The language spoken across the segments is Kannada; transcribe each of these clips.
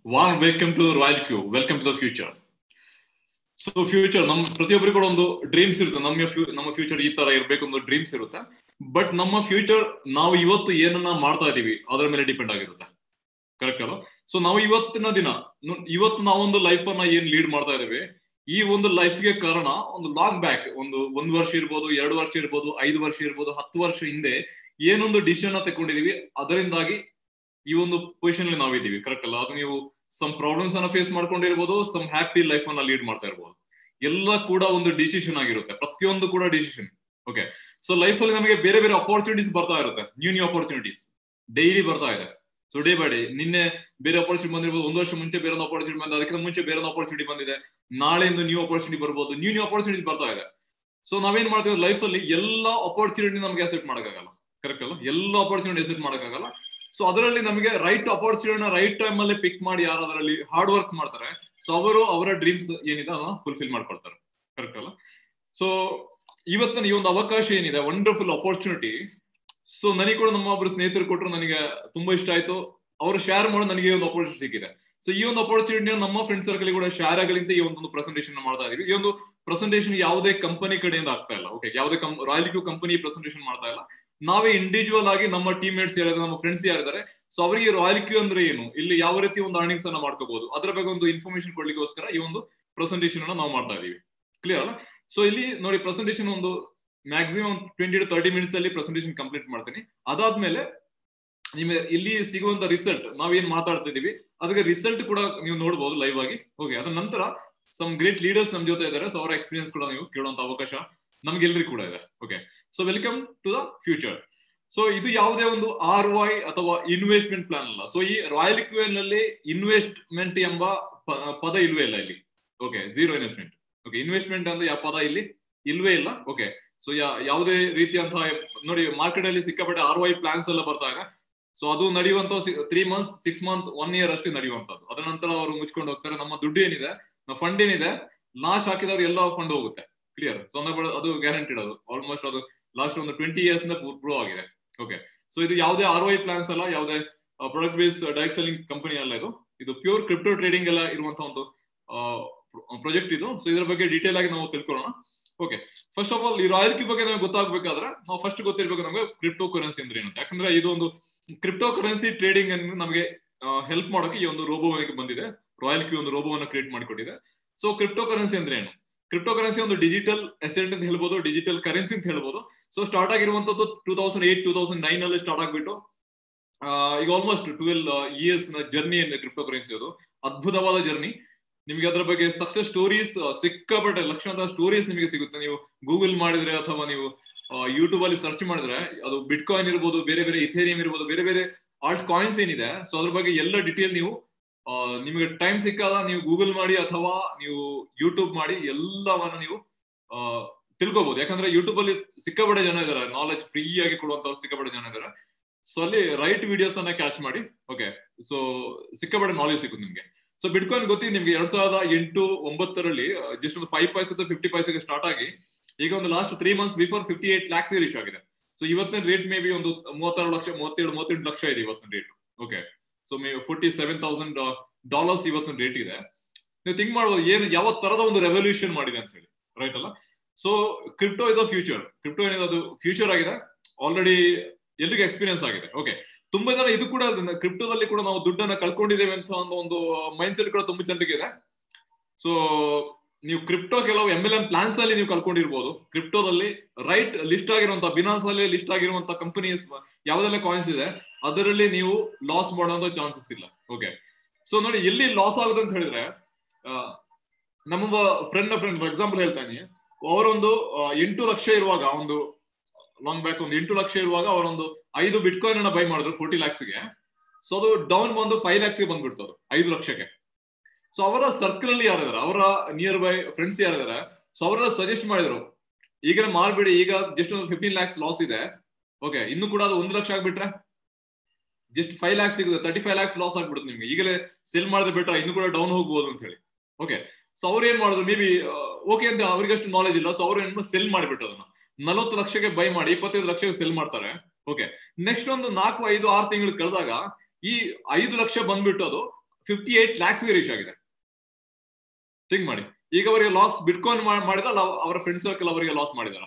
warm welcome to Royal Q welcome to the future so future ನಮ್ ಪ್ರತಿಯೊಬ್ಬರಿಗೂ ಕೂಡ ಒಂದು ಡ್ರೀಮ್ಸ್ ಇರುತ್ತೆ ನಮ್ಮ ಫ್ಯೂ- ನಮ್ಮ ಫ್ಯೂಚರ್ ಈ ತರ ಇರ್ಬೇಕು ಒಂದು ಡ್ರೀಮ್ಸ್ ಇರುತ್ತೆ ಬಟ್ ನಮ್ಮ ಫ್ಯೂಚರ್ ನಾವು ಇವತ್ತು ಏನನ್ನ ಮಾಡ್ತಾ ಇದೀವಿ ಅದರ ಮೇಲೆ ಡಿಪೆಂಡ್ ಆಗಿರುತ್ತೆ ಕರೆಕ್ಟ್ ಅಲ್ಲ ಸೊ ನಾವು ಇವತ್ತಿನ ದಿನ ನು- ಇವತ್ತು ನಾವೊಂದು ಲೈಫ್ ಅನ್ನ ಏನ್ ಲೀಡ್ ಮಾಡ್ತಾ ಇದೀವಿ ಈ ಒಂದು ಲೈಫ್ಗೆ ಕಾರಣ ಒಂದು ಲಾಂಗ್ ಬ್ಯಾಕ್ ಒಂದು ಒಂದ್ ವರ್ಷ ಇರ್ಬೋದು ಎರಡು ವರ್ಷ ಇರ್ಬೋದು ಐದು ವರ್ಷ ಇರ್ಬೋದು ಹತ್ತು ವರ್ಷ ಹಿಂದೆ ಏನೊಂದು ಡಿಸಿಷನ್ ತಗೊಂಡಿದೀವಿ ಅದರಿಂದಾಗಿ ಈ ಒಂದು ಪೊಸಿಷನ್ ಅಲ್ಲಿ ನಾವಿದ್ದೀವಿ ಕರೆಕ್ಟ್ ಅಲ್ಲ ಅದು ನೀವು ಸಮ್ ಪ್ರಾಬ್ಲಮ್ಸ್ ಅನ್ನ ಫೇಸ್ ಮಾಡ್ಕೊಂಡಿರ್ಬೋದು ಸಮ್ ಹ್ಯಾಪಿ ಲೈಫ್ ಅನ್ನ ಲೀಡ್ ಮಾಡ್ತಾ ಇರ್ಬೋದು ಎಲ್ಲ ಕೂಡ ಒಂದು ಡಿಸಿಷನ್ ಆಗಿರುತ್ತೆ ಪ್ರತಿಯೊಂದು ಕೂಡ ಡಿಸಿಷನ್ ಓಕೆ ಸೊ ಲೈಫ್ ಅಲ್ಲಿ ನಮಗೆ ಬೇರೆ ಬೇರೆ ಅಪರ್ಚುನಿಟೀಸ್ ಬರ್ತಾ ಇರುತ್ತೆ ನ್ಯೂ ನ್ಯೂ ಅಪರ್ಚುನಿಟೀಸ್ ಡೈಲಿ ಬರ್ತಾ ಇದೆ ಸೊ ಡೇ ಬೈ ಡೇ ನಿನ್ನೆ ಬೇರೆ ಅಪರ್ಚುನಿಟಿ ಬಂದಿರ್ಬೋದು ಒಂದು ವರ್ಷ ಮುಂಚೆ ಬೇರೆ ಒಂದು ಅಪರ್ಚುನಿಟಿ ಬಂದಿದೆ ಅದಕ್ಕಿಂತ ಮುಂಚೆ ಬೇರೆ ಒಂದು ಅಪರ್ಚುನಿಟಿ ಬಂದಿದೆ ನಾಳೆಯಿಂದ ನ್ಯೂ ಅಪರ್ಚುನಿಟಿ ಬರ್ಬೋದು ನ್ಯೂ ನ್ಯೂ ಅಪರ್ಚುನಿಟೀಸ್ ಬರ್ತಾ ಇದೆ ಸೊ ನಾವೇನ್ ಮಾಡ್ತೀವಿ ಲೈಫ್ ಅಲ್ಲಿ ಎಲ್ಲ ಅಪರ್ಚುನಿಟಿ ನಮಗೆ ಅಸೆಪ್ಟ್ ಮಾಡಕ್ಕಾಗಲ್ಲ ಕರೆಕ್ಟ್ ಅಲ್ಲ ಎಲ್ಲ ಅಪರ್ಚುನಿಟಿ ಅಸೆಪ್ಟ್ ಮಾಡಕ್ಕಾಗಲ್ಲ ಸೊ ಅದರಲ್ಲಿ ನಮಗೆ ರೈಟ್ ಅಪರ್ಚುನಿಟಿನ ರೈಟ್ ಟೈಮ್ ಅಲ್ಲಿ ಪಿಕ್ ಮಾಡಿ ಯಾರು ಅದರಲ್ಲಿ ಹಾರ್ಡ್ ವರ್ಕ್ ಮಾಡ್ತಾರೆ ಸೊ ಅವರು ಅವರ ಡ್ರೀಮ್ಸ್ ಏನಿದೆ ಅದನ್ನ ಫುಲ್ಫಿಲ್ ಮಾಡ್ಕೊಳ್ತಾರೆ ಕರೆಕ್ಟ್ ಅಲ್ಲ ಸೊ ಇವತ್ತಿನ ಈ ಒಂದು ಅವಕಾಶ ಏನಿದೆ ವಂಡರ್ಫುಲ್ ಅಪರ್ಚುನಿಟಿ ಸೊ ನನಗೆ ಕೂಡ ನಮ್ಮ ಒಬ್ಬರು ಸ್ನೇಹಿತರು ಕೊಟ್ಟರು ನನಗೆ ತುಂಬಾ ಇಷ್ಟ ಆಯ್ತು ಅವರು ಶೇರ್ ಮಾಡೋ ನನಗೆ ಒಂದು ಅಪರ್ಚುನಿಟಿ ಸಿಕ್ಕಿದೆ ಸೊ ಈ ಒಂದು ಅಪರ್ಚುನಿಟಿ ನಮ್ಮ ಫ್ರೆಂಡ್ ಸರ್ಕಲ್ ಕೂಡ ಶೇರ್ ಆಗಲಿಂತ ಈ ಒಂದು ಪ್ರೆಸೆಂಟೇಷನ್ ಮಾಡ್ತಾ ಇದೀವಿ ಈ ಒಂದು ಪ್ರೆಸೆಂಟೇಷನ್ ಯಾವುದೇ ಕಂಪನಿ ಕಡೆಯಿಂದ ಆಗ್ತಾ ಇಲ್ಲ ಓಕೆ ಯಾವುದೇ ರಾಯಲ್ ಕ್ಯೂ ಕಂಪನಿ ಪ್ರೆಸೆಂಟೇಷನ್ ಮಾಡ್ತಾ ಇಲ್ಲ ನಾವೇ ಇಂಡಿವಿಜುವಲ್ ಆಗಿ ನಮ್ಮ ಟೀಮ್ ಮೇಟ್ಸ್ ಯಾರಿದ್ದಾರೆ ನಮ್ಮ ಫ್ರೆಂಡ್ಸ್ ಯಾರಿದ್ದಾರೆ ಸೊ ಅವರಿಗೆ ರಾಯಲ್ ಕ್ಯೂ ಅಂದ್ರೆ ಏನು ಇಲ್ಲಿ ಯಾವ ರೀತಿ ಒಂದು ಅರ್ನಿಂಗ್ಸ್ ಅನ್ನ ಮಾಡ್ಕೋಬಹುದು ಅದರ ಬಗ್ಗೆ ಒಂದು ಇನ್ಫಾರ್ಮೇಶನ್ ಕೊಡ್ಲಿಕ್ಕೋಸ್ಕರ ಈ ಒಂದು ಪ್ರೆಸೆಂಟೇಷನ್ ಅನ್ನ ನಾವು ಮಾಡ್ತಾ ಇದೀವಿ ಕ್ಲಿಯರ್ ಅಲ್ಲ ಸೊ ಇಲ್ಲಿ ನೋಡಿ ಪ್ರೆಸೆಂಟೇಷನ್ ಒಂದು maximum twenty to thirty minutes ಅಲ್ಲಿ ಪ್ರೆಸೆಂಟೇಷನ್ ಕಂಪ್ಲೀಟ್ ಮಾಡ್ತೀನಿ ಅದಾದ್ಮೇಲೆ ನಿಮಗೆ ಇಲ್ಲಿ ಸಿಗುವಂತ ರಿಸಲ್ಟ್ ನಾವೇನ್ ಮಾತಾಡ್ತಾ ಇದೀವಿ ಅದಕ್ಕೆ ರಿಸಲ್ಟ್ ಕೂಡ ನೀವು ನೋಡಬಹುದು ಲೈವ್ ಆಗಿ ಓಕೆ ಅದ್ರ ನಂತರ ಸಮ್ ಗ್ರೇಟ್ ಲೀಡರ್ಸ್ ನಮ್ ಜೊತೆ ಇದ್ದಾರೆ ಸೊ ಅವರ ಎಕ್ಸ್ಪೀರಿಯನ್ಸ್ ಕೂಡ ನೀವು ಕೇಳುವಂತ ಅವಕಾಶ ನಮ್ಗೆಲ್ರಿಗೂ ಕೂಡ ಇದೆ okay so welcome to the future so ಇದು ಯಾವುದೇ ಒಂದು ಆರ್ ವೈ ಅಥವಾ ಇನ್ವೆಸ್ಟ್ಮೆಂಟ್ ಪ್ಲಾನ್ ಅಲ್ಲ ಸೊ ಈ ರಾಯಲ್ ಕ್ಯೂಎಲ್ ನಲ್ಲಿ ಇನ್ವೆಸ್ಟ್ಮೆಂಟ್ ಎಂಬ ಪ- ಪದ ಇಲ್ವೇ ಇಲ್ಲ ಇಲ್ಲಿ okay zero investment okay investment ಅಂದ್ರೆ ಯಾವ ಪದ ಇಲ್ಲಿ ಇಲ್ವೇ ಇಲ್ಲ ಓಕೆ ಸೊ ಯಾವುದೇ ರೀತಿಯಂತಹ ನೋಡಿ ಮಾರ್ಕೆಟ್ ಅಲ್ಲಿ ಸಿಕ್ಕಾಪಟ್ಟೆ ಆರ್ ವೈ ಪ್ಲಾನ್ಸ್ ಎಲ್ಲ ಬರ್ತಾ ಇದೆ ಸೊ ಅದು ನಡೆಯುವಂತ three months six month one year ಅಷ್ಟೇ ನಡೆಯುವಂತದ್ದು ಅದರ ನಂತರ ಅವರು ಮುಚ್ಕೊಂಡು ಹೋಗ್ತಾರೆ ನಮ್ಮ ದುಡ್ಡು ಏನಿದೆ ಫಂಡ್ ಏನಿದೆ ಲಾಸ್ಟ್ ಹಾಕಿದವ್ರು ಎಲ್ಲ ಫಂಡ್ ಹೋಗುತ್ತೆ ಕ್ಲಿಯರ್ ಸೊ ಅದು ಗ್ಯಾರಂಟಿಡ್ ಅದು ಆಲ್ಮೋಸ್ಟ್ ಅದು ಲಾಸ್ಟ್ ಒಂದು ಟ್ವೆಂಟಿ ಇಯರ್ಸ್ ಇಂದ ಪ್ರೂವ್ ಆಗಿದೆ ಓಕೆ ಸೊ ಇದು ಯಾವುದೇ ಆರ್ ವೈ ಪ್ಲಾನ್ಸ್ ಅಲ್ಲ ಯಾವುದೇ product base direct selling company ಅಲ್ಲ ಇದು ಇದು ಪ್ಯೂರ್ ಕ್ರಿಪ್ಟೋ ಟ್ರೇಡಿಂಗ್ ಎಲ್ಲ ಇರುವಂತಹ ಒಂದು ಪ್ರಾಜೆಕ್ಟ್ ಇದು ಸೊ ಇದ್ರ ಬಗ್ಗೆ ಡೀಟೇಲ್ ಆಗಿ ನಾವು ತಿಳ್ಕೊಳ್ಳೋಣ ಓಕೆ ಫಸ್ಟ್ ಆಫ್ ಆಲ್ ಈ ರಾಯಲ್ ಕ್ಯೂ ಬಗ್ಗೆ ನಮಗೆ ಗೊತ್ತಾಗಬೇಕಾದ್ರೆ ನಾವು ಫಸ್ಟ್ ಗೊತ್ತಿರ್ಬೇಕು ನಮಗೆ ಕ್ರಿಪ್ಟೋ ಕರೆನ್ಸಿ ಅಂದ್ರೆ ಏನು ಅಂತ ಯಾಕಂದ್ರೆ ಇದು ಒಂದು ಕ್ರಿಪ್ಟೋ ಕರೆನ್ಸಿ ಟ್ರೇಡಿಂಗ್ ಅನ್ನು ನಮಗೆ ಹೆಲ್ಪ್ ಮಾಡೋಕೆ ಈ ಒಂದು ರೋಬೋ ಬಂದಿದೆ ರಾಯಲ್ ಕ್ಯೂ ಒಂದು ರೋಬೋವನ್ನು ಕ್ರಿಯೇಟ್ ಮಾಡಿಕೊಟ್ಟಿದೆ ಸೊ ಕ್ರಿಪ್ಟೋ ಕರೆನ್ಸಿ ಅಂದ್ರೆ ಏನು ಕ್ರಿಪ್ಟೋ ಕರೆನ್ಸಿ ಒಂದು ಡಿಜಿಟಲ್ ಅಸೆಟ್ ಅಂತ ಹೇಳ್ಬೋದು ಡಿಜಿಟಲ್ ಕರೆನ್ಸಿ ಅಂತ ಹೇಳ್ಬೋದು ಸೊ ಸ್ಟಾರ್ಟ್ ಆಗಿರುವಂತದ್ದು two thousand eight two thousand nine ಅಲ್ಲಿ ಸ್ಟಾರ್ಟ್ ಆಗ್ಬಿಟ್ಟು ಆ, ಈಗ ಆಲ್ಮೋಸ್ಟ್ ಟ್ವೆಲ್ ಇಯರ್ಸ್ ನ ಜರ್ನಿ ಏನಿದೆ ಕ್ರಿಪ್ಟೋ ಕರೆನ್ಸಿ ಅದು ಅದ್ಭುತವಾದ ಜರ್ನಿ ನಿಮಗೆ ಅದರ ಬಗ್ಗೆ ಸಕ್ಸಸ್ ಸ್ಟೋರೀಸ್ ಸಿಕ್ಕಾಪಟ್ಟೆ ಲಕ್ಷಾಂತರ ಸ್ಟೋರೀಸ್ ನಿಮಗೆ ಸಿಗುತ್ತೆ ನೀವು ಗೂಗಲ್ ಮಾಡಿದ್ರೆ ಅಥವಾ ನೀವು ಯೂಟ್ಯೂಬ್ ಅಲ್ಲಿ ಸರ್ಚ್ ಮಾಡಿದ್ರೆ ಅದು ಬಿಟ್ ಕಾಯಿನ್ ಇರ್ಬೋದು ಬೇರೆ ಬೇರೆ ಇಥೇರಿಯಂ ಇರ್ಬೋದು ಬೇರೆ ಬೇರೆ ಆಲ್ಟ್ ಕಾಯಿನ್ಸ್ ಏನಿದೆ ಸೊ ಅದ್ರ ಬಗ್ಗೆ ಎಲ್ಲ ಡಿಟೇಲ್ ನೀವು ಆ, ನಿಮಗೆ ಟೈಮ್ ಸಿಕ್ಕಾದ ನೀವು ಗೂಗಲ್ ಮಾಡಿ ಅಥವಾ ನೀವು ಯೂಟ್ಯೂಬ್ ಮಾಡಿ ಎಲ್ಲವನ್ನ ನೀವು ಆ, ತಿಳ್ಕೊಬಹುದು ಯಾಕಂದ್ರೆ ಯೂಟ್ಯೂಬ್ ಅಲ್ಲಿ ಸಿಕ್ಕಾಪಟ್ಟೆ ಜನ ಇದಾರೆ ನಾಲೆಜ್ ಫ್ರೀ ಆಗಿ ಕೊಡುವಂತವ್ರು ಸಿಕ್ಕಾಪಟ್ಟೆ ಜನ ಇದಾರೆ ಸೊ ಅಲ್ಲಿ ರೈಟ್ ವಿಡಿಯೋಸ್ ಅನ್ನ ಕ್ಯಾಚ್ ಮಾಡಿ ಓಕೆ ಸೊ ಸಿಕ್ಕಾಪಟ್ಟೆ ನಾಲೆಜ್ ಸಿಗುತ್ತೆ ನಿಮ್ಗೆ ಸೊ ಬಿಟ್ಕಾಯಿನ್ ಗೊತ್ತಿದೆ ನಿಮ್ಗೆ ಎರಡ್ ಸಾವಿರದ ಎಂಟು ಒಂಬತ್ತರಲ್ಲಿ ಜಸ್ಟ್ ಒಂದು ಫೈವ್ ಪೈಸೆ ಫಿಫ್ಟಿ ಪೈಸೆಗೆ ಸ್ಟಾರ್ಟ್ ಆಗಿ ಈಗ ಒಂದು last three months before fifty eight lakhs reach ಆಗಿದೆ ಸೊ ಇವತ್ತಿನ ರೇಟ್ ಮೇ ಬಿ ಒಂದು ಮೂವತ್ತಾರು ಲಕ್ಷ ಮೂವತ್ತೇಳು ಮೂವತ್ತೆಂಟು ಲಕ್ಷ ಇದೆ ಇವತ್ತಿನ rate okay so may forty seven thousand dollars ಇವತ್ತಿನ ರೇಟ್ ಇದೆ ನೀವು ಥಿಂಕ್ ಮಾಡ್ಬೋದು ಏನು ಯಾವ ತರದ ಒಂದು ರೆವಲ್ಯೂಷನ್ ಮಾಡಿದೆ ಅಂತ ಹೇಳಿ ರೈಟ್ ಅಲ್ಲ so crypto is future crypto ಏನಿದೆ ಅದು ಫ್ಯೂಚರ್ ಆಗಿದೆ ಆಲ್ರೆಡಿ ಎಲ್ರಿಗೂ ಎಕ್ಸ್ಪೀರಿಯನ್ಸ್ ಆಗಿದೆ ಓಕೆ ತುಂಬಾ ಜನ ಇದು ಕೂಡ ಕ್ರಿಪ್ಟೋದಲ್ಲಿ ಕೂಡ ನಾವು ದುಡ್ಡನ್ನ ಕಳ್ಕೊಂಡಿದ್ದೇವೆ ಅಂತ ಒಂದು ಒಂದು ಮೈಂಡ್ ಸೆಟ್ ಕೂಡ ತುಂಬಾ ಜನರಿಗೆ ಇದೆ ಸೊ ನೀವು ಕ್ರಿಪ್ಟೋ ಕೆಲವು ಎಮ್ ಎಲ್ ಎಂ ಪ್ಲಾನ್ಸ್ ಅಲ್ಲಿ ನೀವು ಕಳ್ಕೊಂಡಿರ್ಬೋದು ಕ್ರಿಪ್ಟೋದಲ್ಲಿ ರೈಟ್ ಲಿಸ್ಟ್ ಆಗಿರುವಂತಹ ಬಿನಾನ್ಸ್ ಅಲ್ಲಿ ಲಿಸ್ಟ್ ಆಗಿರುವಂತಹ ಕಂಪನೀಸ್ ಯಾವ್ದೆಲ್ಲ ಕಾಯಿನ್ಸ್ ಇದೆ ಅದರಲ್ಲಿ ನೀವು ಲಾಸ್ ಮಾಡುವಂತ ಚಾನ್ಸಸ್ ಇಲ್ಲ ಓಕೆ ಸೊ ನೋಡಿ ಎಲ್ಲಿ ಲಾಸ್ ಆಗುತ್ತೆ ಅಂತ ಹೇಳಿದ್ರೆ ಆ, ನಮ್ಮೊಬ್ಬ ಫ್ರೆಂಡ್ ಫ್ರೆಂಡ್ ಎಕ್ಸಾಂಪಲ್ ಹೇಳ್ತಾನೆ ಅವರೊಂದು ಆ, ಎಂಟು ಲಕ್ಷ ಇರುವಾಗ ಒಂದು ಲಾಂಗ್ ಬ್ಯಾಕ್ ಒಂದು ಎಂಟು ಲಕ್ಷ ಇರುವಾಗ ಅವರೊಂದು ಐದು ಬಿಟ್ ಕಾಯಿನ್ ಅನ್ನ ಬೈ ಮಾಡಿದ್ರು ಫೋರ್ಟಿ ಲ್ಯಾಕ್ಸ್ಗೆ ಸೊ ಅದು ಡೌನ್ ಬಂದು ಫೈವ್ ಲ್ಯಾಕ್ಸ್ಗೆ ಬಂದ್ಬಿಡ್ತು ಅದು ಐದು ಲಕ್ಷಕ್ಕೆ ಸೊ ಅವರ ಸರ್ಕಲ್ ಅಲ್ಲಿ ಯಾರಿದಾರೆ ಅವರ ನಿಯರ್ ಬೈ ಫ್ರೆಂಡ್ಸ್ ಯಾರಿದಾರೆ ಸೊ ಅವರೆಲ್ಲ ಸಜೆಸ್ಟ್ ಮಾಡಿದ್ರು ಈಗಲೇ ಮಾರ್ಬಿಡಿ ಈಗ ಜಸ್ಟ್ ಒಂದು ಫಿಫ್ಟೀನ್ ಲ್ಯಾಕ್ಸ್ ಲಾಸ್ ಇದೆ ಓಕೆ ಇನ್ನು ಕೂಡ ಅದು ಒಂದು ಲಕ್ಷ ಆಗ್ಬಿಟ್ರೆ ಜಸ್ಟ್ ಫೈವ್ ಲ್ಯಾಕ್ಸ್ ಸಿಗುತ್ತೆ ತರ್ಟಿ ಫೈವ್ ಲ್ಯಾಕ್ಸ್ ಲಾಸ್ ಆಗ್ಬಿಡುತ್ತೆ ನಿಮ್ಗೆ ಈಗಲೇ ಸೆಲ್ ಮಾಡಿದ್ರೆ ಬೆಟರ್ ಇನ್ನು ಕೂಡ ಡೌನ್ ಹೋಗ್ಬೋದು ಅಂತ ಹೇಳಿ ಓಕೆ ಸೊ ಅವ್ರು ಏನ್ ಮಾಡಿದ್ರು ಮೇ ಬಿ ಓಕೆ ಅಂತ ಅವ್ರಿಗಷ್ಟು ನಾಲೆಜ್ ಇಲ್ಲ ಸೊ ಅವ್ರು ಏನ್ ಸೆಲ್ ಮಾಡಿಬಿಟ್ಟು ಅದನ್ನ ನಲವತ್ತು ಲಕ್ಷಕ್ಕೆ ಬೈ ಮಾಡಿ ಇಪ್ಪತ್ತೈದು ಲಕ್ಷಕ್ಕೆ ಸೆಲ್ ಮಾಡ್ತಾರೆ ಓಕೆ ನೆಕ್ಸ್ಟ್ ಒಂದು ನಾಲ್ಕು ಐದು ಆರು ತಿಂಗಳು ಕಳೆದಾಗ ಈ ಐದು ಲಕ್ಷ ಬಂದ್ಬಿಟ್ಟು ಅದು ಫಿಫ್ಟಿ ಏಟ್ ಲ್ಯಾಕ್ಸ್ ರೀಚ್ ಆಗಿದೆ ಥಿಂಕ್ ಮಾಡಿ ಈಗ ಅವರಿಗೆ ಲಾಸ್ ಬಿಟ್ಕಾಯಿನ್ ಮಾಡಿದ ಅವರ ಫ್ರೆಂಡ್ ಸರ್ಕಲ್ ಅವರಿಗೆ ಲಾಸ್ ಮಾಡಿದಾರ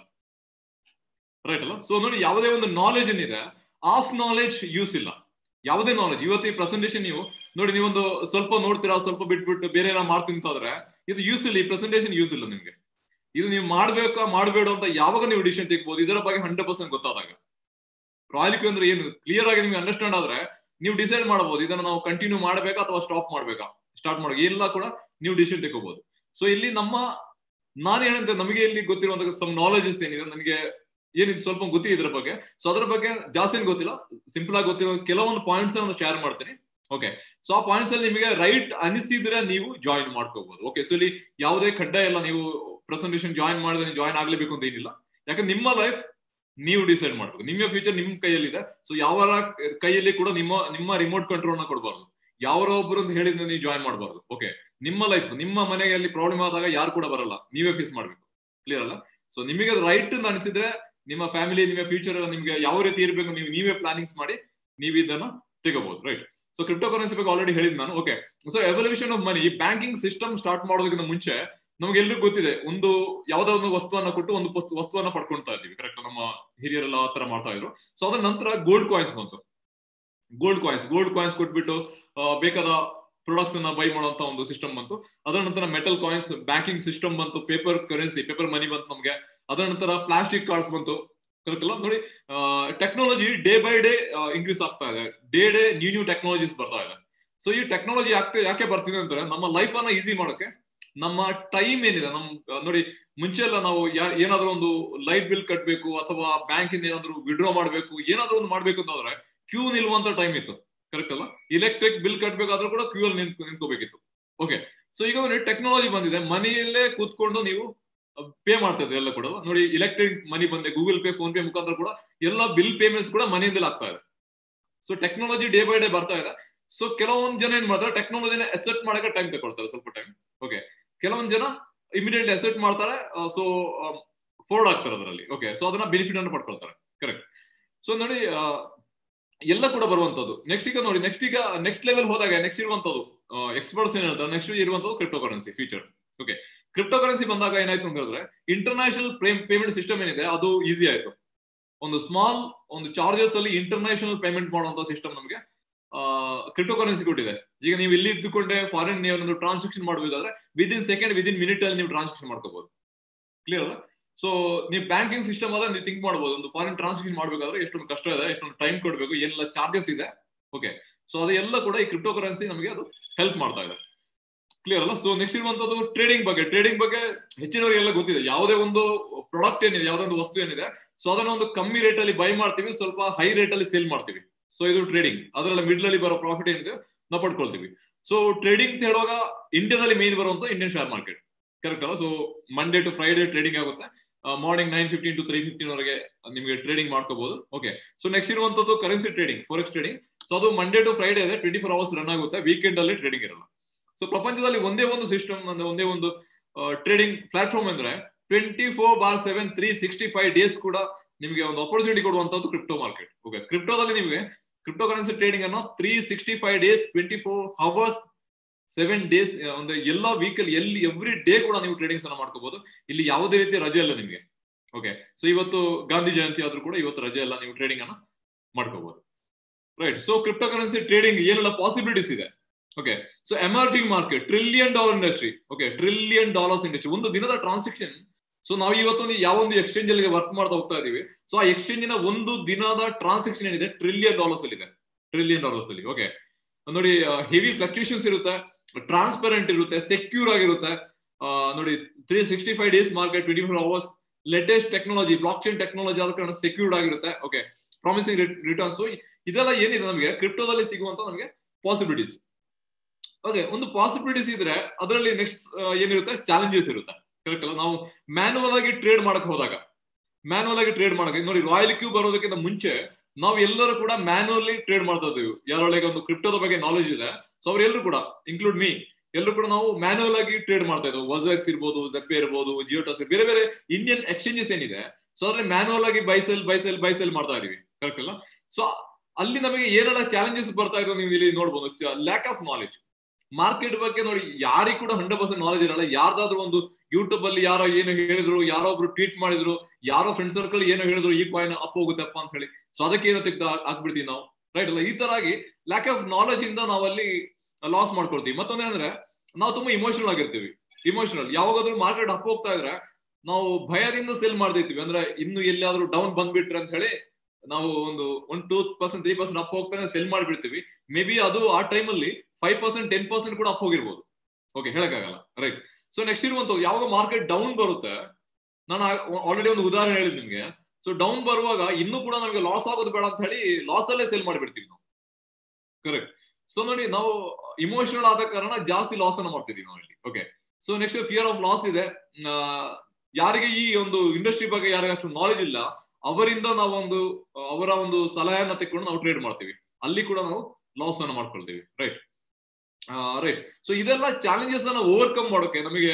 ರೈಟ್ ಅಲ್ಲ ಸೊ ನೋಡಿ ಯಾವುದೇ ಒಂದು ನಾಲೆಜ್ ಏನಿದೆ ಆಫ್ ನಾಲೆಜ್ ಯೂಸ್ ಇಲ್ಲ ಯಾವುದೇ ನಾಲೆಜ್ ಇವತ್ತು ಈ ಪ್ರೆಸೆಂಟೇಶನ್ ನೀವು ನೋಡಿ ನೀವೊಂದು ಸ್ವಲ್ಪ ನೋಡ್ತೀರಾ ಸ್ವಲ್ಪ ಬಿಟ್ಬಿಟ್ಟು ಬೇರೆ ಏನೋ ಮಾಡ್ತೀನಿ ಅಂತಂದ್ರೆ ಇದು ಯೂಸ್ ಇಲ್ಲ ಈ ಪ್ರೆಸೆಂಟೇಶನ್ ಯೂಸ್ ಇಲ್ಲ ನಿಮ್ಗೆ ಇದು ನೀವು ಮಾಡ್ಬೇಕಾ ಮಾಡಬೇಡ ಅಂತ ಯಾವಾಗ ನೀವು ಡಿಸಿಷನ್ ತೆಗ್ಬೋದು ಇದರ ಬಗ್ಗೆ ಹಂಡ್ರೆಡ್ ಪರ್ಸೆಂಟ್ ಗೊತ್ತಾದಾಗ ರಾಯಲ್ಕ್ಯೂ ಅಂದ್ರೆ ಏನು ಕ್ಲಿಯರ್ ಆಗಿ ನಿಮ್ಗೆ ಅಂಡರ್ಸ್ಟ್ಯಾಂಡ್ ಆದ್ರೆ ನೀವು ಡಿಸೈಡ್ ಮಾಡಬಹುದು ಇದನ್ನ ನಾವು ಕಂಟಿನ್ಯೂ ಮಾಡ್ಬೇಕಾ ಅಥವಾ ಸ್ಟಾಪ್ ಮಾಡ್ಬೇಕಾ ಸ್ಟಾರ್ಟ್ ಮಾಡೋ ಎಲ್ಲ ಕೂಡ ನೀವು ಡಿಸಿಷನ್ ತಗೋಬಹುದು ಸೊ ಇಲ್ಲಿ ನಮ್ಮ ನಾನು ಏನಂತ ನಮಗೆ ಇಲ್ಲಿ ಗೊತ್ತಿರುವಂತಹ ಸಮ್ ನಾಲೆಜಸ್ ಏನಿದೆ ನನಗೆ ಏನಿದೆ ಸ್ವಲ್ಪ ಗೊತ್ತಿದೆ ಇದ್ರ ಬಗ್ಗೆ ಸೊ ಅದ್ರ ಬಗ್ಗೆ ಜಾಸ್ತಿ ಏನು ಗೊತ್ತಿಲ್ಲ ಸಿಂಪಲ್ ಆಗಿ ಗೊತ್ತಿರೋ ಕೆಲವೊಂದು ಪಾಯಿಂಟ್ಸ್ ನಾನು ಶೇರ್ ಮಾಡ್ತೀನಿ ಓಕೆ ಸೊ ಆ ಪಾಯಿಂಟ್ಸ್ ಅಲ್ಲಿ ನಿಮಗೆ ರೈಟ್ ಅನಿಸಿದ್ರೆ ನೀವು ಜಾಯಿನ್ ಮಾಡ್ಕೋಬಹುದು ಓಕೆ ಸೊ ಇಲ್ಲಿ ಯಾವುದೇ ಕಡ್ಡಾಯ ಇಲ್ಲ ನೀವು ಪ್ರೆಸೆಂಟೇಷನ್ ಜಾಯಿನ್ ಮಾಡಿದ್ರೆ ನೀವು ಜಾಯಿನ್ ಆಗ್ಲೇಬೇಕು ಅಂತ ಏನಿಲ್ಲ ಯಾಕಂದ್ರೆ ನಿಮ್ಮ ಲೈಫ್ ನೀವು ಡಿಸೈಡ್ ಮಾಡ್ಬೇಕು ನಿಮ್ಮ ಫ್ಯೂಚರ್ ನಿಮ್ ಕೈಯಲ್ಲಿದೆ ಸೊ ಯಾವರ ಕೈಯಲ್ಲಿ ಕೂಡ ನಿಮ್ಮ ನಿಮ್ಮ ರಿಮೋಟ್ ಕಂಟ್ರೋಲ್ ನ ಕೊಡಬಾರ್ದು ಯಾವರ ಒಬ್ಬರು ಅಂತ ಹೇಳಿದ್ರೆ ನೀವು ಜಾಯಿನ್ ಮಾಡಬಾರ್ದು ಓಕೆ ನಿಮ್ಮ ಲೈಫ್ ನಿಮ್ಮ ಮನೆಗೆ ಅಲ್ಲಿ ಪ್ರಾಬ್ಲಮ್ ಆದಾಗ ಯಾರು ಕೂಡ ಬರಲ್ಲ ನೀವೇ ಫೇಸ್ ಮಾಡ್ಬೇಕು ಕ್ಲಿಯರ್ ಅಲ್ಲ ಸೊ ನಿಮಗೆ ರೈಟ್ ಅಂತ ಅನಿಸಿದ್ರೆ ನಿಮ್ಮ ಫ್ಯಾಮಿಲಿ ನಿಮ್ಮ ಫ್ಯೂಚರ್ ನಿಮ್ಗೆ ಯಾವ ರೀತಿ ಇರಬೇಕು ನೀವು ನೀವೇ ಪ್ಲಾನಿಂಗ್ಸ್ ಮಾಡಿ ನೀವು ಇದನ್ನ ತೆಗೋಬಹುದು ರೈಟ್ ಸೊ ಕ್ರಿಪ್ಟೋ ಕರೆನ್ಸಿ ಬಗ್ಗೆ ಆಲ್ರೆಡಿ ಹೇಳಿದ್ ನಾನು okay so evolution of money banking system start ಮಾಡೋದಕ್ಕಿಂತ ಮುಂಚೆ ನಮ್ಗೆಲ್ರಿಗೂ ಗೊತ್ತಿದೆ ಒಂದು ಯಾವ್ದೋ ಒಂದು ವಸ್ತುವನ್ನ ಕೊಟ್ಟು ಒಂದು ವಸ್ತುವನ್ನ ಪಡ್ಕೊಳ್ತಾ ಇದ್ದೀವಿ ಕರೆಕ್ಟ್ ನಮ್ಮ ಹಿರಿಯರೆಲ್ಲ ಆ ತರ ಮಾಡ್ತಾ ಇದ್ರು ಸೊ ಅದ್ರ ನಂತರ ಗೋಲ್ಡ್ ಕಾಯಿನ್ಸ್ ಬಂತು ಗೋಲ್ಡ್ ಕಾಯಿನ್ಸ್ ಗೋಲ್ಡ್ ಕಾಯಿನ್ಸ್ ಕೊಟ್ಬಿಟ್ಟು ಬೇಕಾದ ಪ್ರಾಡಕ್ಟ್ಸ್ ಅನ್ನ ಬೈ ಮಾಡುವಂತ ಒಂದು ಸಿಸ್ಟಮ್ ಬಂತು ಅದರ ನಂತರ ಮೆಟಲ್ ಕಾಯಿನ್ಸ್ ಬ್ಯಾಂಕಿಂಗ್ ಸಿಸ್ಟಮ್ ಬಂತು ಪೇಪರ್ ಕರೆನ್ಸಿ ಪೇಪರ್ ಮನಿ ಬಂತು ನಮ್ಗೆ ಅದರ ನಂತರ ಪ್ಲಾಸ್ಟಿಕ್ ಕಾರ್ಡ್ಸ್ ಬಂತು ಕರೆಕ್ಟ್ ಅಲ್ಲ ನೋಡಿ technology day by day increase ಆಗ್ತಾ ಇದೆ day day new new technologies ಬರ್ತಾ ಇದೆ ಸೊ ಈ ಟೆಕ್ನಾಲಜಿ ಯಾಕೆ ಯಾಕೆ ಬರ್ತಿದೆ ಅಂದ್ರೆ ನಮ್ಮ ಲೈಫ್ ಅನ್ನ ಈಸಿ ಮಾಡೋಕೆ ನಮ್ಮ ಟೈಮ್ ಏನಿದೆ ನಮ್ ನೋಡಿ ಮುಂಚೆ ಎಲ್ಲ ನಾವು ಏನಾದ್ರೂ ಒಂದು ಲೈಟ್ ಬಿಲ್ ಕಟ್ಟಬೇಕು ಅಥವಾ ಬ್ಯಾಂಕ್ ಇಂದ ಏನಾದ್ರು ವಿಡ್ರಾ ಮಾಡ್ಬೇಕು ಏನಾದ್ರೂ ಒಂದು ಮಾಡ್ಬೇಕು ಅಂತಂದ್ರೆ ಕ್ಯೂ ನಿಲ್ಲುವಂತ ಟೈಮ್ ಇತ್ತು ಕರೆಕ್ಟ್ ಅಲ್ಲ ಇಲೆಕ್ಟ್ರಿಕ್ ಬಿಲ್ ಕಟ್ಟಬೇಕಾದ್ರೂ ಕೂಡ ಕ್ಯೂ ಅಲ್ಲಿ ನಿಂತ್ ನಿಂತ್ಕೋಬೇಕಿತ್ತು ಓಕೆ ಸೊ ಈಗ ನೋಡಿ ಟೆಕ್ನಾಲಜಿ ಬಂದಿದೆ ಮನೆಯಲ್ಲೇ ಕೂತ್ಕೊಂಡು ನೀವು ಪೇ ಮಾಡ್ತಾ ಇದ್ರೆ ಎಲ್ಲ ಕೂಡ ನೋಡಿ ಇಲೆಕ್ಟ್ರಿಕ್ ಮನಿ ಬಂದೆ ಗೂಗಲ್ ಪೇ ಫೋನ್ ಪೇ ಮುಖಾಂತರ ಕೂಡ ಎಲ್ಲ ಬಿಲ್ ಪೇಮೆಂಟ್ಸ್ ಕೂಡ ಮನೆಯಿಂದಲೇ ಆಗ್ತಾ ಇದೆ so technology day by day ಬರ್ತಾ ಇದೆ ಸೊ ಕೆಲವೊಂದು ಜನ ಏನ್ ಮಾಡ್ತಾರೆ ಟೆಕ್ನಾಲಜಿನ ಅಸೆಪ್ಟ್ ಮಾಡಕ್ಕೆ ಟೈಮ್ ತಗೊಳ್ತಾರೆ ಸ್ವಲ್ಪ ಟೈಮ್ ಓಕೆ ಕೆಲವೊಂದು ಜನ ಇಮಿಡಿಯೇಟ್ಲಿ ಅಸೆಪ್ಟ್ ಮಾಡ್ತಾರೆ ಸೊ ಫೋರ್ಡ್ ಆಗ್ತಾರೆ ಅದರಲ್ಲಿ ಓಕೆ ಸೊ ಅದನ್ನ ಬೆನಿಫಿಟ್ ಅನ್ನು ಪಡ್ಕೊಳ್ತಾರೆ ಕರೆಕ್ಟ್ ಸೊ ನೋಡಿ ಎಲ್ಲ ಕೂಡ ಬರುವಂತದ್ದು ನೆಕ್ಸ್ಟ್ ಈಗ ನೋಡಿ ನೆಕ್ಸ್ಟ್ ಈಗ ನೆಕ್ಸ್ಟ್ ಲೆವೆಲ್ ಹೋದಾಗ ನೆಕ್ಸ್ಟ್ ಇರುವಂತದ್ದು ಎಕ್ಸ್ಪರ್ಟ್ಸ್ ಏನ್ ಹೇಳ್ತಾರೆ ನೆಕ್ಸ್ಟ್ ಇರುವಂತದ್ದು cryptocurrency future okay cryptocurrency ಬಂದಾಗ ಏನಾಯ್ತು ಅಂತ ಹೇಳಿದ್ರೆ ಇಂಟರ್ನ್ಯಾಷನಲ್ ಪೇಮೆಂಟ್ ಸಿಸ್ಟಮ್ ಏನಿದೆ ಅದು ಈಸಿ ಆಯ್ತು ಒಂದು ಸ್ಮಾಲ್ ಒಂದು ಚಾರ್ಜಸ್ ಅಲ್ಲಿ ಇಂಟರ್ನ್ಯಾಷನಲ್ ಪೇಮೆಂಟ್ ಮಾಡುವಂತ ಸಿಸ್ಟಮ್ ನಮಗೆ ಕ್ರಿಪ್ಟೋ ಕರೆನ್ಸಿ ಕೊಟ್ಟಿದೆ ಈಗ ನೀವು ಇಲ್ಲಿ ಇದ್ದುಕೊಂಡೆ ಫಾರಿನ್ ನೀವು ಟ್ರಾನ್ಸಾಕ್ಷನ್ ಮಾಡಬೇಕಾದ್ರೆ ವಿದಿನ್ ಸೆಕೆಂಡ್ ವಿದಿನ್ ಮಿನಿಟ್ ಅಲ್ಲಿ ನೀವು ಟ್ರಾನ್ಸಾಕ್ಷನ್ ಮಾಡ್ಕೋಬಹುದು ಕ್ಲಿಯರ್ ಅಲ್ಲ ಸೊ ನೀವು ಬ್ಯಾಂಕಿಂಗ್ ಸಿಸ್ಟಮ್ ಆದ್ರೆ ನೀವು ಥಿಂಕ್ ಮಾಡಬಹುದು ಒಂದು ಫಾರಿನ್ ಟ್ರಾನ್ಸಾಕ್ಷನ್ ಮಾಡಬೇಕಾದ್ರೆ ಎಷ್ಟೊಂದು ಕಷ್ಟ ಇದೆ ಎಷ್ಟೊಂದು ಟೈಮ್ ಕೊಡಬೇಕು ಏನೆಲ್ಲ ಚಾರ್ಜಸ್ ಇದೆ ಓಕೆ ಸೊ ಅದೆಲ್ಲ ಕೂಡ ಈ ಕ್ರಿಪ್ಟೋ ಕರೆನ್ಸಿ ನಮಗೆ ಅದು ಹೆಲ್ಪ್ ಮಾಡ್ತಾ ಇದೆ ಕ್ಲಿಯರ್ ಅಲ್ಲ ಸೊ ನೆಕ್ಸ್ಟ್ ಇರುವಂತದ್ದು ಟ್ರೇಡಿಂಗ್ ಬಗ್ಗೆ ಟ್ರೇಡಿಂಗ್ ಬಗ್ಗೆ ಹೆಚ್ಚಿನವರಿಗೆಲ್ಲ ಗೊತ್ತಿದೆ ಯಾವುದೇ ಒಂದು ಪ್ರಾಡಕ್ಟ್ ಏನಿದೆ ಯಾವುದೇ ಒಂದು ವಸ್ತು ಏನಿದೆ ಸೊ ಅದನ್ನ ಒಂದು ಕಮ್ಮಿ ರೇಟ್ ಅಲ್ಲಿ ಬೈ ಮಾಡ್ತೀವಿ ಸ್ವಲ್ಪ ಹೈ ರೇಟ್ ಅಲ್ಲಿ ಸೇಲ್ ಮಾಡ್ತೀವಿ ಸೊ ಇದು ಟ್ರೇಡಿಂಗ್ ಅದರಲ್ಲಿ ಮಿಡ್ಲ್ ಅಲ್ಲಿ ಬರೋ ಪ್ರಾಫಿಟ್ ಏನಿದೆ ನಾವು ಪಡ್ಕೊಳ್ತೀವಿ ಸೊ ಟ್ರೇಡಿಂಗ್ ಅಂತ ಹೇಳುವಾಗ ಇಂಡಿಯಾದಲ್ಲಿ ಮೇನ್ ಬರುವಂತ ಇಂಡಿಯನ್ ಶೇರ್ ಮಾರ್ಕೆಟ್ ಕರೆಕ್ಟ್ ಅಲ್ಲ so Monday to Friday trading ಆಗುತ್ತೆ morning nine fifteen to three fifteen ವರೆಗೆ ನಿಮಗೆ ಟ್ರೇಡಿಂಗ್ ಮಾಡ್ಕೋಬಹುದು ಓಕೆ ಸೊ ನೆಕ್ಸ್ಟ್ ಇರುವಂತದ್ದು currency trading forex trading so ಅದು ಮಂಡೇ ಟು ಫ್ರೈಡೆ ಇದೆ ಟ್ವೆಂಟಿ ಫೋರ್ ಅವರ್ಸ್ ರನ್ ಆಗುತ್ತೆ ವೀಕೆಂಡ್ ಅಲ್ಲಿ ಟ್ರೇಡಿಂಗ್ ಇರಲ್ಲ ಸೊ ಪ್ರಪಂಚದಲ್ಲಿ ಒಂದೇ ಒಂದು ಸಿಸ್ಟಮ್ ಅಂದ್ರೆ ಒಂದೇ ಒಂದು ಟ್ರೇಡಿಂಗ್ ಪ್ಲಾಟ್ಫಾರ್ಮ್ ಅಂದ್ರೆ twenty four bar seven three sixty five days ಕೂಡ ನಿಮಗೆ ಒಂದು ಅಪರ್ಚುನಿಟಿ ಕೊಡುವಂತದ್ದು ಕ್ರಿಪ್ಟೋ ಮಾರ್ಕೆಟ್ ಓಕೆ ಕ್ರಿಪ್ಟೋದಲ್ಲಿ ನಿಮಗೆ ಕ್ರಿಪ್ಟೋ ಕರೆನ್ಸಿ ಟ್ರೇಡಿಂಗ್ ಅನ್ನು three sixty five days twenty four hours seven days ಒಂದು ಎಲ್ಲ ವೀಕಲ್ಲಿ ಎಲ್ಲಿ ಎವ್ರಿ ಡೇ ಕೂಡ ನೀವು ಟ್ರೇಡಿಂಗ್ಸ್ ಅನ್ನ ಮಾಡ್ಕೋಬಹುದು ಇಲ್ಲಿ ಯಾವುದೇ ರೀತಿ ರಜೆ ಇಲ್ಲ ನಿಮಗೆ ಓಕೆ ಸೊ ಇವತ್ತು ಗಾಂಧಿ ಜಯಂತಿ ಆದ್ರೂ ಕೂಡ ಇವತ್ತು ರಜೆ ಎಲ್ಲ ನೀವು ಟ್ರೇಡಿಂಗ್ ಅನ್ನ ಮಾಡ್ಕೋಬಹುದು right so cryptocurrency trading ಏನೆಲ್ಲ ಪಾಸಿಬಿಲಿಟೀಸ್ ಇದೆ okay so emerging market trillion dollar industry okay trillion dollars industry ಒಂದು ದಿನದ ಟ್ರಾನ್ಸಾಕ್ಷನ್ ಸೊ ನಾವು ಇವತ್ತು ಯಾವ ಒಂದು ಎಕ್ಸ್ಚೇಂಜ್ ಅಲ್ಲಿ ವರ್ಕ್ ಮಾಡ್ತಾ ಹೋಗ್ತಾ ಇದೀವಿ ಸೊ ಆ ಎಕ್ಸ್ಚೇಂಜ್ ನ ಒಂದು ದಿನದ ಟ್ರಾನ್ಸಾಕ್ಷನ್ ಏನಿದೆ ಟ್ರಿಲಿಯನ್ ಡಾಲರ್ಸ್ ಅಲ್ಲಿ ಇದೆ ಟ್ರಿಲಿಯನ್ ಡಾಲರ್ಸ್ ಅಲ್ಲಿ ಓಕೆ ನೋಡಿ ಹೆವಿ ಫ್ಲಕ್ಚುಯೇಷನ್ಸ್ ಇರುತ್ತೆ ಟ್ರಾನ್ಸ್ಪರೆಂಟ್ ಇರುತ್ತೆ ಸೆಕ್ಯೂರ್ ಆಗಿರುತ್ತೆ ನೋಡಿ three sixty five days market twenty four hours latest technology blockchain technology ಆದ ಕಾರಣ ಸೆಕ್ಯೂರ್ಡ್ ಆಗಿರುತ್ತೆ ಓಕೆ ಪ್ರಾಮಿಸಿಂಗ್ ರಿಟರ್ನ್ಸ್ ಇದೆಲ್ಲ ಏನಿದೆ ನಮಗೆ ಕ್ರಿಪ್ಟೋದಲ್ಲಿ ಸಿಗುವಂತ ನಮಗೆ ಪಾಸಿಬಿಲಿಟೀಸ್ ಓಕೆ ಒಂದು ಪಾಸಿಬಿಲಿಟೀಸ್ ಇದ್ರೆ ಅದರಲ್ಲಿ ನೆಕ್ಸ್ಟ್ ಏನಿರುತ್ತೆ ಚಾಲೆಂಜಸ್ ಇರುತ್ತೆ ಕರೆಕ್ಟ್ ಅಲ್ಲ ನಾವು ಮ್ಯಾನುವಲ್ ಆಗಿ ಟ್ರೇಡ್ ಮಾಡಕ್ ಹೋದಾಗ ಮ್ಯಾನುವಲ್ ಆಗಿ ಟ್ರೇಡ್ ಮಾಡಕ್ಕೆ ನೋಡಿ ರಾಯಲ್ ಕ್ಯೂ ಬರೋದಕ್ಕಿಂತ ಮುಂಚೆ ನಾವು ಎಲ್ಲರೂ ಕೂಡ ಮ್ಯಾನುವಲಿ ಟ್ರೇಡ್ ಮಾಡ್ತಾ ಇದ್ದೀವಿ ಯಾರೊಳಗೆ ಒಂದು ಕ್ರಿಪ್ಟೋದ ಬಗ್ಗೆ ನಾಲೆಜ್ ಇದೆ ಸೊ ಅವ್ರೆಲ್ಲರೂ ಕೂಡ ಇನ್ಕ್ಲೂಡ್ ಮೀ ಎಲ್ಲರೂ ಕೂಡ ನಾವು ಮ್ಯಾನುವಲ್ ಆಗಿ ಟ್ರೇಡ್ ಮಾಡ್ತಾ ಇದ್ವು ವಜೆಕ್ಸ್ ಇರ್ಬೋದು ಜೆಪೆ ಇರ್ಬೋದು ಜಿಯೋಟಾಸ್ ಬೇರೆ ಬೇರೆ ಇಂಡಿಯನ್ ಎಕ್ಸ್ಚೇಂಜಸ್ ಏನಿದೆ ಸೊ ಅದ್ರಲ್ಲಿ ಮ್ಯಾನುವಲ್ ಆಗಿ ಬೈಸೆಲ್ ಬೈಸೆಲ್ ಬೈಸೆಲ್ ಮಾಡ್ತಾ ಇದೀವಿ ಕರೆಕ್ಟ್ ಅಲ್ಲ ಸೊ ಅಲ್ಲಿ ನಮಗೆ ಏನೆಲ್ಲ ಚಾಲೆಂಜಸ್ ಬರ್ತಾ ಇರೋ ನೀವು ಇಲ್ಲಿ ನೋಡ್ಬೋದು ಲ್ಯಾಕ್ ಆಫ್ ನಾಲೆಜ್ ಮಾರ್ಕೆಟ್ ಬಗ್ಗೆ ನೋಡಿ ಯಾರಿಗೂ ಕೂಡ ಹಂಡ್ರೆಡ್ ಪರ್ಸೆಂಟ್ ನಾಲೆಜ್ ಇರಲ್ಲ ಯಾರ್ದಾದ್ರೂ ಒಂದು ಯೂಟ್ಯೂಬ್ ಅಲ್ಲಿ ಯಾರೋ ಏನು ಹೇಳಿದ್ರು ಯಾರೋ ಒಬ್ರು ಟ್ವೀಟ್ ಮಾಡಿದ್ರು ಯಾರೋ ಫ್ರೆಂಡ್ ಸರ್ಕಲ್ ಏನೋ ಹೇಳಿದ್ರು ಈ ಕಾಯಿನ್ ಅಪ್ ಹೋಗುತ್ತಪ್ಪ ಅಂತ ಹೇಳಿ ಸೊ ಅದಕ್ಕೆ ಏನೋ ತೆಗ್ದು ಹಾಕ್ಬಿಡ್ತೀವಿ ನಾವು ರೈಟ್ ಅಲ್ಲ ಈ ತರ ಆಗಿ ಲ್ಯಾಕ್ ಆಫ್ ನಾಲೆಜ್ ಇಂದ ನಾವಲ್ಲಿ ಲಾಸ್ ಮಾಡ್ಕೊಳ್ತೀವಿ ಮತ್ತೊಂದೇನಂದ್ರೆ ನಾವು ತುಂಬಾ ಇಮೋಷನಲ್ ಆಗಿರ್ತೀವಿ ಇಮೋಷನಲ್ ಯಾವಾಗಾದ್ರೂ ಮಾರ್ಕೆಟ್ ಅಪ್ ಹೋಗ್ತಾ ಇದ್ರೆ ನಾವು ಭಯದಿಂದ ಸೆಲ್ ಮಾಡ್ದಿರ್ತೀವಿ ಅಂದ್ರೆ ಇನ್ನು ಎಲ್ಲಿಯಾದ್ರೂ ಡೌನ್ ಬಂದ್ಬಿಟ್ರೆ ಅಂತ ಹೇಳಿ ನಾವು ಒಂದು one two percent three percent up ಹೋಗ್ತಾನೆ ಸೆಲ್ ಮಾಡ್ಬಿಡ್ತೀವಿ ಮೇ ಬಿ ಅದು ಆ ಟೈಮಲ್ಲಿ ಫೈವ್ ಪರ್ಸೆಂಟ್ ಟೆನ್ ಪರ್ಸೆಂಟ್ ಕೂಡ ಅಪ್ ಹೋಗಿರ್ಬೋದು ಓಕೆ ಹೇಳಕ್ಕಾಗಲ್ಲ ರೈಟ್ ಸೊ ನೆಕ್ಸ್ಟ್ ಇರುವಂತದ್ದು ಯಾವಾಗ ಮಾರ್ಕೆಟ್ ಡೌನ್ ಬರುತ್ತೆ ನಾನು ಆಲ್ರೆಡಿ ಒಂದು ಉದಾಹರಣೆ ಹೇಳಿದ್ ನಿಮ್ಗೆ ಸೊ ಡೌನ್ ಬರುವಾಗ ಇನ್ನೂ ಕೂಡ ನಮಗೆ ಲಾಸ್ ಆಗೋದು ಬೇಡ ಅಂತ ಹೇಳಿ ಲಾಸ್ ಅಲ್ಲೇ ಸೇಲ್ ಮಾಡಿಬಿಡ್ತೀವಿ ನಾವು ಕರೆಕ್ಟ್ ಸೊ ನೋಡಿ ನಾವು ಇಮೋಷನಲ್ ಆದ ಕಾರಣ ಜಾಸ್ತಿ ಲಾಸ್ ಅನ್ನ ಮಾಡ್ತಿದೀವಿ ನಾವು ಇಲ್ಲಿ okay so next fear of loss ಇದೆ ಯಾರಿಗೆ ಈ ಒಂದು ಇಂಡಸ್ಟ್ರಿ ಬಗ್ಗೆ ಯಾರಿಗೆ ಅಷ್ಟು ನಾಲೆಜ್ ಇಲ್ಲ ಅವರಿಂದ ನಾವು ಒಂದು ಅವರ ಒಂದು ಸಲಹೆಯನ್ನ ತೆಕ್ಕೊಂಡು ನಾವು ಟ್ರೇಡ್ ಮಾಡ್ತೀವಿ ಅಲ್ಲಿ ಕೂಡ ನಾವು ಲಾಸ್ ಅನ್ನ ಮಾಡ್ಕೊಳ್ತೀವಿ ರೈಟ್ ರೈಟ್ ಸೊ ಇದೆಲ್ಲ ಚಾಲೆಂಜಸ್ ಅನ್ನ ಓವರ್ಕಮ್ ಮಾಡೋಕೆ ನಮಗೆ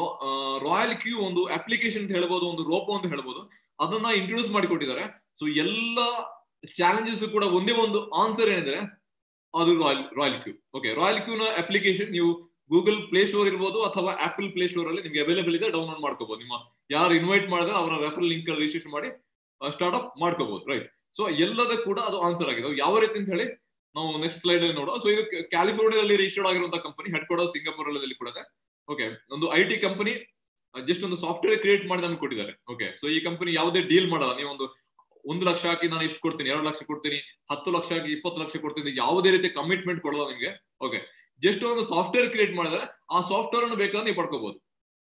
ರಾಯಲ್ ಕ್ಯೂ ಒಂದು ಅಪ್ಲಿಕೇಶನ್ ಅಂತ ಹೇಳ್ಬೋದು ಒಂದು ರೋಪೋ ಅಂತ ಹೇಳ್ಬೋದು ಅದನ್ನ ಇಂಟ್ರೊಡ್ಯೂಸ್ ಮಾಡಿಕೊಟ್ಟಿದ್ದಾರೆ ಸೊ ಎಲ್ಲ ಚಾಲೆಂಜಸ್ ಕೂಡ ಒಂದೇ ಒಂದು ಆನ್ಸರ್ ಏನಿದ್ರೆ ಅದು Royal Royal Q okay Royal ಕ್ಯೂನ ಅಪ್ಲಿಕೇಶನ್ ನೀವು ಗೂಗಲ್ ಪ್ಲೇ ಸ್ಟೋರ್ ಇರ್ಬೋದು ಅಥವಾ ಆಪಲ್ ಪ್ಲೇ ಸ್ಟೋರ್ ಅಲ್ಲಿ ನಿಮ್ಗೆ ಅವೈಲೇಬಲ್ ಇದೆ ಡೌನ್ಲೋಡ್ ಮಾಡ್ಕೋಬಹುದು ನಿಮ್ಮ ಯಾರು ಇನ್ವೈಟ್ ಮಾಡಿದ್ರೆ ಅವರ ರೆಫರಲ್ ಲಿಂಕ್ ಅಲ್ಲಿ ರಿಜಿಸ್ಟ್ರೇಷನ್ ಮಾಡಿ ಸ್ಟಾರ್ಟ್ ಅಪ್ ಮಾಡ್ಕೋಬಹುದು ರೈಟ್ ಸೊ ಎಲ್ಲದ ಕೂಡ ಅದು ಆನ್ಸರ್ ಆಗಿದೆ ಯಾವ ರೀತಿ ಅಂತ ಹೇಳಿ ನಾವು ನೆಕ್ಸ್ಟ್ ಸ್ಲೈಡ್ ಅಲ್ಲಿ ನೋಡುವ ಸೊ ಇದು ಕ್ಯಾಲಿಫೋರ್ನಿಯಾದಲ್ಲಿ ರಿಜಿಸ್ಟರ್ಡ್ ಆಗಿರುವಂತಹ ಕಂಪನಿ ಹೆಡ್ ಕ್ವಾರ್ಟರ್ ಸಿಂಗಾಪುರ್ ಅಲ್ಲಿ ಕೂಡ ಇದೆ ಓಕೆ ಒಂದು ಐ ಟಿ ಕಂಪನಿ ಜಸ್ಟ್ ಒಂದು ಸಾಫ್ಟ್ವೇರ್ ಕ್ರಿಯೇಟ್ ಮಾಡಿ ನಮ್ಗೆ ಕೊಟ್ಟಿದ್ದಾರೆ ಓಕೆ ಸೊ ಈ ಕಂಪನಿ ಯಾವುದೇ ಡೀಲ್ ಮಾಡಲ್ಲ ನೀವು ಒಂದು ಒಂದು ಲಕ್ಷ ಹಾಕಿ ನಾನು ಇಷ್ಟು ಕೊಡ್ತೀನಿ ಎರಡು ಲಕ್ಷ ಕೊಡ್ತೀನಿ ಹತ್ತು ಲಕ್ಷ ಹಾಕಿ ಇಪ್ಪತ್ತು ಲಕ್ಷ ಕೊಡ್ತೀನಿ ಯಾವುದೇ ರೀತಿ ಕಮಿಟ್ಮೆಂಟ್ ಕೊಡಲ್ಲ ನಿಮ್ಗೆ ಓಕೆ ಜಸ್ಟ್ ಒಂದು ಸಾಫ್ಟ್ವೇರ್ ಕ್ರಿಯೇಟ್ ಮಾಡಿದ್ರೆ ಆ ಸಾಫ್ಟ್ವೇರ್ ಅನ್ನು ಬೇಕಾದ್ರೆ ನೀವು ಪಡ್ಕೋಬಹುದು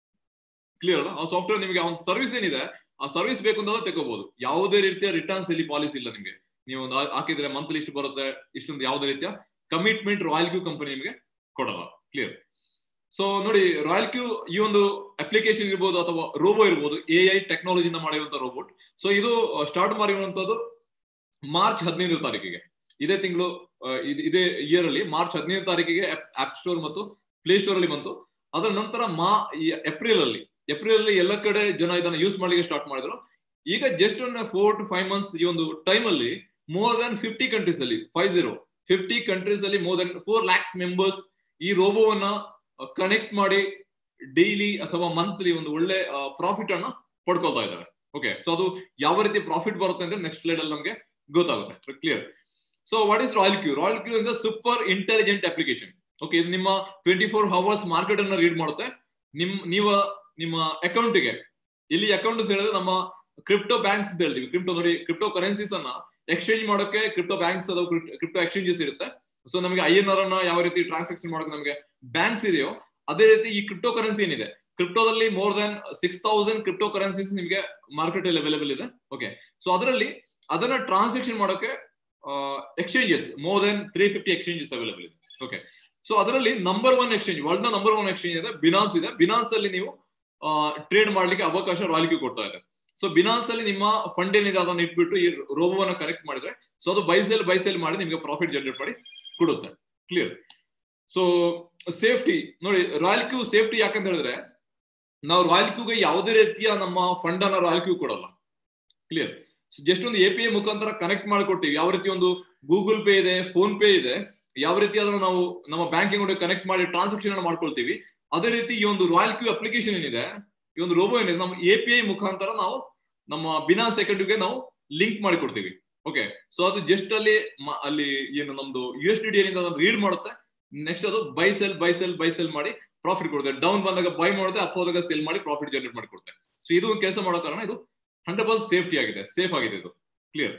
ಕ್ಲಿಯರ್ ಅಲ್ಲ ಆ ಸಾಫ್ಟ್ವೇರ್ ನಿಮಗೆ ಒಂದು ಸರ್ವಿಸ್ ಏನಿದೆ ಆ ಸರ್ವಿಸ್ ಬೇಕು ಅಂತ ತಗೋಬಹುದು ಯಾವುದೇ ರೀತಿಯ ರಿಟರ್ನ್ಸ್ ಇಲ್ಲಿ ಪಾಲಿಸಿ ಇಲ್ಲ ನಿಮಗೆ ನೀವು ಒಂದು ಹಾಕಿದ್ರೆ ಮಂತ್ಲಿ ಇಷ್ಟು ಬರುತ್ತೆ ಇಷ್ಟೊಂದು ಯಾವುದೇ ರೀತಿಯ ಕಮಿಟ್ಮೆಂಟ್ ರಾಯಲ್ ಕ್ಯೂ ಕಂಪನಿ ನಿಮಗೆ ಕೊಡಲ್ಲ ಕ್ಲಿಯರ್ ಸೊ ನೋಡಿ ರಾಯಲ್ ಕ್ಯೂ ಈ ಒಂದು ಅಪ್ಲಿಕೇಶನ್ ಇರ್ಬೋದು ಅಥವಾ ರೋಬೋ ಇರ್ಬೋದು ಎ ಐ ಟೆಕ್ನಾಲಜಿಯಿಂದ ಮಾಡಿರುವಂತಹ ರೋಬೋಟ್ ಸೊ ಇದು ಸ್ಟಾರ್ಟ್ ಮಾಡಿರುವಂತದ್ದು ಮಾರ್ಚ್ ಹದಿನೈದು ತಾರೀಕಿಗೆ ಇದೇ ತಿಂಗಳು ಇದೇ ಇಯರ್ ಅಲ್ಲಿ ಮಾರ್ಚ್ ಹದಿನೈದು ತಾರೀಕಿಗೆ ಆಪ್ ಸ್ಟೋರ್ ಮತ್ತು ಪ್ಲೇ ಸ್ಟೋರ್ ಅಲ್ಲಿ ಬಂತು ಅದರ ನಂತರ ಮಾ ಏಪ್ರಿಲ್ ಅಲ್ಲಿ ಏಪ್ರಿಲ್ ಅಲ್ಲಿ ಎಲ್ಲ ಕಡೆ ಜನ ಇದನ್ನ ಯೂಸ್ ಮಾಡ್ಲಿಕ್ಕೆ ಸ್ಟಾರ್ಟ್ ಮಾಡಿದ್ರು ಈಗ ಜಸ್ಟ್ ಒಂದು ಫೋರ್ ಟು ಫೈವ್ ಮಂತ್ಸ್ ಈ ಒಂದು ಟೈಮ್ ಅಲ್ಲಿ ಮೋರ್ ದನ್ ಫಿಫ್ಟಿ ಕಂಟ್ರೀಸ್ ಅಲ್ಲಿ ಫೈವ್ ಜೀರೋ ಫಿಫ್ಟಿ ಕಂಟ್ರೀಸ್ ಅಲ್ಲಿ more than four lakhs members ಈ ರೋಬೋವನ್ನ ಕನೆಕ್ಟ್ ಮಾಡಿ ಡೈಲಿ ಅಥವಾ ಮಂತ್ಲಿ ಒಂದು ಒಳ್ಳೆ ಪ್ರಾಫಿಟ್ ಅನ್ನ ಪಡ್ಕೊಳ್ತಾ ಇದ್ದಾರೆ ಓಕೆ ಸೊ ಅದು ಯಾವ ರೀತಿ ಪ್ರಾಫಿಟ್ ಬರುತ್ತೆ ಅಂದ್ರೆ ನೆಕ್ಸ್ಟ್ ಸ್ಲೈಡ್ ಅಲ್ಲಿ ನಮಗೆ ಗೊತ್ತಾಗುತ್ತೆ clear so what is Royal Q Royal Q is super intelligent application okay ಇದು ನಿಮ್ಮ ಟ್ವೆಂಟಿ ಫೋರ್ ಅವರ್ಸ್ ಮಾರ್ಕೆಟ್ ಅನ್ನ ರೀಡ್ ಮಾಡುತ್ತೆ ನಿಮ್ ನೀವು ನಿಮ್ಮ ಅಕೌಂಟ್ಗೆ ಇಲ್ಲಿ ಅಕೌಂಟ್ ಅಂತ ಹೇಳಿದ್ರೆ ನಮ್ಮ ಕ್ರಿಪ್ಟೋ ಬ್ಯಾಂಕ್ಸ್ ಅಂತ ಹೇಳ್ತೀವಿ ಕ್ರಿಪ್ಟೋ ನೋಡಿ ಕ್ರಿಪ್ಟೋ ಕರೆನ್ಸೀಸ್ ಅನ್ನ ಎಕ್ಸ್ಚೇಂಜ್ ಮಾಡೋಕೆ ಕ್ರಿಪ್ಟೋ ಬ್ಯಾಂಕ್ಸ್ ಅಥವಾ ಕ್ರಿಪ್ಟೋ ಎಕ್ಸ್ಚೇಂಜಸ್ ಇರುತ್ತೆ ಸೊ ನಮಗೆ ಐ ಎನ್ ಆರ್ ಅನ್ನ ಯಾವ ರೀತಿ ಟ್ರಾನ್ಸಾಕ್ಷನ್ ಮಾಡೋಕೆ ನಮಗೆ ಬ್ಯಾಂಕ್ಸ್ ಇದೆಯೋ ಅದೇ ರೀತಿ ಈ ಕ್ರಿಪ್ಟೋ ಕರೆನ್ಸಿ ಏನಿದೆ ಕ್ರಿಪ್ಟೋದಲ್ಲಿ more than six thousand cryptocurrencies ನಿಮಗೆ ಮಾರ್ಕೆಟ್ ಅಲ್ಲಿ ಅವೈಲೇಬಲ್ ಇದೆ ಓಕೆ ಸೊ ಅದರಲ್ಲಿ ಅದನ್ನ ಟ್ರಾನ್ಸಾಕ್ಷನ್ ಮಾಡೋಕೆ exchanges more than three fifty exchanges available ಇದೆ ಓಕೆ ಸೊ ಅದರಲ್ಲಿ ನಂಬರ್ ಒನ್ ಎಕ್ಸ್ಚೇಂಜ್ ವರ್ಲ್ಡ್ ನ ನಂಬರ್ ಒನ್ ಎಕ್ಸ್ಚೇಂಜ್ ಇದೆ ಬಿನಾನ್ಸ್ ಇದೆ ಬಿನಾನ್ಸ್ ಅಲ್ಲಿ ನೀವು ಟ್ರೇಡ್ ಮಾಡ್ಲಿಕ್ಕೆ ಅವಕಾಶ ರಾಯಲ್ಗೆ ಕೊಡ್ತಾ ಇದೆ ಸೊ ಬಿನಾನ್ಸ್ ಅಲ್ಲಿ ನಿಮ್ಮ ಫಂಡ್ ಏನಿದೆ ಅದನ್ನ ಇಟ್ಬಿಟ್ಟು ಈ ರೋಬೋವನ್ನ ಕನೆಕ್ಟ್ ಮಾಡಿದ್ರೆ ಸೊ ಅದು ಬೈಸೆಲ್ ಬೈಸೆಲ್ ಮಾಡಿ ನಿಮಗೆ ಪ್ರಾಫಿಟ್ ಜನರೇಟ್ ಮಾಡಿ ಕೊಡುತ್ತೆ ಕ್ಲಿಯರ್ ಸೊ ಸೇಫ್ಟಿ ನೋಡಿ ರಾಯಲ್ ಕ್ಯೂ ಸೇಫ್ಟಿ ಯಾಕಂತ ಹೇಳಿದ್ರೆ ನಾವು ರಾಯಲ್ ಕ್ಯೂಗೆ ಯಾವುದೇ ರೀತಿಯ ನಮ್ಮ ಫಂಡ್ ಅನ್ನ ರಾಯಲ್ ಕ್ಯೂ ಕೊಡಲ್ಲ ಕ್ಲಿಯರ್ ಜಸ್ಟ್ ಒಂದು ಎ ಪಿ ಐ ಮುಖಾಂತರ ಕನೆಕ್ಟ್ ಮಾಡಿಕೊಡ್ತೀವಿ ಯಾವ ರೀತಿ ಒಂದು ಗೂಗಲ್ ಪೇ ಇದೆ ಫೋನ್ ಪೇ ಇದೆ ಯಾವ ರೀತಿ ಅದನ್ನ ನಾವು ನಮ್ಮ ಬ್ಯಾಂಕಿಂಗ್ ಕನೆಕ್ಟ್ ಮಾಡಿ ಟ್ರಾನ್ಸಾಕ್ಷನ್ ಮಾಡ್ಕೊಳ್ತೀವಿ ಅದೇ ರೀತಿ ಈ ಒಂದು ರಾಯಲ್ ಕ್ಯೂ ಅಪ್ಲಿಕೇಶನ್ ಏನಿದೆ ಈ ಒಂದು ರೋಬೋ ಏನಿದೆ ನಮ್ಮ ಎ ಪಿ ಐ ಮುಖಾಂತರ ನಾವು ನಮ್ಮ ಬಿನಾನ್ಸ್ ಅಕೌಂಟ್ಗೆ ನಾವು ಲಿಂಕ್ ಮಾಡಿ ಕೊಡ್ತೀವಿ ಓಕೆ ಸೊ ಅದು ಜಸ್ಟ್ ಅಲ್ಲಿ ಅಲ್ಲಿ ಏನು ನಮ್ದು ಯು ಎಸ್ ಡಿ ಡಿ ಏನಿದೆ ಅದನ್ನ ರೀಡ್ ಮಾಡುತ್ತೆ ನೆಕ್ಸ್ಟ್ ಅದು buy sell buy sell buy sell ಮಾಡಿ ಪ್ರಾಫಿಟ್ ಕೊಡುತ್ತೆ ಡೌನ್ ಬಂದಾಗ ಬೈ ಮಾಡುತ್ತೆ ಅಪ್ ಹೋದಾಗ ಸೆಲ್ ಮಾಡಿ ಪ್ರಾಫಿಟ್ ಜನರೇಟ್ ಮಾಡಿ ಕೊಡುತ್ತೆ ಸೊ ಇದು ಕೆಲಸ ಮಾಡೋ ಕಾರಣ ಇದು ಹಂಡ್ರೆಡ್ ಪರ್ಸೆಂಟ್ ಸೇಫ್ಟಿ ಆಗಿದೆ ಸೇಫ್ ಆಗಿದೆ ಇದು ಕ್ಲಿಯರ್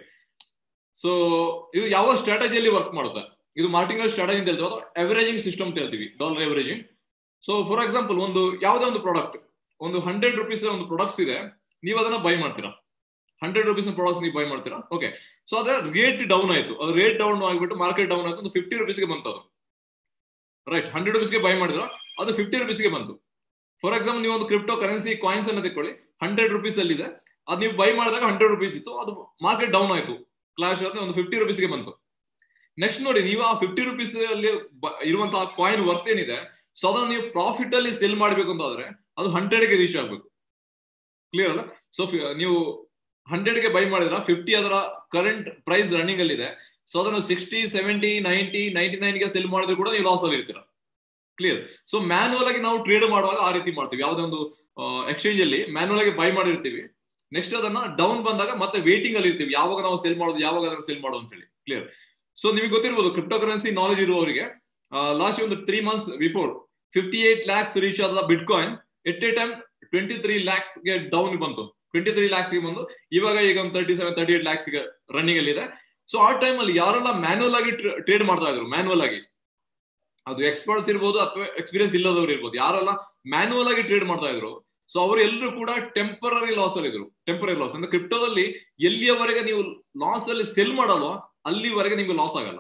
ಸೊ ಇದು ಯಾವ ಸ್ಟ್ರಾಟಜಿಯಲ್ಲಿ ವರ್ಕ್ ಮಾಡುತ್ತೆ ಇದು ಮಾರ್ಟಿಂಗ್ ಸ್ಟ್ರಾಟಜಿ ಅಂತ ಹೇಳ್ತೀವಿ ಅಥವಾ ಎವರೇಜಿಂಗ್ ಸಿಸ್ಟಮ್ ಅಂತ ಹೇಳ್ತೀವಿ dollar averaging so for example ಒಂದು ಯಾವುದೇ ಒಂದು ಪ್ರಾಡಕ್ಟ್ ಒಂದು ಹಂಡ್ರೆಡ್ ರುಪೀಸ್ ಒಂದು ಪ್ರಾಡಕ್ಟ್ಸ್ ಇದೆ ನೀವು ಅದನ್ನ ಬೈ ಮಾಡ್ತೀರಾ ಹಂಡ್ರೆಡ್ ರುಪೀಸ್ ಪ್ರಾಡಕ್ಟ್ಸ್ ನೀವು ಬೈ ಮಾಡ್ತೀರಾ ಓಕೆ ಸೊ ಅದ್ರ ರೇಟ್ ಡೌನ್ ಆಯ್ತು ಅದು ರೇಟ್ ಡೌನ್ ಆಗಿಬಿಟ್ಟು ಮಾರ್ಕೆಟ್ ಡೌನ್ ಆಯ್ತು ಒಂದು ಫಿಫ್ಟಿ ರುಪೀಸ್ಗೆ ಬಂತು ಅದು ರೈಟ್ ಹಂಡ್ರೆಡ್ ರುಪೀಸ್ಗೆ ಬೈ ಮಾಡಿದ್ರ ಅದು ಫಿಫ್ಟಿ ರುಪೀಸ್ಗೆ ಬಂತು ಫಾರ್ ಎಕ್ಸಾಂಪಲ್ ನೀವು ಒಂದು ಕ್ರಿಪ್ಟೋ ಕರೆನ್ಸಿ ಕಾಯಿನ್ಸ್ ಅನ್ನ ತೆಕೊಳ್ಳಿ ಹಂಡ್ರೆಡ್ ರುಪೀಸ್ ಅಲ್ಲಿ ಇದೆ ಅದು ನೀವು ಬೈ ಮಾಡಿದಾಗ ಹಂಡ್ರೆಡ್ ರುಪೀಸ್ ಇತ್ತು ಅದು ಮಾರ್ಕೆಟ್ ಡೌನ್ ಆಯ್ತು ಕ್ಲಾಶ್ ಆದ್ರೆ ಒಂದು ಫಿಫ್ಟಿ ರುಪೀಸ್ಗೆ ಬಂತು ನೆಕ್ಸ್ಟ್ ನೋಡಿ ನೀವು ಆ ಫಿಫ್ಟಿ ರುಪೀಸ್ ಅಲ್ಲಿ ಇರುವಂತಹ ಕಾಯಿನ್ ವರ್ತ್ ಏನಿದೆ ಸೊ ಅದನ್ನ ನೀವು ಪ್ರಾಫಿಟ್ ಅಲ್ಲಿ ಸೆಲ್ ಮಾಡ್ಬೇಕು ಅಂತ ಆದ್ರೆ ಅದು ಹಂಡ್ರೆಡ್ ಗೆ ರೀಚ್ ಆಗ್ಬೇಕು ಕ್ಲಿಯರ್ ಅಲ್ಲ ಸೊ ನೀವು ಹಂಡ್ರೆಡ್ ಗೆ ಬೈ ಮಾಡಿದ್ರ ಫಿಫ್ಟಿ ಅದರ ಕರೆಂಟ್ ಪ್ರೈಸ್ ರನ್ನಿಂಗ್ ಅಲ್ಲಿ ಇದೆ ಸೊ ಅದನ್ನು sixty seventy ninety ninety nine ಗೆ ಸೆಲ್ ಮಾಡಿದ್ರು ಕೂಡ ನೀವು ಲಾಸ್ ಅಲ್ಲಿ ಇರ್ತೀರಾ ಕ್ಲಿಯರ್ ಸೊ ಮ್ಯಾನುವಲ್ ಆಗಿ ನಾವು ಟ್ರೇಡ್ ಮಾಡುವಾಗ ಆ ರೀತಿ ಮಾಡ್ತೀವಿ ಯಾವುದೇ ಒಂದು ಎಕ್ಸ್ಚೇಂಜ್ ಅಲ್ಲಿ ಮ್ಯಾನುವಲ್ ಆಗಿ ಬೈ ಮಾಡಿರ್ತೀವಿ ನೆಕ್ಸ್ಟ್ ಅದನ್ನ ಡೌನ್ ಬಂದಾಗ ಮತ್ತೆ ವೇಟಿಂಗ್ ಅಲ್ಲಿ ಇರ್ತೀವಿ ಯಾವಾಗ ನಾವು ಸೆಲ್ ಮಾಡೋದು ಯಾವಾಗ ಅದನ್ನ ಸೆಲ್ ಮಾಡೋದು ಅಂತ ಹೇಳಿ ಕ್ಲಿಯರ್ ಸೊ ನಿಮಗೆ ಗೊತ್ತಿರ್ಬೋದು ಕ್ರಿಪ್ಟೋ ಕರೆನ್ಸಿ ನಾಲೆಜ್ ಇರುವವರಿಗೆ ಲಾಸ್ಟ್ ಒಂದು three months before fifty eight lakhs reach ಆದ bitcoin at a time twenty three lakhs ಗೆ ಡೌನ್ ಬಂತು ಟ್ವೆಂಟಿ ತ್ರೀ ಲ್ಯಾಕ್ಸ್ ಗೆ ಬಂದು ಇವಾಗ ಈಗ ಒಂದು thirty seven thirty eight lakhs ಗೆ ರನ್ನಿಂಗ್ ಅಲ್ಲಿ ಇದೆ ಸೊ ಆ ಟೈಮ್ ಅಲ್ಲಿ ಯಾರೆಲ್ಲ ಮ್ಯಾನುವಲ್ ಆಗಿ ಟ್ರೇಡ್ ಮಾಡ್ತಾ ಇದ್ರು ಮ್ಯಾನುವಲ್ ಆಗಿ ಅದು ಎಕ್ಸ್ಪರ್ಟ್ಸ್ ಇರ್ಬೋದು ಅಥವಾ ಎಕ್ಸ್ಪೀರಿಯನ್ಸ್ ಇಲ್ಲದವ್ರು ಇರ್ಬೋದು ಯಾರೆಲ್ಲ ಮ್ಯಾನುವಲ್ ಆಗಿ ಟ್ರೇಡ್ ಮಾಡ್ತಾ ಇದ್ರು ಸೊ ಅವರು ಎಲ್ಲರೂ ಕೂಡ ಟೆಂಪರರಿ ಲಾಸ್ ಅಲ್ಲಿ ಇದ್ರು ಟೆಂಪರರಿ ಲಾಸ್ ಅಂದ್ರೆ ಕ್ರಿಪ್ಟೋದಲ್ಲಿ ಎಲ್ಲಿಯವರೆಗೆ ನೀವು ಲಾಸ್ ಅಲ್ಲಿ ಸೆಲ್ ಮಾಡಲ್ವೋ ಅಲ್ಲಿವರೆಗೆ ನಿಮ್ಗೆ ಲಾಸ್ ಆಗಲ್ಲ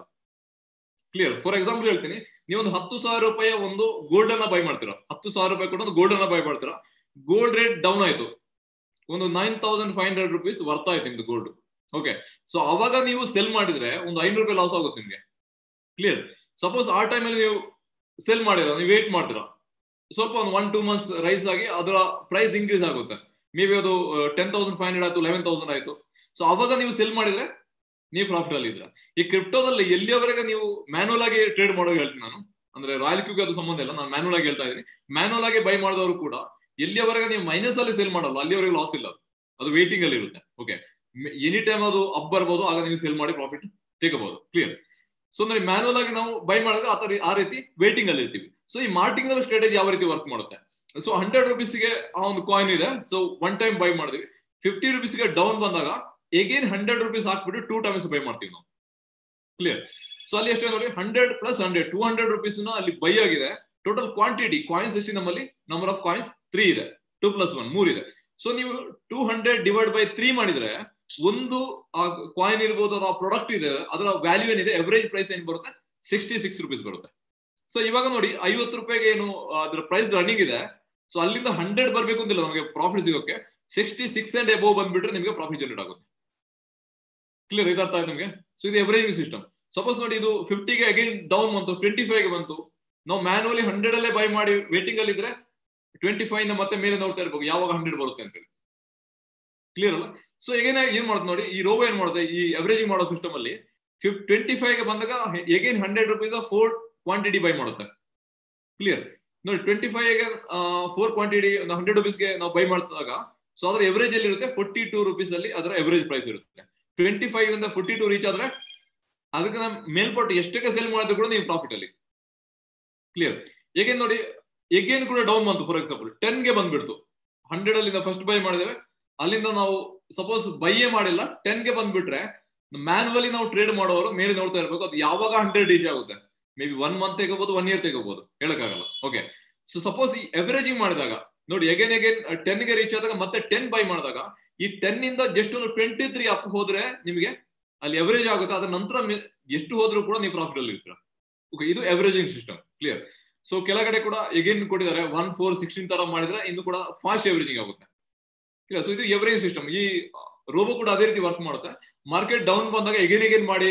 ಕ್ಲಿಯರ್ ಫಾರ್ ಎಕ್ಸಾಂಪಲ್ ಹೇಳ್ತೀನಿ ನೀವು ಒಂದು ಹತ್ತು ಸಾವಿರ ರೂಪಾಯಿ ಒಂದು ಗೋಲ್ಡ್ ಅನ್ನ ಬೈ ಮಾಡ್ತೀರಾ ಹತ್ತು ಸಾವಿರ ರೂಪಾಯಿ ಕೊಟ್ಟು ಒಂದು ಗೋಲ್ಡ್ ಅನ್ನ ಬೈ ಮಾಡ್ತೀರಾ ಗೋಲ್ಡ್ ರೇಟ್ ಡೌನ್ ಆಯ್ತು ಒಂದು nine thousand five hundred rupees worth ಆಯ್ತು ನಿಮ್ದು ಗೋಲ್ಡ್ ಓಕೆ ಸೊ ಅವಾಗ ನೀವು ಸೆಲ್ ಮಾಡಿದ್ರೆ ಒಂದು ಐನೂರು ರೂಪಾಯಿ ಲಾಸ್ ಆಗುತ್ತೆ ನಿಮ್ಗೆ ಕ್ಲಿಯರ್ ಸಪೋಸ್ ಆ ಟೈಮಲ್ಲಿ ನೀವು ಸೆಲ್ ಮಾಡಿದ್ರ ನೀವು ವೇಟ್ ಮಾಡ್ತೀರಾ ಸ್ವಲ್ಪ ಒಂದು ಒನ್ ಟೂ ಮಂತ್ಸ್ ರೈಸ್ ಆಗಿ ಅದರ ಪ್ರೈಸ್ ಇನ್ಕ್ರೀಸ್ ಆಗುತ್ತೆ ಮೇ ಬಿ ಅದು ಟೆನ್ ತೌಸಂಡ್ ಫೈವ್ ಹಂಡ್ರೆಡ್ ಆಯ್ತು ಲೆವೆನ್ ತೌಸಂಡ್ ಆಯ್ತು ಸೊ ಅವಾಗ ನೀವು ಸೆಲ್ ಮಾಡಿದ್ರೆ ನೀವು ಪ್ರಾಫಿಟ್ ಅಲ್ಲಿ ಇದ್ರ ಈ ಕ್ರಿಪ್ಟೋದಲ್ಲಿ ಎಲ್ಲಿಯವರೆಗೆ ನೀವು ಮ್ಯಾನುವಲ್ ಆಗಿ ಟ್ರೇಡ್ ಮಾಡೋಕೆ ಹೇಳ್ತೀನಿ ನಾನು ಅಂದ್ರೆ ರಾಯಲ್ ಕ್ಯೂಗೆ ಅದು ಸಂಬಂಧ ಇಲ್ಲ ನಾನು ಮ್ಯಾನುವಲ್ ಆಗಿ ಹೇಳ್ತಾ ಇದ್ದೀನಿ ಮ್ಯಾನುವಲ್ ಆಗಿ ಬೈ ಮಾಡಿದವರು ಕೂಡ ಎಲ್ಲಿಯವರೆಗೆ ನೀವು ಮೈನಸ್ ಅಲ್ಲಿ ಸೇಲ್ ಮಾಡಲ್ಲ ಅಲ್ಲಿವರೆಗೆ ಲಾಸ್ ಇಲ್ಲ ಅದು ವೇಟಿಂಗ್ ಅಲ್ಲಿ ಇರುತ್ತೆ ಓಕೆ ಎನಿ ಟೈಮ್ ಅದು ಅಪ್ ಬರ್ಬೋದು ಆಗ ನೀವು ಸೇಲ್ ಮಾಡಿ ಪ್ರಾಫಿಟ್ ತೆಗಬಹುದು ಕ್ಲಿಯರ್ ಸೊ ಅಂದ್ರೆ ಮ್ಯಾನುವಲ್ ಆಗಿ ನಾವು ಬೈ ಮಾಡಿದ್ರೆ ಆ ಆ ರೀತಿ ವೇಟಿಂಗ್ ಅಲ್ಲಿ ಇರ್ತೀವಿ ಸೊ ಈ ಮಾರ್ಟಿಂಗ್ ಸ್ಟ್ರಾಟಜಿ ಯಾವ ರೀತಿ ವರ್ಕ್ ಮಾಡುತ್ತೆ ಸೊ ಹಂಡ್ರೆಡ್ ರುಪೀಸ್ಗೆ ಆ ಒಂದು ಕಾಯಿನ್ ಇದೆ ಸೊ ಒನ್ ಟೈಮ್ ಬೈ ಮಾಡಿದ್ವಿ ಫಿಫ್ಟಿ ರುಪೀಸ್ಗೆ ಡೌನ್ ಬಂದಾಗ ಎಗೇನ್ ಹಂಡ್ರೆಡ್ ರುಪೀಸ್ ಹಾಕ್ಬಿಟ್ಟು ಟೂ ಟೈಮ್ಸ್ ಬೈ ಮಾಡ್ತೀವಿ ನಾವು ಕ್ಲಿಯರ್ ಸೊ ಅಲ್ಲಿ ಎಷ್ಟೇ ನೋಡಿ hundred plus hundred two hundred rupees ಅಲ್ಲಿ ಬೈ ಆಗಿದೆ ಟೋಟಲ್ ಕ್ವಾಂಟಿಟಿ ಕಾಯಿನ್ಸ್ ಎಷ್ಟು ನಮ್ಮಲ್ಲಿ ನಂಬರ್ ಆಫ್ ಕಾಯಿನ್ಸ್ ತ್ರೀ ಇದೆ ಟೂ ಪ್ಲಸ್ ಒನ್ ಮೂರ್ ಇದೆ ಸೊ ನೀವು two hundred divide by three ಮಾಡಿದ್ರೆ ಒಂದು ಆ ಕಾಯಿನ್ ಇರ್ಬೋದು ಅಥವಾ ಪ್ರಾಡಕ್ಟ್ ಇದೆ ಅದರ ವ್ಯಾಲ್ಯೂ ಏನಿದೆ ಎವರೇಜ್ ಪ್ರೈಸ್ ಏನ್ ಬರುತ್ತೆ ಸಿಕ್ಸ್ಟಿ ಸಿಕ್ಸ್ ರುಪೀಸ್ ಬರುತ್ತೆ ಸೊ ಇವಾಗ ನೋಡಿ ಐವತ್ತು ರೂಪಾಯಿಗೆ ಏನು ಅದರ ಪ್ರೈಸ್ ರನ್ನಿಂಗ್ ಇದೆ ಸೊ ಅಲ್ಲಿಂದ ಹಂಡ್ರೆಡ್ ಬರಬೇಕು ಅಂತಿಲ್ಲ ನಮಗೆ ಪ್ರಾಫಿಟ್ ಸಿಗೋಕೆ ಸಿಕ್ಸ್ಟಿ ಸಿಕ್ಸ್ ಅಂಡ್ ಎಬೋವ್ ಬಂದ್ಬಿಟ್ರೆ ನಿಮಗೆ ಪ್ರಾಫಿಟ್ ಜನರೇಟ್ ಆಗುತ್ತೆ ಕ್ಲಿಯರ್ ಇದರ್ಥ ಆಯ್ತು ನಿಮಗೆ ಸೊ ಇದು ಎವರೇಜಿಂಗ್ ಸಿಸ್ಟಮ್ ಸಪೋಸ್ ನೋಡಿ ಇದು ಫಿಫ್ಟಿಗೆ ಅಗೇನ್ ಡೌನ್ ಬಂತು ಟ್ವೆಂಟಿ ಫೈವ್ಗೆ ಬಂತು ನಾವು ಮ್ಯಾನುವಲಿ ಹಂಡ್ರೆಡ್ ಅಲ್ಲೇ ಬೈ ಮಾಡಿ ವೇಟಿಂಗ್ ಅಲ್ಲಿ ಇದ್ರೆ ಟ್ವೆಂಟಿ ಫೈವ್ ಮತ್ತೆ ಮೇಲೆ ನೋಡ್ತಾ ಇರ್ಬೇಕು ಯಾವಾಗ ಹಂಡ್ರೆಡ್ ಬರುತ್ತೆ ಅಂತ ಹೇಳಿ ಕ್ಲಿಯರ್ ಅಲ್ಲ ಸೊ ಏನೇ ಏನ್ ಮಾಡುತ್ತೆ ನೋಡಿ ಈ ರೋಬೋ ಏನ್ ಮಾಡುತ್ತೆ ಈ ಅವರೇಜಿಂಗ್ ಮಾಡೋ ಸಿಸ್ಟಮ್ ಅಲ್ಲಿ ಫಿಫ್ ಟ್ವೆಂಟಿ ಫೈವ್ ಗೆ ಬಂದಾಗ again hundred rupees four quantity buy ಮಾಡುತ್ತೆ ಕ್ಲಿಯರ್ ನೋಡಿ ಟ್ವೆಂಟಿ ಫೈವ್ ಗೆ ಫೋರ್ ಕ್ವಾಂಟಿಟಿ ಹಂಡ್ರೆಡ್ ರುಪೀಸ್ಗೆ ನಾವು ಬೈ ಮಾಡಿದಾಗ ಸೊ ಅದರ ಎವರೇಜ್ ಅಲ್ಲಿ ಇರುತ್ತೆ ಫೋರ್ಟಿ ಟೂ ರುಪೀಸ್ ಅಲ್ಲಿ ಅದರ ಎವರೇಜ್ ಪ್ರೈಸ್ ಇರುತ್ತೆ ಟ್ವೆಂಟಿ ಫೈವ್ ಇಂದ ಫೋರ್ಟಿ ಟೂ ರೀಚ್ ಆದ್ರೆ ಅದಕ್ಕೆ ನಾವು ಮೇಲ್ಪಟ್ಟು ಎಷ್ಟಕ್ಕೆ ಸೆಲ್ ಮಾಡಿದ್ರು ಕೂಡ ನೀವು ಪ್ರಾಫಿಟ್ ಅಲ್ಲಿ ಕ್ಲಿಯರ್ ಹೇಗೇನ್ ನೋಡಿ ಎಗೇನ್ ಕೂಡ ಡೌನ್ ಬಂತು ಫಾರ್ ಎಕ್ಸಾಂಪಲ್ ಟೆನ್ ಗೆ ಬಂದ್ಬಿಡ್ತು ಹಂಡ್ರೆಡ್ ಅಲ್ಲಿಂದ ಫಸ್ಟ್ ಬೈ ಮಾಡಿದೇವೆ ಅಲ್ಲಿಂದ ನಾವು ಸಪೋಸ್ ಬೈಯೇ ಮಾಡಿಲ್ಲ ಟೆನ್ ಗೆ ಬಂದ್ಬಿಟ್ರೆ ಮ್ಯಾನುವಲಿ ನಾವು ಟ್ರೇಡ್ ಮಾಡೋರು ಮೇಲೆ ನೋಡ್ತಾ ಇರ್ಬೇಕು ಅದು ಯಾವಾಗ ಹಂಡ್ರೆಡ್ ರೀಚ್ ಆಗುತ್ತೆ ಮೇ ಬಿ ಒನ್ ಮಂತ್ ತೆಗೋಬಹುದು ಒನ್ ಇಯರ್ ತೆಗೋಬಹುದು ಹೇಳಕ್ಕಾಗಲ್ಲ ಓಕೆ ಸೊ ಸಪೋಸ್ ಈ ಎವರೇಜಿಂಗ್ ಮಾಡಿದಾಗ ನೋಡಿ ಎಗೇನ್ ಎಗೇನ್ ಟೆನ್ ಗೆ ರೀಚ್ ಆದಾಗ ಮತ್ತೆ ಟೆನ್ ಬೈ ಮಾಡಿದಾಗ ಈ ಟೆನ್ ಇಂದ ಜಸ್ಟ್ ಒಂದು ಟ್ವೆಂಟಿ ತ್ರೀ ಅಪ್ ಹೋದ್ರೆ ನಿಮಗೆ ಅಲ್ಲಿ ಎವರೇಜ್ ಆಗುತ್ತೆ ಅದ್ರ ನಂತರ ಎಷ್ಟು ಹೋದ್ರೂ ಕೂಡ ನೀವು ಪ್ರಾಫಿಟ್ ಅಲ್ಲಿ ಇರ್ತೀರಾ ಓಕೆ ಇದು ಎವರೇಜಿಂಗ್ ಸಿಸ್ಟಮ್ ಕ್ಲಿಯರ್ ಸೊ ಕೆಳಗಡೆ ಕೂಡ ಎಗೇನ್ ಕೊಟ್ಟಿದ್ದಾರೆ ಒನ್ ಫೋರ್ ಸಿಕ್ಸ್ಟೀನ್ ತರ ಮಾಡಿದ್ರೆ ಇನ್ನು ಕೂಡ ಫಾಸ್ಟ್ ಎವರೇಜಿಂಗ್ ಆಗುತ್ತೆ ಸೊ ಇದು ಎವರೇಜ್ ಸಿಸ್ಟಮ್ ಈ ರೋಬೋ ಕೂಡ ಅದೇ ರೀತಿ ವರ್ಕ್ ಮಾಡುತ್ತೆ ಮಾರ್ಕೆಟ್ ಡೌನ್ ಬಂದಾಗ ಎಗೇನ್ ಎಗೇನ್ ಮಾಡಿ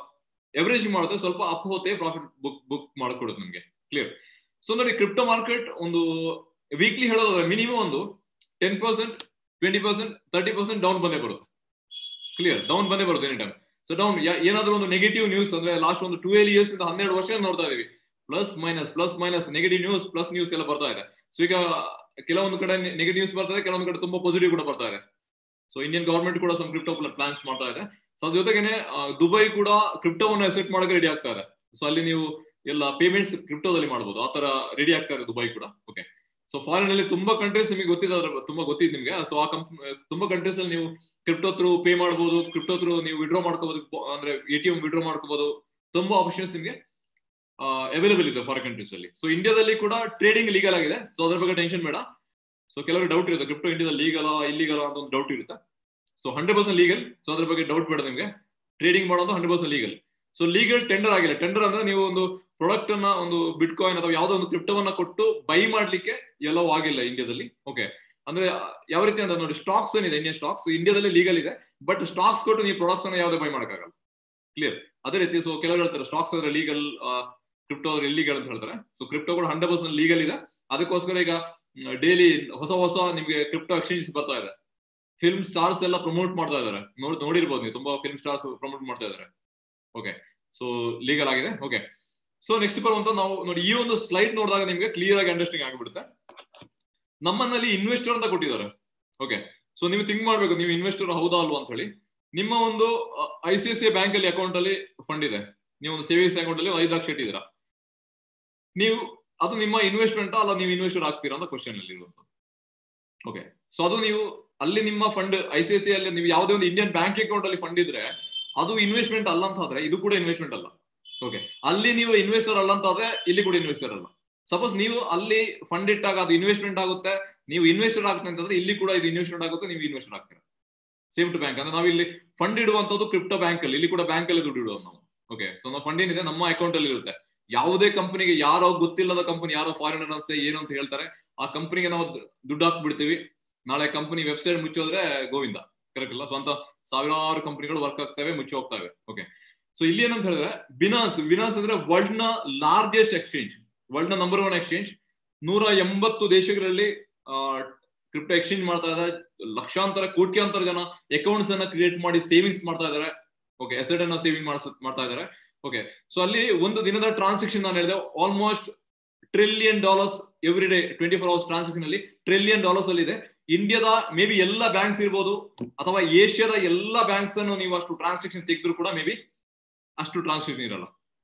ಎವರೇಜ್ ಮಾಡುತ್ತೆ ಸ್ವಲ್ಪ ಅಪ್ ಹೋತೆ ಪ್ರಾಫಿಟ್ ಬುಕ್ ಬುಕ್ ಮಾಡ್ಕೊಡುತ್ತೆ ನಿಮಗೆ ಕ್ಲಿಯರ್ ಸೊ ನೋಡಿ ಕ್ರಿಪ್ಟೋ ಮಾರ್ಕೆಟ್ ಒಂದು ವೀಕ್ಲಿ ಹೇಳೋದಾದ್ರೆ ಮಿನಿಮಮ್ ಒಂದು ten percent twenty percent thirty percent down ಬಂದೇ ಬರುತ್ತೆ ಕ್ಲಿಯರ್ ಡೌನ್ ಬಂದೇ ಬರುತ್ತೆ ಎನಿ ಟೈಮ್ ಸೊ ಡೌನ್ ಏನಾದ್ರೂ ಒಂದು ನೆಗೆಟಿವ್ ನ್ಯೂಸ್ ಅಂದ್ರೆ ಲಾಸ್ಟ್ ಒಂದು ಟೂ ಏಲ್ ಇಯರ್ಸ್ ಇಂದ ಹನ್ನೆರಡು ವರ್ಷ ನೋಡ್ತಾ ಇದೀವಿ plus minus plus minus negative news plus news ಎಲ್ಲ ಬರ್ತಾ ಇದೆ ಸೊ ಈಗ ಕೆಲವೊಂದು ಕಡೆ ನೆಗೆಟಿವ್ ನ್ಯೂಸ್ ಬರ್ತಾ ಇದೆ ಕೆಲವೊಂದು ಕಡೆ ತುಂಬಾ ಪಾಸಿಟಿವ್ ಕೂಡ ಬರ್ತಾ ಇದೆ ಸೊ ಇಂಡಿಯನ್ ಗವರ್ಮೆಂಟ್ ಕೂಡ ಸಮ್ ಕ್ರಿಪ್ಟೋ ಪ್ಲಾನ್ಸ್ ಮಾಡ್ತಾ ಇದೆ ಸೊ ಅದ್ರ ಜೊತೆಗೇನೆ ದುಬೈ ಕೂಡ ಕ್ರಿಪ್ಟೋವನ್ನು ಎಸೆಟ್ ಮಾಡೋಕೆ ರೆಡಿ ಆಗ್ತಾ ಇದೆ ಸೊ ಅಲ್ಲಿ ನೀವು ಎಲ್ಲ ಪೇಮೆಂಟ್ಸ್ ಕ್ರಿಪ್ಟೋದಲ್ಲಿ ಮಾಡಬಹುದು ಆ ತರ ರೆಡಿ ಆಗ್ತಾ ಇದೆ ದುಬೈ ಕೂಡ ಓಕೆ ಸೊ ಫಾರಿನ್ ಅಲ್ಲಿ ತುಂಬಾ ಕಂಟ್ರೀಸ್ ನಿಮಗೆ ಗೊತ್ತಿದೆ ತುಂಬಾ ಗೊತ್ತಿದೆ ನಿಮ್ಗೆ ಸೊ ಆ ಕಂಪ್ ತುಂಬಾ ಕಂಟ್ರೀಸ್ ಅಲ್ಲಿ ನೀವು ಕ್ರಿಪ್ಟೋ ಥ್ರೂ ಪೇ ಮಾಡಬಹುದು ಕ್ರಿಪ್ಟೋ ಥ್ರೂ ನೀವು ವಿಡ್ರಾ ಮಾಡ್ಕೋಬಹುದು ಅಂದ್ರೆ ಎ ಟಿ ಎಂ ವಿಡ್ರಾ ಮಾಡ್ಕೋಬಹುದು ತುಂಬಾ ಆಪ್ಷನ್ಸ್ ನಿಮಗೆ ಅವೈಲೇಬಲ್ ಇದೆ ಫಾರಿನ್ ಕಂಟ್ರೀಸ್ ಅಲ್ಲಿ ಸೊ ಇಂಡಿಯಾದಲ್ಲಿ ಕೂಡ ಟ್ರೇಡಿಂಗ್ ಲೀಗಲ್ ಆಗಿದೆ ಸೊ ಅದ್ರ ಬಗ್ಗೆ ಟೆನ್ಷನ್ ಬೇಡ ಸೊ ಕೆಲವರು ಡೌಟ್ ಇರುತ್ತೆ ಕ್ರಿಪ್ಟೋ ಇಂಡಿಯಾದಲ್ಲಿ ಲೀಗಲ್ ಇಲ್ಲಿಗಲ್ ಅಂತ ಒಂದು ಡೌಟ್ ಇರುತ್ತೆ so hundred percent legal so ಅದ್ರ ಬಗ್ಗೆ ಡೌಟ್ ಬೇಡ ನಿಮಗೆ ಟ್ರೇಡಿಂಗ್ ಮಾಡೋದು hundred percent legal so legal tender ಆಗಿಲ್ಲ ಟೆಂಡರ್ ಅಂದ್ರೆ ನೀವು ಒಂದು ಪ್ರಾಡಕ್ಟ್ ಅನ್ನ ಒಂದು ಬಿಟ್ ಕಾಯಿನ್ ಅಥವಾ ಯಾವುದೋ ಒಂದು ಕ್ರಿಪ್ಟೋವನ್ನ ಕೊಟ್ಟು ಬೈ ಮಾಡ್ಲಿಕ್ಕೆ ಎಲ್ಲವೂ ಆಗಿಲ್ಲ ಇಂಡಿಯಾದಲ್ಲಿ ಓಕೆ ಅಂದ್ರೆ ಯಾವ ರೀತಿ ಅಂತ ನೋಡಿ ಸ್ಟಾಕ್ಸ್ ಏನಿದೆ ಇಂಡಿಯನ್ ಸ್ಟಾಕ್ಸ್ ಇಂಡಿಯಾದಲ್ಲಿ ಲೀಗಲ್ ಇದೆ ಬಟ್ ಸ್ಟಾಕ್ಸ್ ಕೊಟ್ಟು ನೀವು ಪ್ರಾಡಕ್ಟ್ಸ್ ಅನ್ನ ಯಾವುದೇ ಬೈ ಮಾಡಕ್ಕಾಗಲ್ಲ ಕ್ಲಿಯರ್ ಅದೇ ರೀತಿ ಸೊ ಕೆಲವರು ಹೇಳ್ತಾರೆ ಸ್ಟಾಕ್ಸ್ ಅಂದ್ರೆ ಲೀಗಲ್ ಕ್ರಿಪ್ಟೋ ಇಲ್ಲಿಗಲ್ ಅಂತ ಹೇಳ್ತಾರೆ ಸೊ ಕ್ರಿಪ್ಟೋ ಕೂಡ ಹಂಡ್ರೆಡ್ ಪರ್ಸೆಂಟ್ ಲೀಗಲ್ ಇದೆ ಅದಕ್ಕೋಸ್ಕರ ಈಗ ಡೈಲಿ ಹೊಸ ಹೊಸ ನಿಮ್ಗೆ ಕ್ರಿಪ್ಟೋ ಎಕ್ಸ್ಚೇಂಜಸ್ ಬರ್ತಾ ಇದೆ ಫಿಲ್ಮ್ ಸ್ಟಾರ್ಸ್ ಎಲ್ಲ ಪ್ರಮೋಟ್ ಮಾಡ್ತಾ ಇದಾರೆ ನೋಡಿರ್ಬೋದು ನೀವು ತುಂಬಾ ಫಿಲ್ಮ್ ಸ್ಟಾರ್ಸ್ ಪ್ರಮೋಟ್ ಮಾಡ್ತಾ ಇದಾರೆ ಓಕೆ ಸೊ ಲೀಗಲ್ ಆಗಿದೆ ಓಕೆ ಸೊ ನೆಕ್ಸ್ಟ್ ಬರುವಂತ ನಾವು ನೋಡಿ ಈ ಒಂದು ಸ್ಲೈಡ್ ನೋಡಿದಾಗ ನಿಮ್ಗೆ ಕ್ಲಿಯರ್ ಆಗಿ ಅಂಡರ್ಸ್ಟ್ಯಾಂಡ್ ಆಗಿಬಿಡುತ್ತೆ ನಮ್ಮನ್ನಲ್ಲಿ ಇನ್ವೆಸ್ಟರ್ ಅಂತ ಕೊಟ್ಟಿದ್ದಾರೆ ಓಕೆ ಸೊ ನೀವು ಥಿಂಕ್ ಮಾಡ್ಬೇಕು ನೀವು ಇನ್ವೆಸ್ಟರ್ ಹೌದಾ ಅಲ್ವಾ ಅಂತ ಹೇಳಿ ನಿಮ್ಮ ಒಂದು I C I C bank ಅಲ್ಲಿ ಅಕೌಂಟ್ ಅಲ್ಲಿ ಫಂಡ್ ಇದೆ ನೀವು ಒಂದು ಸೇವಿಂಗ್ಸ್ ಅಕೌಂಟ್ ಅಲ್ಲಿ ಐದು ಲಕ್ಷ ಇಟ್ಟಿದ್ದೀರಾ ನೀವು ಅದು ನಿಮ್ಮ ಇನ್ವೆಸ್ಟ್ಮೆಂಟ್ ಅಲ್ಲ ನೀವು ಇನ್ವೆಸ್ಟರ್ ಆಗ್ತೀರಾ ಅಂತ ಕ್ವಶನ್ ಅಲ್ಲಿ ಇರುವಂತ ಓಕೆ ಸೊ ಅದು ನೀವು ಅಲ್ಲಿ ನಿಮ್ಮ fund I C I C ಅಲ್ಲಿ ನೀವು ಯಾವುದೇ ಒಂದು ಇಂಡಿಯನ್ ಬ್ಯಾಂಕ್ ಅಕೌಂಟ್ ಅಲ್ಲಿ ಫಂಡ್ ಇದ್ರೆ ಅದು ಇನ್ವೆಸ್ಟ್ಮೆಂಟ್ ಅಲ್ಲ ಅಂತ ಆದ್ರೆ ಇದು ಕೂಡ ಇನ್ವೆಸ್ಟ್ಮೆಂಟ್ ಅಲ್ಲ ಓಕೆ ಅಲ್ಲಿ ನೀವು ಇನ್ವೆಸ್ಟರ್ ಅಲ್ಲ ಅಂತ ಆದ್ರೆ ಇಲ್ಲಿ ಕೂಡ ಇನ್ವೆಸ್ಟರ್ ಅಲ್ಲ ಸಪೋಸ್ ನೀವು ಅಲ್ಲಿ ಫಂಡ್ ಇಟ್ಟಾಗ ಅದು ಇನ್ವೆಸ್ಟ್ಮೆಂಟ್ ಆಗುತ್ತೆ ನೀವು ಇನ್ವೆಸ್ಟರ್ ಆಗುತ್ತೆ ಅಂತಂದ್ರೆ ಇಲ್ಲಿ ಕೂಡ ಇದು ಇನ್ವೆಸ್ಟ್ಮೆಂಟ್ ಆಗುತ್ತೆ ನೀವು ಇನ್ವೆಸ್ಟರ್ ಆಗ್ತೀರಾ ಸೇಮ್ ಟು ಬ್ಯಾಂಕ್ ಅಂದ್ರೆ ನಾವು ಇಲ್ಲಿ ಫಂಡ್ ಇಡುವಂತದ್ದು ಕ್ರಿಪ್ಟೋ ಬ್ಯಾಂಕ್ ಅಲ್ಲಿ ಇಲ್ಲಿ ಕೂಡ ಬ್ಯಾಂಕ್ ಅಲ್ಲಿ ದುಡ್ಡು ಇಡುವುದು ನಾವು ಓಕೆ ಸೊ ನಾವು ಫಂಡ್ ಏನಿದೆ ನಮ್ಮ ಅಕೌಂಟ್ ಅಲ್ಲಿ ಇರುತ್ತೆ ಯಾವುದೇ ಕಂಪನಿಗೆ ಯಾರೋ ಗೊತ್ತಿಲ್ಲದ ಕಂಪನಿ ಯಾರೋ ಫಾರಿನರ್ ಅಂತ ಏನು ಅಂತ ಹೇಳ್ತಾರೆ ಆ ಕಂಪನಿಗೆ ನಾವು ದುಡ್ಡು ಹಾಕ್ಬಿಡ್ತೀವಿ ನಾಳೆ ಕಂಪನಿ ವೆಬ್ಸೈಟ್ ಮುಚ್ಚೋದ್ರೆ ಗೋವಿಂದ ಕರೆಕ್ಟ್ ಅಲ್ಲ ಸ್ವಂತ ಸಾವಿರಾರು ಕಂಪನಿಗಳು ವರ್ಕ್ ಆಗ್ತವೆ ಮುಚ್ಚಿ ಹೋಗ್ತವೆ ಓಕೆ ಸೊ ಇಲ್ಲಿ ಏನಂತ ಹೇಳಿದ್ರೆ ಬಿನಾನ್ಸ್ ಬಿನಾನ್ಸ್ ಅಂದ್ರೆ ವರ್ಲ್ಡ್ ನ ಲಾರ್ಜೆಸ್ಟ್ ಎಕ್ಸ್ಚೇಂಜ್ ವರ್ಲ್ಡ್ ನ ನಂಬರ್ ಒನ್ ಎಕ್ಸ್ಚೇಂಜ್ ನೂರ ಎಂಬತ್ತು ದೇಶಗಳಲ್ಲಿ ಕ್ರಿಪ್ಟೋ ಎಕ್ಸ್ಚೇಂಜ್ ಮಾಡ್ತಾ ಇದ್ದಾರೆ ಲಕ್ಷಾಂತರ ಕೋಟ್ಯಾಂತರ ಜನ ಅಕೌಂಟ್ಸ್ ಅನ್ನ ಕ್ರಿಯೇಟ್ ಮಾಡಿ ಸೇವಿಂಗ್ಸ್ ಮಾಡ್ತಾ ಇದ್ದಾರೆ ಓಕೆ ಎಸೆಟ್ ಅನ್ನ ಸೇವಿಂಗ್ ಮಾಡ್ತಾ ಇದ್ದಾರೆ ಓಕೆ ಸೊ ಅಲ್ಲಿ ಒಂದು ದಿನದ ಟ್ರಾನ್ಸಾಕ್ಷನ್ ನಾನು ಹೇಳಿದೆ almost trillion dollars every day twenty four hours transaction ಅಲ್ಲಿ ಟ್ರಿಲಿಯನ್ ಡಾಲರ್ಸ್ ಅಲ್ಲಿ ಇದೆ ಇಂಡಿಯಾದ ಮೇ ಬಿ ಎಲ್ಲ ಬ್ಯಾಂಕ್ಸ್ ಇರ್ಬೋದು ಅಥವಾ ಏಷ್ಯಾದ ಎಲ್ಲ ಬ್ಯಾಂಕ್ಸ್ ಅನ್ನು ನೀವು ಅಷ್ಟು ಟ್ರಾನ್ಸಾಕ್ಷನ್ ತೆಗೆದ್ರು ಕೂಡ ಮೇ ಬಿ ಅಷ್ಟು ಟ್ರಾನ್ಸಾಕ್ಷನ್ ಇರಲ್ಲ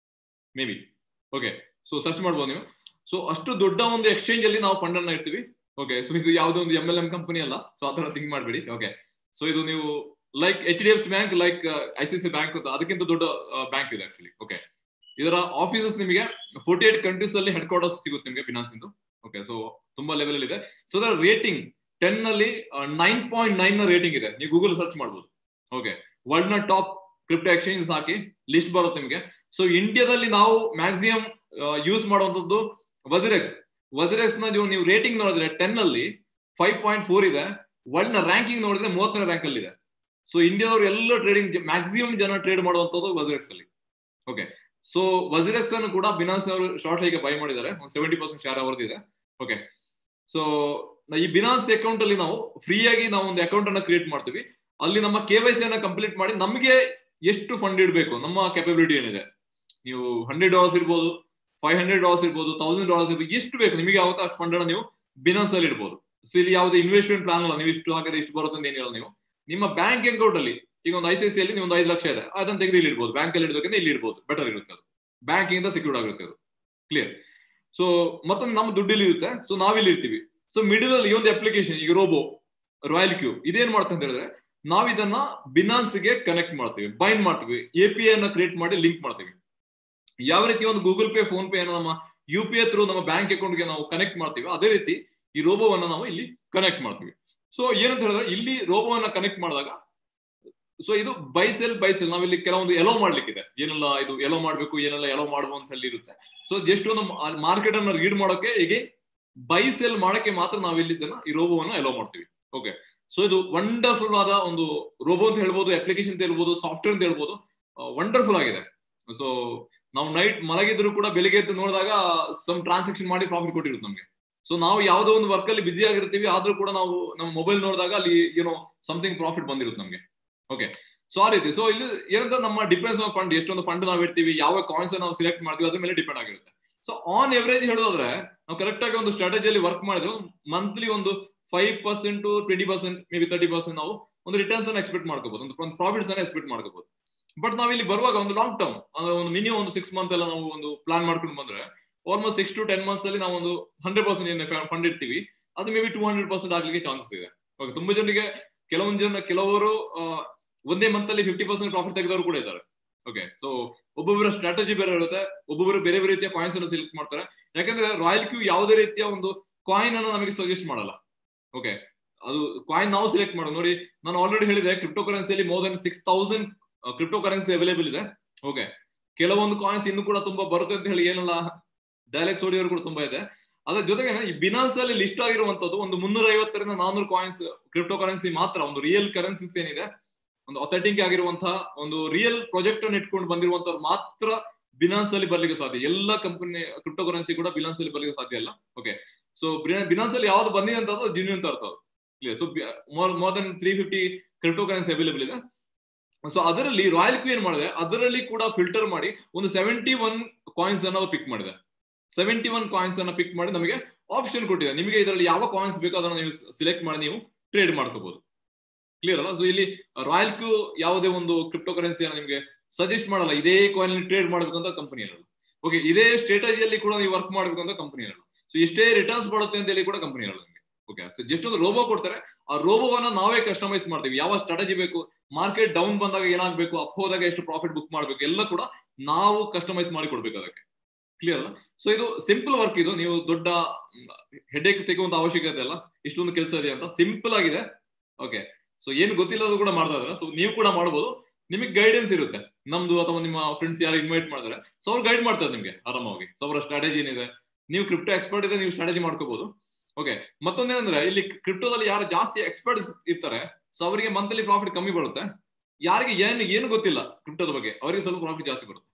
maybe okay so search ಮಾಡ್ಬೋದು ನೀವು ಸೊ ಅಷ್ಟು ದೊಡ್ಡ ಒಂದು ಎಕ್ಸ್ಚೇಂಜ್ ಅಲ್ಲಿ ನಾವು ಫಂಡ್ ಅನ್ನ ಇರ್ತೀವಿ ಓಕೆ ಸೊ ಇದು ಯಾವುದೋ ಒಂದು ಎಂ ಎಲ್ ಎಂ ಕಂಪನಿ ಅಲ್ಲ ಸೊ ಆತರ ಥಿಂಕ್ ಮಾಡಬೇಡಿ ಓಕೆ ಸೊ ಇದು ನೀವು like H D F C bank like I C C bank ಅದಕ್ಕಿಂತ ದೊಡ್ಡ ಬ್ಯಾಂಕ್ ಇದೆ ಆಕ್ಚುಲಿ ಓಕೆ ಇದರ ಆಫೀಸಸ್ ನಿಮಗೆ ಫೋರ್ಟಿ ಏಟ್ ಕಂಟ್ರೀಸ್ ಅಲ್ಲಿ ಹೆಡ್ ಕ್ವಾರ್ಟರ್ಸ್ ಸಿಗುತ್ತೆ ನಿಮಗೆ ಫಿನಾನ್ಸ್ ಇಂದು ಓಕೆ ಸೊ ತುಂಬಾ ಲೆವೆಲ್ ಅಲ್ಲಿ ಇದೆ ಸೊ ಅದರ ರೇಟಿಂಗ್ ಟೆನ್ ನಲ್ಲಿ ನೈನ್ ಪಾಯಿಂಟ್ ನೈನ್ ನ ರೇಟಿಂಗ್ ಇದೆ ನೀವು ಗೂಗಲ್ ಸರ್ಚ್ ಮಾಡಬಹುದು ಓಕೆ ವರ್ಲ್ಡ್ ನ ಟಾಪ್ ಕ್ರಿಪ್ಟೋ ಎಕ್ಸ್ಚೇಂಜ್ ಹಾಕಿ ಲಿಸ್ಟ್ ಬರುತ್ತೆ ನಿಮಗೆ ಸೊ ಇಂಡಿಯಾದಲ್ಲಿ ನಾವು ಮ್ಯಾಕ್ಸಿಮಮ್ ಯೂಸ್ ಮಾಡುವಂತದ್ದು ವಜಿರೆಕ್ಸ್ ವಜಿರೆಕ್ಸ್ ನ ನೀವು ನೀವು ರೇಟಿಂಗ್ ನೋಡಿದ್ರೆ ಟೆನ್ ಅಲ್ಲಿ ಫೈವ್ ಪಾಯಿಂಟ್ ಫೋರ್ ಇದೆ ವರ್ಲ್ಡ್ ನ ರ್ಯಾಂಕಿಂಗ್ ನೋಡಿದ್ರೆ ಮೂವತ್ತನೇ ರ್ಯಾಂಕ್ ಅಲ್ಲಿ ಇದೆ ಸೊ ಇಂಡಿಯಾದವರು ಎಲ್ಲ ಟ್ರೇಡಿಂಗ್ ಮ್ಯಾಕ್ಸಿಮಮ್ ಜನ ಟ್ರೇಡ್ ಮಾಡುವಂತದ್ದು ವಜಿರೆಕ್ಸ್ ಅಲ್ಲಿ ಓಕೆ ಸೊ ವಜಿರೆಕ್ಸ್ ಅನ್ನು ಕೂಡ ಬಿನಾನ್ಸ್ ಅವರು ಶಾರ್ಟ್ ಹೀಗೆ ಬೈ ಮಾಡಿದ್ದಾರೆ ಒಂದು ಸೆವೆಂಟಿ ಪರ್ಸೆಂಟ್ ಶೇರ್ ಅವರದಿದೆ ಓಕೆ ಸೊ ಈ ಬಿನಾನ್ಸ್ ಅಕೌಂಟ್ ಅಲ್ಲಿ ನಾವು ಫ್ರೀ ಆಗಿ ನಾವು ಒಂದು ಅಕೌಂಟ್ ಅನ್ನ ಕ್ರಿಯೇಟ್ ಮಾಡ್ತೀವಿ ಅಲ್ಲಿ ನಮ್ಮ ಕೆ ವೈ ಸಿ ಅನ್ನ ಕಂಪ್ಲೀಟ್ ಮಾಡಿ ನಮಗೆ ಎಷ್ಟು ಫಂಡ್ ಇಡಬೇಕು ನಮ್ಮ ಕೆಪಬಿಲಿಟಿ ಏನಿದೆ ನೀವು ಹಂಡ್ರೆಡ್ ಡಾಲರ್ಸ್ ಇರ್ಬೋದು ಫೈವ್ ಹಂಡ್ರೆಡ್ ಡಾಲರ್ಸ್ ಇರ್ಬೋದು ತೌಸಂಡ್ ಡಾಲರ್ಸ್ ಇರ್ಬೋದು ಎಷ್ಟು ಬೇಕು ನಿಮಗೆ ಯಾವತ್ತ ಅಷ್ಟು ಫಂಡ್ ಅನ್ನ ನೀವು ಬಿನಾನ್ಸ್ ಅಲ್ಲಿ ಇಡ್ಬೋದು ಸೊ ಇಲ್ಲಿ ಯಾವುದೇ ಇನ್ವೆಸ್ಟ್ಮೆಂಟ್ ಪ್ಲಾನ್ ಅಲ್ಲ ನೀವು ಇಷ್ಟು ಹಾಕಿದ್ರೆ ಇಷ್ಟು ಬರುತ್ತೆ ಅಂತ ಏನಿಲ್ಲ ನೀವು ನಿಮ್ಮ ಬ್ಯಾಂಕ್ ಅಕೌಂಟ್ ಅಲ್ಲಿ ಈಗ ಒಂದು ಐ ಸಿ ಸಿ ಅಲ್ಲಿ ನೀವು ಒಂದು ಐದು ಲಕ್ಷ ಇದೆ ಅದನ್ನ ತೆಗೆದು ಇಲ್ಲಿ ಇಡ್ಬೋದು ಬ್ಯಾಂಕ್ ಅಲ್ಲಿ ಇಡೋದಕ್ಕಿಂತ ಇಲ್ಲಿ ಇಡ್ಬೋದು ಬೆಟರ್ ಇರುತ್ತೆ ಅದು ಬ್ಯಾಂಕಿಂದ ಸೆಕ್ಯೂರ್ಡ್ ಆಗಿರುತ್ತೆ ಅದು ಕ್ಲಿಯರ್ ಸೊ ಮತ್ತೊಂದು ನಮ್ಮ ದುಡ್ಡಿಲ್ಲಿ ಇರುತ್ತೆ ಸೊ ನಾವಿಲ್ಲಿ ಇರ್ತೀವಿ ಸೊ ಮಿಡಿಲ್ ಅಲ್ಲಿ ಈ ಒಂದು ಅಪ್ಲಿಕೇಶನ್ ಈಗ ರೋಬೋ ರಾಯಲ್ ಕ್ಯೂ ಇದೇನ್ ಮಾಡುತ್ತೆ ಅಂತ ಹೇಳಿದ್ರೆ ನಾವ್ ಇದನ್ನ ಬಿನಾನ್ಸ್ ಗೆ ಕನೆಕ್ಟ್ ಮಾಡ್ತೀವಿ ಬೈಂಡ್ ಮಾಡ್ತೀವಿ ಎ ಪಿ ಐ ಅನ್ನ ಕ್ರಿಯೇಟ್ ಮಾಡಿ ಲಿಂಕ್ ಮಾಡ್ತೀವಿ ಯಾವ ರೀತಿ ಒಂದು ಗೂಗಲ್ ಪೇ ಫೋನ್ ಪೇ ನಮ್ಮ ಯು ಪಿ ಐ ಥ್ರೂ ನಮ್ಮ ಬ್ಯಾಂಕ್ ಅಕೌಂಟ್ ಗೆ ನಾವು ಕನೆಕ್ಟ್ ಮಾಡ್ತೀವಿ ಅದೇ ರೀತಿ ಈ ರೋಬೋವನ್ನ ನಾವು ಇಲ್ಲಿ ಕನೆಕ್ಟ್ ಮಾಡ್ತೀವಿ ಸೊ ಏನಂತ ಹೇಳಿದ್ರೆ ಇಲ್ಲಿ ರೋಬೋವನ್ನ ಕನೆಕ್ಟ್ ಮಾಡಿದಾಗ ಸೊ ಇದು ಬೈಸೆಲ್ ಬೈಸೆಲ್ ನಾವಿಲ್ಲಿ ಕೆಲವೊಂದು ಎಲೋ ಮಾಡ್ಲಿಕ್ಕಿದೆ ಏನೆಲ್ಲ ಇದು ಎಲೋ ಮಾಡ್ಬೇಕು ಏನೆಲ್ಲ ಎಲೋ ಮಾಡುವ ಅಂತ ಹೇಳಿ ಇರುತ್ತೆ ಸೊ ಜಸ್ಟ್ ಒಂದು ಮಾರ್ಕೆಟ್ ಅನ್ನ ರೀಡ್ ಮಾಡೋಕೆ ಹೀಗೆ ಬೈ ಸೆಲ್ ಮಾಡಕ್ಕೆ ಮಾತ್ರ ನಾವು ಇಲ್ಲಿದ್ದನ್ನ ಈ ರೋಬೋವನ್ನ ಎಲೋ ಮಾಡ್ತೀವಿ ಓಕೆ ಸೊ ಇದು ವಂಡರ್ಫುಲ್ ಆದ ಒಂದು ರೋಬೋ ಅಂತ ಹೇಳ್ಬೋದು ಅಪ್ಲಿಕೇಶನ್ ಅಂತ ಹೇಳ್ಬೋದು ಸಾಫ್ಟ್ವೇರ್ ಅಂತ ಹೇಳ್ಬೋದು ವಂಡರ್ಫುಲ್ ಆಗಿದೆ ಸೊ ನಾವು ನೈಟ್ ಮಲಗಿದ್ರು ಕೂಡ ಬೆಳಿಗ್ಗೆ ಎದ್ದು ನೋಡಿದಾಗ ಸಮ್ ಟ್ರಾನ್ಸಾಕ್ಷನ್ ಮಾಡಿ ಪ್ರಾಫಿಟ್ ಕೊಟ್ಟಿರುತ್ತೆ ನಮಗೆ ಸೊ ನಾವು ಯಾವುದೋ ಒಂದು ವರ್ಕ್ ಅಲ್ಲಿ ಬಿಸಿ ಆಗಿರ್ತೀವಿ ಆದ್ರೂ ಕೂಡ ನಾವು ನಮ್ಮ ಮೊಬೈಲ್ ನೋಡಿದಾಗ ಅಲ್ಲಿ ಏನೋ ಸಮಥಿಂಗ್ ಪ್ರಾಫಿಟ್ ಬಂದಿರುತ್ತೆ ನಮಗೆ ಓಕೆ ಸೊ ಆ ರೀತಿ ಸೊ ಇಲ್ಲಿ ಏನಂತ ನಮ್ಮ ಡಿಪೆಂಡ್ಸ್ ಆನ್ ಫಂಡ್ ಎಷ್ಟೊಂದು ಫಂಡ್ ನಾವು ಇಡ್ತೀವಿ ಯಾವ ಕಾಯಿನ್ಸ್ ನಾವು ಸೆಲೆಕ್ಟ್ ಮಾಡ್ತೀವಿ ಅದ್ರ ಮೇಲೆ ಡಿಪೆಂಡ್ ಆಗಿರುತ್ತೆ ಸೊ ಆನ್ ಎವರೇಜ್ ಹೇಳೋದ್ರೆ ನಾವು ಕರೆಕ್ಟ್ ಆಗಿ ಒಂದು ಸ್ಟ್ರಾಟಜಿಯಲ್ಲಿ ವರ್ಕ್ ಮಾಡಿದ್ರೆ ಮಂತ್ಲಿ ಒಂದು five percent to twenty percent maybe thirty percent ನಾವು ಒಂದು ರಿಟರ್ನ್ಸ್ ಅನ್ನ ಎಕ್ಸ್ಪೆಕ್ಟ್ ಮಾಡ್ಕೋಬಹುದು ಒಂದು ಪ್ರಾಫಿಟ್ಸ್ ಅನ್ನ ಎಕ್ಸ್ಪೆಕ್ಟ್ ಮಾಡ್ಕೋಬಹುದು ಬಟ್ ನಾವು ಇಲ್ಲಿ ಬರುವಾಗ ಒಂದು ಲಾಂಗ್ ಟರ್ಮ್ ಒಂದು ಮಿನಿಮಮ್ ಒಂದು ಸಿಕ್ಸ್ ಮಂತ್ ಎಲ್ಲ ನಾವು ಒಂದು ಪ್ಲಾನ್ ಮಾಡ್ಕೊಂಡು ಬಂದ್ರೆ almost six to ten months ಅಲ್ಲಿ ನಾವು ಒಂದು ಹಂಡ್ರೆಡ್ ಪರ್ಸೆಂಟ್ ಏನು ಫಂಡ್ ಇರ್ತೀವಿ ಅದು maybe two hundred percent ಆಗ್ಲಿಕ್ಕೆ ಚಾನ್ಸಸ್ ಇದೆ ಓಕೆ ತುಂಬಾ ಜನರಿಗೆ ಕೆಲವೊಂದು ಜನ ಕೆಲವರು ಒಂದೇ ಮಂತ್ ಅಲ್ಲಿ ಫಿಫ್ಟಿ ಪರ್ಸೆಂಟ್ ಪ್ರಾಫಿಟ್ ತೆಗೆದವರು ಕೂಡ ಇದ್ದಾರೆ ಓಕೆ ಸೊ ಒಬ್ಬೊಬ್ಬರ ಸ್ಟ್ರಾಟಜಿ ಬೇರೆ ಇರುತ್ತೆ ಒಬ್ಬೊಬ್ಬರು ಬೇರೆ ಬೇರೆ ರೀತಿಯ ಕಾಯಿನ್ಸ್ ಅನ್ನು ಸೆಲೆಕ್ಟ್ ಮಾಡ್ತಾರೆ ಯಾಕಂದ್ರೆ ರಾಯಲ್ ಕ್ಯೂ ಯಾವುದೇ ರೀತಿಯ ಒಂದು ಕಾಯಿನ್ ಅನ್ನು ನಮಗೆ ಸಜೆಸ್ಟ್ ಮಾಡಲ್ಲ ಓಕೆ ಅದು ಕಾಯಿನ್ ನಾವು ಸೆಲೆಕ್ಟ್ ಮಾಡೋದು ನೋಡಿ ನಾನು ಆಲ್ರೆಡಿ ಹೇಳಿದೆ ಕ್ರಿಪ್ಟೋ ಕರೆನ್ಸಿಯಲ್ಲಿ more than six thousand cryptocurrency available ಇದೆ ಓಕೆ ಕೆಲವೊಂದು ಕಾಯಿನ್ಸ್ ಇನ್ನು ಕೂಡ ತುಂಬಾ ಬರುತ್ತೆ ಅಂತ ಹೇಳಿ ಏನಲ್ಲ ಡೈಲೆಕ್ಸ್ ಓಡಿಯೋರು ಕೂಡ ತುಂಬಾ ಇದೆ ಅದ್ರ ಜೊತೆಗೆ ಈ ಬಿನಾನ್ಸ್ ಅಲ್ಲಿ ಲಿಸ್ಟ್ ಆಗಿರುವಂತದ್ದು ಒಂದು ಮುನ್ನೂರ ಐವತ್ತರಿಂದ ನಾನೂರು ಕಾಯಿನ್ಸ್ ಕ್ರಿಪ್ಟೋ ಕರೆನ್ಸಿ ಮಾತ್ರ ಒಂದು ರಿಯಲ್ ಕರೆನ್ಸಿಸ್ ಏನಿದೆ ಒಂದು ಅಥೆಂಟಿಕ್ ಆಗಿರುವಂತಹ ಒಂದು ರಿಯಲ್ ಪ್ರಾಜೆಕ್ಟ್ ಅನ್ನು ಇಟ್ಕೊಂಡು ಬಂದಿರುವಂತವ್ರು ಮಾತ್ರ ಬಿನಾನ್ಸ್ ಅಲ್ಲಿ ಬರ್ಲಿಕ್ಕೆ ಸಾಧ್ಯ ಎಲ್ಲ ಕಂಪನಿ ಕ್ರಿಪ್ಟೋ ಕರೆನ್ಸಿ ಕೂಡ ಬಿನಾನ್ಸ್ ಅಲ್ಲಿ ಬರ್ಲಿಕ್ಕೆ ಸಾಧ್ಯ ಇಲ್ಲ ಓಕೆ ಸೊ ಬಿನಾನ್ಸ್ ಅಲ್ಲಿ ಯಾವ್ದು ಬಂದಿದೆ ಅಂತ ಅದು ಜಿನ್ಯೂನ್ ಅಂತ ಅರ್ಥ clear so more more than three fifty cryptocurrency available ಇದೆ ಸೊ ಅದರಲ್ಲಿ ರಾಯಲ್ ಕ್ಯೂ ಏನ್ ಮಾಡಿದೆ ಅದರಲ್ಲಿ ಕೂಡ ಫಿಲ್ಟರ್ ಮಾಡಿ ಒಂದು ಸೆವೆಂಟಿ ಒನ್ ಕಾಯಿನ್ಸ್ ಅನ್ನ ಪಿಕ್ ಮಾಡಿದೆ ಸೆವೆಂಟಿ ಒನ್ ಕಾಯಿನ್ಸ್ ಅನ್ನ ಪಿಕ್ ಮಾಡಿ ನಮಗೆ ಆಪ್ಷನ್ ಕೊಟ್ಟಿದೆ ನಿಮಗೆ ಇದರಲ್ಲಿ ಯಾವ ಕಾಯಿನ್ಸ್ ಬೇಕೋ ಅದನ್ನ ನೀವು ಸಿಲೆಕ್ಟ್ ಮಾಡಿ ನೀವು ಟ್ರೇಡ್ ಮಾಡ್ಕೋಬಹುದು ಕ್ಲಿಯರ್ ಅಲ್ಲ ಸೊ ಇಲ್ಲಿ ರಾಯಲ್ ಕ್ಯೂ ಯಾವುದೇ ಒಂದು ಕ್ರಿಪ್ಟೋ ಕರೆನ್ಸಿಯನ್ನು ನಿಮಗೆ ಸಜೆಸ್ಟ್ ಮಾಡಲ್ಲ ಇದೇ ಕಾಯಿನ್ ಟ್ರೇಡ್ ಮಾಡಬೇಕು ಅಂತ ಕಂಪನಿ ಹೇಳಲ್ಲ ಓಕೆ ಇದೇ ಸ್ಟ್ರಾಟಜಿಯಲ್ಲಿ ಕೂಡ ನೀವು ವರ್ಕ್ ಮಾಡಬೇಕು ಅಂತ ಕಂಪನಿ ಹೇಳಲ್ಲ ಸೊ ಇಷ್ಟೇ ರಿಟರ್ನ್ಸ್ ಬರುತ್ತೆ ಅಂತ ಹೇಳಿ ಕೂಡ ಕಂಪನಿ ಹೇಳಲ್ಲ ನಿಮಗೆ ಓಕೆ ಸೊ ಜಸ್ಟ್ ಒಂದು ರೋಬೋ ಕೊಡ್ತಾರೆ ಆ ರೋಬೋವನ್ನ ನಾವೇ ಕಸ್ಟಮೈಸ್ ಮಾಡ್ತೀವಿ ಯಾವ ಸ್ಟ್ರಾಟಜಿ ಬೇಕು ಮಾರ್ಕೆಟ್ ಡೌನ್ ಬಂದಾಗ ಏನಾಗಬೇಕು ಅಪ್ ಹೋದಾಗ ಎಷ್ಟು ಪ್ರಾಫಿಟ್ ಬುಕ್ ಮಾಡಬೇಕು ಎಲ್ಲ ಕೂಡ ನಾವು ಕಸ್ಟಮೈಸ್ ಮಾಡಿ ಕೊಡ್ಬೇಕು ಅದಕ್ಕೆ ಕ್ಲಿಯರ್ ಅಲ್ಲ ಸೊ ಇದು ಸಿಂಪಲ್ ವರ್ಕ್ ಇದು ನೀವು ದೊಡ್ಡ ಹೆಡೇಕ್ ತೆಗುವಂತ ಅವಶ್ಯಕತೆ ಇಲ್ಲ ಇಷ್ಟೊಂದು ಕೆಲಸ ಇದೆ ಅಂತ ಸಿಂಪಲ್ ಆಗಿದೆ ಓಕೆ ಸೊ ಏನು ಗೊತ್ತಿಲ್ಲದು ಕೂಡ ಮಾಡ್ತಾ ಇದಾರೆ ಸೊ ನೀವು ಕೂಡ ಮಾಡ್ಬೋದು ನಿಮಗೆ ಗೈಡೆನ್ಸ್ ಇರುತ್ತೆ ನಮ್ದು ಅಥವಾ ನಿಮ್ಮ ಫ್ರೆಂಡ್ಸ್ ಯಾರು ಇನ್ವೈಟ್ ಮಾಡ್ತಾರೆ ಸೊ ಅವ್ರು ಗೈಡ್ ಮಾಡ್ತಾರೆ ನಿಮಗೆ ಆರಾಮಾಗಿ ಸೊ ಅವರ ಸ್ಟ್ರಾಟಜಿ ಏನಿದೆ ನೀವು ಕ್ರಿಪ್ಟೋ ಎಕ್ಸ್ಪರ್ಟ್ ಇದೆ ನೀವು ಸ್ಟ್ರಾಟಜಿ ಮಾಡ್ಕೋಬಹುದು ಓಕೆ ಮತ್ತೊಂದೇನಂದ್ರೆ ಇಲ್ಲಿ ಕ್ರಿಪ್ಟೋದಲ್ಲಿ ಯಾರು ಜಾಸ್ತಿ ಎಕ್ಸ್ಪರ್ಟ್ಸ್ ಇರ್ತಾರೆ ಸೊ ಅವರಿಗೆ ಮಂತ್ಲಿ ಪ್ರಾಫಿಟ್ ಕಮ್ಮಿ ಬರುತ್ತೆ ಯಾರಿಗೆ ಏನು ಏನು ಗೊತ್ತಿಲ್ಲ ಕ್ರಿಪ್ಟೋದ ಬಗ್ಗೆ ಅವರಿಗೆ ಸ್ವಲ್ಪ ಪ್ರಾಫಿಟ್ ಜಾಸ್ತಿ ಬರುತ್ತೆ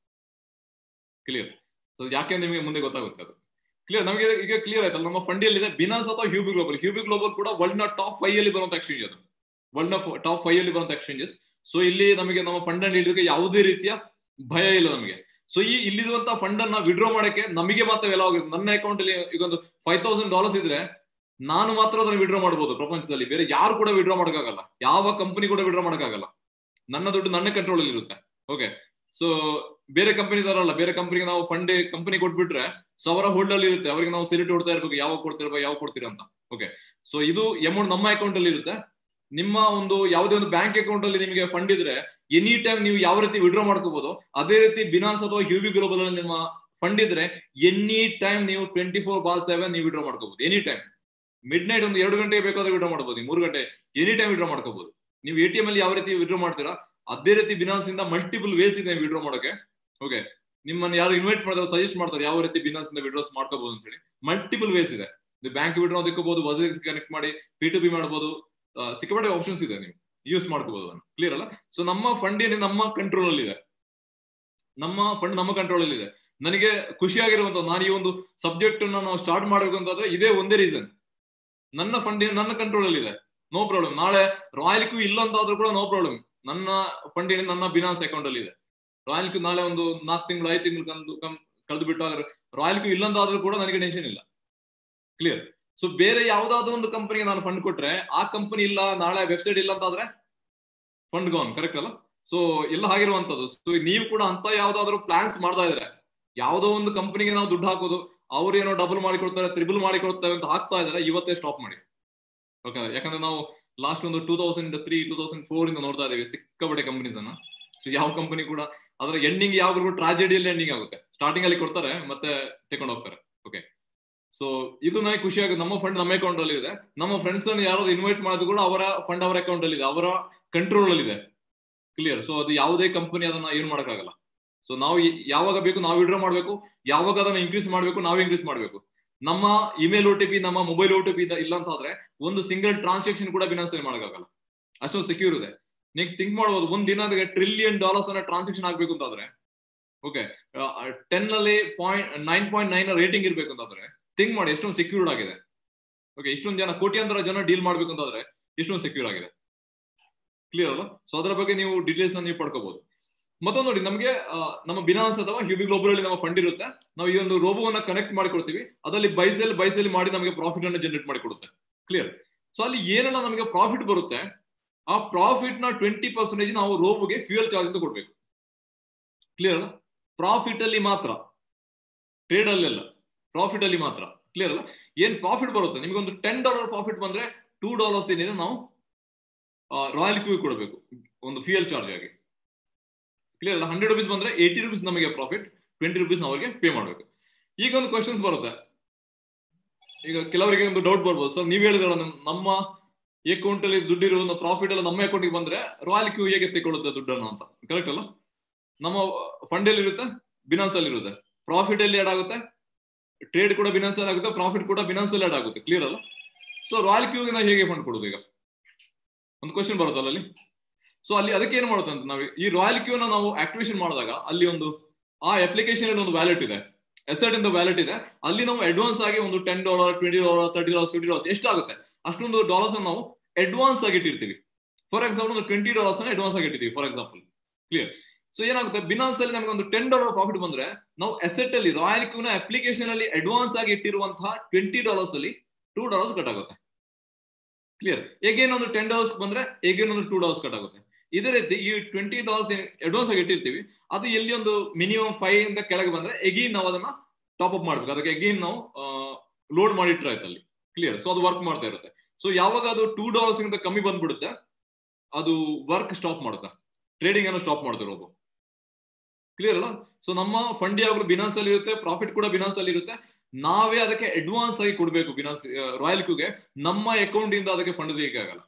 ಕ್ಲಿಯರ್ ಸೊ ಯಾಕೆ ನಿಮಗೆ ಮುಂದೆ ಗೊತ್ತಾಗುತ್ತೆ ಅದು ಕ್ಲಿಯರ್ ನಮಗೆ ಈಗ ಕ್ಲಿಯರ್ ಆಯ್ತಲ್ಲ ನಮ್ಮ ಫಂಡಿಯಲ್ಲಿ ಇದೆ ಬಿನಾನ್ಸ್ ಅಥವಾ ಹ್ಯೂಬಿ ಗ್ಲೋಬಲ್ ಹ್ಯೂಬಿ ಗ್ಲೋಬಲ್ ಕೂಡ ವರ್ಲ್ಡ್ ನ ಟಾಪ್ ಫೈವ್ ಅಲ್ಲಿ ಬರುವಂತ ಎಕ್ಸ್ಚೇಂಜ್ ಅದು ವರ್ಲ್ಡ್ ನ ಟಾಪ್ ಫೈವ್ ಅಲ್ಲಿ ಬರುವಂತ ಎಕ್ಸ್ಚೇಂಜಸ್ ಸೊ ಇಲ್ಲಿ ನಮಗೆ ನಮ್ಮ ಫಂಡ್ ಅನ್ನು ಇಡೋಕೆ ಯಾವುದೇ ರೀತಿಯ ಭಯ ಇಲ್ಲ ನಮಗೆ ಸೊ ಈ ಇಲ್ಲಿರುವಂತ ಫಂಡ್ ಅನ್ನ ವಿಡ್ರಾ ಮಾಡಕ್ಕೆ ನಮಗೆ ಮಾತ್ರ ಎಲ್ಲ ಹೋಗುತ್ತೆ ನನ್ನ ಅಕೌಂಟ್ ಅಲ್ಲಿ ಈಗ ಒಂದು ಫೈವ್ ತೌಸಂಡ್ ಡಾಲರ್ಸ್ ಇದ್ರೆ ನಾನು ಮಾತ್ರ ಅದನ್ನ ವಿಡ್ರಾ ಮಾಡಬಹುದು ಪ್ರಪಂಚದಲ್ಲಿ ಬೇರೆ ಯಾರು ಕೂಡ ವಿಡ್ರಾ ಮಾಡೋಕ್ಕಾಗಲ್ಲ ಯಾವ ಕಂಪನಿ ಕೂಡ ವಿಡ್ರಾ ಮಾಡೋಕ್ಕಾಗಲ್ಲ ನನ್ನ ದುಡ್ಡು ನನ್ನ ಕಂಟ್ರೋಲ್ ಅಲ್ಲಿ ಇರುತ್ತೆ ಓಕೆ ಸೊ ಬೇರೆ ಕಂಪನಿ ತರಲ್ಲ ಬೇರೆ ಕಂಪನಿಗೆ ನಾವು ಫಂಡ್ ಕಂಪನಿ ಕೊಟ್ಬಿಟ್ರೆ ಸೊ ಅವರ ಹೋಲ್ಡ್ ಅಲ್ಲಿ ಇರುತ್ತೆ ಅವರಿಗೆ ನಾವು ಸೆಲೆಕ್ಟ್ ಹೊಡ್ತಾ ಇರ್ಬೇಕು ಯಾವಾಗ ಕೊಡ್ತಿರ್ಬೇಕು ಯಾವಾಗ ಕೊಡ್ತೀರಾ ಅಂತ ಓಕೆ ಸೊ ಇದು ಅಮೌಂಟ್ ನಮ್ಮ ಅಕೌಂಟ್ ಅಲ್ಲಿ ಇರುತ್ತೆ ನಿಮ್ಮ ಒಂದು ಯಾವುದೇ ಒಂದು ಬ್ಯಾಂಕ್ ಅಕೌಂಟ್ ಅಲ್ಲಿ ನಿಮಗೆ ಫಂಡ್ ಇದ್ರೆ ಎನಿ ಟೈಮ್ ನೀವು ಯಾವ ರೀತಿ ವಿಡ್ರಾ ಮಾಡ್ಕೋಬಹುದು ಅದೇ ರೀತಿ ಬಿನಾನ್ಸ್ ಅಥವಾ ಹ್ಯೂಬಿ ಗ್ಲೋಬಲ್ ಅಲ್ಲಿ ನಿಮ್ಮ ಫಂಡ್ ಇದ್ರೆ ಎನಿ ಟೈಮ್ ನೀವು ಟ್ವೆಂಟಿ ಫೋರ್ ಬಾರ್ ಸೆವೆನ್ ನೀವು ವಿಡ್ರಾ ಮಾಡ್ಕೋಬಹುದು ಎನಿ ಟೈಮ್ ಮಿಡ್ ನೈಟ್ ಒಂದು ಎರಡು ಗಂಟೆಗೆ ಬೇಕಾದ್ರೆ ವಿಡ್ರಾ ಮಾಡಬಹುದು ಮೂರು ಗಂಟೆ ಎನಿ ಟೈಮ್ ವಿಡ್ರಾ ಮಾಡ್ಕೋಬಹುದು ನೀವು ಎ ಟಿ ಎಂ ಅಲ್ಲಿ ಯಾವ ರೀತಿ ವಿಡ್ರಾ ಮಾಡ್ತೀರಾ ಅದೇ ರೀತಿ ಬಿನಾನ್ಸ್ ಇಂದ ಮಲ್ಟಿಪಲ್ ವೇಸ್ ಇದೆ ವಿಡ್ರಾ ಮಾಡೋಕೆ ಓಕೆ ನಿಮ್ಮನ್ನ ಯಾರು ಇನ್ವೈಟ್ ಮಾಡಿದ್ರೆ ಸಜೆಸ್ಟ್ ಮಾಡ್ತಾರೆ ಯಾವ ರೀತಿ ಬಿನಾನ್ಸ್ ಇಂದ ವಿಡ್ರಾಸ್ ಮಾಡ್ಕೋಬಹುದು ಅಂತ ಹೇಳಿ ಮಲ್ಟಿಪಲ್ ವೇಸ್ ಇದೆ ಬ್ಯಾಂಕ್ ವಿಡ್ರಾ ಅದಕ್ಕೋಬಹುದು ಬಜೆಟ್ ಕನೆಕ್ಟ್ ಮಾಡಿ ಪಿ ಟು ಬಿ ಮಾಡಬಹುದು ಸಿಕ್ಕಾಪಟ್ಟೆ ಆಪ್ಷನ್ಸ್ ಇದೆ ನೀವು ಯೂಸ್ ಮಾಡ್ಕೋಬಹುದು ಅದನ್ನು ಕ್ಲಿಯರ್ ಅಲ್ಲ ಸೊ ನಮ್ಮ ಫಂಡ್ ಏನೇ ನಮ್ಮ ಕಂಟ್ರೋಲ್ ಅಲ್ಲಿ ಇದೆ ನಮ್ಮ ಫಂಡ್ ನಮ್ಮ ಕಂಟ್ರೋಲ್ ಅಲ್ಲಿ ಇದೆ ನನಗೆ ಖುಷಿಯಾಗಿರುವಂತ ನಾನು ಈ ಒಂದು ಸಬ್ಜೆಕ್ಟ್ ನಾವು ಸ್ಟಾರ್ಟ್ ಮಾಡಬೇಕು ಅಂತಂದ್ರೆ ಇದೇ ಒಂದೇ ರೀಸನ್ ನನ್ನ ಫಂಡ್ ನನ್ನ ಕಂಟ್ರೋಲ್ ಅಲ್ಲಿ ಇದೆ ನೋ ಪ್ರಾಬ್ಲಮ್ ನಾಳೆ ರಾಯಲ್ ಕ್ಯೂ ಇಲ್ಲ ಅಂತಾದ್ರೂ ಕೂಡ ನೋ ಪ್ರಾಬ್ಲಮ್ ನನ್ನ ಫಂಡ್ ಏನಿದೆ ನನ್ನ ಬಿನಾನ್ಸ್ ಅಕೌಂಟ್ ಅಲ್ಲಿ ಇದೆ ರಾಯಲ್ ಕ್ಯೂ ನಾಳೆ ಒಂದು ನಾಲ್ಕು ತಿಂಗಳು ಐದು ತಿಂಗಳು ಕಂದು ಕಳೆದು ಬಿಟ್ಟು ಆದ್ರೆ ರಾಯಲ್ ಕ್ಯೂ ಇಲ್ಲ ಅಂತಾದ್ರೂ ಕೂಡ ನನಗೆ ಟೆನ್ಷನ್ ಇಲ್ಲ ಕ್ಲಿಯರ್ ಸೊ ಬೇರೆ ಯಾವ್ದಾದ್ರು ಒಂದು ಕಂಪನಿಗೆ ನಾನು ಫಂಡ್ ಕೊಟ್ರೆ ಆ ಕಂಪನಿ ಇಲ್ಲ ನಾಳೆ ವೆಬ್ಸೈಟ್ ಇಲ್ಲ ಅಂತಾದ್ರೆ ಫಂಡ್ ಗಾನ್ ಕರೆಕ್ಟ್ ಅಲ್ಲ ಸೊ ಎಲ್ಲ ಹಾಗಿರುವಂತದ್ದು ಸೊ ನೀವು ಕೂಡ ಅಂತ ಯಾವ್ದಾದ್ರು ಪ್ಲಾನ್ಸ್ ಮಾಡ್ತಾ ಇದ್ರೆ ಯಾವ್ದೋ ಒಂದು ಕಂಪನಿಗೆ ನಾವು ದುಡ್ಡು ಹಾಕೋದು ಅವ್ರು ಏನೋ ಡಬಲ್ ಮಾಡಿ ಕೊಡ್ತಾರೆ ತ್ರಿಬಲ್ ಮಾಡಿ ಕೊಡ್ತಾರೆ ಅಂತ ಹಾಕ್ತಾ ಇದಾರೆ ಇವತ್ತೇ ಸ್ಟಾಪ್ ಮಾಡಿ ಓಕೆ ಯಾಕಂದ್ರೆ ನಾವು ಲಾಸ್ಟ್ ಒಂದು two thousand three two thousand four ಇಂದ ನೋಡ್ತಾ ಇದ್ದೀವಿ ಸಿಕ್ಕಾಪಟ್ಟೆ ಕಂಪನೀಸ್ ಅನ್ನ ಸೊ ಯಾವ ಕಂಪನಿ ಕೂಡ ಅದರ ಎಂಡಿಂಗ್ ಯಾವಾಗಲೂ ಟ್ರಾಜೆಡಿಯಲ್ಲಿ ಎಂಡಿಂಗ್ ಆಗುತ್ತೆ ಸ್ಟಾರ್ಟಿಂಗ್ ಅಲ್ಲಿ ಕೊಡ್ತಾರೆ ಮತ್ತೆ ತಗೊಂಡು ಹೋಗ್ತಾರೆ ಓಕೆ ಸೊ ಇದು ನನಗೆ ಖುಷಿ ಆಗುತ್ತೆ ನಮ್ಮ ಫಂಡ್ ನಮ್ಮ ಅಕೌಂಟ್ ಅಲ್ಲಿ ಇದೆ ನಮ್ಮ ಫ್ರೆಂಡ್ಸ್ ಅನ್ನು ಯಾರು ಇನ್ವೈಟ್ ಮಾಡೋದು ಕೂಡ ಅವರ ಫಂಡ್ ಅವರ ಅಕೌಂಟ್ ಅಲ್ಲಿ ಇದೆ ಅವರ ಕಂಟ್ರೋಲ್ ಅಲ್ಲಿ ಇದೆ ಕ್ಲಿಯರ್ ಸೊ ಅದು ಯಾವುದೇ ಕಂಪನಿ ಅದನ್ನ ಏನು ಮಾಡೋಕ್ಕಾಗಲ್ಲ ಸೊ ನಾವು ಯಾವಾಗ ಬೇಕು ನಾವು ವಿಡ್ರಾ ಮಾಡಬೇಕು ಯಾವಾಗ ಅದನ್ನ ಇನ್ಕ್ರೀಸ್ ಮಾಡಬೇಕು ನಾವು ಇನ್ಕ್ರೀಸ್ ಮಾಡಬೇಕು ನಮ್ಮ ಇಮೇಲ್ ಒ ಟಿ ಪಿ ನಮ್ಮ ಮೊಬೈಲ್ ಒ ಟಿ ಪಿ ಇಲ್ಲ ಅಂತ ಆದ್ರೆ ಒಂದು ಸಿಂಗಲ್ ಟ್ರಾನ್ಸಾಕ್ಷನ್ ಕೂಡ ಬಿನಾನ್ಸ್ ಮಾಡೋಕ್ಕಾಗಲ್ಲ ಅಷ್ಟೊಂದು ಸೆಕ್ಯೂರ್ ಇದೆ ನೀವು ಥಿಂಕ್ ಮಾಡಬಹುದು ಒಂದ್ ದಿನಕ್ಕೆ ಟ್ರಿಲಿಯನ್ ಡಾಲರ್ಸ್ ಅನ್ನ ಟ್ರಾನ್ಸಾಕ್ಷನ್ ಆಗ್ಬೇಕು ಅಂತಾದ್ರೆ ಓಕೆ ಟೆನ್ ಅಲ್ಲಿ point nine point nine rating ಇರ್ಬೇಕು ಅಂತಾದ್ರೆ ಥಿಂಕ್ ಮಾಡಿ ಎಷ್ಟೊಂದು ಸೆಕ್ಯೂರ್ಡ್ ಆಗಿದೆ ಓಕೆ ಇಷ್ಟೊಂದು ಜನ ಕೋಟ್ಯಾಂತರ ಜನ ಡೀಲ್ ಮಾಡ್ಬೇಕು ಅಂತಾದ್ರೆ ಎಷ್ಟೊಂದು ಸೆಕ್ಯೂರ್ ಆಗಿದೆ ಕ್ಲಿಯರ್ ಅಲ್ಲ ಸೊ ಅದರ ಬಗ್ಗೆ ನೀವು ಡೀಟೇಲ್ಸ್ ನೀವು ಪಡ್ಕೋಬಹುದು ಮತ್ತೊಂದು ನೋಡಿ ನಮಗೆ ನಮ್ಮ ಬಿನಾನ್ಸ್ ಅಥವಾ ಹ್ಯೂಬಿ ಗ್ಲೋಬಲ್ ಅಲ್ಲಿ ನಮ್ಮ ಫಂಡ್ ಇರುತ್ತೆ ನಾವು ಈ ಒಂದು ರೋಬೋವನ್ನ ಕನೆಕ್ಟ್ ಮಾಡಿಕೊಡ್ತೀವಿ ಅದರಲ್ಲಿ ಬೈಸೆಲ್ ಬೈಸೆಲ್ ಮಾಡಿ ನಮಗೆ ಪ್ರಾಫಿಟ್ ಅನ್ನು ಜನರೇಟ್ ಮಾಡಿ ಕೊಡುತ್ತೆ ಕ್ಲಿಯರ್ ಸೊ ಅಲ್ಲಿ ಏನೆಲ್ಲ ನಮಗೆ ಪ್ರಾಫಿಟ್ ಬರುತ್ತೆ ಆ ಪ್ರಾಫಿಟ್ ನ ಟ್ವೆಂಟಿ ಪರ್ಸೆಂಟೇಜ್ ನಾವು ರೋಬೋಗೆ ಫ್ಯೂಯಲ್ ಚಾರ್ಜ್ ಅಂತ ಕೊಡ್ಬೇಕು ಕ್ಲಿಯರ್ ಅಲ್ಲ ಪ್ರಾಫಿಟ್ ಅಲ್ಲಿ ಮಾತ್ರ ಟ್ರೇಡ್ ಅಲ್ಲೆಲ್ಲ ಪ್ರಾಫಿಟ್ ಅಲ್ಲಿ ಮಾತ್ರ ಕ್ಲಿಯರ್ ಅಲ್ಲ ಏನ್ ಪ್ರಾಫಿಟ್ ಬರುತ್ತೆ ನಿಮಗೆ ಒಂದು ಟೆನ್ ಡಾಲರ್ ಪ್ರಾಫಿಟ್ ಬಂದ್ರೆ ಟೂ ಡಾಲರ್ಸ್ ಏನಿದೆ ನಾವು ರಾಯಲ್ ಕ್ಯೂ ಕೊಡಬೇಕು ಒಂದು ಫ್ಯೂಯಲ್ ಚಾರ್ಜ್ ಆಗಿ ಕ್ಲಿಯರ್ ಅಲ್ಲ ಹಂಡ್ರೆಡ್ ರುಪೀಸ್ ಬಂದ್ರೆ ಏಯ್ಟಿ ರುಪೀಸ್ ನಮಗೆ ಪ್ರಾಫಿಟ್ ಟ್ವೆಂಟಿ ರುಪೀಸ್ ಅವರಿಗೆ ಪೇ ಮಾಡಬೇಕು ಈಗ ಒಂದು ಕ್ವಶನ್ಸ್ ಬರುತ್ತೆ ಈಗ ಕೆಲವರಿಗೆ ಒಂದು ಡೌಟ್ ಬರ್ಬೋದು ಸರ್ ನೀವು ಹೇಳಿದ್ರೆ ನಮ್ಮ ಅಕೌಂಟ್ ಅಲ್ಲಿ ದುಡ್ಡಿರೋ ಪ್ರಾಫಿಟ್ ಎಲ್ಲ ನಮ್ಮ ಅಕೌಂಟ್ಗೆ ಬಂದ್ರೆ ರಾಯಲ್ ಕ್ಯೂ ಹೇಗೆ ತೆಗೊಳ್ಳುತ್ತೆ ದುಡ್ಡನ್ನು ಅಂತ ಕರೆಕ್ಟ್ ಅಲ್ಲ ನಮ್ಮ ಫಂಡ್ ಅಲ್ಲಿ ಇರುತ್ತೆ ಬಿನಾನ್ಸ್ ಅಲ್ಲಿ ಇರುತ್ತೆ ಪ್ರಾಫಿಟ್ ಎಲ್ಲಿ ಆಡ್ ಆಗುತ್ತೆ ಟ್ರೇಡ್ ಕೂಡ ಬಿನಾನ್ಸ್ ಅಲ್ಲಿ ಆಗುತ್ತೆ ಪ್ರಾಫಿಟ್ ಕೂಡ ಬಿನಾನ್ಸ್ ಅಲ್ಲಿ ಆಡ್ ಆಗುತ್ತೆ ಕ್ಲಿಯರ್ ಅಲ್ಲ ಸೊ ರಾಯಲ್ ಕ್ಯೂಗೆ ನಾವು ಹೇಗೆ ಫಂಡ್ ಕೊಡೋದು ಈಗ ಒಂದು ಕ್ವಶನ್ ಬರುತ್ತಲ್ಲ ಅಲ್ಲಿ ಸೊ ಅಲ್ಲಿ ಅದಕ್ಕೆ ಏನ್ ಮಾಡುತ್ತೆ ಅಂತ ನಾವು ಈ ರಾಯಲ್ ಕ್ಯೂನ ನಾವು ಆಕ್ಟಿವೇಶನ್ ಮಾಡಿದಾಗ ಅಲ್ಲಿ ಒಂದು ಆ ಅಪ್ಲಿಕೇಶನ್ ಅಲ್ಲಿ ಒಂದು ವ್ಯಾಲೆಟ್ ಇದೆ ಎಸೆಟ್ ಇಂದ ವ್ಯಾಲೆಟ್ ಇದೆ ಅಲ್ಲಿ ನಾವು ಅಡ್ವಾನ್ಸ್ ಆಗಿ ಒಂದು ten dollar twenty dollar thirty dollars fifty dollars ಎಷ್ಟಾಗುತ್ತೆ ಅಷ್ಟೊಂದು ಡಾಲರ್ಸ್ ನಾವು ಅಡ್ವಾನ್ಸ್ ಆಗಿ ಇಟ್ಟಿರ್ತೀವಿ ಫಾರ್ ಎಕ್ಸಾಂಪಲ್ ಒಂದು ಟ್ವೆಂಟಿ ಡಾಲರ್ಸ್ ಅನ್ನ ಅಡ್ವಾನ್ಸ್ ಆಗಿ ಇಟ್ಟಿರ್ತೀವಿ ಫಾರ್ ಎಕ್ಸಾಂಪಲ್ ಕ್ಲಿಯರ್ ಸೊ ಏನಾಗುತ್ತೆ ಬಿನಾನ್ಸ್ ಅಲ್ಲಿ ನಮಗೆ ಒಂದು ಟೆನ್ ಡಾಲರ್ ಪ್ರಾಫಿಟ್ ಬಂದ್ರೆ ನಾವು ಅಸೆಟ್ ಅಲ್ಲಿ ರಾಯಲ್ ಕ್ಯೂನ ಅಪ್ಲಿಕೇಶನ್ ಅಲ್ಲಿ ಅಡ್ವಾನ್ಸ್ ಆಗಿ ಇಟ್ಟಿರುವಂತಹ ಟ್ವೆಂಟಿ ಡಾಲರ್ಸ್ ಅಲ್ಲಿ ಟೂ ಡಾಲರ್ಸ್ ಕಟ್ ಆಗುತ್ತೆ ಕ್ಲಿಯರ್ ಎಗೇನ್ ಒಂದು ಟೆನ್ ಡಾಲರ್ಸ್ ಬಂದ್ರೆ ಎಗೇನ್ ಒಂದು ಟೂ ಡಾಲರ್ಸ್ ಕಟ್ ಆಗುತ್ತೆ ಇದೇ ರೀತಿ ಈ ಟ್ವೆಂಟಿ ಡಾಲರ್ಸ್ ಅಡ್ವಾನ್ಸ್ ಆಗಿ ಇಟ್ಟಿರ್ತೀವಿ ಅದು ಎಲ್ಲಿ ಒಂದು ಮಿನಿಮಮ್ ಫೈವ್ ಇಂದ ಕೆಳಗೆ ಬಂದ್ರೆ ಎಗೇನ್ ನಾವು ಅದನ್ನ ಟಾಪ್ ಅಪ್ ಮಾಡ್ಬೇಕು ಅದಕ್ಕೆ ಎಗೇನ್ ನಾವು ಲೋಡ್ ಮಾಡಿಟ್ರೆ ಆಯ್ತು ಅಲ್ಲಿ ಕ್ಲಿಯರ್ ಸೊ ಅದು ವರ್ಕ್ ಮಾಡ್ತಾ ಇರುತ್ತೆ ಸೊ ಯಾವಾಗ ಅದು ಟೂ ಡಾಲರ್ಸ್ ಇಂದ ಕಮ್ಮಿ ಬಂದ್ಬಿಡುತ್ತೆ ಅದು ವರ್ಕ್ ಸ್ಟಾಪ್ ಮಾಡುತ್ತೆ ಟ್ರೇಡಿಂಗ್ ಅನ್ನು ಸ್ಟಾಪ್ ಮಾಡ್ತಾರೆ ಒಬ್ಬ ಕ್ಲಿಯರ್ ಅಲ್ಲ ಸೊ ನಮ್ಮ ಫಂಡ್ ಯಾವಾಗಲೂ ಬಿನಾನ್ಸ್ ಅಲ್ಲಿ ಇರುತ್ತೆ ಪ್ರಾಫಿಟ್ ಕೂಡ ಬಿನಾನ್ಸ್ ಅಲ್ಲಿ ಇರುತ್ತೆ ನಾವೇ ಅದಕ್ಕೆ ಅಡ್ವಾನ್ಸ್ ಆಗಿ ಕೊಡಬೇಕು ಬಿನಾನ್ಸ್ ರಾಯಲ್ ಕ್ಯೂಗೆ ನಮ್ಮ ಅಕೌಂಟ್ ಇಂದ ಅದಕ್ಕೆ ಫಂಡ್ ತೆಗಿಯಕ್ಕೆ ಆಗಲ್ಲ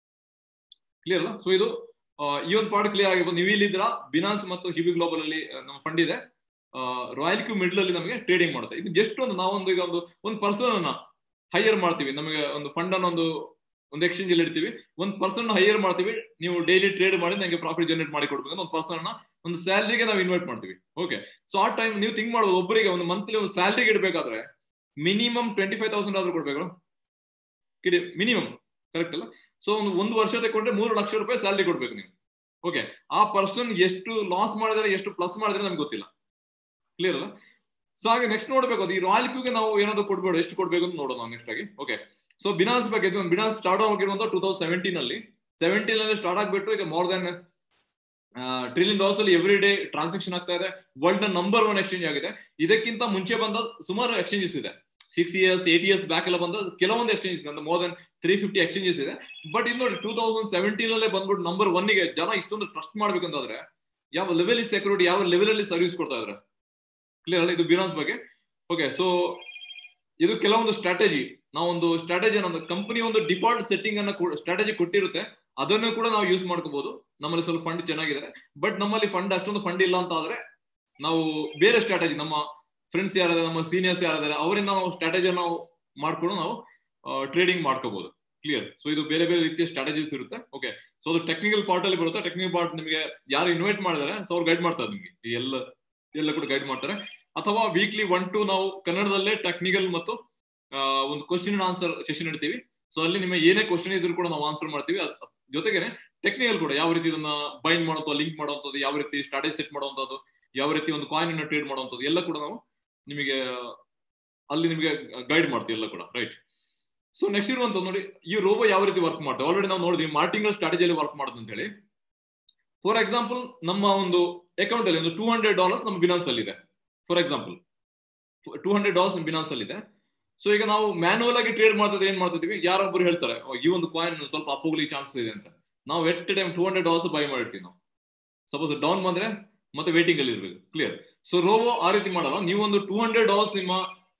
ಕ್ಲಿಯರ್ ಅಲ್ಲ ಸೊ ಇದು ಈ ಒಂದು ಪಾರ್ಟ್ ಕ್ಲಿಯರ್ ಆಗಿರ್ಬೋದು ನೀವು ಇಲ್ಲಿದ್ರ ಬಿನಾನ್ಸ್ ಮತ್ತು ಹಿಬಿ ಗ್ಲೋಬಲ್ ಅಲ್ಲಿ ನಮ್ಮ ಫಂಡ್ ಇದೆ ರಾಯಲ್ ಕ್ಯೂ ಮಿಡ್ಲ್ ಅಲ್ಲಿ ನಮಗೆ ಟ್ರೇಡಿಂಗ್ ಮಾಡುತ್ತೆ ಇದು ಜಸ್ಟ್ ಒಂದು ನಾವೊಂದು ಈಗ ಒಂದು ಒಂದು ಪರ್ಸನ್ ಅನ್ನ ಹೈಯರ್ ಮಾಡ್ತೀವಿ ನಮಗೆ ಒಂದು ಫಂಡ್ ಅನ್ನ ಒಂದು ಒಂದು ಎಕ್ಸ್ಚೇಂಜ್ ಅಲ್ಲಿ ಇಡ್ತೀವಿ ಒಂದು ಪರ್ಸನ್ ಹೈಯರ್ ಮಾಡ್ತೀವಿ ನೀವು ಡೈಲಿ ಟ್ರೇಡ್ ಮಾಡಿ ನನಗೆ ಪ್ರಾಫಿಟ್ ಜನರೇಟ್ ಮಾಡಿ ಕೊಡ್ಬೇಕು ಒಂದು ಪರ್ಸನ್ ಅನ್ನ ಒಂದು ಸ್ಯಾಲ್ರಿಗೆ ನಾವು ಇನ್ವೈಟ್ ಮಾಡ್ತೀವಿ ಓಕೆ ಸೊ ಆ ಟೈಮ್ ನೀವು ಥಿಂಕ್ ಮಾಡೋದು ಒಬ್ಬರಿಗೆ ಒಂದು ಮಂತ್ಲಿ ಒಂದು ಸ್ಯಾಲ್ರಿಗೆ ಇಡಬೇಕಾದ್ರೆ ಮಿನಿಮಮ್ ಟ್ವೆಂಟಿ ಫೈವ್ ತೌಸಂಡ್ ಆದ್ರೂ ಕೊಡ್ಬೇಕು ಮಿನಿಮಮ್ ಕರೆಕ್ಟ್ ಅಲ್ಲ ಸೊ ಒಂದು ಒಂದು ವರ್ಷ ತಗೊಂಡ್ರೆ ಮೂರು ಲಕ್ಷ ರೂಪಾಯಿ ಸ್ಯಾಲ್ರಿ ಕೊಡ್ಬೇಕು ನೀವು ಓಕೆ ಆ ಪರ್ಸನ್ ಎಷ್ಟು ಲಾಸ್ ಮಾಡಿದ್ರೆ ಎಷ್ಟು ಪ್ಲಸ್ ಮಾಡಿದ್ರೆ ನಮ್ಗೆ ಗೊತ್ತಿಲ್ಲ ಕ್ಲಿಯರ್ ಅಲ್ಲ ಸೊ ಹಾಗೆ ನೆಕ್ಸ್ಟ್ ನೋಡ್ಬೇಕು ಅದು ಈ ರಾಯಲ್ ಕ್ಯೂಗೆ ನಾವು ಏನಾದ್ರು ಕೊಡ್ಬೇಡ ಎಷ್ಟು ಕೊಡ್ಬೇಕು ಅಂತ ನೋಡೋಣ ನೆಕ್ಸ್ಟ್ ಆಗಿ ಓಕೆ ಸೊ ಬಿನಾನ್ಸ್ ಬಗ್ಗೆ ಬಿನಾನ್ಸ್ ಸ್ಟಾರ್ಟ್ ಆಗಿರುವಂತ ಟೂ ತೌಸಂಡ್ ಸೆವೆಂಟೀನ್ ಅಲ್ಲಿ ಸೆವೆಂಟೀನ್ ಅಲ್ಲಿ ಸ್ಟಾರ್ಟ್ ಆಗ್ಬಿಟ್ಟು ಈಗ ಮೋರ್ ದನ್ ಟ್ರಿಲಿಯನ್ ಡಾಲರ್ಸ್ ಅಲ್ಲಿ ಎವ್ರಿ ಡೇ ಟ್ರಾನ್ಸಾಕ್ಷನ್ ಆಗ್ತಾ ಇದೆ ವರ್ಲ್ಡ್ ನ ನಂಬರ್ ಒನ್ ಎಕ್ಸ್ಚೇಂಜ್ ಆಗಿದೆ ಇದಕ್ಕಿಂತ ಮುಂಚೆ ಬಂದ ಸುಮಾರು ಎಕ್ಸ್ಚೇಂಜಸ್ ಇದೆ six years eight years back ಎಲ್ಲ ಬಂದ ಕೆಲವೊಂದು ಎಕ್ಸ್ಚೇಂಜಸ್ ಇದೆ more than three fifty exchanges ಇದೆ ಬಟ್ ಇದು ನೋಡಿ ಟೂ ತೌಸಂಡ್ ಸೆವೆಂಟೀನ್ ಅಲ್ಲೇ ಬಂದ್ಬಿಟ್ಟು ನಂಬರ್ ಒನ್ ಗೆ ಜನ ಇಷ್ಟೊಂದು ಟ್ರಸ್ಟ್ ಮಾಡ್ಬೇಕಂತಾದ್ರೆ ಯಾವ ಲೆವೆಲ್ ಸೆಕ್ಯೂರಿಟಿ ಯಾವ ಲೆವೆಲ್ ಅಲ್ಲಿ ಸರ್ವಿಸ್ ಕೊಡ್ತಾ ಇದ್ರೆ ಕ್ಲಿಯರ್ ಅಲ್ಲ ಇದು ಬಿನಾನ್ಸ್ ಬಗ್ಗೆ ಓಕೆ ಸೊ ಇದು ಕೆಲವೊಂದು ಸ್ಟ್ರಾಟಜಿ ನಾವೊಂದು ಸ್ಟ್ರಾಟಜಿ ಒಂದು ಕಂಪನಿ ಒಂದು ಡಿಫಾಲ್ಟ್ ಸೆಟ್ಟಿಂಗ್ ಅನ್ನ ಸ್ಟ್ರಾಟಜಿ ಕೊಟ್ಟಿರುತ್ತೆ ಅದನ್ನು ಕೂಡ ನಾವು ಯೂಸ್ ಮಾಡ್ಕೋಬಹುದು ನಮ್ಮಲ್ಲಿ ಸ್ವಲ್ಪ ಫಂಡ್ ಚೆನ್ನಾಗಿದೆ ಬಟ್ ನಮ್ಮಲ್ಲಿ ಫಂಡ್ ಅಷ್ಟೊಂದು ಫಂಡ್ ಇಲ್ಲ ಅಂತ ಆದ್ರೆ ನಾವು ಬೇರೆ ಸ್ಟ್ರಾಟಜಿ ನಮ್ಮ ಫ್ರೆಂಡ್ಸ್ ಯಾರಿದ್ದಾರೆ ನಮ್ಮ ಸೀನಿಯರ್ಸ್ ಯಾರಿದ್ದಾರೆ ಅವರಿಂದ ನಾವು ಸ್ಟ್ರಾಟಜಿ ನಾವು ಮಾಡ್ಕೊಂಡು ನಾವು ಟ್ರೇಡಿಂಗ್ ಮಾಡ್ಕೋಬಹುದು ಕ್ಲಿಯರ್ ಸೊ ಇದು ಬೇರೆ ಬೇರೆ ರೀತಿಯ ಸ್ಟ್ರಾಟಜೀಸ್ ಇರುತ್ತೆ ಓಕೆ ಸೊ ಅದು ಟೆಕ್ನಿಕಲ್ ಪಾರ್ಟ್ ಅಲ್ಲಿ ಬರುತ್ತೆ ಟೆಕ್ನಿಕಲ್ ಪಾರ್ಟ್ ನಿಮಗೆ ಯಾರು ಇನ್ವೈಟ್ ಮಾಡಿದಾರೆ ಸೊ ಅವ್ರು ಗೈಡ್ ಮಾಡ್ತಾರೆ ನಿಮಗೆ ಎಲ್ಲ ಎಲ್ಲ ಕೂಡ ಗೈಡ್ ಮಾಡ್ತಾರೆ ಅಥವಾ ವೀಕ್ಲಿ ಒನ್ ಟು ನಾವು ಕನ್ನಡದಲ್ಲೇ ಟೆಕ್ನಿಕಲ್ ಮತ್ತು ಒಂದು ಕ್ವಶನ್ ಅಂಡ್ ಆನ್ಸರ್ ಸೆಷನ್ ಇಡ್ತೀವಿ ಸೊ ಅಲ್ಲಿ ನಿಮಗೆ ಏನೇ ಕ್ವಶನ್ ಇದ್ರು ಕೂಡ ನಾವು ಆನ್ಸರ್ ಮಾಡ್ತೀವಿ ಜೊತೆಗೆ ಟೆಕ್ನಿಕಲ್ ಕೂಡ ಯಾವ ರೀತಿ ಇದನ್ನ ಬೈಂಡ್ ಮಾಡುವಂತ ಲಿಂಕ್ ಮಾಡುವಂಥದ್ದು ಯಾವ ರೀತಿ ಸ್ಟ್ರಾಟಜಿ ಸೆಟ್ ಮಾಡುವಂಥದ್ದು ಯಾವ ರೀತಿ ಒಂದು ಕಾಯಿನ್ ಅನ್ನ ಟ್ರೇಡ್ ಮಾಡುವಂಥದ್ದು ಎಲ್ಲ ಕೂಡ ನಾವು ನಿಮಗೆ ಅಲ್ಲಿ ನಿಮಗೆ ಗೈಡ್ ಮಾಡ್ತೀವಿ ಎಲ್ಲ ಕೂಡ ರೈಟ್ ಸೊ ನೆಕ್ಸ್ಟ್ ಇರುವಂತ ನೋಡಿ ಈ ರೋಬೋ ಯಾವ ರೀತಿ ವರ್ಕ್ ಮಾಡ್ತೇವೆ ಆಲ್ರೆಡಿ ನಾವು ನೋಡಿದ್ವಿ ಮಾರ್ಟಿಂಗ್ ಸ್ಟ್ರಾಟಜಿಯಲ್ಲಿ ವರ್ಕ್ ಮಾಡೋದು ಅಂತ ಹೇಳಿ ಫಾರ್ ಎಕ್ಸಾಂಪಲ್ ನಮ್ಮ ಒಂದು ಅಕೌಂಟ್ ಅಲ್ಲಿ ಒಂದು ಟೂ ಹಂಡ್ರೆಡ್ ಡಾಲರ್ಸ್ ನಮ್ಮ ಬಿನಾನ್ಸ್ ಅಲ್ಲಿ ಇದೆ for example two hundred dollars ನಮ್ಮ ಬಿನಾನ್ಸ್ ಅಲ್ಲಿ ಇದೆ ಸೊ ಈಗ ನಾವು ಮ್ಯಾನುವಲ್ ಆಗಿ ಟ್ರೇಡ್ ಮಾಡ್ತಿದ್ರೆ ಏನ್ ಮಾಡ್ತಿದ್ವಿ ಯಾರೊಬ್ರು ಹೇಳ್ತಾರೆ ಈ ಒಂದು ಕಾಯಿನ್ ಸ್ವಲ್ಪ ಅಪ್ ಹೋಗ್ಲಿಕ್ಕೆ ಚಾನ್ಸಸ್ ಇದೆ ಅಂತ ನಾವು at time two hundred dollars buy ಮಾಡಿರ್ತೀವಿ ನಾವು ಸಪೋಸ್ ಡೌನ್ ಬಂದ್ರೆ ಮತ್ತೆ ವೇಟಿಂಗ್ ಅಲ್ಲಿ ಇರ್ಬೇಕು ಕ್ಲಿಯರ್ ಸೊ ರೋಬೋ ಆ ರೀತಿ ಮಾಡಲ್ಲ ನೀವು ಒಂದು ಟೂ ಹಂಡ್ರೆಡ್ ಡಾಲರ್ಸ್ ನಿಮ್ಮ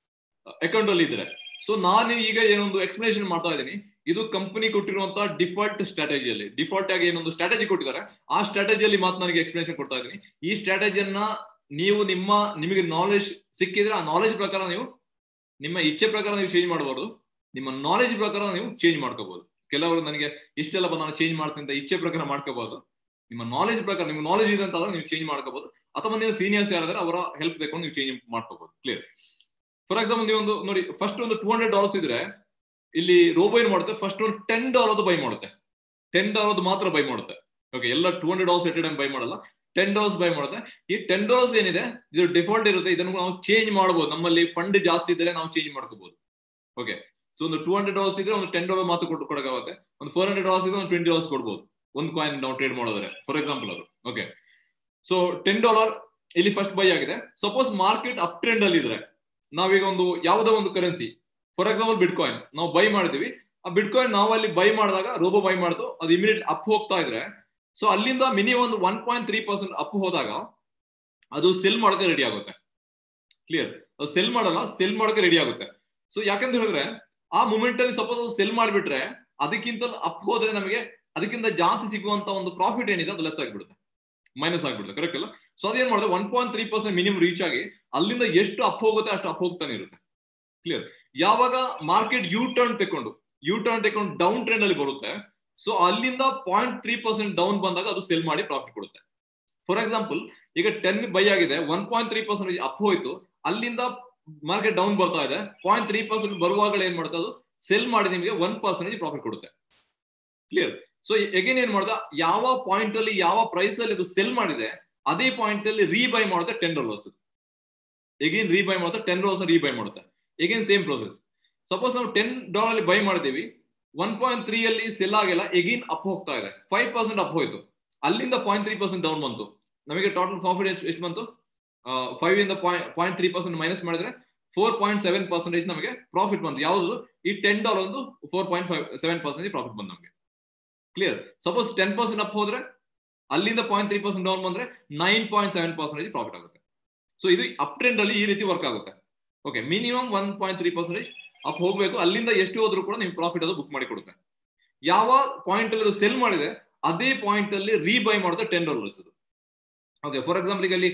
ಅಕೌಂಟ್ ಅಲ್ಲಿ ಇದ್ರೆ ಸೊ ನಾನು ಈಗ ಏನೊಂದು ಎಕ್ಸ್ಪ್ಲನೇಷನ್ ಮಾಡ್ತಾ ಇದ್ದೀನಿ ಇದು ಕಂಪನಿ ಕೊಟ್ಟಿರುವಂತಹ ಡಿಫಾಲ್ಟ್ ಸ್ಟ್ರಾಟಜಿಯಲ್ಲಿ ಡಿಫಾಲ್ಟ್ ಆಗಿ ಏನೊಂದು ಸ್ಟ್ರಾಟಜಿ ಕೊಟ್ಟಿದ್ದಾರೆ ಆ ಸ್ಟ್ರಾಟಜಿಯಲ್ಲಿ ಮಾತ್ರ ನನಗೆ ಎಕ್ಸ್ಪ್ಲನೇಷನ್ ಕೊಡ್ತಾ ಇದ್ದೀನಿ ಈ ಸ್ಟ್ರಾಟಜಿಯನ್ನ ನೀವು ನಿಮ್ಮ ನಿಮಗೆ ನಾಲೆಜ್ ಸಿಕ್ಕಿದ್ರೆ ಆ ನಾಲೆಜ್ ಪ್ರಕಾರ ನೀವು ನಿಮ್ಮ ಇಚ್ಛೆ ಪ್ರಕಾರ ನೀವು ಚೇಂಜ್ ಮಾಡಬಾರ್ದು ನಿಮ್ಮ ನಾಲೆಜ್ ಪ್ರಕಾರ ನೀವು ಚೇಂಜ್ ಮಾಡ್ಕೋಬಹುದು ಕೆಲವರು ನನಗೆ ಇಷ್ಟೆಲ್ಲ ಬಂದು ನಾನು ಚೇಂಜ್ ಮಾಡ್ತೀನಿ ಅಂತ ಇಚ್ಛೆ ಪ್ರಕಾರ ಮಾಡ್ಕೋಬಹುದು ನಿಮ್ಮ ನಾಲೆಜ್ ಪ್ರಕಾರ ನಿಮ್ಗೆ ನಾಲೆಜ್ ಇದೆ ಅಂತ ನೀವು ಚೇಂಜ್ ಮಾಡ್ಕೋಬಹುದು ಅಥವಾ ನೀವು ಸೀನಿಯರ್ಸ್ ಯಾರಾದ್ರೆ ಅವರ ಹೆಲ್ಪ್ ತಗೊಂಡು ನೀವು ಚೇಂಜ್ ಮಾಡ್ಕೋಬಹುದು ಕ್ಲಿಯರ್ ಫಾರ್ ಎಕ್ಸಾಂಪಲ್ ನೀವು ಒಂದು ನೋಡಿ ಫಸ್ಟ್ ಒಂದು ಟೂ ಹಂಡ್ರೆಡ್ ಡಾಲರ್ಸ್ ಇದ್ರೆ ಇಲ್ಲಿ ರೋಬೋ ಏನ್ ಮಾಡುತ್ತೆ ಫಸ್ಟ್ ಒಂದು ಟೆನ್ ಡಾಲರ್ ಬೈ ಮಾಡುತ್ತೆ ಟೆನ್ ಡಾಲರ್ ಮಾತ್ರ ಬೈ ಮಾಡುತ್ತೆ ಓಕೆ ಎಲ್ಲ two hundred dollars at time buy ಮಾಡಲ್ಲ ಟೆನ್ ಡಾಲರ್ಸ್ ಬೈ ಮಾಡುತ್ತೆ ಈ ಟೆನ್ ಡಾಲರ್ಸ್ ಏನಿದೆ ಇದು ಡಿಫಾಲ್ಟ್ ಇರುತ್ತೆ ಇದನ್ನು ನಾವು ಚೇಂಜ್ ಮಾಡಬಹುದು ನಮ್ಮಲ್ಲಿ ಫಂಡ್ ಜಾಸ್ತಿ ಇದ್ರೆ ನಾವು ಚೇಂಜ್ ಮಾಡ್ಕೋಬಹುದು ಓಕೆ ಸೊ ಒಂದು ಟೂ ಹಂಡ್ರೆಡ್ ಡಾಲರ್ಸ್ ಇದ್ರೆ ಒಂದು ಟೆನ್ ಡಾಲರ್ ಮಾತ್ರ ಕೊಟ್ಟು ಕೊಡೋಕ್ಕಾಗುತ್ತೆ ಒಂದು ಫೋರ್ ಹಂಡ್ರೆಡ್ ಡಾಲರ್ಸ್ ಇದ್ರೆ ಒಂದು ಟ್ವೆಂಟಿ ಡಾಲರ್ಸ್ ಕೊಡ್ಬೋದು ಒಂದು ಕಾಯಿನ್ ನಾವು ಟ್ರೇಡ್ ಮಾಡೋದ್ರೆ ಫಾರ್ ಎಕ್ಸಾಂಪಲ್ ಅದು ಓಕೆ ಸೊ ಟೆನ್ ಡಾಲರ್ ಇಲ್ಲಿ ಫಸ್ಟ್ ಬೈ ಆಗಿದೆ ಸಪೋಸ್ ಮಾರ್ಕೆಟ್ ಅಪ್ ಟ್ರೆಂಡ್ ಅಲ್ಲಿ ಇದ್ರೆ ನಾವೀಗ ಒಂದು ಯಾವುದೋ ಒಂದು currency for example bitcoin ನಾವು ಬೈ ಮಾಡಿದೀವಿ ಆ ಬಿಟ್ ಕಾಯಿನ್ ನಾವು ಅಲ್ಲಿ ಬೈ ಮಾಡಿದಾಗ ರೋಬೋ ಬೈ ಮಾಡ್ತು ಅದು ಇಮಿಡಿಯೇಟ್ ಅಪ್ ಹೋಗ್ತಾ ಇದ್ರೆ ಸೊ ಅಲ್ಲಿಂದ ಮಿನಿಮಮ್ ಒಂದು one point three percent up ಹೋದಾಗ ಅದು ಸೆಲ್ ಮಾಡೋಕೆ ರೆಡಿ ಆಗುತ್ತೆ ಕ್ಲಿಯರ್ ಅದು ಸೆಲ್ ಮಾಡಲ್ಲ ಸೆಲ್ ಮಾಡೋಕೆ ರೆಡಿ ಆಗುತ್ತೆ ಸೊ ಯಾಕಂತ ಹೇಳಿದ್ರೆ ಆ ಮೂಮೆಂಟ್ ಅಲ್ಲಿ ಸಪೋಸ್ ಅದು ಸೆಲ್ ಮಾಡಿಬಿಟ್ರೆ ಅದಕ್ಕಿಂತ ಅಪ್ ಹೋದ್ರೆ ನಮಗೆ ಅದಕ್ಕಿಂತ ಜಾಸ್ತಿ ಸಿಗುವಂತ ಒಂದು ಪ್ರಾಫಿಟ್ ಏನಿದೆ ಅದು ಲೆಸ್ ಆಗಿಬಿಡುತ್ತೆ ಮೈನಸ್ ಆಗ್ಬಿಡುತ್ತೆ ಕರೆಕ್ಟ್ ಅಲ್ಲ ಸೊ ಅದೇನ್ ಮಾಡುತ್ತೆ one point three percent minimum reach ಆಗಿ ಅಲ್ಲಿಂದ ಎಷ್ಟು ಅಪ್ ಹೋಗುತ್ತೆ ಅಷ್ಟು ಅಪ್ ಹೋಗ್ತಾನೆ ಇರುತ್ತೆ ಕ್ಲಿಯರ್ ಯಾವಾಗ ಮಾರ್ಕೆಟ್ ಯು ಟರ್ನ್ ತೆಕೊಂಡು ಯು ಟರ್ನ್ ತೆಕೊಂಡು ಡೌನ್ ಟ್ರೆಂಡ್ ಅಲ್ಲಿ ಬರುತ್ತೆ ಸೊ ಅಲ್ಲಿಂದ ಪಾಯಿಂಟ್ ತ್ರೀ ಪರ್ಸೆಂಟ್ ಡೌನ್ ಬಂದಾಗ ಅದು ಸೆಲ್ ಮಾಡಿ ಪ್ರಾಫಿಟ್ ಕೊಡುತ್ತೆ ಫಾರ್ ಎಕ್ಸಾಂಪಲ್ ಈಗ ಟೆನ್ ಬೈ ಆಗಿದೆ one point three percent up ಹೋಯ್ತು ಅಲ್ಲಿಂದ ಮಾರ್ಕೆಟ್ ಡೌನ್ ಬರ್ತಾ ಇದೆ ಪಾಯಿಂಟ್ ತ್ರೀ ಪರ್ಸೆಂಟ್ ಬರುವಾಗಲೇ ಏನ್ ಮಾಡುತ್ತೆ ಅದು ಸೆಲ್ ಮಾಡಿ ನಿಮಗೆ ಒನ್ ಪರ್ಸೆಂಟೇಜ್ ಪ್ರಾಫಿಟ್ ಕೊಡುತ್ತೆ ಕ್ಲಿಯರ್ ಸೊ ಎಗೇನ್ ಏನ್ ಮಾಡ್ದ ಯಾವ ಪಾಯಿಂಟ್ ಅಲ್ಲಿ ಯಾವ ಪ್ರೈಸ್ ಅಲ್ಲಿ ಅದು ಸೆಲ್ ಮಾಡಿದೆ ಅದೇ ಪಾಯಿಂಟ್ ಅಲ್ಲಿ ರೀಬೈ ಮಾಡುತ್ತೆ ಟೆನ್ ಡಾಲರ್ಸ್ ಎಗೇನ್ ರೀಬೈ ಮಾಡುತ್ತೆ ಟೆನ್ ಡಾಲರ್ಸ್ ರೀಬೈ ಮಾಡುತ್ತೆ ಎಗೇನ್ ಸೇಮ್ ಪ್ರೋಸೆಸ್ ಸಪೋಸ್ ನಾವು ಟೆನ್ ಡಾಲರ್ ಅಲ್ಲಿ ಬೈ ಮಾಡಿದೀವಿ ಒನ್ ಪಾಯಿಂಟ್ ತ್ರೀ ಅಲ್ಲಿ ಸೆಲ್ ಆಗಿಲ್ಲ ಎಗೇನ್ ಅಪ್ ಹೋಗ್ತಾ ಇದೆ ಫೈವ್ ಪರ್ಸೆಂಟ್ ಅಪ್ ಹೋಯ್ತು ಅಲ್ಲಿಂದ ಪಾಯಿಂಟ್ ತ್ರೀ ಪರ್ಸೆಂಟ್ ಡೌನ್ ಬಂತು ನಮಗೆ ಟೋಟಲ್ ಪ್ರಾಫಿಟ್ ಎಷ್ಟು ಎಷ್ಟು ಬಂತು ಫೈವ್ ಇಂದ ಪಾಯಿಂಟ್ ತ್ರೀ ಪರ್ಸೆಂಟ್ ಮೈನಸ್ ಮಾಡಿದ್ರೆ ಫೋರ್ ಪಾಯಿಂಟ್ ಸೆವೆನ್ ಪರ್ಸೆಂಟೇಜ್ ನಮಗೆ ಪ್ರಾಫಿಟ್ ಬಂತು ಯಾವುದು ಈ ಟೆನ್ ಡಾಲರ್ ಒಂದು four point five seven percentage profit ಬಂತು ನಮಗೆ clear suppose ten percent up ಹೋದ್ರೆ ಅಲ್ಲಿಂದ ಪಾಯಿಂಟ್ ತ್ರೀ ಪರ್ಸೆಂಟ್ ಡೌನ್ ಬಂದ್ರೆ nine point seven percentage profit ಆಗುತ್ತೆ ಸೊ ಇದು ಅಪ್ ಟ್ರೆಂಡ್ ಅಲ್ಲಿ ಈ ರೀತಿ ವರ್ಕ್ ಆಗುತ್ತೆ okay minimum one point three percentage up ಹೋಗ್ಬೇಕು ಅಲ್ಲಿಂದ ಎಷ್ಟು ಹೋದ್ರೂ ಕೂಡ ನಿಮ್ಗೆ ಪ್ರಾಫಿಟ್ ಅದು ಬುಕ್ ಮಾಡಿ ಕೊಡುತ್ತೆ ಯಾವ ಪಾಯಿಂಟ್ ಅಲ್ಲಿ ಸೆಲ್ ಮಾಡಿದೆ ಅದೇ ಪಾಯಿಂಟ್ ಅಲ್ಲಿ ರೀಬೈ ಮಾಡುತ್ತೆ ten dollars okay for example ಈಗ ಅಲ್ಲಿ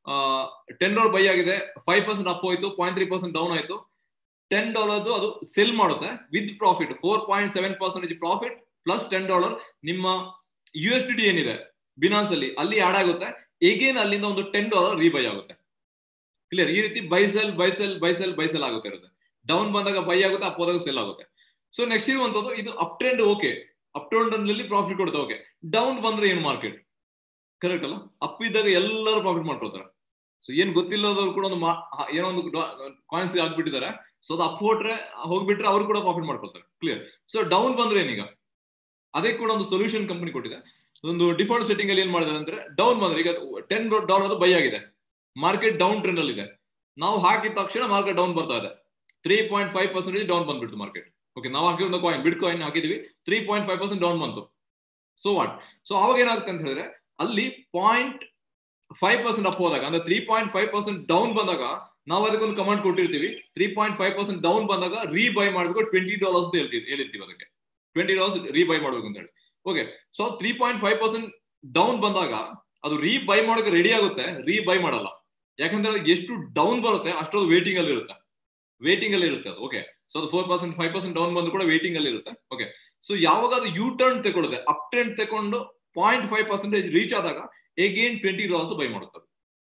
ಟೆನ್ ಡಾಲರ್ ಬೈ ಆಗಿದೆ ಫೈವ್ ಪರ್ಸೆಂಟ್ ಅಪ್ ಹೋಯ್ತು ಪಾಯಿಂಟ್ ತ್ರೀ ಪರ್ಸೆಂಟ್ ಡೌನ್ ಆಯ್ತು ಟೆನ್ ಡಾಲರ್ದು ಅದು ಸೆಲ್ ಮಾಡುತ್ತೆ with profit four point seven percentage profit plus ten dollar ನಿಮ್ಮ ಯು ಎಸ್ ಡಿ ಏನಿದೆ ಬಿನಾನ್ಸ್ ಅಲ್ಲಿ ಅಲ್ಲಿ ಆಡ್ ಆಗುತ್ತೆ ಎಗೇನ್ ಅಲ್ಲಿಂದ ಒಂದು ಟೆನ್ ಡಾಲರ್ ರೀಬೈ ಆಗುತ್ತೆ ಕ್ಲಿಯರ್ ಈ ರೀತಿ ಬೈಸೆಲ್ ಬೈಸೆಲ್ ಬೈಸೆಲ್ ಬೈಸೆಲ್ ಆಗುತ್ತೆ ಇರುತ್ತೆ ಡೌನ್ ಬಂದಾಗ ಬೈ ಆಗುತ್ತೆ ಅಪ್ ಹೋದಾಗ ಸೆಲ್ ಆಗುತ್ತೆ ಸೊ ನೆಕ್ಸ್ಟ್ ಇರುವಂತದ್ದು ಇದು up trend okay up trend ಅಲ್ಲಿ ಪ್ರಾಫಿಟ್ ಕೊಡುತ್ತೆ ಓಕೆ ಡೌನ್ ಬಂದ್ರೆ ಏನು ಮಾರ್ಕೆಟ್ ಕರೆಕ್ಟ್ ಅಲ್ಲ ಅಪ್ ಇದ್ದಾಗ ಎಲ್ಲರೂ ಪ್ರಾಫಿಟ್ ಮಾಡ್ಕೊಳ್ತಾರೆ ಸೊ ಏನ್ ಗೊತ್ತಿಲ್ಲದವ್ರು ಕೂಡ ಒಂದು ಏನೋ ಒಂದು ಕಾಯಿನ್ಸ್ ಆಗ್ಬಿಟ್ಟಿದ್ದಾರೆ ಸೊ ಅದು ಅಪ್ ಹೋಟ್ರೆ ಹೋಗ್ಬಿಟ್ರೆ ಅವ್ರು ಕೂಡ ಪ್ರಾಫಿಟ್ ಮಾಡ್ಕೊಳ್ತಾರೆ ಕ್ಲಿಯರ್ ಸೊ ಡೌನ್ ಬಂದ್ರೆ ಏನೀಗ ಅದಕ್ಕೆ ಕೂಡ ಒಂದು ಸೊಲ್ಯೂಷನ್ ಕಂಪನಿ ಕೊಟ್ಟಿದೆ ಒಂದು ಡಿಫಾಲ್ಟ್ ಸೆಟ್ಟಿಂಗ್ ಅಲ್ಲಿ ಏನ್ ಮಾಡಿದ್ದಾರೆ ಅಂದ್ರೆ ಡೌನ್ ಬಂದ್ರೆ ಈಗ ಟೆನ್ ಡಾಲರ್ ಬೈ ಆಗಿದೆ ಮಾರ್ಕೆಟ್ ಡೌನ್ ಟ್ರೆಂಡ್ ಅಲ್ಲಿ ಇದೆ ನಾವು ಹಾಕಿದ ತಕ್ಷಣ ಮಾರ್ಕೆಟ್ ಡೌನ್ ಬರ್ತಾ ಇದೆ three point five percentage down ಬಂದ್ಬಿಡ್ತು ಮಾರ್ಕೆಟ್ ಓಕೆ ನಾವು ಹಾಕಿರೋ ಕಾಯಿನ್ ಬಿಡ್ ಕಾಯಿನ್ ಹಾಕಿದ್ವಿ three point five percent down ಬಂತು ಸೊ ವಾಟ್ ಸೊ ಅವಾಗ ಏನಾಗುತ್ತೆ ಅಂತ ಹೇಳಿದ್ರೆ ಅಲ್ಲಿ ಪಾಯಿಂಟ್ ಫೈವ್ ಪರ್ಸೆಂಟ್ ಅಪ್ ಹೋದಾಗ ಅಂದ್ರೆ three point five percent down ಬಂದಾಗ ನಾವು ಅದಕ್ಕೊಂದು ಕಮಾಂಡ್ ಕೊಟ್ಟಿರ್ತೀವಿ three point five percent down ಬಂದಾಗ ರೀಬೈ ಮಾಡಬೇಕು ಟ್ವೆಂಟಿ ಡಾಲರ್ಸ್ ಅಂತ ಹೇಳ್ತೀವಿ ಹೇಳಿರ್ತೀವಿ ಅದಕ್ಕೆ ಟ್ವೆಂಟಿ ಡಾಲರ್ಸ್ ರೀಬೈ ಮಾಡ್ಬೇಕು ಅಂತ ಹೇಳಿ okay so three point five percent down ಬಂದಾಗ ಅದು ರೀಬೈ ಮಾಡೋಕೆ ರೆಡಿ ಆಗುತ್ತೆ ರೀಬೈ ಮಾಡಲ್ಲ ಯಾಕಂದ್ರೆ ಎಷ್ಟು ಡೌನ್ ಬರುತ್ತೆ ಅಷ್ಟೊಂದು ವೇಟಿಂಗ್ ಅಲ್ಲಿ ಇರುತ್ತೆ ವೇಟಿಂಗ್ ಅಲ್ಲಿ ಇರುತ್ತೆ ಅದು ಓಕೆ ಸೊ ಅದು four percent five percent down ಬಂದು ಕೂಡ ವೇಟಿಂಗ್ ಅಲ್ಲಿ ಇರುತ್ತೆ ಓಕೆ ಸೊ ಯಾವಾಗ ಅದು ಯೂ ಟರ್ನ್ ತಗೊಳುತ್ತೆ ಅಪ್ ಟ್ರೆಂಡ್ ತಗೊಂಡು ಪಾಯಿಂಟ್ ಫೈವ್ ಪರ್ಸೆಂಟೇಜ್ ರೀಚ್ ಆದಾಗ ಎಗೇನ್ ಟ್ವೆಂಟಿ ಡಾಲರ್ಸ್ ಬೈ ಮಾಡುತ್ತದೆ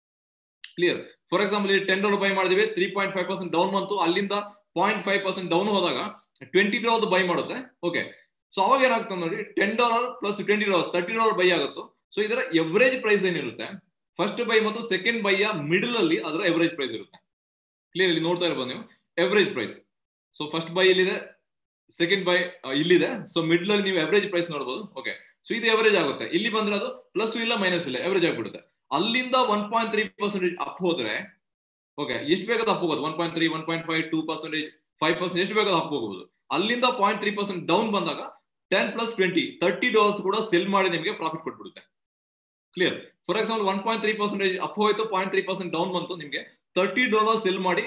clear for example ten dollar buy ಮಾಡಿದ್ವಿ three point five percent down ಬಂತು ಅಲ್ಲಿಂದ ಪಾಯಿಂಟ್ ಫೈವ್ ಪರ್ಸೆಂಟ್ ಡೌನ್ ಹೋದಾಗ ಟ್ವೆಂಟಿ ಡಾಲರ್ ಬೈ ಮಾಡುತ್ತೆ ಓಕೆ ಸೊ ಅವಾಗ ಏನಾಗ್ತದೆ ನೋಡಿ ten dollar plus twenty dollar thirty dollar buy ಆಗುತ್ತೋ ಸೊ ಇದರ ಎವರೇಜ್ ಪ್ರೈಸ್ ಏನಿರುತ್ತೆ ಫಸ್ಟ್ ಬೈ ಮತ್ತು ಸೆಕೆಂಡ್ ಬೈಯ ಮಿಡಲ್ ಅಲ್ಲಿ ಅದರ ಎವರೇಜ್ ಪ್ರೈಸ್ ಇರುತ್ತೆ ಕ್ಲಿಯರ್ ಇಲ್ಲಿ ನೋಡ್ತಾ ಇರ್ಬೋದು ನೀವು average price so first buy ಇಲ್ಲಿದೆ ಸೆಕೆಂಡ್ ಬೈ ಇಲ್ಲಿದೆ ಸೊ ಮಿಡ್ಲ್ ಅಲ್ಲಿ ನೀವು ಎವರೇಜ್ ಪ್ರೈಸ್ ನೋಡಬಹುದು ಓಕೆ ಸೊ ಇದು ಎವರೇಜ್ ಆಗುತ್ತೆ ಇಲ್ಲಿ ಬಂದ್ರೆ ಅದು ಪ್ಲಸ್ ಇಲ್ಲ ಮೈನಸ್ ಇಲ್ಲ ಎವರೇಜ್ ಆಗ್ಬಿಡುತ್ತೆ ಅಲ್ಲಿಂದ one point three percentage up ಹೋದ್ರೆ ಓಕೆ ಎಷ್ಟು ಬೇಕಾದ ಅಪ್ ಹೋಗೋದು one point three one point five two percentage five percent ಎಷ್ಟು ಬೇಕಾದ ಅಪ್ ಹೋಗಬಹುದು ಅಲ್ಲಿಂದ ಪಾಯಿಂಟ್ ತ್ರೀ ಪರ್ಸೆಂಟ್ ಡೌನ್ ಬಂದಾಗ ten plus twenty thirty dollars ಕೂಡ ಸೆಲ್ ಮಾಡಿ ನಿಮಗೆ ಪ್ರಾಫಿಟ್ ಕೊಟ್ಬಿಡುತ್ತೆ clear for example one point three percentage up ಹೋಯ್ತು ಪಾಯಿಂಟ್ ತ್ರೀ ಪರ್ಸೆಂಟ್ ಡೌನ್ ಬಂತು ನಿಮಗೆ ತರ್ಟಿ ಡಾಲರ್ ಸೆಲ್ ಮಾಡಿ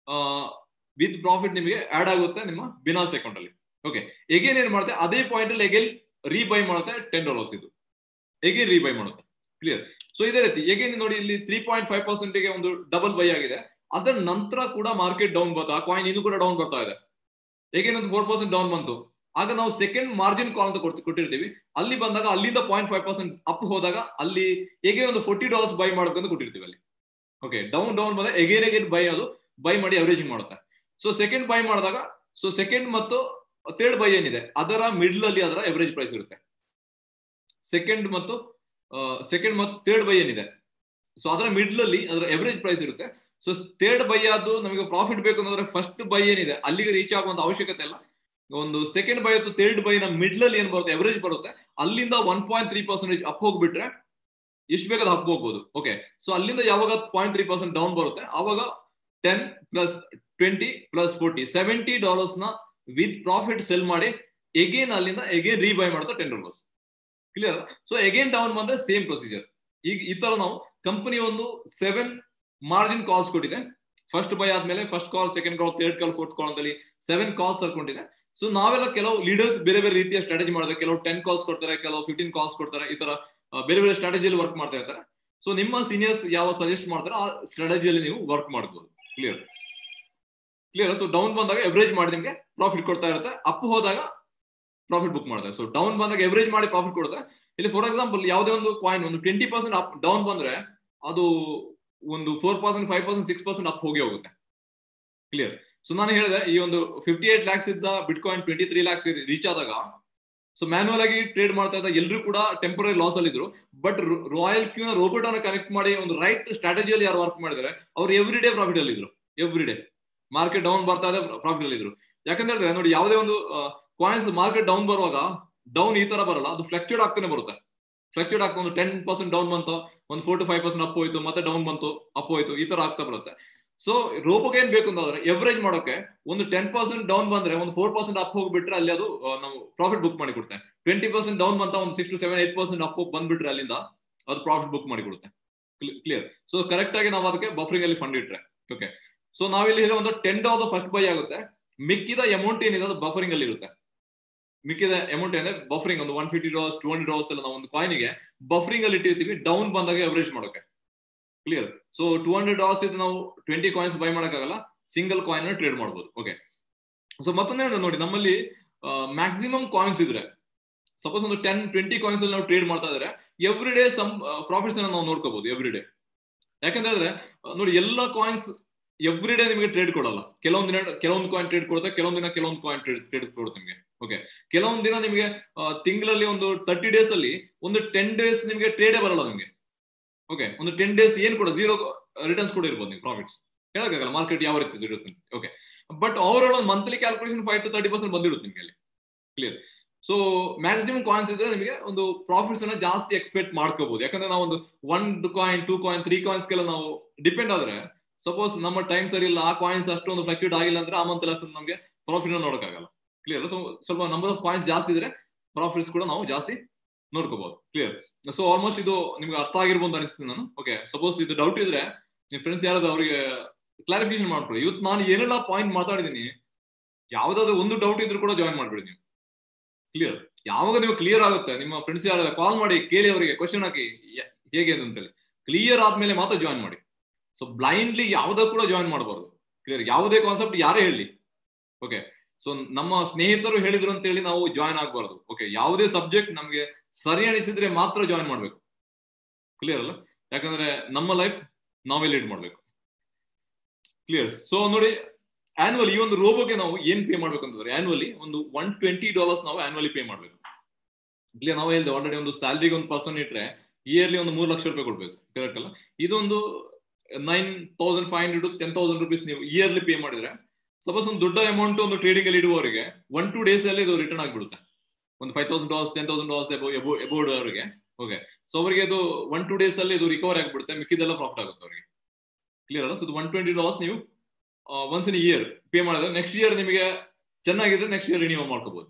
ವಿತ್ ಪ್ರಾಫಿಟ್ ನಿಮಗೆ ಆಡ್ ಆಗುತ್ತೆ ನಿಮ್ಮ ಬಿನಾಸ್ ಅಕೌಂಟ್ ಅಲ್ಲಿ ಓಕೆ ಎಗೇನ್ ಏನ್ ಮಾಡುತ್ತೆ ಅದೇ ಪಾಯಿಂಟ್ ಅಲ್ಲಿ ಎಗೇನ್ ರೀಬೈ ಮಾಡುತ್ತೆ ಟೆನ್ ಡಾಲರ್ಸ್ ಇದು ಎಗೇನ್ ರೀಬೈ ಮಾಡುತ್ತೆ ಕ್ಲಿಯರ್ ಸೊ ಇದೇ ರೀತಿ ಎಗೇನ್ ನೋಡಿ ಇಲ್ಲಿ ತ್ರೀ ಪಾಯಿಂಟ್ ಫೈವ್ ಪರ್ಸೆಂಟ್ಗೆ ಒಂದು ಡಬಲ್ ಬೈ ಆಗಿದೆ ಅದರ ನಂತರ ಕೂಡ ಮಾರ್ಕೆಟ್ ಡೌನ್ ಬಂತು ಆ ಕಾಯಿನ್ ಇನ್ನೂ ಕೂಡ ಡೌನ್ ಬರ್ತಾ ಇದೆ ಎಗೇನ್ ಒಂದು ಫೋರ್ ಪರ್ಸೆಂಟ್ ಡೌನ್ ಬಂತು ಆಗ ನಾವು ಸೆಕೆಂಡ್ ಮಾರ್ಜಿನ್ ಕಾಲ್ ಅಂತ ಕೊಟ್ಟಿರ್ತೀವಿ ಅಲ್ಲಿ ಬಂದಾಗ ಅಲ್ಲಿಂದ ಪಾಯಿಂಟ್ ಫೈವ್ ಪರ್ಸೆಂಟ್ ಅಪ್ ಹೋದಾಗ ಅಲ್ಲಿ ಹೇಗೆ ಒಂದು ಫೋರ್ಟಿ ಡಾಲರ್ಸ್ ಬೈ ಮಾಡಬೇಕು ಅಂತ ಕೊಟ್ಟಿರ್ತೀವಿ ಅಲ್ಲಿ ಓಕೆ ಡೌನ್ ಡೌನ್ ಬಂದಾಗ ಎಗೇನ್ ಎಗೇನ್ ಬೈ ಅದು ಬೈ ಮಾಡಿ ಅವರೇಜಿಂಗ್ ಮಾಡುತ್ತೆ ಸೊ ಸೆಕೆಂಡ್ ಬೈ ಮಾಡಿದಾಗ ಸೊ ಸೆಕೆಂಡ್ ಮತ್ತು ಥರ್ಡ್ ಬೈ ಏನಿದೆ ಅದರ ಮಿಡ್ಲ್ ಅಲ್ಲಿ ಅದರ ಎವರೇಜ್ ಪ್ರೈಸ್ ಇರುತ್ತೆ ಸೆಕೆಂಡ್ ಮತ್ತು ಸೆಕೆಂಡ್ ಮತ್ತು ಥರ್ಡ್ ಬೈ ಏನಿದೆ ಸೊ ಅದರ ಮಿಡ್ಲ್ ಅಲ್ಲಿ ಅದರ ಎವರೇಜ್ ಪ್ರೈಸ್ ಇರುತ್ತೆ ಸೊ ಥರ್ಡ್ ಬೈ ಅದು ನಮಗೆ ಪ್ರಾಫಿಟ್ ಬೇಕು ಅಂತಂದ್ರೆ ಫಸ್ಟ್ ಬೈ ಏನಿದೆ ಅಲ್ಲಿಗೆ ರೀಚ್ ಆಗುವಂತ ಅವಶ್ಯಕತೆ ಇಲ್ಲ ಒಂದು ಸೆಕೆಂಡ್ ಬೈ ಅಥವಾ ಥರ್ಡ್ ಬೈ ನ ಮಿಡ್ಲ್ ಅಲ್ಲಿ ಏನ್ ಬರುತ್ತೆ ಎವರೇಜ್ ಬರುತ್ತೆ ಅಲ್ಲಿಂದ one point three percentage up ಹೋಗ್ಬಿಟ್ರೆ ಎಷ್ಟು ಬೇಕಾದ ಅಪ್ ಹೋಗ್ಬೋದು ಓಕೆ ಸೊ ಅಲ್ಲಿಂದ ಯಾವಾಗ ಪಾಯಿಂಟ್ ತ್ರೀ ಪರ್ಸೆಂಟ್ ಡೌನ್ ಬರುತ್ತೆ ಅವಾಗ ten plus twenty plus forty seventy dollars ನ ವಿತ್ ಪ್ರಾಫಿಟ್ ಸೆಲ್ ಮಾಡಿ ಎಗೇನ್ ಅಲ್ಲಿಂದ ಎಗೇನ್ ರೀಬೈ ಮಾಡುತ್ತೆ ten dollars clear so again down ಬಂದ್ರೆ ಸೇಮ್ ಪ್ರೊಸೀಜರ್ ಈಗ ಈ ತರ ನಾವು ಕಂಪನಿ ಒಂದು ಸೆವೆನ್ ಮಾರ್ಜಿನ್ ಕಾಲ್ಸ್ ಕೊಟ್ಟಿದೆ ಫಸ್ಟ್ ಬೈ ಆದ್ಮೇಲೆ first call second call third call fourth call ಅಂತಲ್ಲಿ ಸೆವೆನ್ ಕಾಲ್ಸ್ ಸರ್ಕೊಂಡಿದೆ ಸೊ ನಾವೆಲ್ಲ ಕೆಲವು ಲೀಡರ್ಸ್ ಬೇರೆ ಬೇರೆ ರೀತಿಯ ಸ್ಟ್ರಾಟಜಿ ಮಾಡಿದ್ರೆ ಕೆಲವು ಟೆನ್ ಕಾಲ್ಸ್ ಕೊಡ್ತಾರೆ ಕೆಲವು ಫಿಫ್ಟೀನ್ ಕಾಲ್ಸ್ ಕೊಡ್ತಾರೆ ಈ ತರ ಬೇರೆ ಬೇರೆ ಸ್ಟ್ರಾಟಜಿಯಲ್ಲಿ ವರ್ಕ್ ಮಾಡ್ತಾ ಇರ್ತಾರೆ ಸೊ ನಿಮ್ಮ ಸೀನಿಯರ್ಸ್ ಯಾವ ಸಜೆಸ್ಟ್ ಮಾಡ್ತಾರೆ ಆ ಸ್ಟ್ರಾಟಜಿಯಲ್ಲಿ ನೀವು ವರ್ಕ್ ಮಾಡಬಹುದು ಕ್ಲಿಯರ್ ಕ್ಲಿಯರ್ ಸೊ ಡೌನ್ ಬಂದಾಗ ಎವರೇಜ್ ಮಾಡಿ ನಿಮಗೆ ಪ್ರಾಫಿಟ್ ಕೊಡ್ತಾ ಇರುತ್ತೆ ಅಪ್ ಹೋದಾಗ ಪ್ರಾಫಿಟ್ ಬುಕ್ ಮಾಡ್ತಾರೆ ಸೊ ಡೌನ್ ಬಂದಾಗ ಎವರೇಜ್ ಮಾಡಿ ಪ್ರಾಫಿಟ್ ಕೊಡುತ್ತೆ ಇಲ್ಲಿ ಫಾರ್ ಎಕ್ಸಾಂಪಲ್ ಯಾವುದೇ ಒಂದು ಕಾಯಿನ್ ಒಂದು ಟ್ವೆಂಟಿ ಪರ್ಸೆಂಟ್ ಅಪ್ ಡೌನ್ ಬಂದ್ರೆ ಅದು ಒಂದು four percent five percent six percent up ಹೋಗಿ ಹೋಗುತ್ತೆ ಕ್ಲಿಯರ್ ಸೊ ನಾನು ಹೇಳಿದೆ ಈ ಒಂದು ಫಿಫ್ಟಿ ಏಟ್ ಲ್ಯಾಕ್ಸ್ ಇದ್ದ bitcoin twenty three lakhs reach ಆದಾಗ ಸೊ ಮ್ಯಾನುವಲ್ ಆಗಿ ಟ್ರೇಡ್ ಮಾಡ್ತಾ ಇದ್ದ ಎಲ್ಲರೂ ಕೂಡ ಟೆಂಪರರಿ ಲಾಸ್ ಅಲ್ಲಿ ಇದ್ರು ಬಟ್ ರಾಯಲ್ ಕ್ಯೂನ ರೋಬೋಟ್ ಅನ್ನ ಕನೆಕ್ಟ್ ಮಾಡಿ ಒಂದು ರೈಟ್ ಸ್ಟ್ರಾಟಜಿಯಲ್ಲಿ ಯಾರು ವರ್ಕ್ ಮಾಡಿದ್ದಾರೆ ಅವ್ರು ಎವ್ರಿ ಡೇ ಪ್ರಾಫಿಟ್ ಅಲ್ಲಿ ಇದ್ರು ಎವ್ರಿ ಡೇ ಮಾರ್ಕೆಟ್ ಡೌನ್ ಬರ್ತಾ ಇದೆ ಪ್ರಾಫಿಟ್ ಅಲ್ಲಿ ಇದ್ರು ಯಾಕಂತ ಹೇಳಿದ್ರೆ ನೋಡಿ ಯಾವುದೇ ಒಂದು ಕಾಯಿನ್ಸ್ ಮಾರ್ಕೆಟ್ ಡೌನ್ ಬರುವಾಗ ಡೌನ್ ಈ ತರ ಬರಲ್ಲ ಅದು ಫ್ಲಕ್ಚುಯೇಟ್ ಆಗ್ತಾನೆ ಬರುತ್ತೆ ಫ್ಲಕ್ಚುಯೇಟ್ ಆಗ್ತಾ ಒಂದು ಟೆನ್ ಪರ್ಸೆಂಟ್ ಡೌನ್ ಬಂತು ಒಂದು four to five percent up ಹೋಯ್ತು ಮತ್ತೆ ಡೌನ್ ಬಂತು ಅಪ್ ಹೋಯ್ತು ಈ ತರ ಆಗ್ತಾ ಬರುತ್ತೆ ಸೊ ರೋಬೋಗೆ ಏನ್ ಬೇಕು ಅಂತಂದ್ರೆ ಎವರೇಜ್ ಮಾಡೋಕೆ ಒಂದು ಟೆನ್ ಪರ್ಸೆಂಟ್ ಡೌನ್ ಬಂದ್ರೆ ಒಂದು ಫೋರ್ ಪರ್ಸೆಂಟ್ ಅಪ್ ಹೋಗ್ಬಿಟ್ರೆ ಅಲ್ಲಿ ಅದು ನಾವು ಪ್ರಾಫಿಟ್ ಬುಕ್ ಮಾಡಿ ಕೊಡುತ್ತೆ ಟ್ವೆಂಟಿ ಪರ್ಸೆಂಟ್ ಡೌನ್ ಬಂತ ಒಂದು six to seven eight percent up ಬಂದ್ಬಿಟ್ರೆ ಅಲ್ಲಿಂದ ಅದು ಪ್ರಾಫಿಟ್ ಬುಕ್ ಮಾಡಿ ಕೊಡುತ್ತೆ ಕ್ಲಿಯರ್ ಸೊ ಕರೆಕ್ಟ್ ಆಗಿ ನಾವು ಅದಕ್ಕೆ ಬಫರಿಂಗ್ ಅಲ್ಲಿ ಫಂಡ್ ಇಟ್ರೆ ಓಕೆ ಸೊ ನಾವಿಲ್ಲಿ ಹೇಳೋ ಒಂದು ಟೆನ್ ಡಾಲರ್ ಫಸ್ಟ್ ಬೈ ಆಗುತ್ತೆ ಮಿಕ್ಕಿದ ಅಮೌಂಟ್ ಏನಿದೆ ಅದು ಬಫರಿಂಗ್ ಅಲ್ಲಿ ಇರುತ್ತೆ ಮಿಕ್ಕಿದ ಅಮೌಂಟ್ ಏನಿದೆ ಬಫರಿಂಗ್ ಒಂದು one fifty dollars two hundred dollars ಎಲ್ಲ ನಾವು ಒಂದು ಕಾಯಿನ್ಗೆ ಬಫರಿಂಗ್ ಅಲ್ಲಿ ಇಟ್ಟಿರ್ತೀವಿ ಡೌನ್ ಬಂದಾಗ ಎವರೇಜ್ ಮಾಡೋಕೆ clear so two hundred dollars ಇದು ನಾವು ಟ್ವೆಂಟಿ ಕಾಯಿನ್ಸ್ ಬೈ ಮಾಡೋಕ್ಕಾಗಲ್ಲ ಸಿಂಗಲ್ ಕಾಯಿನ್ ಟ್ರೇಡ್ ಮಾಡ್ಬೋದು ಓಕೆ ಸೊ ಮತ್ತೊಂದು ನೋಡಿ ನಮ್ಮಲ್ಲಿ ಮ್ಯಾಕ್ಸಿಮಮ್ ಕಾಯಿನ್ಸ್ ಇದ್ರೆ ಸಪೋಸ್ ಒಂದು ಟೆನ್ ಟ್ವೆಂಟಿ ಕಾಯಿನ್ಸ್ ಅಲ್ಲಿ ನಾವು ಟ್ರೇಡ್ ಮಾಡ್ತಾ ಇದ್ರೆ ಎವ್ರಿ ಡೇ ಸಮ್ ಪ್ರಾಫಿಟ್ಸ್ ನಾವು ನೋಡ್ಕೋಬಹುದು ಎವ್ರಿ ಡೇ ಯಾಕಂತ ಹೇಳಿದ್ರೆ ನೋಡಿ ಎಲ್ಲ ಕಾಯಿನ್ಸ್ ಎವ್ರಿ ಡೇ ನಿಮಗೆ ಟ್ರೇಡ್ ಕೊಡಲ್ಲ ಕೆಲವೊಂದು ದಿನ ಕೆಲವೊಂದು ಕಾಯಿನ್ ಟ್ರೇಡ್ ಕೊಡುತ್ತೆ ಕೆಲವೊಂದು ದಿನ ಕೆಲವೊಂದು ಕಾಯಿನ್ ಟ್ರೇಡ್ ಟ್ರೇಡ್ ಕೊಡುತ್ತೆ ನಿಮಗೆ ಓಕೆ ಕೆಲವೊಂದು ದಿನ ನಿಮಗೆ ತಿಂಗಳಲ್ಲಿ ಒಂದು ತರ್ಟಿ ಡೇಸ್ ಅಲ್ಲಿ ಒಂದು ಟೆನ್ ಡೇಸ್ ನಿಮಗೆ ಟ್ರೇಡೇ ಬರಲ್ಲ ನಿಮಗೆ ಓಕೆ ಒಂದು ಟೆನ್ ಡೇಸ್ ಏನ್ ಕೂಡ ಜೀರೋ ರಿಟರ್ನ್ಸ್ ಕೂಡ ಇರ್ಬೋದು ನೀವು ಪ್ರಾಫಿಟ್ಸ್ ಹೇಳಕ್ಕಾಗಲ್ಲ ಮಾರ್ಕೆಟ್ ಯಾವ ರೀತಿ ಇರುತ್ತೆ ಓಕೆ ಬಟ್ ಓವರ್ ಆಲ್ ಒಂದು monthly calculation five to thirty percent ಬಂದಿರುತ್ತೆ ನಿಮಗೆ ಅಲ್ಲಿ ಕ್ಲಿಯರ್ ಸೊ ಮ್ಯಾಕ್ಸಿಮಮ್ ಕಾಯಿನ್ಸ್ ಇದ್ರೆ ನಿಮಗೆ ಒಂದು ಪ್ರಾಫಿಟ್ಸ್ ಅನ್ನ ಜಾಸ್ತಿ ಎಕ್ಸ್ಪೆಕ್ಟ್ ಮಾಡ್ಕೋಬಹುದು ಯಾಕಂದ್ರೆ ನಾವು ಒಂದು one coin two coin three ಕಾಯಿನ್ಸ್ಗೆಲ್ಲ ನಾವು ಡಿಪೆಂಡ್ ಆದ್ರೆ ಸಪೋಸ್ ನಮ್ಮ ಟೈಮ್ ಸರಿ ಇಲ್ಲ ಆ ಕಾಯಿನ್ಸ್ ಅಷ್ಟೊಂದು ಫ್ಲಕ್ಚುಯೇಟ್ ಆಗಿಲ್ಲ ಅಂದ್ರೆ ಆ ಮಂತ್ ಅಷ್ಟೊಂದು ನಮಗೆ ಪ್ರಾಫಿಟ್ ನೋಡೋಕ್ಕಾಗಲ್ಲ ಕ್ಲಿಯರ್ ಸೊ ಸ್ವಲ್ಪ ನಂಬರ್ ಆಫ್ ಕಾಯಿನ್ಸ್ ಜಾಸ್ತಿ ಇದ್ರೆ ಪ್ರಾಫಿಟ್ಸ್ ಕೂಡ ನಾವು ಜಾಸ್ತಿ ನೋಡ್ಕೋಬಹುದು ಕ್ಲಿಯರ್ ಸೊ ಆಲ್ಮೋಸ್ಟ್ ಇದು ನಿಮ್ಗೆ ಅರ್ಥ ಆಗಿರ್ಬೋದು ಅನಿಸ್ತೀನಿ ನಾನು ಓಕೆ ಸಪೋಸ್ ಇದು ಡೌಟ್ ಇದ್ರೆ ನಿಮ್ ಫ್ರೆಂಡ್ಸ್ ಯಾರಾದ್ರೂ ಅವರಿಗೆ ಕ್ಲಾರಿಫಿಕೇಶನ್ ಮಾಡ್ಕೊಳ್ಳಿ ಇವತ್ತು ನಾನು ಏನೆಲ್ಲ ಪಾಯಿಂಟ್ ಮಾತಾಡಿದೀನಿ ಯಾವ್ದಾದ್ರು ಒಂದು ಡೌಟ್ ಇದ್ರು ಕೂಡ ಜಾಯಿನ್ ಮಾಡ್ಬಿಡಿ ನೀವು ಕ್ಲಿಯರ್ ಯಾವಾಗ ನೀವು ಕ್ಲಿಯರ್ ಆಗುತ್ತೆ ನಿಮ್ಮ ಫ್ರೆಂಡ್ಸ್ ಯಾರಾದ್ರೂ ಕಾಲ್ ಮಾಡಿ ಕೇಳಿ ಅವರಿಗೆ ಕ್ವಶನ್ ಹಾಕಿ ಹೇಗೆ ಅಂತೇಳಿ ಕ್ಲಿಯರ್ ಆದ್ಮೇಲೆ ಮಾತ್ರ ಜಾಯಿನ್ ಮಾಡಿ ಸೊ ಬ್ಲೈಂಡ್ಲಿ ಯಾವುದೋ ಕೂಡ ಜಾಯಿನ್ ಮಾಡಬಾರ್ದು ಕ್ಲಿಯರ್ ಯಾವುದೇ ಕಾನ್ಸೆಪ್ಟ್ ಯಾರೇ ಹೇಳಿ ಓಕೆ ಸೊ ನಮ್ಮ ಸ್ನೇಹಿತರು ಹೇಳಿದ್ರು ಅಂತ ಹೇಳಿ ನಾವು ಜಾಯಿನ್ ಆಗಬಾರ್ದು ಓಕೆ ಯಾವುದೇ ಸಬ್ಜೆಕ್ಟ್ ನಮಗೆ ಸರಿ ಅನಿಸಿದ್ರೆ ಮಾತ್ರ ಜಾಯಿನ್ ಮಾಡ್ಬೇಕು ಕ್ಲಿಯರ್ ಅಲ್ಲ ಯಾಕಂದ್ರೆ ನಮ್ಮ ಲೈಫ್ ನಾವೇ ಲೀಡ್ ಮಾಡ್ಬೇಕು ಕ್ಲಿಯರ್ ಸೊ ನೋಡಿ ಆನ್ಯುವಲಿ ಈ ಒಂದು ರೋಬೋಗೆ ನಾವು ಏನ್ ಪೇ ಮಾಡ್ಬೇಕು ಅಂತಂದ್ರೆ ಆನ್ಯುವಲಿ ಒಂದು ಒನ್ ಟ್ವೆಂಟಿ ಡಾಲರ್ಸ್ ನಾವು ಆನ್ಯುವಲಿ ಪೇ ಮಾಡ್ಬೇಕು ಕ್ಲಿಯರ್ ನಾವು ಹೇಳಿದೆ ಆಲ್ರೆಡಿ ಒಂದು ಸ್ಯಾಲ್ರಿಗೆ ಒಂದು ಪರ್ಸನ್ ಇಟ್ರೆ ಇಯರ್ಲಿ ಒಂದು ಮೂರು ಲಕ್ಷ ರೂಪಾಯಿ ಕೊಡ್ಬೇಕು ಕರೆಕ್ಟ್ ಅಲ್ಲ ಇದೊಂದು nine thousand five hundred to ten thousand rupees ನೀವು ಇಯರ್ಲಿ ಪೇ ಮಾಡಿದ್ರೆ ಸಪೋಸ್ ಒಂದು ದೊಡ್ಡ ಅಮೌಂಟ್ ಒಂದು ಟ್ರೇಡಿಂಗ್ ಅಲ್ಲಿ ಇಡುವವರಿಗೆ ಒನ್ ಟೂ ಡೇಸ್ ಅಲ್ಲಿ ಇದು ರಿಟರ್ನ್ ಆಗಿಬಿಡುತ್ತೆ ಒಂದು five thousand dollars ten thousand dollars aboard ಅವರಿಗೆ ಓಕೆ ಸೊ ಅವರಿಗೆ ಅದು ಒನ್ ಟೂ ಡೇಸ್ ಅಲ್ಲಿ ಇದು ರಿಕವರ್ ಆಗಿಬಿಡುತ್ತೆ ಮಿಕ್ಕಿದೆಲ್ಲ ಪ್ರಾಫಿಟ್ ಆಗುತ್ತೆ ಅವರಿಗೆ ಕ್ಲಿಯರ್ ಅಲ್ಲ ಸೊ ಒನ್ ಟ್ವೆಂಟಿ ಡಾಲರ್ಸ್ ನೀವು ಒನ್ಸ್ ಇನ್ ಇಯರ್ ಪೇ ಮಾಡಿದ್ರೆ ನೆಕ್ಸ್ಟ್ ಇಯರ್ ನಿಮಗೆ ಚೆನ್ನಾಗಿದ್ರೆ ನೆಕ್ಸ್ಟ್ ಇಯರ್ ರಿನ್ಯೂ ಮಾಡ್ಕೋಬಹುದು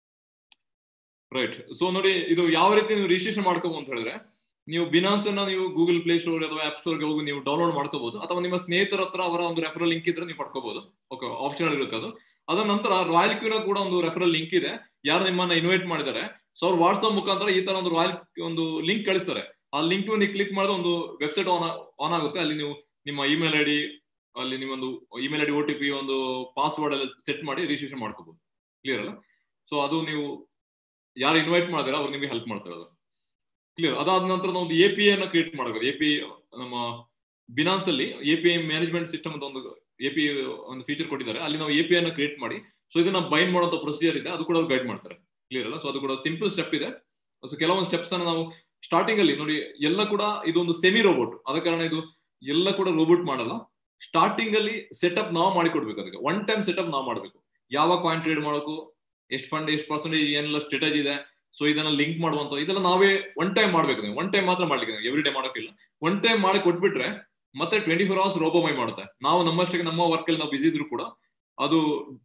ರೈಟ್ ಸೊ ನೋಡಿ ಇದು ಯಾವ ರೀತಿ ನೀವು ರಿಜಿಸ್ಟ್ರೇಷನ್ ಮಾಡ್ಕೋಬಹುದು ಅಂತ ಹೇಳಿದ್ರೆ ನೀವು ಬಿನಾನ್ಸ್ ಅನ್ನ ನೀವು ಗೂಗಲ್ ಪ್ಲೇ ಸ್ಟೋರ್ ಅಥವಾ ಆಪ್ ಸ್ಟೋರ್ಗೆ ಹೋಗಿ ನೀವು ಡೌನ್ಲೋಡ್ ಮಾಡ್ಕೋಬಹುದು ಅಥವಾ ನಿಮ್ಮ ಸ್ನೇಹಿತರ ಹತ್ರ ಅವರ ಒಂದು ರೆಫರಲ್ ಲಿಂಕ್ ಇದ್ರೆ ನೀವು ಪಡ್ಕೋಬಹುದು ಓಕೆ ಆಪ್ಷನಲ್ ಇರುತ್ತೆ ಅದು ಅದರ ನಂತರ ರಾಯಲ್ ಕ್ಯೂನ ಕೂಡ ಒಂದು ರೆಫರಲ್ ಲಿಂಕ್ ಇದೆ ಯಾರು ನಿಮ್ಮನ್ನ ಇನ್ವೈಟ್ ಮಾಡಿದ್ದಾರೆ ಸೊ ಅವ್ರು ವಾಟ್ಸ್ಆಪ್ ಮುಖಾಂತರ ಈ ತರ ಒಂದು ರಾಯಲ್ ಒಂದು ಲಿಂಕ್ ಕಳಿಸ್ತಾರೆ ಆ ಲಿಂಕ್ ನೀವು ಕ್ಲಿಕ್ ಮಾಡಿದ್ರೆ ಒಂದು ವೆಬ್ಸೈಟ್ ಆನ್ ಆನ್ ಆಗುತ್ತೆ ಅಲ್ಲಿ ನೀವು ನಿಮ್ಮ ಇಮೇಲ್ ಐ ಡಿ ಅಲ್ಲಿ ನಿಮ್ಮೊಂದು email I D O T P ಒಂದು ಪಾಸ್ವರ್ಡ್ ಎಲ್ಲ ಸೆಟ್ ಮಾಡಿ ರಿಜಿಸ್ಟ್ರೇಷನ್ ಮಾಡ್ಕೋಬಹುದು ಕ್ಲಿಯರ್ ಅಲ್ಲ ಸೊ ಅದು ನೀವು ಯಾರು ಇನ್ವೈಟ್ ಮಾಡಿದ್ರೆ ಅವ್ರು ನಿಮಗೆ ಹೆಲ್ಪ್ ಮಾಡ್ತಾರೆ ಅದು ಕ್ಲಿಯರ್ ಅದಾದ ನಂತರ ನಾವು ಒಂದು ಎ ಪಿ ಅನ್ನ ಕ್ರಿಯೇಟ್ ಮಾಡಬೇಕು ಎ ಪಿ ನಮ್ಮ ಬಿನಾನ್ಸ್ ಅಲ್ಲಿ A P I management system ಅಂತ ಒಂದು ಎ ಪಿ ಒಂದು ಫೀಚರ್ ಕೊಟ್ಟಿದ್ದಾರೆ ಅಲ್ಲಿ ನಾವು ಎ ಪಿ ಅನ್ನ ಕ್ರಿಯೇಟ್ ಮಾಡಿ ಸೊ ಇದನ್ನ ಬೈಂಡ್ ಮಾಡುವಂತ ಪ್ರೊಸೀಜರ್ ಇದೆ ಅದು ಕೂಡ ಗೈಡ್ ಮಾಡ್ತಾರೆ ಕ್ಲಿಯರ್ ಅಲ್ಲ ಸೊ ಅದು ಕೂಡ ಸಿಂಪಲ್ ಸ್ಟೆಪ್ ಇದೆ ಸೊ ಕೆಲವೊಂದು ಸ್ಟೆಪ್ಸ್ ಅನ್ನ ನಾವು ಸ್ಟಾರ್ಟಿಂಗ್ ಅಲ್ಲಿ ನೋಡಿ ಎಲ್ಲ ಕೂಡ ಇದೊಂದು ಸೆಮಿ ರೋಬೋಟ್ ಆದ ಕಾರಣ ಇದು ಎಲ್ಲ ಕೂಡ ರೋಬೋಟ್ ಮಾಡಲ್ಲ ಸ್ಟಾರ್ಟಿಂಗ್ ಅಲ್ಲಿ ಸೆಟಪ್ ನಾವು ಮಾಡಿಕೊಡ್ಬೇಕು ಅದಕ್ಕೆ ಒನ್ ಟೈಮ್ ಸೆಟಪ್ ನಾವು ಮಾಡಬೇಕು ಯಾವ ಕಾಯಿನ್ ಟ್ರೇಡ್ ಮಾಡೋಕು ಎಷ್ಟು ಫಂಡ್ ಎಷ್ಟು ಪರ್ಸೆಂಟೇಜ್ ಏನೆಲ್ಲ ಸ್ಟ್ರಾಟಜಿ ಇದೆ ಸೊ ಇದನ್ನ ಲಿಂಕ್ ಮಾಡುವಂತ ಇದೆಲ್ಲ ನಾವೇ ಒನ್ ಟೈಮ್ ಮಾಡ್ಬೇಕು ನೀವು ಒನ್ ಟೈಮ್ ಮಾತ್ರ ಮಾಡ್ಲಿಕ್ಕೆ ಎವ್ರಿ ಡೇ ಮಾಡೋಕ್ಕಿಲ್ಲ ಒನ್ ಟೈಮ್ ಮಾಡಿ ಕೊಟ್ಬಿಟ್ರೆ ಮತ್ತೆ ಟ್ವೆಂಟಿ ಫೋರ್ ಅವರ್ಸ್ ರೋಬೋ ಮೈ ಮಾಡುತ್ತೆ ನಾವು ನಮ್ಮಷ್ಟಕ್ಕೆ ನಮ್ಮ ವರ್ಕ್ ಅಲ್ಲಿ ನಾವು ಬಿಸಿ ಇದ್ರು ಕೂಡ ಅದು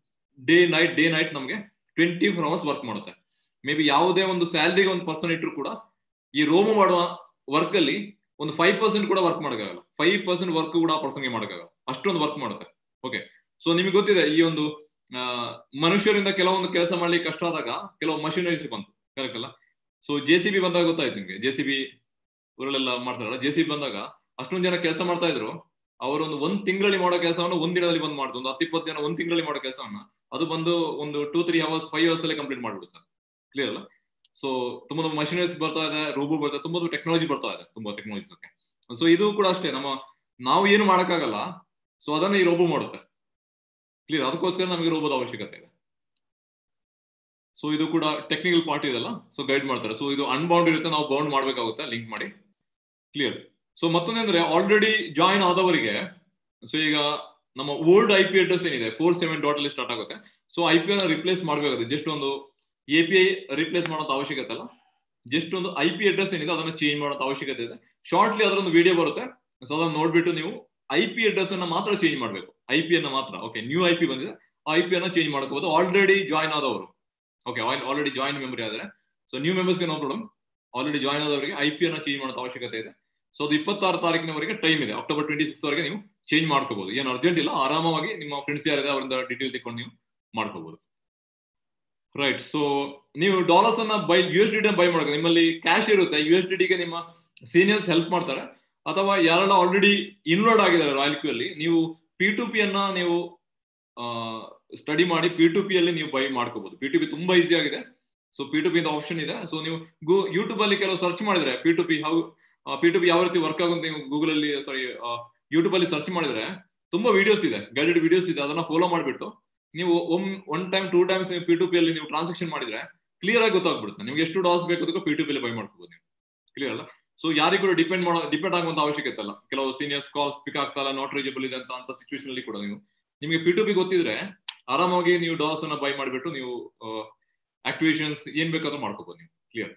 ಡೇ ನೈಟ್ ಡೇ ನೈಟ್ ನಮಗೆ ಟ್ವೆಂಟಿ ಫೋರ್ ಅವರ್ಸ್ ವರ್ಕ್ ಮಾಡುತ್ತೆ ಮೇ ಬಿ ಯಾವುದೇ ಒಂದು ಸ್ಯಾಲ್ರಿಗೆ ಒಂದು ಪರ್ಸನ್ ಇಟ್ಟರು ಕೂಡ ಈ ರೋಮೋ ಮಾಡುವ ವರ್ಕ್ ಅಲ್ಲಿ ಒಂದು ಫೈವ್ ಪರ್ಸೆಂಟ್ ಕೂಡ ವರ್ಕ್ ಮಾಡೋಕ್ಕಾಗಲ್ಲ ಫೈವ್ ಪರ್ಸೆಂಟ್ ವರ್ಕ್ ಕೂಡ ಆ ಪರ್ಸನ್ಗೆ ಮಾಡೋಕ್ಕಾಗಲ್ಲ ಅಷ್ಟೊಂದು ವರ್ಕ್ ಮಾಡುತ್ತೆ ಓಕೆ ಸೊ ನಿಮಗೆ ಗೊತ್ತಿದೆ ಈ ಒಂದು ಮನುಷ್ಯರಿಂದ ಕೆಲವೊಂದು ಕೆಲಸ ಮಾಡ್ಲಿಕ್ಕೆ ಕಷ್ಟ ಆದಾಗ ಕೆಲವು ಮಷಿನರೀಸ್ ಬಂತು ಕರೆಕ್ಟ್ ಅಲ್ಲ ಸೊ ಜೆ ಸಿ ಬಿ ಬಂದಾಗ ಗೊತ್ತಾಯ್ತು ನಿಮ್ಗೆ ಜೆ ಸಿ ಬಿ ಊರಲ್ಲೆಲ್ಲ ಮಾಡ್ತಾರಲ್ಲ ಜೆ ಸಿ ಬಿ ಬಂದಾಗ ಅಷ್ಟೊಂದು ಜನ ಕೆಲಸ ಮಾಡ್ತಾ ಇದ್ರು ಅವರೊಂದು ಒಂದ್ ತಿಂಗಳಲ್ಲಿ ಮಾಡೋ ಕೆಲಸವನ್ನು ಒಂದ್ ದಿನದಲ್ಲಿ ಬಂದ್ ಮಾಡ್ತು ಒಂದು ಹತ್ತಿಪ್ಪತ್ತು ಜನ ಒಂದ್ ತಿಂಗಳಲ್ಲಿ ಮಾಡೋ ಕೆಲಸವನ್ನ ಅದು ಬಂದು ಒಂದು two three hours five hours ಅಲ್ಲಿ ಕಂಪ್ಲೀಟ್ ಮಾಡ್ಬಿಡುತ್ತೆ ಕ್ಲಿಯರ್ ಅಲ್ಲ ಸೊ ತುಂಬಾ ಮಷಿನರೀಸ್ ಬರ್ತಾ ಇದೆ ರೋಬೋ ಬರ್ತಾ ತುಂಬಾ ಟೆಕ್ನಾಲಜಿ ಬರ್ತಾ ಇದೆ ತುಂಬಾ ಟೆಕ್ನಾಲಜೀಸ್ ಓಕೆ ಸೊ ಇದು ಕೂಡ ಅಷ್ಟೇ ನಮ್ಮ ನಾವು ಏನು ಮಾಡಕ್ಕಾಗಲ್ಲ ಸೊ ಅದನ್ನ ಈ ರೋಬೋ ಮಾಡುತ್ತೆ ಕ್ಲಿಯರ್ ಅದಕ್ಕೋಸ್ಕರ ನಮಗೆ ರೋಬೋದ ಅವಶ್ಯಕತೆ ಇದೆ ಸೊ ಇದು ಕೂಡ ಟೆಕ್ನಿಕಲ್ ಪಾರ್ಟ್ ಇದೆಲ್ಲ ಸೊ ಗೈಡ್ ಮಾಡ್ತಾರೆ ಸೊ ಇದು ಅನ್ಬೌಂಡ್ ಇರುತ್ತೆ ನಾವು ಬೌಂಡ್ ಮಾಡ್ಬೇಕಾಗುತ್ತೆ ಲಿಂಕ್ ಮಾಡಿ ಕ್ಲಿಯರ್ ಸೊ ಮತ್ತೊಂದಂದ್ರೆ ಆಲ್ರೆಡಿ ಜಾಯಿನ್ ಆದವರಿಗೆ ಸೊ ಈಗ ನಮ್ಮ ಓಲ್ಡ್ ಐ ಪಿ ಅಡ್ರೆಸ್ ಏನಿದೆ ಫೋರ್ ಸೆವೆನ್ ಡಾಟ್ ಅಲ್ಲಿ ಸ್ಟಾರ್ಟ್ ಆಗುತ್ತೆ ಸೊ ಐ ಪಿ ಅನ್ನ ರಿಪ್ಲೇಸ್ ಮಾಡಬೇಕಾಗುತ್ತೆ ಜಸ್ಟ್ ಒಂದು ಎ ಪಿ ಐ ರಿಪ್ಲೇಸ್ ಮಾಡೋಂಥ ಅವಶ್ಯಕತೆ ಅಲ್ಲ ಜಸ್ಟ್ ಒಂದು ಐ ಪಿ ಅಡ್ರೆಸ್ ಏನಿದೆ ಅದನ್ನ ಚೇಂಜ್ ಮಾಡೋಂಥ ಅವಶ್ಯಕತೆ ಇದೆ ಶಾರ್ಟ್ಲಿ ಅದರ ಒಂದು ವಿಡಿಯೋ ಬರುತ್ತೆ ಸೊ ಅದನ್ನ ನೋಡ್ಬಿಟ್ಟು ನೀವು ಐ ಪಿ ಅಡ್ರೆಸ್ ಅನ್ನ ಮಾತ್ರ ಚೇಂಜ್ ಮಾಡಬೇಕು ಐ ಪಿ ಅನ್ನ ಮಾತ್ರ ಓಕೆ ನ್ಯೂ ಐ ಪಿ ಬಂದಿದೆ ಆ ಐ ಪಿ ಅನ್ನ ಚೇಂಜ್ ಮಾಡ್ಕೋಬಹುದು ಆಲ್ರೆಡಿ ಜಾಯ್ನ್ ಆದವರು ಓಕೆ ಆಲ್ರೆಡಿ ಜಾಯಿನ್ ಮೆಂಬರ್ ಆದ್ರೆ ಸೊ ನ್ಯೂ ಮೆಂಬರ್ಸ್ಗೆ ನೋ ಪ್ರಾಬ್ಲಮ್ ಆಲ್ರೆಡಿ ಜಾಯ್ನ್ ಆದವರಿಗೆ ಐ ಪಿ ಅನ್ನ ಚೇಂಜ್ ಮಾಡೋ ಅವಶ್ಯಕತೆ ಇದೆ ಸೊ ಅದು ಇಪ್ಪತ್ತಾರು ತಾರೀಕಿನವರೆಗೆ ಟೈಮ್ ಇದೆ ಅಕ್ಟೋಬರ್ ಟ್ವೆಂಟಿ ಸಿಕ್ಸ್ ವರೆಗೆ ನೀವು ಚೇಂಜ್ ಮಾಡ್ಕೋಬಹುದು ಏನು ಅರ್ಜೆಂಟ್ ಇಲ್ಲ ಆರಾಮವಾಗಿ ನಿಮ್ಮ ಫ್ರೆಂಡ್ಸ್ ಯಾರಿದೆ ಅವರಿಂದ ಡೀಟೇಲ್ ತಗೊಂಡು ನೀವು ಮಾಡ್ಕೋಬಹುದು ರೈಟ್ ಸೊ ನೀವು ಡಾಲರ್ಸ್ ಅನ್ನ buy U S D buy ಮಾಡಬೇಕು ನಿಮ್ಮಲ್ಲಿ ಕ್ಯಾಶ್ ಇರುತ್ತೆ ಯು ಎಸ್ ಡಿಗೆ ನಿಮ್ಮ ಸೀನಿಯರ್ಸ್ ಹೆಲ್ಪ್ ಮಾಡ್ತಾರೆ ಅಥವಾ ಯಾರೆಲ್ಲ ಆಲ್ರೆಡಿ ಇನ್ವಾಲ್ವ್ ಆಗಿದ್ದಾರೆ ರಾಯಲ್ ಕ್ಯೂ ಅಲ್ಲಿ ನೀವು ಪಿ ಟು ಪಿ ಅನ್ನ ನೀವು ಸ್ಟಡಿ ಮಾಡಿ ಪಿ ಟು ಪಿ ಅಲ್ಲಿ ನೀವು ಬೈ ಮಾಡ್ಕೋಬಹುದು ಪಿ ಟು ಪಿ ತುಂಬಾ ಈಸಿ ಆಗಿದೆ ಸೊ ಪಿ ಟು ಪಿ ಅಂತ ಆಪ್ಷನ್ ಇದೆ ಸೊ ನೀವು ಗೂ ಯೂಟ್ಯೂಬ್ ಅಲ್ಲಿ ಕೆಲವು ಸರ್ಚ್ ಮಾಡಿದ್ರೆ P to P how P to P ಯಾವ ರೀತಿ ವರ್ಕ್ ಆಗುತ್ತೆ ನೀವು ಗೂಗಲ್ ಅಲ್ಲಿ ಸಾರಿ ಯೂಟ್ಯೂಬ್ ಅಲ್ಲಿ ಸರ್ಚ್ ಮಾಡಿದ್ರೆ ತುಂಬಾ ವಿಡಿಯೋಸ್ ಇದೆ ಗೈಡೆಡ್ ವಿಡಿಯೋಸ್ ಇದೆ ಅದನ್ನ ಫಾಲೋ ಮಾಡಿಬಿಟ್ಟು ನೀವು um one time two times ನೀವು ಪಿ ಟು ಪಿ ಅಲ್ಲಿ ನೀವು ಟ್ರಾನ್ಸಾಕ್ಷನ್ ಮಾಡಿದ್ರೆ ಕ್ಲಿಯರ್ ಆಗಿ ಗೊತ್ತಾಗ್ಬಿಡುತ್ತೆ ನಿಮ್ಗೆ ಎಷ್ಟು ಡಾಸ್ ಬೇಕು ಅದಕ್ಕೂ ಪಿ ಟು ಪಿ ಬೈ ಮಾಡ್ಕೋಬಹುದು ನೀವು ಕ್ಲಿಯರ್ ಅಲ್ಲ ಸೊ ಯಾರಿಗೂ ಕೂಡ ಡಿಪೆಂಡ್ ಮಾಡೋ ಡಿಪೆಂಡ್ ಆಗುವಂತ ಅವಶ್ಯಕತೆ ಇಲ್ಲ ಕೆಲವು ಸೀನಿಯರ್ಸ್ ಕಾಲ್ ಪಿಕ್ ಆಗ್ತಾ ಇಲ್ಲ ನಾಟ್ ರೀಚಬಲ್ ಇದೆ ಅಂತ ಅಂತ ಸಿಚುವೇಶನ್ ಅಲ್ಲಿ ಕೂಡ ನೀವು ನಿಮಗೆ ಪಿ ಟು ಪಿ ಗೊತ್ತಿದ್ರೆ ಆರಾಮಾಗಿ ನೀವು ಡಾಸ್ ಅನ್ನ ಬೈ ಮಾಡಿಬಿಟ್ಟು ನೀವು ಆಕ್ಟಿವೇಶನ್ಸ್ ಏನ್ ಬೇಕಾದ್ರೂ ಮಾಡ್ಕೋಬಹುದು ನೀವು ಕ್ಲಿಯರ್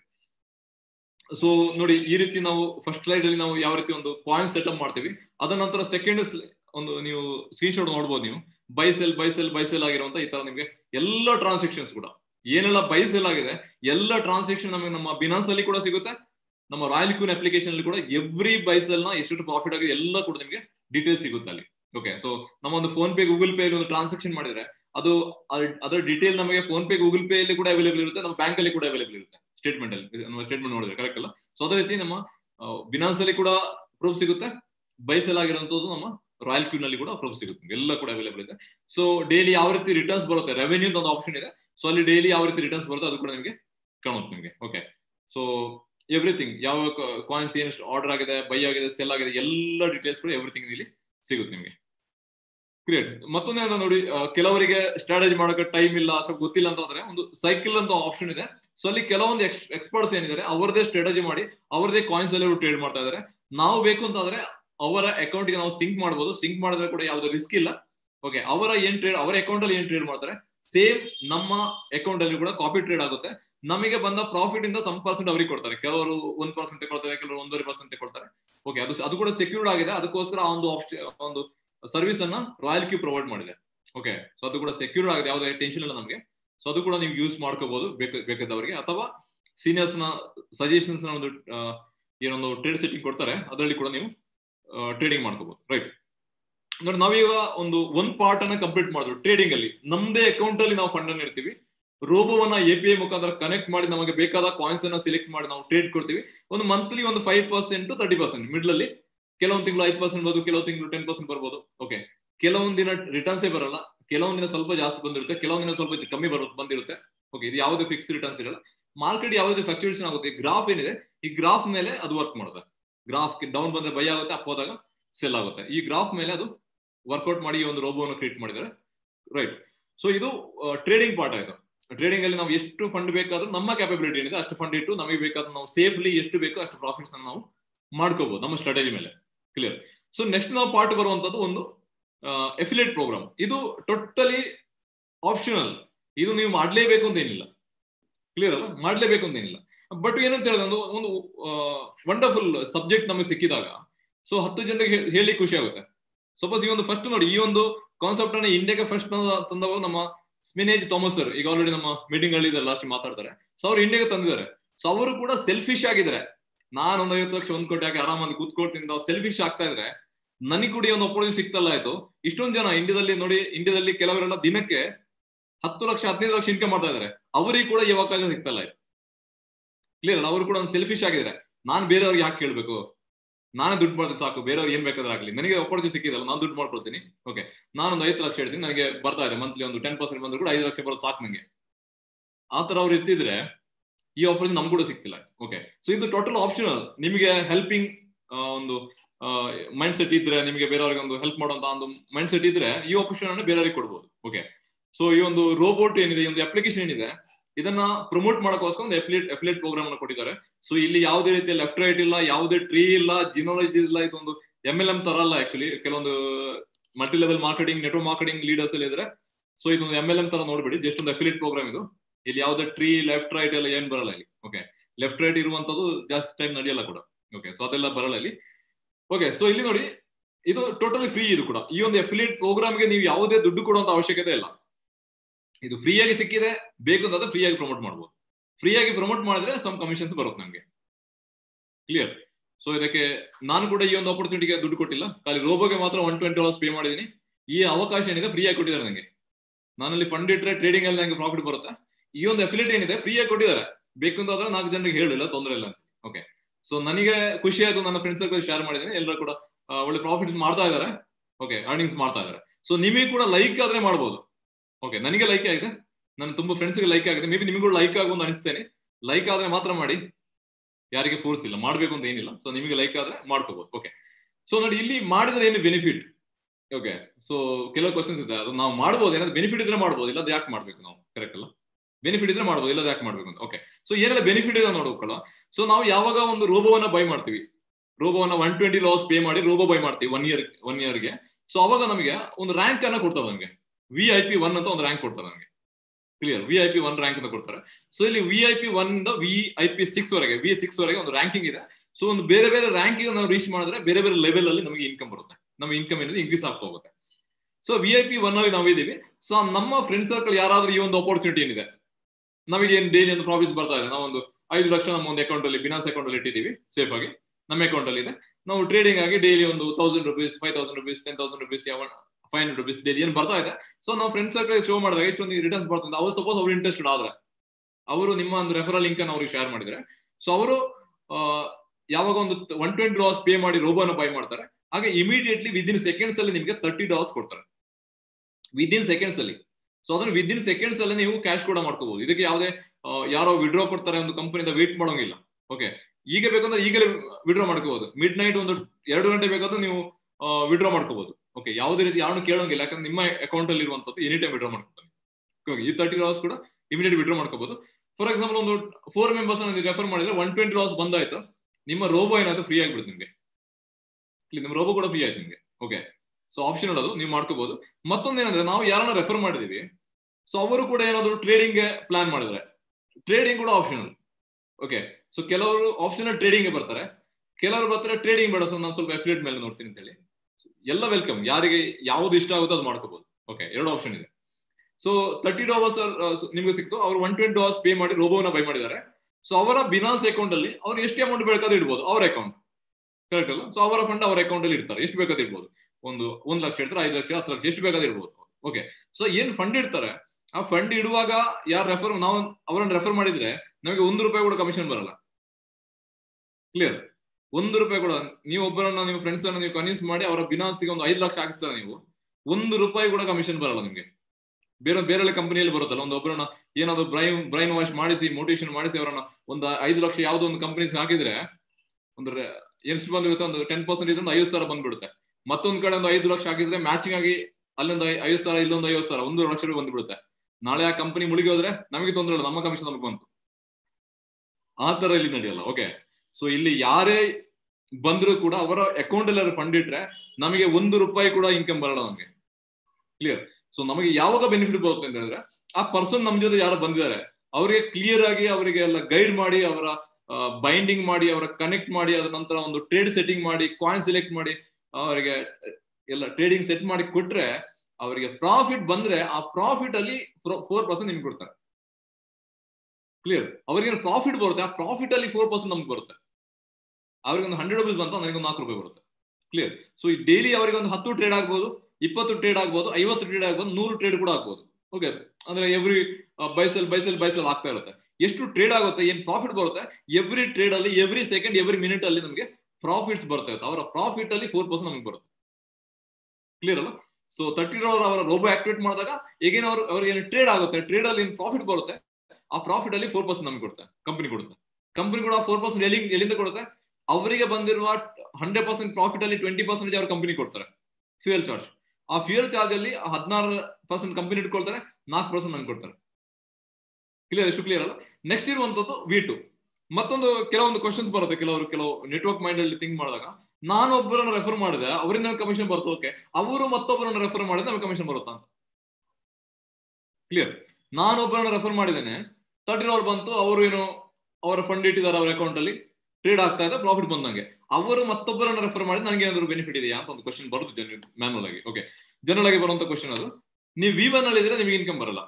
ಸೊ ನೋಡಿ ಈ ರೀತಿ ನಾವು ಫಸ್ಟ್ ಸ್ಲೈಡ್ ಅಲ್ಲಿ ನಾವು ಯಾವ ರೀತಿ ಒಂದು ಪಾಯಿಂಟ್ ಸೆಟಪ್ ಮಾಡ್ತೀವಿ ಅದ ನಂತರ ಸೆಕೆಂಡ್ ಒಂದು ನೀವು ಸ್ಕ್ರೀನ್ ಶಾಟ್ ನೋಡ್ಬೋದು ನೀವು buy sell buy sell buy sell ಆಗಿರುವಂತ ಈ ತರ ನಿಮಗೆ ಎಲ್ಲ ಟ್ರಾನ್ಸಾಕ್ಷನ್ಸ್ ಕೂಡ ಏನೆಲ್ಲ ಬೈ ಸೆಲ್ ಆಗಿದೆ ಎಲ್ಲ ಟ್ರಾನ್ಸಾಕ್ಷನ್ ನಮಗೆ ನಮ್ಮ ಬಿನಾನ್ಸ್ ಅಲ್ಲಿ ಕೂಡ ಸಿಗುತ್ತೆ ನಮ್ಮ ರಾಯಲ್ ಕ್ಯೂನ್ ಅಪ್ಲಿಕೇಶನ್ ಅಲ್ಲಿ ಕೂಡ ಎವ್ರಿ ಬೈ ಸೆಲ್ ನ ಎಷ್ಟು ಪ್ರಾಫಿಟ್ ಆಗಿದೆ ಎಲ್ಲ ಕೂಡ ನಿಮಗೆ ಡೀಟೇಲ್ಸ್ ಸಿಗುತ್ತೆ ಅಲ್ಲಿ ಓಕೆ ಸೊ ನಮ್ಮ ಒಂದು ಫೋನ್ ಪೇ ಗೂಗಲ್ ಪೇ ಒಂದು ಟ್ರಾನ್ಸಾಕ್ಷನ್ ಮಾಡಿದ್ರೆ ಅದು ಅದರ ಡೀಟೇಲ್ ನಮಗೆ ಫೋನ್ ಪೇ ಗೂಗಲ್ ಪೇ ಅಲ್ಲಿ ಕೂಡ ಅವೈಲೇಬಲ್ ಇರುತ್ತೆ ನಮ್ಮ ಬ್ಯಾಂಕ್ ಅಲ್ಲಿ ಕೂಡ ಅವೈಲೇಬಲ್ ಇರುತ್ತೆ ಸ್ಟೇಟ್ಮೆಂಟ್ ಅಲ್ಲಿ ನಮ್ಮ ಸ್ಟೇಟ್ಮೆಂಟ್ ನೋಡಿದ್ರೆ ಕರೆಕ್ಟ್ ಅಲ್ಲ ಸೊ ಅದೇ ರೀತಿ ನಮ್ಮ ಬಿನಾನ್ಸ್ ಅಲ್ಲಿ ಕೂಡ ಪ್ರೂಫ್ ಸಿಗುತ್ತೆ ಬೈಸೆಲ್ ಆಗಿರುವಂತದ್ದು ನಮ್ಮ ರಾಯಲ್ ಕ್ಯೂ ನಲ್ಲಿ ಕೂಡ ಪ್ರೂಫ್ ಸಿಗುತ್ತೆ ಎಲ್ಲ ಕೂಡ ಅವೈಲೇಬಲ್ ಇದೆ ಸೊ ಡೈಲಿ ಯಾವ ರೀತಿ ರಿಟರ್ನ್ಸ್ ಬರುತ್ತೆ ರೆವೆನ್ಯೂ ಒಂದು ಆಪ್ಷನ್ ಇದೆ ಸೊ ಅಲ್ಲಿ ಡೈಲಿ ಯಾವ ರೀತಿ ರಿಟರ್ನ್ಸ್ ಬರುತ್ತೆ ಅದು ಕೂಡ ನಿಮಗೆ ಕಾಣುತ್ತೆ ನಿಮಗೆ ಓಕೆ ಸೊ ಎವ್ರಿಥಿಂಗ್ ಯಾವ ಕಾಯಿನ್ಸ್ ಏನು ಆರ್ಡರ್ ಆಗಿದೆ ಬೈ ಆಗಿದೆ ಸೆಲ್ ಆಗಿದೆ ಎಲ್ಲ ಡೀಟೇಲ್ಸ್ ಕೂಡ ಎವ್ರಿಥಿಂಗ್ ಇಲ್ಲಿ ಸಿಗುತ್ತೆ ನಿಮಗೆ ಕ್ರಿಯೇಟ್ ಮತ್ತೊಂದೇ ನೋಡಿ ಕೆಲವರಿಗೆ ಸ್ಟ್ರಾಟಜಿ ಮಾಡೋಕೆ ಟೈಮ್ ಇಲ್ಲ ಅಥವಾ ಗೊತ್ತಿಲ್ಲ ಅಂತಂದ್ರೆ ಒಂದು ಸೈಕಲ್ ಅಂತ ಆಪ್ಷನ್ ಇದೆ ಸೊ ಅಲ್ಲಿ ಕೆಲವೊಂದು ಎಕ್ಸ್ಪರ್ಟ್ಸ್ ಏನಿದ್ದಾರೆ ಅವರದೇ ಸ್ಟ್ರಾಟಜಿ ಮಾಡಿ ಅವರದೇ ಕಾಯಿನ್ಸ್ ಅಲ್ಲಿ ಟ್ರೇಡ್ ಮಾಡ್ತಾ ಇದ್ದಾರೆ ನಾವು ಬೇಕು ಅಂತಾದ್ರೆ ಅವರ ಅಕೌಂಟ್ಗೆ ನಾವು ಸಿಂಕ್ ಮಾಡಬಹುದು ಸಿಂಕ್ ಮಾಡಿದ್ರೆ ಕೂಡ ಯಾವುದೇ ರಿಸ್ಕ್ ಇಲ್ಲ ಓಕೆ ಅವರ ಏನ್ ಟ್ರೇಡ್ ಅವರ ಅಕೌಂಟ್ ಅಲ್ಲಿ ಏನ್ ಟ್ರೇಡ್ ಮಾಡ್ತಾರೆ ಸೇಮ್ ನಮ್ಮ ಅಕೌಂಟ್ ಅಲ್ಲಿ ಕೂಡ ಕಾಪಿ ಟ್ರೇಡ್ ಆಗುತ್ತೆ ನಮಗೆ ಬಂದ ಪ್ರಾಫಿಟ್ ಇಂದ ಸಮ್ ಪರ್ಸೆಂಟ್ ಅವರಿಗೆ ಕೊಡ್ತಾರೆ ಕೆಲವರು ಒಂದ್ ಪರ್ಸೆಂಟ್ ಕೊಡ್ತಾರೆ ಕೆಲವರು ಒಂದೂವರೆ ಪರ್ಸೆಂಟ್ ಕೊಡ್ತಾರೆ ಓಕೆ ಅದು ಅದು ಕೂಡ ಸೆಕ್ಯೂರ್ಡ್ ಆಗಿದೆ ಅದಕ್ಕೋಸ್ಕರ ಆ ಒಂದು ಒಂದು ಸರ್ವಿಸ್ ಅನ್ನ ರಾಯಲ್ ಕ್ಯೂ ಪ್ರೊವೈಡ್ ಮಾಡಿದೆ ಓಕೆ ಸೊ ಅದು ಕೂಡ ಸೆಕ್ಯೂರ್ ಆಗಿದೆ ಯಾವುದೇ ಟೆನ್ಷನ್ ಇಲ್ಲ ನಮಗೆ ಸೊ ಅದು ಕೂಡ ನೀವು ಯೂಸ್ ಮಾಡ್ಕೋಬಹುದು ಬೇಕು ಬೇಕಾದವರಿಗೆ ಅಥವಾ ಸೀನಿಯರ್ಸ್ ನ ಸಜೆಷನ್ಸ್ ನ ಒಂದು ಏನೊಂದು ಟ್ರೇಡ್ ಸೆಟ್ಟಿಂಗ್ ಕೊಡ್ತಾರೆ ಅದರಲ್ಲಿ ಕೂಡ ನೀವು ಟ್ರೇಡಿಂಗ್ ಮಾಡ್ಕೋಬಹುದು ರೈಟ್ ನೋಡಿ ನಾವೀಗ ಒಂದು ಒಂದ್ ಪಾರ್ಟ್ ಅನ್ನ ಕಂಪ್ಲೀಟ್ ಮಾಡಿದ್ರು ಟ್ರೇಡಿಂಗ್ ಅಲ್ಲಿ ನಮ್ದೇ ಅಕೌಂಟ್ ಅಲ್ಲಿ ನಾವು ಫಂಡ್ ಅನ್ನು ಇಡ್ತೀವಿ ರೋಬೋವನ್ನ ಎ ಪಿ ಐ ಮುಖಾಂತರ ಕನೆಕ್ಟ್ ಮಾಡಿ ನಮಗೆ ಬೇಕಾದ ಕಾಯಿನ್ಸ್ ಅನ್ನ ಸೆಲೆಕ್ಟ್ ಮಾಡಿ ನಾವು ಟ್ರೇಡ್ ಕೊಡ್ತೀವಿ ಒಂದು ಮಂತ್ಲಿ ಒಂದು five percent thirty percent middle ಅಲ್ಲಿ ಕೆಲವೊಂದು ತಿಂಗಳು ಐದು ಪರ್ಸೆಂಟ್ ಬರ್ಬೋದು ಕೆಲವು ತಿಂಗಳು ಟೆನ್ ಪರ್ಸೆಂಟ್ ಬರ್ಬೋದು ಓಕೆ ಕೆಲವೊಂದು ದಿನ ರಿಟರ್ನ್ಸೇ ಬರಲ್ಲ ಕೆಲವೊಂದು ದಿನ ಸ್ವಲ್ಪ ಜಾಸ್ತಿ ಬಂದಿರುತ್ತೆ ಕೆಲವೊಂದು ದಿನ ಸ್ವಲ್ಪ ಕಮ್ಮಿ ಬರೋದು ಬಂದಿರುತ್ತೆ ಓಕೆ ಇದು ಯಾವುದೇ ಫಿಕ್ಸ್ ರಿಟರ್ನ್ಸ್ ಇರಲ್ಲ ಮಾರ್ಕೆಟ್ ಯಾವುದೇ ಫ್ಲಕ್ಚುಯೇಷನ್ ಆಗುತ್ತೆ ಗ್ರಾಫ್ ಏನಿದೆ ಈ ಗ್ರಾಫ್ ಮೇಲೆ ಅದು ವರ್ಕ್ ಮಾಡುತ್ತೆ ಗ್ರಾಫ್ ಡೌನ್ ಬಂದ್ರೆ ಬೈ ಆಗುತ್ತೆ ಅಪ್ ಹೋದಾಗ ಸೆಲ್ ಆಗುತ್ತೆ ಈ ಗ್ರಾಫ್ ಮೇಲೆ ಅದು ವರ್ಕೌಟ್ ಮಾಡಿ ಒಂದು ರೋಬೋವನ್ನು ಕ್ರಿಯೇಟ್ ಮಾಡಿದ್ದಾರೆ ರೈಟ್ ಸೊ ಇದು ಟ್ರೇಡಿಂಗ್ ಪಾರ್ಟ್ ಆಯ್ತು ಟ್ರೇಡಿಂಗ್ ಅಲ್ಲಿ ನಾವು ಎಷ್ಟು ಫಂಡ್ ಬೇಕಾದ್ರೂ ನಮ್ಮ ಕ್ಯಾಪಬಿಲಿಟಿ ಏನಿದೆ ಅಷ್ಟು ಫಂಡ್ ಇಟ್ಟು ನಮಗೆ ಬೇಕಾದ್ರೂ ನಾವು ಸೇಫ್ಲಿ ಎಷ್ಟು ಬೇಕೋ ಅಷ್ಟು ಪ್ರಾಫಿಟ್ಸ್ ನಾವು ಮಾಡ್ಕೋಬಹುದು ನಮ್ಮ ಸ್ಟ್ರಾಟಜಿ ಮೇಲೆ ಕ್ಲಿಯರ್ ಸೊ ನೆಕ್ಸ್ಟ್ ನಾವು ಪಾರ್ಟ್ ಬರುವಂತದ್ದು ಒಂದು ಎಫಿಲೇಟ್ ಪ್ರೋಗ್ರಾಮ್ ಇದು ಟೋಟಲಿ ಆಪ್ಷನಲ್ ಇದು ನೀವು ಮಾಡ್ಲೇಬೇಕು ಅಂತ ಏನಿಲ್ಲ ಕ್ಲಿಯರ್ ಅಲ್ಲ ಮಾಡ್ಲೇಬೇಕು ಅಂತ ಏನಿಲ್ಲ ಬಟ್ ಏನಂತ ಹೇಳಿದ್ರೆ ಒಂದು ಒಂದು ವಂಡರ್ಫುಲ್ ಸಬ್ಜೆಕ್ಟ್ ನಮಗೆ ಸಿಕ್ಕಿದಾಗ ಸೊ ಹತ್ತು ಜನರಿಗೆ ಹೇಳಿ ಖುಷಿ ಆಗುತ್ತೆ ಸಪೋಸ್ ಈ ಒಂದು ಫಸ್ಟ್ ನೋಡಿ ಈ ಒಂದು ಕಾನ್ಸೆಪ್ಟ್ ಅನ್ನ ಇಂಡಿಯಾಗೆ ಫಸ್ಟ್ ತಂದವರು ನಮ್ಮ ಸ್ಮಿನೇಜ್ ಥಾಮಸ್ ಸರ್ ಈಗ ಆಲ್ರೆಡಿ ನಮ್ಮ ಮೀಟಿಂಗ್ ಅಲ್ಲಿ ಲಾಸ್ಟ್ ಮಾತಾಡ್ತಾರೆ ಸೊ ಅವ್ರು ಇಂಡಿಯಾಗೆ ತಂದಿದ್ದಾರೆ ಸೊ ಅವರು ಕೂಡ ಸೆಲ್ಫಿಶ್ ಆಗಿದ್ದಾರೆ ನಾನು ಒಂದು ಐವತ್ತು ಲಕ್ಷ ಒಂದ್ ಕೋಟಿ ಹಾಕಿ ಆರಾಮಾಗಿ ಕೂತ್ಕೊಳ್ತೀನಿ ಸೆಲ್ಫಿಶ್ ಆಗ್ತಾ ಇದ್ರೆ ನನಗೆ ಕೂಡ ಒಂದು ಅಪೋರ್ಚುನಿಟಿ ಸಿಗ್ತಲ್ಲ ಆಯ್ತು ಇಷ್ಟೊಂದು ಜನ ಇಂಡಿಯಾದಲ್ಲಿ ನೋಡಿ ಇಂಡಿಯಾದಲ್ಲಿ ಕೆಲವರೆಲ್ಲ ದಿನಕ್ಕೆ ಹತ್ತು ಲಕ್ಷ ಹದಿನೈದು ಲಕ್ಷ ಇನ್ಕಮ್ ಮಾಡ್ತಾ ಇದಾರೆ ಅವರಿಗೆ ಕೂಡ ಈ ಅವಕಾಶ ಸಿಗ್ತಲ್ಲ ಆಯ್ತು ಕ್ಲಿಯರ್ ಅವರು ಕೂಡ ಒಂದು ಸೆಲ್ಫಿಶ್ ಆಗಿದ್ದಾರೆ ನಾನು ಬೇರೆಯವ್ರಿಗೆ ಯಾಕೆ ಕೇಳ್ಬೇಕು ನಾನೇ ದುಡ್ಡು ಮಾಡಿದ್ರೆ ಸಾಕು ಬೇರೆಯವ್ರು ಏನ್ ಬೇಕಾದ್ರೆ ಆಗ್ಲಿ ನನಗೆ ಅಪೋರ್ಚುನಿಟಿ ಸಿಕ್ಕಿದಲ್ಲ ನಾನು ದುಡ್ಡು ಮಾಡ್ಕೊಳ್ತೀನಿ ಓಕೆ ನಾನೊಂದು ಐದು ಲಕ್ಷ ಹೇಳ್ತೀನಿ ನನಗೆ ಬರ್ತಾ ಇದೆ ಮಂತ್ಲಿ ಒಂದು ಟೆನ್ ಪರ್ಸೆಂಟ್ ಬಂದ್ರು ಕೂಡ ಐದು ಲಕ್ಷ ಬರೋದು ಸಾಕು ನನಗೆ ಆ ತರ ಅವ್ರು ಇರ್ತಿದ್ರೆ ಈ ಆಪರ್ಚುನಿಟಿ ನಮ್ಗೆ ಕೂಡ ಸಿಕ್ತಿಲ್ಲ ಓಕೆ ಸೊ ಇದು ಟೋಟಲ್ ಆಪ್ಷನಲ್ ನಿಮಗೆ ಹೆಲ್ಪಿಂಗ್ ಒಂದು ಮೈಂಡ್ ಸೆಟ್ ಇದ್ರೆ ನಿಮಗೆ ಬೇರೆಯವ್ರಿಗೆ ಒಂದು ಹೆಲ್ಪ್ ಮಾಡುವಂತ ಒಂದು ಮೈಂಡ್ ಸೆಟ್ ಇದ್ರೆ ಈ ಆಪರ್ಚುನಿಟಿ ಬೇರೆಯವ್ರಿಗೆ ಕೊಡ್ಬೋದು ಓಕೆ ಸೊ ಈ ಒಂದು ರೋಬೋಟ್ ಏನಿದೆ ಈ ಒಂದು ಅಪ್ಲಿಕೇಶನ್ ಏನಿದೆ ಇದನ್ನ ಪ್ರಮೋಟ್ ಮಾಡೋಕ್ಕೋಸ್ಕರ ಒಂದು ಎಫಿಲೇಟ್ ಎಫಿಲೇಟ್ ಪ್ರೋಗ್ರಾಮ್ ಅನ್ನು ಕೊಟ್ಟಿದ್ದಾರೆ ಸೊ ಇಲ್ಲಿ ಯಾವುದೇ ರೀತಿಯ ಲೆಫ್ಟ್ ರೈಟ್ ಇಲ್ಲ ಯಾವುದೇ ಟ್ರೀ ಇಲ್ಲ ಜಿನೋಲಜಿ ಇಲ್ಲ ಇದೊಂದು ಎಂ ಎಲ್ ಎಂ ತರ ಅಲ್ಲ ಆಕ್ಚುಲಿ ಕೆಲವೊಂದು multi level marketing network marketing leaders ಎಲ್ಲ ಇದ್ರೆ ಸೊ ಇದೊಂದು ಎಂ ಎಲ್ ಎಂ ತರ ನೋಡ್ಬೇಡಿ ಜಸ್ಟ್ ಒಂದು ಅಫಿಲೇಟ್ ಪ್ರೋಗ್ರಾಮ್ ಇದು ಇಲ್ಲಿ ಯಾವುದೇ ಟ್ರೀ ಲೆಫ್ಟ್ ರೈಟ್ ಎಲ್ಲ ಏನ್ ಬರಲ್ಲ ಇಲ್ಲಿ ಓಕೆ ಲೆಫ್ಟ್ ರೈಟ್ ಇರುವಂತದ್ದು ಜಾಸ್ತಿ ಟೈಮ್ ನಡೆಯಲ್ಲ ಕೂಡ ಓಕೆ ಸೊ ಅದೆಲ್ಲ ಬರಲ್ಲ ಇಲ್ಲಿ ಓಕೆ ಸೊ ಇಲ್ಲಿ ನೋಡಿ ಇದು ಟೋಟಲಿ ಫ್ರೀ ಇದು ಕೂಡ ಈ ಒಂದು ಅಫಿಲಿಯೇಟ್ ಪ್ರೋಗ್ರಾಮ್ಗೆ ನೀವು ಯಾವುದೇ ದುಡ್ಡು ಕೊಡುವಂತ ಅವಶ್ಯಕತೆ ಇಲ್ಲ ಇದು ಫ್ರೀ ಆಗಿ ಸಿಕ್ಕಿದೆ ಬೇಕು ಅಂತಂದ್ರೆ ಫ್ರೀ ಆಗಿ ಪ್ರಮೋಟ್ ಮಾಡ್ಬೋದು ಫ್ರೀ ಆಗಿ ಪ್ರಮೋಟ್ ಮಾಡಿದ್ರೆ ಸಮ್ ಕಮಿಷನ್ಸ್ ಬರುತ್ತೆ ನಮಗೆ ಕ್ಲಿಯರ್ ಸೊ ಇದಕ್ಕೆ ನಾನು ಕೂಡ ಈ ಒಂದು ಆಪರ್ಚುನಿಟಿಗೆ ದುಡ್ಡು ಕೊಟ್ಟಿಲ್ಲ ಖಾಲಿ ರೋಬೋಗೆ ಮಾತ್ರ ಒನ್ ಟ್ವೆಂಟಿ ಡಾಲರ್ಸ್ ಪೇ ಮಾಡಿದೀನಿ ಈ ಅವಕಾಶ ಏನಿದೆ ಫ್ರೀ ಆಗಿ ಕೊಟ್ಟಿದ್ದಾರೆ ನನಗೆ ನಾನಲ್ಲಿ ಫಂಡ್ ಇಟ್ಟರೆ ಟ್ರೇಡಿಂಗ್ ಅಲ್ಲಿ ನನಗೆ ಪ್ರಾಫಿಟ್ ಬರುತ್ತೆ ಈ ಒಂದು ಅಫಿಲಿಯೇಟ್ ಏನಿದೆ ಫ್ರೀ ಆಗಿ ಕೊಟ್ಟಿದ್ದಾರೆ ಬೇಕು ಅಂತಂದ್ರೆ ನಾಲ್ಕು ಜನರಿಗೆ ಹೇಳಿಲ್ಲ ತೊಂದರೆ ಇಲ್ಲ ಅಂತ ಓಕೆ ಸೊ ನನಗೆ ಖುಷಿ ಆಯ್ತು ನನ್ನ ಫ್ರೆಂಡ್ಸ್ ಸರ್ಕಲ್ ಶೇರ್ ಮಾಡಿದ್ದೀನಿ ಎಲ್ಲರೂ ಕೂಡ ಒಳ್ಳೆ ಪ್ರಾಫಿಟ್ ಮಾಡ್ತಾ ಇದ್ದಾರೆ ಓಕೆ ಅರ್ನಿಂಗ್ಸ್ ಮಾಡ್ತಾ ಇದ್ದಾರೆ ಸೊ ನಿಮಗೆ ಕೂಡ ಲೈಕ್ ಆದ್ರೆ ಮಾಡ್ಬೋದು ಓಕೆ ನನಗೆ ಲೈಕ್ ಆಗಿದೆ ನನ್ನ ತುಂಬಾ ಫ್ರೆಂಡ್ಸ್ಗೆ ಲೈಕ್ ಆಗಿದೆ ಮೇ ಬಿ ನಿಮಗೂ ಲೈಕ್ ಆಗುವಂತ ಅನಿಸ್ತೇನೆ ಲೈಕ್ ಆದ್ರೆ ಮಾತ್ರ ಮಾಡಿ ಯಾರಿಗೆ ಫೋರ್ಸ್ ಇಲ್ಲ ಮಾಡ್ಬೇಕು ಅಂತ ಏನಿಲ್ಲ ಸೊ ನಿಮಗೆ ಲೈಕ್ ಆದ್ರೆ ಮಾಡ್ಕೋಬಹುದು ಓಕೆ ಸೊ ನೋಡಿ ಇಲ್ಲಿ ಮಾಡಿದ್ರೆ ಏನು ಬೆನಿಫಿಟ್ ಓಕೆ ಸೊ ಕೆಲವು ಕ್ವಶನ್ಸ್ ಇದೆ ಅದು ನಾವು ಮಾಡ್ಬೋದು ಏನಾದ್ರು ಬೆನಿಫಿಟ್ ಇದ್ರೆ ಮಾಡ್ಬೋದು ಇಲ್ಲ ಯಾಕೆ ಮಾಡ್ಬೇಕು ನಾವು ಕರೆಕ್ಟ್ ಅಲ್ಲ ಬೆನಿಫಿಟ್ ಇದ್ರೆ ಮಾಡ್ಬೋದು ಇಲ್ಲ ಯಾಕೆ ಮಾಡ್ಬೇಕು ಅಂತ ಓಕೆ ಸೊ ಏನೆಲ್ಲ ಬೆನಿಫಿಟ್ ಇದೆ ನೋಡ್ಬೇಕಲ್ಲ ಸೊ ನಾವು ಯಾವಾಗ ಒಂದು ರೋಬೋವನ್ನ ಬೈ ಮಾಡ್ತೀವಿ ರೋಬೋವನ್ನ ಒನ್ ಟ್ವೆಂಟಿ ಲಾಸ್ ಪೇ ಮಾಡಿ ರೋಬೋ ಬೈ ಮಾಡ್ತೀವಿ ಒನ್ ಇಯರ್ ಒನ್ ಇಯರ್ಗೆ ಸೊ ಅವಾಗ ನಮಗೆ ಒಂದು ರ್ಯಾಂಕ್ ಅನ್ನ ಕೊಡ್ತಾರೆ ನಮಗೆ ವಿ ಐ ಪಿ ಒನ್ ಅಂತ ಒಂದು ರ್ಯಾಂಕ್ ಕೊಡ್ತಾರೆ ನಮಗೆ clear V I P one rank ಅಂತ ಕೊಡ್ತಾರೆ ಸೊ ಇಲ್ಲಿ ವಿ ಐ ಪಿ ಒನ್ ಇಂದ ವಿ ಐ ಪಿ ಸಿಕ್ಸ್ ವರೆಗೆ ವಿ ಸಿಕ್ಸ್ ವರೆಗೆ ಒಂದು ರ್ಯಾಂಕಿಂಗ್ ಇದೆ ಸೊ ಒಂದು ಬೇರೆ ಬೇರೆ ರ್ಯಾಂಕಿಂಗ್ ನಾವು ರೀಚ್ ಮಾಡಿದ್ರೆ ಬೇರೆ ಬೇರೆ ಲೆವೆಲ್ ಅಲ್ಲಿ ನಮಗೆ ಇನ್ಕಮ್ ಬರುತ್ತೆ ನಮ್ಮ ಇನ್ಕಮ್ ಏನಿದೆ ಇನ್ಕ್ರೀಸ್ ಆಗ್ತಾ ಹೋಗುತ್ತೆ so V I P one ಅಲ್ಲಿ ನಾವು ಇದ್ದೀವಿ ಸೊ ನಮ್ಮ ಫ್ರೆಂಡ್ ಸರ್ಕಲ್ ಯಾರಾದ್ರೂ ಈ ಒಂದು ಆಪರ್ಚುನಿಟಿ ಏನಿದೆ ನಮಗೆ ಏನು ಡೈಲಿ ಒಂದು ಪ್ರಾಫಿಟ್ಸ್ ಬರ್ತಾ ಇದೆ ನಾವು ಒಂದು ಐದು ಲಕ್ಷ ನಮ್ಮ ಒಂದು ಅಕೌಂಟ್ ಅಲ್ಲಿ ಬಿನಾನ್ಸ್ ಅಕೌಂಟ್ ಅಲ್ಲಿ ಇಟ್ಟಿದ್ದೀವಿ ಸೇಫ್ ಆಗಿ ನಮ್ಮ ಅಕೌಂಟ್ ಅಲ್ಲಿ ಇದೆ ನಾವು ಟ್ರೇಡಿಂಗ್ ಆಗಿ ಡೈಲಿ ಒಂದು thousand rupees five thousand rupees ten thousand rupees five hundred rupees daily ಏನು ಬರ್ತಾ ಇದೆ ಸೊ ನಾವು ಫ್ರೆಂಡ್ ಸರ್ಕಲ್ ಶೋ ಮಾಡಿದಾಗ ಇಷ್ಟೊಂದು ರಿಟರ್ನ್ಸ್ ಬರ್ತದೆ ಅವ್ರು ಸಪೋಸ್ ಅವ್ರು ಇಂಟ್ರೆಸ್ಟೆಡ್ ಆದ್ರೆ ಅವರು ನಿಮ್ಮ ಒಂದು ರೆಫರಲ್ ಲಿಂಕ್ ಅನ್ನು ಅವ್ರಿಗೆ ಶೇರ್ ಮಾಡಿದ್ರೆ ಸೊ ಅವರು ಯಾವಾಗ ಒಂದು ಒನ್ ಟ್ವೆಂಟಿ ಡಾಲರ್ಸ್ ಪೇ ಮಾಡಿ ರೋಬೋನ ಬೈ ಮಾಡ್ತಾರೆ ಹಾಗೆ ಇಮಿಡಿಯೇಟ್ಲಿ ವಿದಿನ್ ಸೆಕೆಂಡ್ಸ್ ಅಲ್ಲಿ ನಿಮಗೆ ತರ್ಟಿ ಡಾಲರ್ಸ್ ಕೊಡ್ತಾರೆ ವಿದಿನ್ ಸೆಕೆಂಡ್ಸ್ ಅಲ್ಲಿ ಸೊ ಅದನ್ನ ವಿದಿನ್ ಸೆಕೆಂಡ್ಸ್ ಅಲ್ಲಿ ನೀವು ಕ್ಯಾಶ್ ಕೂಡ ಮಾಡ್ಕೋಬಹುದು ಇದಕ್ಕೆ ಯಾವುದೇ ಯಾರೋ ವಿಡ್ರಾ ಕೊಡ್ತಾರೆ ಒಂದು ಕಂಪನಿಯಿಂದ ವೇಟ್ ಮಾಡೋಂಗಿಲ್ಲ ಓಕೆ ಈಗ ಬೇಕಂದ್ರೆ ಈಗಲೇ ವಿಡ್ರಾ ಮಾಡ್ಕೋಬಹುದು ಮಿಡ್ ನೈಟ್ ಒಂದು ಎರಡು ಗಂಟೆ ಬೇಕಾದ್ರೂ ನೀವು ವಿಡ್ರಾ ಮಾಡ್ಕೋಬಹುದು ಓಕೆ ಯಾವುದೇ ರೀತಿ ಯಾರನ್ನು ಕೇಳೋಂಗಿಲ್ಲ ಯಾಕಂದ್ರೆ ನಿಮ್ಮ ಅಕೌಂಟ್ ಅಲ್ಲಿ ಇರುವಂತದ್ದು ಎನಿ ಟೈಮ್ ವಿಡ್ರಾ ಮಾಡ್ಕೊತಾನೆ ಈ ತರ್ಟಿ ಡಾಲರ್ಸ್ ಕೂಡ ಇಮಿಡಿಯೇಟ್ ವಿಡ್ರಾ ಮಾಡ್ಕೋಬಹುದು ಫಾರ್ ಎಕ್ಸಾಂಪಲ್ ಒಂದು ಫೋರ್ ಮೆಂಬರ್ಸ್ ರೆಫರ್ ಮಾಡಿದ್ರೆ ಒನ್ ಟ್ವೆಂಟಿ ಡಾಲರ್ಸ್ ಬಂದಾಯ್ತು ನಿಮ್ಮ ರೋಬೋ ಏನಾದ್ರು ಫ್ರೀ ಆಗಿಬಿಡುತ್ತೆ ನಿಮಗೆ ನಿಮ್ಮ ರೋಬೋ ಕೂಡ ಫ್ರೀ ಆಯ್ತು ನಿಮಗೆ ಓಕೆ ಸೊ ಆಪ್ಷನ್ ಅದು ನೀವು ಮಾಡ್ಕೋಬಹುದು ಮತ್ತೊಂದು ಏನಂದ್ರೆ ನಾವು ಯಾರನ್ನ ರೆಫರ್ ಮಾಡಿದೀವಿ ಸೊ ಅವರು ಕೂಡ ಏನಾದ್ರು ಟ್ರೇಡಿಂಗ್ ಪ್ಲಾನ್ ಮಾಡಿದ್ರೆ ಟ್ರೇಡಿಂಗ್ ಕೂಡ ಆಪ್ಷನಲ್ ಓಕೆ ಸೊ ಕೆಲವರು ಆಪ್ಷನಲ್ ಟ್ರೇಡಿಂಗ್ ಬರ್ತಾರೆ ಕೆಲವರು ಬರ್ತಾರೆ ಟ್ರೇಡಿಂಗ್ ಬೇಡ ಸೊ ನಾನು ಸ್ವಲ್ಪ ಎಫಿಲೇಟ್ ಮೇಲೆ ನೋಡ್ತೀನಿ ಅಂತ ಹೇಳಿ ಎಲ್ಲ ವೆಲ್ಕಮ್ ಯಾರಿಗೆ ಯಾವ್ದು ಇಷ್ಟ ಆಗುತ್ತೋ ಅದು ಮಾಡ್ಕೋಬಹುದು ಓಕೆ ಎರಡು ಆಪ್ಷನ್ ಇದೆ ಸೊ ತರ್ಟಿ ಡಾಲರ್ಸ್ ನಿಮ್ಗೆ ಸಿಕ್ತು ಅವ್ರು ಒನ್ ಟ್ವೆಂಟಿ ಡಾಲರ್ಸ್ ಪೇ ಮಾಡಿ ರೋಬೋನ ಬೈ ಮಾಡಿದ್ದಾರೆ ಸೊ ಅವರ ಬಿನಾನ್ಸ್ ಅಕೌಂಟ್ ಅಲ್ಲಿ ಅವ್ರು ಎಷ್ಟು ಅಮೌಂಟ್ ಬೇಕಾದ್ರೂ ಇಡ್ಬೋದು ಅವ್ರ ಅಕೌಂಟ್ ಕರೆಕ್ಟ್ ಅಲ್ಲ ಸೊ ಅವರ ಫಂಡ್ ಅವರ ಅಕೌಂಟ್ ಅಲ್ಲಿ ಇರ್ತಾರೆ ಎಷ್ಟು ಬೇಕಾದ್ರೂ ಇಡ್ಬೋದು ಒಂದು ಒಂದ್ ಲಕ್ಷ ಇಡ್ತಾರೆ ಐದು ಲಕ್ಷ ಹತ್ತು ಲಕ್ಷ ಎಷ್ಟು ಬೇಕಾದ್ರೂ ಇಡ್ಬೋದು ಓಕೆ ಸೊ ಏನ್ ಫಂಡ್ ಇಡ್ತಾರೆ ಆ ಫಂಡ್ ಇಡುವಾಗ ಯಾರು ರೆಫರ್ ನಾವು ಅವರನ್ನ ರೆಫರ್ ಮಾಡಿದ್ರೆ ನಮಗೆ ಒಂದು ರೂಪಾಯಿ ಕೂಡ ಕಮಿಷನ್ ಬರಲ್ಲ ಕ್ಲಿಯರ್ ಒಂದು ರೂಪಾಯಿ ಕೂಡ ನೀವು ಒಬ್ಬರನ್ನ ನೀವು ಫ್ರೆಂಡ್ಸ್ ಅನ್ನ ನೀವು ಕನ್ವಿನ್ಸ್ ಮಾಡಿ ಅವರ ಬಿನಾನ್ಸ್ಗೆ ಒಂದು ಐದು ಲಕ್ಷ ಹಾಕಿಸ್ತಾರೆ ನೀವು ಒಂದು ರೂಪಾಯಿ ಕೂಡ ಕಮಿಷನ್ ಬರಲ್ಲ ನಿಮಗೆ ಬೇರೆ ಬೇರೆ ಕಂಪನಿಯಲ್ಲಿ ಬರುತ್ತಲ್ಲ ಒಂದು ಒಬ್ಬರನ್ನ ಏನಾದ್ರು ಬ್ರೈನ್ ಬ್ರೈನ್ ವಾಶ್ ಮಾಡಿಸಿ ಮೋಟಿವೇಶನ್ ಮಾಡಿಸಿ ಅವರನ್ನ ಒಂದು ಐದು ಲಕ್ಷ ಯಾವುದೋ ಒಂದು ಕಂಪನೀಸ್ ಹಾಕಿದ್ರೆ ಒಂದು ಎಷ್ಟು ಬಂದಿರುತ್ತೆ ಒಂದು ಟೆನ್ ಪರ್ಸೆಂಟ್ ಇದ್ರೆ ಒಂದು ಐದು ಸಾವಿರ ಬಂದ್ಬಿಡುತ್ತೆ ಮತ್ತೊಂದ್ ಕಡೆ ಒಂದು ಐದು ಲಕ್ಷ ಹಾಕಿದ್ರೆ ಮ್ಯಾಚಿಂಗ್ ಆಗಿ ಅಲ್ಲೊಂದು ಐದು ಸಾವಿರ ಇಲ್ಲೊಂದು ಐವತ್ತು ಸಾವಿರ ಒಂದು ಲಕ್ಷ ರೂಪಾಯಿ ಬಂದ್ಬಿಡುತ್ತೆ ನಾಳೆ ಆ ಕಂಪನಿ ಮುಳುಗಿ ಹೋದ್ರೆ ನಮಗೆ ತೊಂದರೆ ಇಲ್ಲ ನಮ್ಮ ಕಮಿಷನ್ ನಮಗೆ ಬಂತು ಆ ತರ ಇಲ್ಲಿ ನಡೆಯಲ್ಲ ಓಕೆ ಸೊ ಇಲ್ಲಿ ಯಾರೇ ಬಂದ್ರು ಕೂಡ ಅವರ ಅಕೌಂಟ್ ಅಲ್ಲಿ ಫಂಡ್ ಇಟ್ರೆ ನಮಗೆ ಒಂದು ರೂಪಾಯಿ ಕೂಡ ಇನ್ಕಮ್ ಬರಲ್ಲ ನಮಗೆ ಕ್ಲಿಯರ್ ಸೊ ನಮಗೆ ಯಾವಾಗ ಬೆನಿಫಿಟ್ ಬರುತ್ತೆ ಅಂತ ಹೇಳಿದ್ರೆ ಆ ಪರ್ಸನ್ ನಮ್ ಜೊತೆ ಯಾರು ಬಂದಿದ್ದಾರೆ ಅವರಿಗೆ ಕ್ಲಿಯರ್ ಆಗಿ ಅವರಿಗೆ ಎಲ್ಲ ಗೈಡ್ ಮಾಡಿ ಅವರ ಬೈಂಡಿಂಗ್ ಮಾಡಿ ಅವರ ಕನೆಕ್ಟ್ ಮಾಡಿ ಅದ್ರ ನಂತರ ಒಂದು ಟ್ರೇಡ್ ಸೆಟ್ಟಿಂಗ್ ಮಾಡಿ ಕಾಯಿನ್ ಸೆಲೆಕ್ಟ್ ಮಾಡಿ ಅವರಿಗೆ ಎಲ್ಲ ಟ್ರೇಡಿಂಗ್ ಸೆಟ್ ಮಾಡಿ ಕೊಟ್ರೆ ಅವರಿಗೆ ಪ್ರಾಫಿಟ್ ಬಂದ್ರೆ ಆ ಪ್ರಾಫಿಟ್ ಅಲ್ಲಿ ಫೋರ್ ಪರ್ಸೆಂಟ್ ನಿಮ್ಗೆ ಕೊಡ್ತಾರೆ ಕ್ಲಿಯರ್ ಅವರಿಗೆ ಪ್ರಾಫಿಟ್ ಬರುತ್ತೆ ಆ ಪ್ರಾಫಿಟ್ ಅಲ್ಲಿ ಫೋರ್ ಪರ್ಸೆಂಟ್ ನಮ್ಗೆ ಬರುತ್ತೆ ಅವ್ರಿಗೆ ಒಂದು ಹಂಡ್ರೆಡ್ ರುಪೀಸ್ ಬಂತು ನನಗೆ ಒಂದು ನಾಲ್ಕು ರೂಪಾಯಿ ಬರುತ್ತೆ ಕ್ಲಿಯರ್ ಸೊ ಈ ಡೈಲಿ ಅವರಿಗೆ ಒಂದು ಹತ್ತು ಟ್ರೇಡ್ ಆಗ್ಬೋದು ಇಪ್ಪತ್ತು ಟ್ರೇಡ್ ಆಗ್ಬೋದು ಐವತ್ತು ಟ್ರೇಡ್ ಆಗ್ಬೋದು ನೂರು ಟ್ರೇಡ್ ಕೂಡ ಆಗ್ಬೋದು ಓಕೆ ಅಂದ್ರೆ ಎವ್ರಿ ಬೈಸಲ್ ಬೈಸಲ್ ಬೈಸಲ್ ಆಗ್ತಾ ಇರುತ್ತೆ ಎಷ್ಟು ಟ್ರೇಡ್ ಆಗುತ್ತೆ ಏನ್ ಪ್ರಾಫಿಟ್ ಬರುತ್ತೆ ಎವ್ರಿ ಟ್ರೇಡ್ ಅಲ್ಲಿ ಎವ್ರಿ ಸೆಕೆಂಡ್ ಎವ್ರಿ ಮಿನಿಟ್ ಅಲ್ಲಿ ನಮಗೆ ಪ್ರಾಫಿಟ್ಸ್ ಬರ್ತಾ ಇರುತ್ತೆ ಅವರ ಪ್ರಾಫಿಟ್ ಅಲ್ಲಿ ಫೋರ್ ಪರ್ಸೆಂಟ್ ನಮಗೆ ಬರುತ್ತೆ ಕ್ಲಿಯರ್ ಅಲ್ಲ ಸೊ ತರ್ಟಿ ಡಾಲರ್ ಅವರ ರೋಬೋ ಆಕ್ಟಿವೇಟ್ ಮಾಡಿದಾಗ ಈಗೇನು ಅವ್ರು ಅವ್ರಿಗೆ ಏನು ಟ್ರೇಡ್ ಆಗುತ್ತೆ ಟ್ರೇಡ್ ಅಲ್ಲಿ ಏನು ಪ್ರಾಫಿಟ್ ಬರುತ್ತೆ ಆ ಪ್ರಾಫಿಟ್ ಅಲ್ಲಿ ಫೋರ್ ಪರ್ಸೆಂಟ್ ನಮ್ಗೆ ಕೊಡುತ್ತೆ ಕಂಪನಿ ಕೊಡುತ್ತೆ ಕಂಪನಿ ಕೂಡ ಫೋರ್ ಪರ್ಸೆಂಟ್ ಎಲ್ಲಿ ಎಲ್ಲಿಂದ ಕೊಡುತ್ತೆ ಅವರಿಗೆ ಬಂದಿರುವ ಹಂಡ್ರೆಡ್ ಪರ್ಸೆಂಟ್ ಪ್ರಾಫಿಟ್ ಅಲ್ಲಿ ಟ್ವೆಂಟಿ ಪರ್ಸೆಂಟ್ ಅವ್ರ ಕಂಪನಿ ಕೊಡ್ತಾರೆ ಫ್ಯೂಯಲ್ ಚಾರ್ಜ್ ಆ ಫ್ಯೂಯಲ್ ಚಾರ್ಜ್ ಅಲ್ಲಿ ಹದಿನಾರು ಪರ್ಸೆಂಟ್ ಕಂಪನಿ ಇಟ್ಕೊಳ್ತಾರೆ ನಾಲ್ಕು ಪರ್ಸೆಂಟ್ ನಂಗೆ ಕೊಡ್ತಾರೆ ಕ್ಲಿಯರ್ ಎಷ್ಟು ಕ್ಲಿಯರ್ ಅಲ್ಲ ನೆಕ್ಸ್ಟ್ ಇರುವಂತದ್ದು ವಿ ಟು ಮತ್ತೊಂದು ಕೆಲವೊಂದು ಕ್ವಶನ್ಸ್ ಬರುತ್ತೆ ಕೆಲವರು ಕೆಲವು ನೆಟ್ವರ್ಕ್ ಮೈಂಡ್ ಅಲ್ಲಿ ಥಿಂಕ್ ಮಾಡಿದಾಗ ನಾನು ಒಬ್ಬರನ್ನ ರೆಫರ್ ಮಾಡಿದೆ ಅವರಿಂದ ಕಮಿಷನ್ ಬರುತ್ತೆ ಓಕೆ ಅವರು ಮತ್ತೊಬ್ಬರನ್ನ ರೆಫರ್ ಮಾಡಿದ್ರೆ ನಮಗೆ ಕಮಿಷನ್ ಬರುತ್ತಾ ಅಂತ ಕ್ಲಿಯರ್ ನಾನು ಒಬ್ಬರನ್ನ ರೆಫರ್ ಮಾಡಿದ್ದೇನೆ ತರ್ಟಿ ಡಾಲರ್ ಬಂತು ಅವರು ಏನು ಅವರ ಫಂಡ್ ಇಟ್ಟಿದ್ದಾರೆ ಅವರ ಅಕೌಂಟ್ ಅಲ್ಲಿ ಟ್ರೇಡ್ ಆಗ್ತಾ ಇದೆ ಪ್ರಾಫಿಟ್ ಬಂದಂಗೆ ಅವರು ಮತ್ತೊಬ್ಬರನ್ನ ರೆಫರ್ ಮಾಡಿದ್ರೆ ನನಗೆ ಏನಾದ್ರು ಬೆನಿಫಿಟ್ ಇದೆಯಾ ಅಂತ ಒಂದು ಕ್ವಶನ್ ಬರುತ್ತೆ ಜನರಲ್ ಮ್ಯಾನುವಲ್ ಆಗಿ ಓಕೆ ಜನರಲ್ ಆಗಿ ಬರುವಂತ ಕ್ವಶನ್ ಅದು ನೀವು ವಿ ಒನ್ ಅಲ್ಲಿ ಇದ್ರೆ ನಿಮಗೆ ಇನ್ಕಮ್ ಬರಲ್ಲ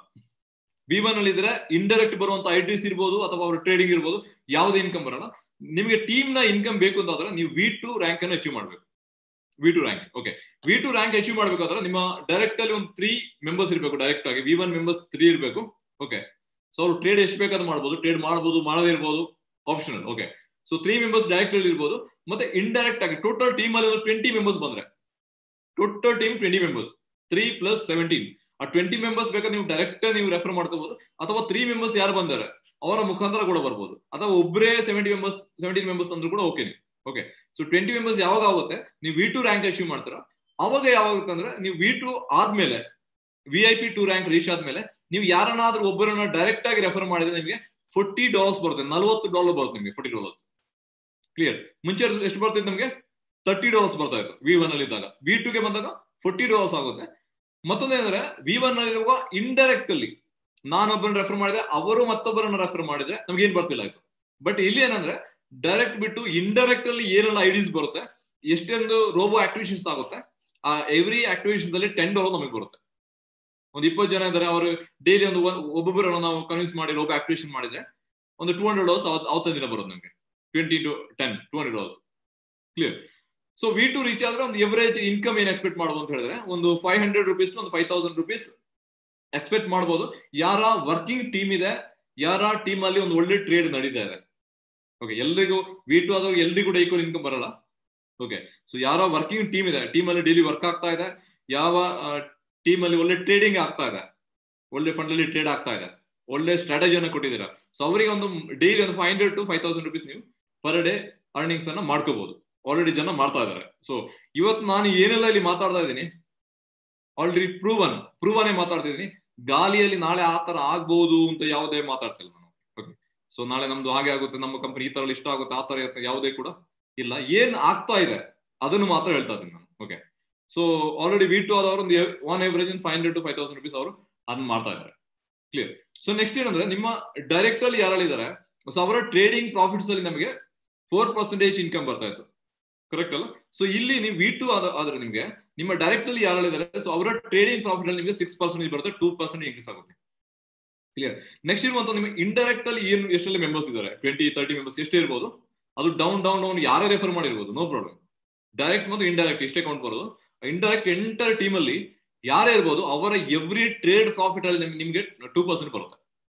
ವಿ ಒನ್ ಅಲ್ಲಿ ಇದ್ರೆ ಇಂಡೈರೆಕ್ಟ್ ಬರುವಂತ ಐ ಟಿಸ್ ಇರ್ಬೋದು ಅಥವಾ ಅವ್ರ ಟ್ರೇಡಿಂಗ್ ಇರ್ಬೋದು ಯಾವುದೇ ಇನ್ಕಮ್ ಬರಲ್ಲ ನಿಮಗೆ ಟೀಮ್ ನ ಇನ್ಕಮ್ ಬೇಕು ಅಂತಾದ್ರೆ ನೀವು ವಿ ಟು ರ್ಯಾಂಕ್ ಅನ್ನು ಅಚೀವ್ ಮಾಡಬೇಕು V two rank okay V two rank achieve ಮಾಡ್ಬೇಕಾದ್ರೆ ನಿಮ್ಮ ಡೈರೆಕ್ಟ್ ಅಲ್ಲಿ ಒಂದು ತ್ರೀ ಮೆಂಬರ್ಸ್ ಇರಬೇಕು ಡೈರೆಕ್ಟ್ ಆಗಿ ವಿ ಒನ್ ಮೆಂಬರ್ಸ್ ತ್ರೀ ಇರಬೇಕು ಓಕೆ ಸೊ ಅವ್ರು ಟ್ರೇಡ್ ಎಷ್ಟು ಬೇಕಾದ್ರೂ ಮಾಡ್ಬೋದು ಟ್ರೇಡ್ ಮಾಡ್ಬೋದು ಮಾಡದೇ ಇರ್ಬೋದು optional okay so three members direct ಅಲ್ಲಿ ಇರ್ಬೋದು ಮತ್ತೆ ಇಂಡೈರೆಕ್ಟ್ ಆಗಿ ಟೋಟಲ್ ಟೀಮ್ ಅಲ್ಲಿ ಟ್ವೆಂಟಿ ಮೆಂಬರ್ಸ್ ಬಂದ್ರೆ total team twenty members three plus seventeen ಆ ಟ್ವೆಂಟಿ ಮೆಂಬರ್ಸ್ ಬೇಕಾದ್ರೆ ನೀವು ಡೈರೆಕ್ಟ್ ನೀವು ರೆಫರ್ ಮಾಡ್ಕೋಬಹುದು ಅಥವಾ ತ್ರೀ ಮೆಂಬರ್ಸ್ ಯಾರು ಬಂದಾರೆ ಅವರ ಮುಖಾಂತರ ಕೂಡ ಬರ್ಬೋದು ಅಥವಾ ಒಬ್ಬರೇ ಸೆವೆಂಟಿ ಮೆಂಬರ್ಸ್ ಸೆವೆಂಟೀನ್ ಮೆಂಬರ್ಸ್ ಅಂದ್ರೂ ಕೂಡ okay okay so twenty members ಯಾವಾಗ ಆಗುತ್ತೆ ನೀವು ವಿ ಟು ರ್ಯಾಂಕ್ ಅಚೀವ್ ಮಾಡ್ತೀರಾ ಅವಾಗ ಯಾವಾಗ ಅಂದ್ರೆ ನೀವು ವಿ ಟು ಆದ್ಮೇಲೆ V I P two rank reach ಆದ್ಮೇಲೆ ನೀವು ಯಾರನ್ನಾದ್ರೂ ಒಬ್ಬರನ್ನ ಡೈರೆಕ್ಟ್ ಆಗಿ ರೆಫರ್ ಮಾಡಿದ್ರೆ ನಿಮಗೆ ಫೋರ್ಟಿ ಡಾಲರ್ಸ್ ಬರುತ್ತೆ ನಲ್ವತ್ತು ಡಾಲರ್ ಬರುತ್ತೆ ನಿಮಗೆ ಫೋರ್ಟಿ ಡಾಲರ್ಸ್ ಕ್ಲಿಯರ್ ಮುಂಚೆ ಎಷ್ಟು ಬರ್ತಿತ್ತು ನಮಗೆ ತರ್ಟಿ ಡಾಲರ್ಸ್ ಬರ್ತಾ ಇತ್ತು ವಿ ಒನ್ ಅಲ್ಲಿ ಇದ್ದಾಗ ವಿ ಟು ಗೆ ಬಂದಾಗ ಫೋರ್ಟಿ ಡಾಲರ್ಸ್ ಆಗುತ್ತೆ ಮತ್ತೊಂದೇನಂದ್ರೆ ವಿ ಒನ್ ಅಲ್ಲಿರುವ ಇಂಡೈರೆಕ್ಟ್ ಅಲ್ಲಿ ನಾನೊಬ್ಬರನ್ನ ರೆಫರ್ ಮಾಡಿದ್ರೆ ಅವರು ಮತ್ತೊಬ್ಬರನ್ನ ರೆಫರ್ ಮಾಡಿದ್ರೆ ನಮ್ಗೆ ಏನ್ ಬರ್ತಿಲ್ಲ ಆಯ್ತು ಬಟ್ ಇಲ್ಲಿ ಏನಂದ್ರೆ ಡೈರೆಕ್ಟ್ ಬಿಟ್ಟು ಇಂಡೈರೆಕ್ಟ್ ಅಲ್ಲಿ ಏನೆಲ್ಲ ಐಡಿಸ್ ಬರುತ್ತೆ ಎಷ್ಟೊಂದು ರೋಬೋ ಆಕ್ಟಿವೇಶನ್ಸ್ ಆಗುತ್ತೆ ಆ ಎವ್ರಿ ಆಕ್ಟಿವೇಶನ್ ಅಲ್ಲಿ ಟೆನ್ ಡಾಲರ್ ನಮಗೆ ಬರುತ್ತೆ ಒಂದು ಇಪ್ಪತ್ತು ಜನ ಇದ್ದಾರೆ ಅವರು ಡೈಲಿ ಒಂದು ಒಬ್ಬೊಬ್ಬರನ್ನ ನಾವು ಕನ್ವಿನ್ಸ್ ಮಾಡಿ ರೋಬೋ ಆಕ್ಟಿವೇಶನ್ ಮಾಡಿದ್ರೆ ಒಂದು ಟೂ ಹಂಡ್ರೆಡ್ ಡಾಲರ್ಸ್ ಅವತ್ತ ದಿನ ಬರುತ್ತೆ ನಮಗೆ twenty to ten two hundred dollars clear so V two reach ಆದ್ರೆ ಒಂದು ಎವರೇಜ್ ಇನ್ಕಮ್ ಏನ್ ಎಕ್ಸ್ಪೆಕ್ಟ್ ಮಾಡ್ಬೋದು ಅಂತ ಹೇಳಿದ್ರೆ ಒಂದು ಫೈವ್ ಹಂಡ್ರೆಡ್ ರುಪೀಸ್ ಒಂದು ಫೈವ್ ತೌಸಂಡ್ ರುಪೀಸ್ ಎಕ್ಸ್ಪೆಕ್ಟ್ ಮಾಡ್ಬೋದು ಯಾರ ವರ್ಕಿಂಗ್ ಟೀಮ್ ಇದೆ ಯಾರ ಟೀಮ್ ಅಲ್ಲಿ ಒಂದು ಒಳ್ಳೆ ಟ್ರೇಡ್ ನಡೀತಾ ಇದೆ ಓಕೆ ಎಲ್ರಿಗೂ ವಿ ಟು ಆದವ್ರು ಎಲ್ರಿಗೂ ಕೂಡ ಈಕ್ವಲ್ ಇನ್ಕಮ್ ಬರಲ್ಲ ಓಕೆ ಸೊ ಯಾರ ವರ್ಕಿಂಗ್ ಟೀಮ್ ಇದೆ ಟೀಮ್ ಅಲ್ಲಿ ಡೈಲಿ ವರ್ಕ್ ಆಗ್ತಾ ಇದೆ ಯಾವ ಟೀಮ್ ಅಲ್ಲಿ ಒಳ್ಳೆ ಟ್ರೇಡಿಂಗ್ ಆಗ್ತಾ ಇದೆ ಒಳ್ಳೆ ಫಂಡ್ ಅಲ್ಲಿ ಟ್ರೇಡ್ ಆಗ್ತಾ ಇದೆ ಒಳ್ಳೆ ಸ್ಟ್ರಾಟಜಿಯನ್ನು ಕೊಟ್ಟಿದ್ದೀರಾ ಸೊ ಅವರಿಗೆ ಒಂದು ಡೈಲಿ ಒಂದು five hundred to five thousand rupees ನೀವು ಪರ್ ಡೇ ಅರ್ನಿಂಗ್ಸ್ ಅನ್ನ ಮಾಡ್ಕೋಬಹುದು ಆಲ್ರೆಡಿ ಜನ ಮಾಡ್ತಾ ಇದ್ದಾರೆ ಸೊ ಇವತ್ತು ನಾನು ಏನೆಲ್ಲ ಇಲ್ಲಿ ಮಾತಾಡ್ತಾ ಇದ್ದೀನಿ ಆಲ್ರೆಡಿ ಪ್ರೂವನ್ ಪ್ರೂವನೇ ಮಾತಾಡ್ತಿದ್ದೀನಿ ಗಾಲಿಯಲ್ಲಿ ನಾಳೆ ಆ ತರ ಆಗ್ಬಹುದು ಅಂತ ಯಾವುದೇ ಮಾತಾಡ್ತಿಲ್ಲ ನಾನು ಓಕೆ ಸೊ ನಾಳೆ ನಮ್ದು ಹಾಗೆ ಆಗುತ್ತೆ ನಮ್ಮ ಕಂಪನಿ ಈ ತರ ಇಷ್ಟ ಆಗುತ್ತೆ ಆ ತರ ಇರುತ್ತೆ ಯಾವುದೇ ಕೂಡ ಇಲ್ಲ ಏನ್ ಆಗ್ತಾ ಇದೆ ಅದನ್ನು ಮಾತ್ರ ಹೇಳ್ತಾ ಇದ್ದೀನಿ ನಾನು okay so already V two ಆದವರು ಒಂದು one average five hundred to five thousand rupees ಅವರು ಅರ್ನ್ ಮಾಡ್ತಾ ಇದ್ದಾರೆ ಕ್ಲಿಯರ್ ಸೊ ನೆಕ್ಸ್ಟ್ ಏನಂದ್ರೆ ನಿಮ್ಮ ಡೈರೆಕ್ಟ್ ಅಲ್ಲಿ ಯಾರಿದ್ದಾರೆ ಸೊ ಅವರ ಟ್ರೇಡಿಂಗ್ ಪ್ರಾಫಿಟ್ಸ್ ಅಲ್ಲಿ ನಮಗೆ ಫೋರ್ ಪರ್ಸೆಂಟೇಜ್ ಇನ್ಕಮ್ ಬರ್ತಾ ಇತ್ತು ಕರೆಕ್ಟ್ ಅಲ್ಲ ಸೊ ಇಲ್ಲಿ ನೀವು ವಿ ಟು ಆದ್ರೆ ನಿಮಗೆ ನಿಮ್ಮ ಡೈರೆಕ್ಟ್ ಅಲ್ಲಿ ಯಾರಿದ್ದಾರೆ ಸೊ ಅವರ ಟ್ರೇಡಿಂಗ್ ಪ್ರಾಫಿಟ್ ಅಲ್ಲಿ ನಿಮಗೆ ಸಿಕ್ಸ್ ಪರ್ಸೆಂಟೇಜ್ ಬರುತ್ತೆ ಟೂ ಪರ್ಸೆಂಟ್ ಇನ್ಕ್ರೀಸ್ ಆಗುತ್ತೆ ಕ್ಲಿಯರ್ ನೆಕ್ಸ್ಟ್ ಇರುವಂತ ನಿಮಗೆ ಇಂಡೈರೆಕ್ಟ್ ಅಲ್ಲಿ ಏನು ಎಷ್ಟೆಲ್ಲ ಮೆಂಬರ್ಸ್ ಇದ್ದಾರೆ ಟ್ವೆಂಟಿ ತರ್ಟಿ ಮೆಂಬರ್ಸ್ ಎಷ್ಟೇ ಇರ್ಬೋದು ಅದು ಡೌನ್ ಡೌನ್ ಡೌನ್ ಯಾರೇ ರೆಫರ್ ಮಾಡಿರ್ಬೋದು ನೋ ಪ್ರಾಬ್ಲಮ್ ಡೈರೆಕ್ಟ್ ಮತ್ತು ಇಂಡೈರೆಕ್ಟ್ ಇಷ್ಟೇ ಕೌಂಟ್ ಬರೋದು ಇಂಡೈರೆಕ್ಟ್ ಎಂಟರ್ ಟೀಮ್ ಅಲ್ಲಿ ಯಾರೇ ಇರ್ಬೋದು ಅವರ ಎವ್ರಿ ಟ್ರೇಡ್ ಪ್ರಾಫಿಟ್ ಅಲ್ಲಿ ನಿಮಗೆ ಟೂ ಪರ್ಸೆಂಟ್ ಬರುತ್ತೆ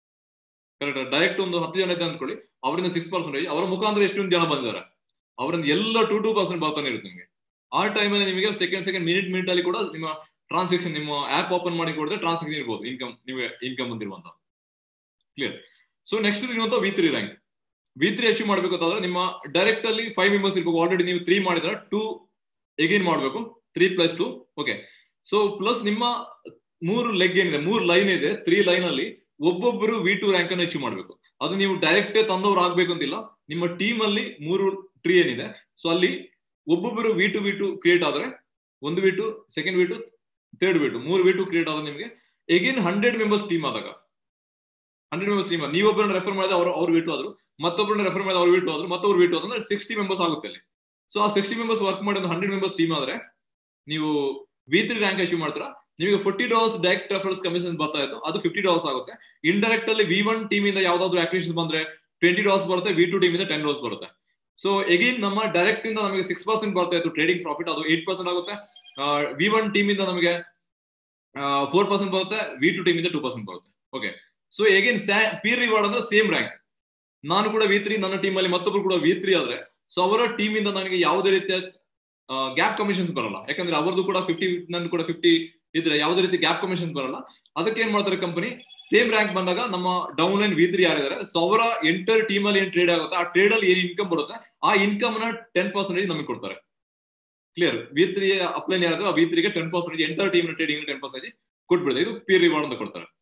ಕರೆಕ್ಟ್ ಡೈರೆಕ್ಟ್ ಒಂದು ಹತ್ತು ಜನ ಇದೆ ಅಂದ್ಕೊಳ್ಳಿ ಅವರಿಂದ ಸಿಕ್ಸ್ ಪರ್ಸೆಂಟೇಜ್ ಅವರ ಮುಖಾಂತರ ಎಷ್ಟೊಂದು ಜನ ಬಂದಿದ್ದಾರೆ ಅವರಿಂದ ಎಲ್ಲ ಟೂ ಟೂ ಪರ್ಸೆಂಟ್ ಬರ್ತಾನೆ ಇರುತ್ತೆ ನಿಮಗೆ ಆ ಟೈಮಲ್ಲಿ ನಿಮಗೆ ಸೆಕೆಂಡ್ ಸೆಕೆಂಡ್ ಮಿನಿಟ್ ಮಿನಿಟ್ ಅಲ್ಲಿ ಕೂಡ ನಿಮ್ಮ ಟ್ರಾನ್ಸಾಕ್ಷನ್ ನಿಮ್ಮ ಆಪ್ ಓಪನ್ ಮಾಡಿ ಕೊಡಿದ್ರೆ ಟ್ರಾನ್ಸಾಕ್ಷನ್ ಇರ್ಬೋದು ಇನ್ಕಮ್ ನಿಮಗೆ ಇನ್ಕಮ್ ಬಂದಿರುವಂತ ಕ್ಲಿಯರ್ ಸೊ ನೆಕ್ಸ್ಟ್ ಇರುವಂತ V three rank V three achieve ಮಾಡ್ಬೇಕಾದ್ರೆ ನಿಮ್ಮ ಡೈರೆಕ್ಟ್ ಅಲ್ಲಿ ಫೈವ್ ಮೆಂಬರ್ಸ್ ಇರ್ಬೇಕು ಆಲ್ರೆಡಿ ನೀವು ತ್ರೀ ಮಾಡಿದ್ರೆ ಟೂ ಎಗೇನ್ ಮಾಡಬೇಕು three plus two okay so plus ನಿಮ್ಮ ಮೂರು ಲೆಗ್ ಏನಿದೆ ಮೂರು ಲೈನ್ ಇದೆ ತ್ರೀ ಲೈನ್ ಅಲ್ಲಿ ಒಬ್ಬೊಬ್ಬರು ವಿ ಟು ರ್ಯಾಂಕ್ ಅನ್ನು ಅಚೀವ್ ಮಾಡಬೇಕು ಅದು ನೀವು ಡೈರೆಕ್ಟ್ ತಂದವ್ರು ಆಗ್ಬೇಕು ಅಂತಿಲ್ಲ ನಿಮ್ಮ ಟೀಮ್ ಅಲ್ಲಿ ಮೂರು ಟ್ರೀ ಏನಿದೆ ಸೊ ಅಲ್ಲಿ ಒಬ್ಬೊಬ್ಬರು V two V two create ಆದ್ರೆ ಒಂದು V two second V two third V two ಮೂರು ವಿ ಟು ಕ್ರಿಯೇಟ್ ಆದ್ರೆ ನಿಮಗೆ ಎಗೇನ್ ಹಂಡ್ರೆಡ್ ಮೆಂಬರ್ಸ್ ಟೀಮ್ ಆದಾಗ ಹಂಡ್ರೆಡ್ ಮೆಂಬರ್ಸ್ ಟೀಮ್ ನೀವೊಬ್ಬರನ್ನ ರೆಫರ್ ಮಾಡಿದ್ರೆ ಅವರು ಅವ್ರು ವಿಟು ಆದ್ರು ಮತ್ತೊಬ್ಬರನ್ನ ರೆಫರ್ ಮಾಡಿದ್ರೆ ಅವ್ರು ವಿಟು ಆದ್ರು ಮತ್ತೊಬ್ರು ವಿಟು ಆದ್ರೆ ಸಿಕ್ಸ್ಟಿ ಮೆಂಬರ್ಸ್ ಆಗುತ್ತೆ ಅಲ್ಲಿ ಸೊ ಆ ಸಿಕ್ಸ್ಟಿ ಮೆಂಬರ್ಸ್ ವರ್ಕ್ ಮಾಡಿ ಒಂದು ಹಂಡ್ರೆಡ್ ಮೆಂಬರ್ಸ್ ಟೀಮ್ ಆದ್ರೆ ನೀವು ವಿ ತ್ರೀ ರ್ಯಾಂಕ್ ಅಚೀವ್ ಮಾಡ್ತೀರಾ ನಿಮಗೆ forty dollars direct referrals commission ಬರ್ತಾ ಇತ್ತು ಅದು ಫಿಫ್ಟಿ ಡಾಲರ್ಸ್ ಆಗುತ್ತೆ ಇಂಡೈರೆಕ್ಟ್ ಅಲ್ಲಿ ವಿ ಒನ್ ಟೀಮ್ ಇಂದ ಯಾವ್ದಾದ್ರು ಆಕ್ಟಿವೇಶನ್ ಬಂದ್ರೆ ಟ್ವೆಂಟಿ ಡಾಲರ್ಸ್ ಬರುತ್ತೆ ವಿ ಟು ಟೀಮ್ ಇಂದ ಟೆನ್ ಡಾಲರ್ಸ್ ಬರುತ್ತೆ ಸೊ ಎಗೇನ್ ನಮ್ಮ ಡೈರೆಕ್ಟ್ ಇಂದ ನಮಗೆ ಸಿಕ್ಸ್ ಪರ್ಸೆಂಟ್ ಬರ್ತಾ ಇತ್ತು ಟ್ರೇಡಿಂಗ್ ಪ್ರಾಫಿಟ್ ಅದು ಏಟ್ ಪರ್ಸೆಂಟ್ ಆಗುತ್ತೆ ವಿ ಒನ್ ಟೀಮ್ ಇಂದ ನಮಗೆ ಫೋರ್ ಪರ್ಸೆಂಟ್ ಬರುತ್ತೆ ವಿ ಟು ಟೀಮ್ ಇಂದ ಟೂ ಪರ್ಸೆಂಟ್ ಬರುತ್ತೆ okay so again peer reward ಅಂದ್ರೆ ಸೇಮ್ ರ್ಯಾಂಕ್ ನಾನು ಕೂಡ ವಿ ತ್ರೀ ನನ್ನ ಟೀಮ್ ಅಲ್ಲಿ ಮತ್ತೊಬ್ರು ಕೂಡ ವಿ ತ್ರೀ ಆದ್ರೆ ಸೊ ಅವರ ಟೀಮ್ ಇಂದ ನನಗೆ ಯಾವುದೇ ರೀತಿಯ ಗ್ಯಾಪ್ ಕಮಿಷನ್ಸ್ ಬರಲ್ಲ ಯಾಕಂದ್ರೆ ಅವರದು ಕೂಡ ಫಿಫ್ಟಿ ನನ್ ಕೂಡ ಫಿಫ್ಟಿ ಇದ್ರೆ ಯಾವುದೇ ರೀತಿ ಗ್ಯಾಪ್ ಕಮಿಷನ್ಸ್ ಬರಲ್ಲ ಅದಕ್ಕೆ ಏನ್ ಮಾಡ್ತಾರೆ ಕಂಪನಿ ಸೇಮ್ ರ್ಯಾಂಕ್ ಬಂದಾಗ ನಮ್ಮ ಡೌನ್ ಲೈನ್ ವಿ ತ್ರೀ ಯಾರಿದ್ದಾರೆ ಸೊ ಅವರ ಎಂಟರ್ ಟೀಮ್ ಅಲ್ಲಿ ಏನ್ ಟ್ರೇಡ್ ಆಗುತ್ತೆ ಆ ಟ್ರೇಡ್ ಅಲ್ಲಿ ಏನ್ ಇನ್ಕಮ್ ಬರುತ್ತೆ ಆ ಇನ್ಕಮ್ ನ ಟೆನ್ ಪರ್ಸೆಂಟೇಜ್ ನಮಗೆ ಕೊಡ್ತಾರೆ ಕ್ಲಿಯರ್ ವಿ ತ್ರೀ ಅಪ್ಲೈನ್ ಯಾರು ಆ ವಿ ತ್ರೀಗೆ ten percentage enter team trading ten percentage ಕೊಟ್ಬಿಡುತ್ತೆ ಇದು ಪೀರ್ ರಿವಾರ್ಡ್ ಅಂತ ಕೊಡ್ತಾರೆ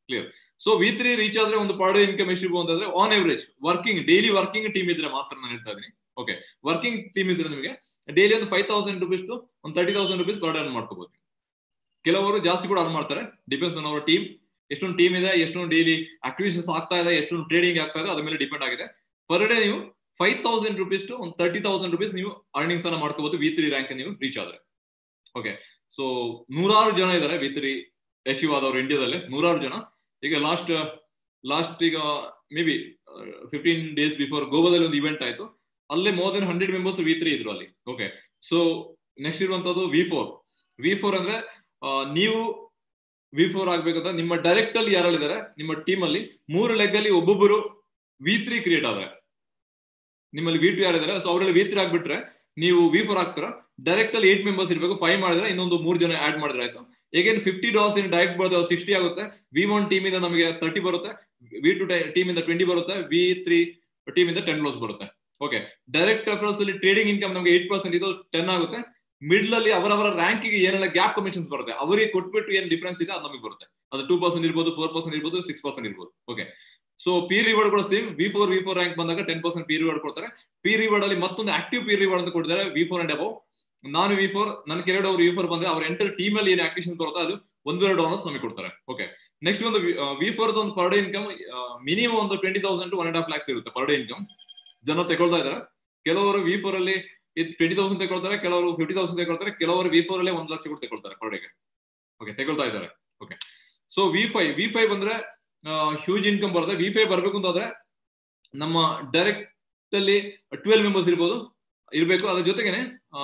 clear so V three reach ಆದ್ರೆ ಒಂದು ಪರ್ ಡೇ ಇನ್ಕಮ್ ಎಷ್ಟು ಅಂತಂದ್ರೆ on average working daily working team ಇದ್ರೆ ಮಾತ್ರ ನಾನು ಹೇಳ್ತಾ ಇದ್ದೀನಿ ಓಕೆ ವರ್ಕಿಂಗ್ ಟೀಮ್ ಇದ್ರೆ ನಿಮಗೆ ಡೈಲಿ ಒಂದು ಫೈವ್ ತೌಸಂಡ್ ರುಪೀಸ್ ಒಂದು thirty thousand rupees per day earn ಮಾಡ್ಕೋಬಹುದು ಕೆಲವರು ಜಾಸ್ತಿ ಕೂಡ ಅರ್ನ್ ಮಾಡ್ತಾರೆ ಡಿಪೆಂಡ್ಸ್ ಆನ್ ಅವರ್ ಟೀಮ್ ಎಷ್ಟೊಂದು ಟೀಮ್ ಇದೆ ಎಷ್ಟೊಂದು ಡೈಲಿ ಆಕ್ಟಿವಿಟೀಸ್ ಆಗ್ತಾ ಇದೆ ಎಷ್ಟೊಂದು ಟ್ರೇಡಿಂಗ್ ಆಗ್ತಾ ಇದೆ ಅದ್ರ ಮೇಲೆ ಡಿಪೆಂಡ್ ಆಗಿದೆ ಪರ್ ಡೇ ನೀವು ಫೈವ್ ತೌಸಂಡ್ ರುಪೀಸ್ ಟು ಒಂದು ತರ್ಟಿ ತೌಸಂಡ್ ರುಪೀಸ್ ನೀವು ಅರ್ನಿಂಗ್ಸ್ ಅನ್ನ ಮಾಡ್ಕೋಬಹುದು ವಿ ತ್ರೀ ರ್ಯಾಂಕ್ ನೀವು ರೀಚ್ ಆದ್ರೆ ಓಕೆ ಸೊ ನೂರಾರು ಜನ ಇದ್ದಾರೆ ವಿ ತ್ರೀ ಅಚೀವ್ ಆದವರು ಇಂಡಿಯಾದಲ್ಲಿ ನೂರಾರು ಜನ ಈಗ ಲಾಸ್ಟ್ ಲಾಸ್ಟ್ ಈಗ maybe fifteen days before ಗೋವಾದಲ್ಲಿ ಒಂದು ಇವೆಂಟ್ ಆಯ್ತು ಅಲ್ಲೇ more than hundred members V three ಇದ್ರು ಅಲ್ಲಿ ಓಕೆ ಸೊ ನೆಕ್ಸ್ಟ್ ಇರುವಂತದ್ದು ವಿ ಫೋರ್ ವಿ ಫೋರ್ ಅಂದ್ರೆ ನೀವು ವಿ ಫೋರ್ ಆಗ್ಬೇಕಂತ ನಿಮ್ಮ ಡೈರೆಕ್ಟ್ ಅಲ್ಲಿ ಯಾರಿದ್ದಾರೆ ನಿಮ್ಮ ಟೀಮ್ ಅಲ್ಲಿ ಮೂರು ಲೆಗ್ ಅಲ್ಲಿ ಒಬ್ಬೊಬ್ಬರು ವಿ ತ್ರೀ ಕ್ರಿಯೇಟ್ ಆದ್ರೆ ನಿಮ್ಮಲ್ಲಿ ವಿ ಟು ಯಾರಿದ್ದಾರೆ ಸೊ ಅವರಲ್ಲಿ ವಿ ತ್ರೀ ಆಗ್ಬಿಟ್ರೆ ನೀವು ವಿ ಫೋರ್ ಆಗ್ತಾರ ಡೈರೆಕ್ಟ್ ಅಲ್ಲಿ ಏಟ್ ಮೆಂಬರ್ಸ್ ಇರಬೇಕು ಫೈವ್ ಮಾಡಿದ್ರೆ ಇನ್ನೊಂದು ಮೂರು ಜನ ಆಡ್ ಮಾಡಿದ್ರೆ ಆಯ್ತು ಈಗೇನು ಫಿಫ್ಟಿ ಡಾಸ್ ಇನ್ ಡೈರೆಕ್ಟ್ ಬರೋದು ಸಿಕ್ಸ್ಟಿ ಆಗುತ್ತೆ ವಿ ಒನ್ ಟೀಮ್ ಇಂದ ನಮಗೆ ತರ್ಟಿ ಬರುತ್ತೆ ವಿ ಟು ಟೀಮ್ ಇಂದ ಟ್ವೆಂಟಿ ಬರುತ್ತೆ ವಿ ತ್ರೀ ಟೀಮ್ ಇಂದ ಟೆನ್ ಲಾಸ್ ಬರುತ್ತೆ ಓಕೆ ಡೈರೆಕ್ಟ್ ರೆಫರೆನ್ಸ್ ಅಲ್ಲಿ ಟ್ರೇಡಿಂಗ್ ಇನ್ಕಮ್ ನಮಗೆ ಏಟ್ ಪರ್ಸೆಂಟ್ ಇದು ಟೆನ್ ಆಗುತ್ತೆ ಮಿಡ್ಲ್ ಅಲ್ಲಿ ಅವರವರ ರ್ಯಾಂಕಿಗೆ ಏನೆಲ್ಲ ಗ್ಯಾಪ್ ಕಮಿಷನ್ಸ್ ಬರುತ್ತೆ ಅವರಿಗೆ ಕೊಟ್ಬಿಟ್ಟು ಏನ್ ಡಿಫ್ರೆನ್ಸ್ ಇದೆ ಅದು ನಮಗೆ ಬರುತ್ತೆ ಅದು ಟೂ ಪರ್ಸೆಂಟ್ ಇರ್ಬೋದು ಫೋರ್ ಪರ್ಸೆಂಟ್ ಇರ್ಬೋದು ಸಿಕ್ಸ್ ಪರ್ಸೆಂಟ್ ಇರ್ಬೋದು ಓಕೆ ಸೊ ಪಿ ರಿವಾರ್ಡ್ ಕೂಡ same V four V four rank ಬಂದಾಗ ಟೆನ್ ಪರ್ಸೆಂಟ್ ಪಿ ರಿವಾರ್ಡ್ ಕೊಡ್ತಾರೆ ಪಿ ರಿವಾರ್ಡ್ ಅಲ್ಲಿ ಮತ್ತೊಂದು ಆಕ್ಟಿವ್ ಪಿ ರಿವಾರ್ಡ್ ಅಂತ ಕೊಟ್ಟಿದ್ದಾರೆ ವಿ ಫೋರ್ ಅಂಡ್ ಅಬೌವ್ ನಾನು ವಿ ಫೋರ್ ನನ್ನ ಕೆರಡು ಅವರು ವಿ ಫೋರ್ ಬಂದ್ರೆ ಅವ್ರ ಎಂಟರ್ ಟೀಮ್ ಅಲ್ಲಿ ಏನ್ ಆಕ್ಟಿವೇಶನ್ ಬರುತ್ತೆ ಅದು ಒಂದೆರಡು ಡಾಲರ್ಸ್ ನಮಗೆ ಕೊಡ್ತಾರೆ ಓಕೆ ನೆಕ್ಸ್ಟ್ ಒಂದು ವಿ ಫೋರ್ ಒಂದು ಪರ್ ಡೇ ಇನ್ಕಮ್ ಮಿನಿಮಮ್ ಒಂದು twenty thousand to one and half lakhs ಇರುತ್ತೆ ಪರ್ ಡೇ ಇನ್ಕಮ್ ಜನ ತಗೊಳ್ತಾ ಇದ್ದಾರೆ ಕೆಲವರು ವಿ ಫೋರ್ ಅಲ್ಲಿ ಟ್ವೆಂಟಿ ತೌಸಂಡ್ ತಗೊಳ್ತಾರೆ ಕೆಲವರು ಫಿಫ್ಟಿ ತೌಸಂಡ್ ತಗೊಳ್ತಾರೆ ಕೆಲವರು ವಿ ಫೋರ್ ಅಲ್ಲೇ ಒಂದು ಲಕ್ಷ ಕೂಡ ತಗೊಳ್ತಾರೆ ಪರ್ ಡೇಗೆ ಓಕೆ ತಗೊಳ್ತಾ ಇದ್ದಾರೆ okay so V five V five ಬಂದ್ರೆ ಹ್ಯೂಜ್ ಇನ್ಕಮ್ ಬರುತ್ತೆ ವಿ ಫೈವ್ ಬರ್ಬೇಕು ಅಂತಂದ್ರೆ ನಮ್ಮ ಡೈರೆಕ್ಟ್ ಅಲ್ಲಿ ಟ್ವೆಲ್ ಮೆಂಬರ್ಸ್ ಇರ್ಬೋದು ಇರಬೇಕು ಅದ್ರ ಜೊತೆಗೇನೆ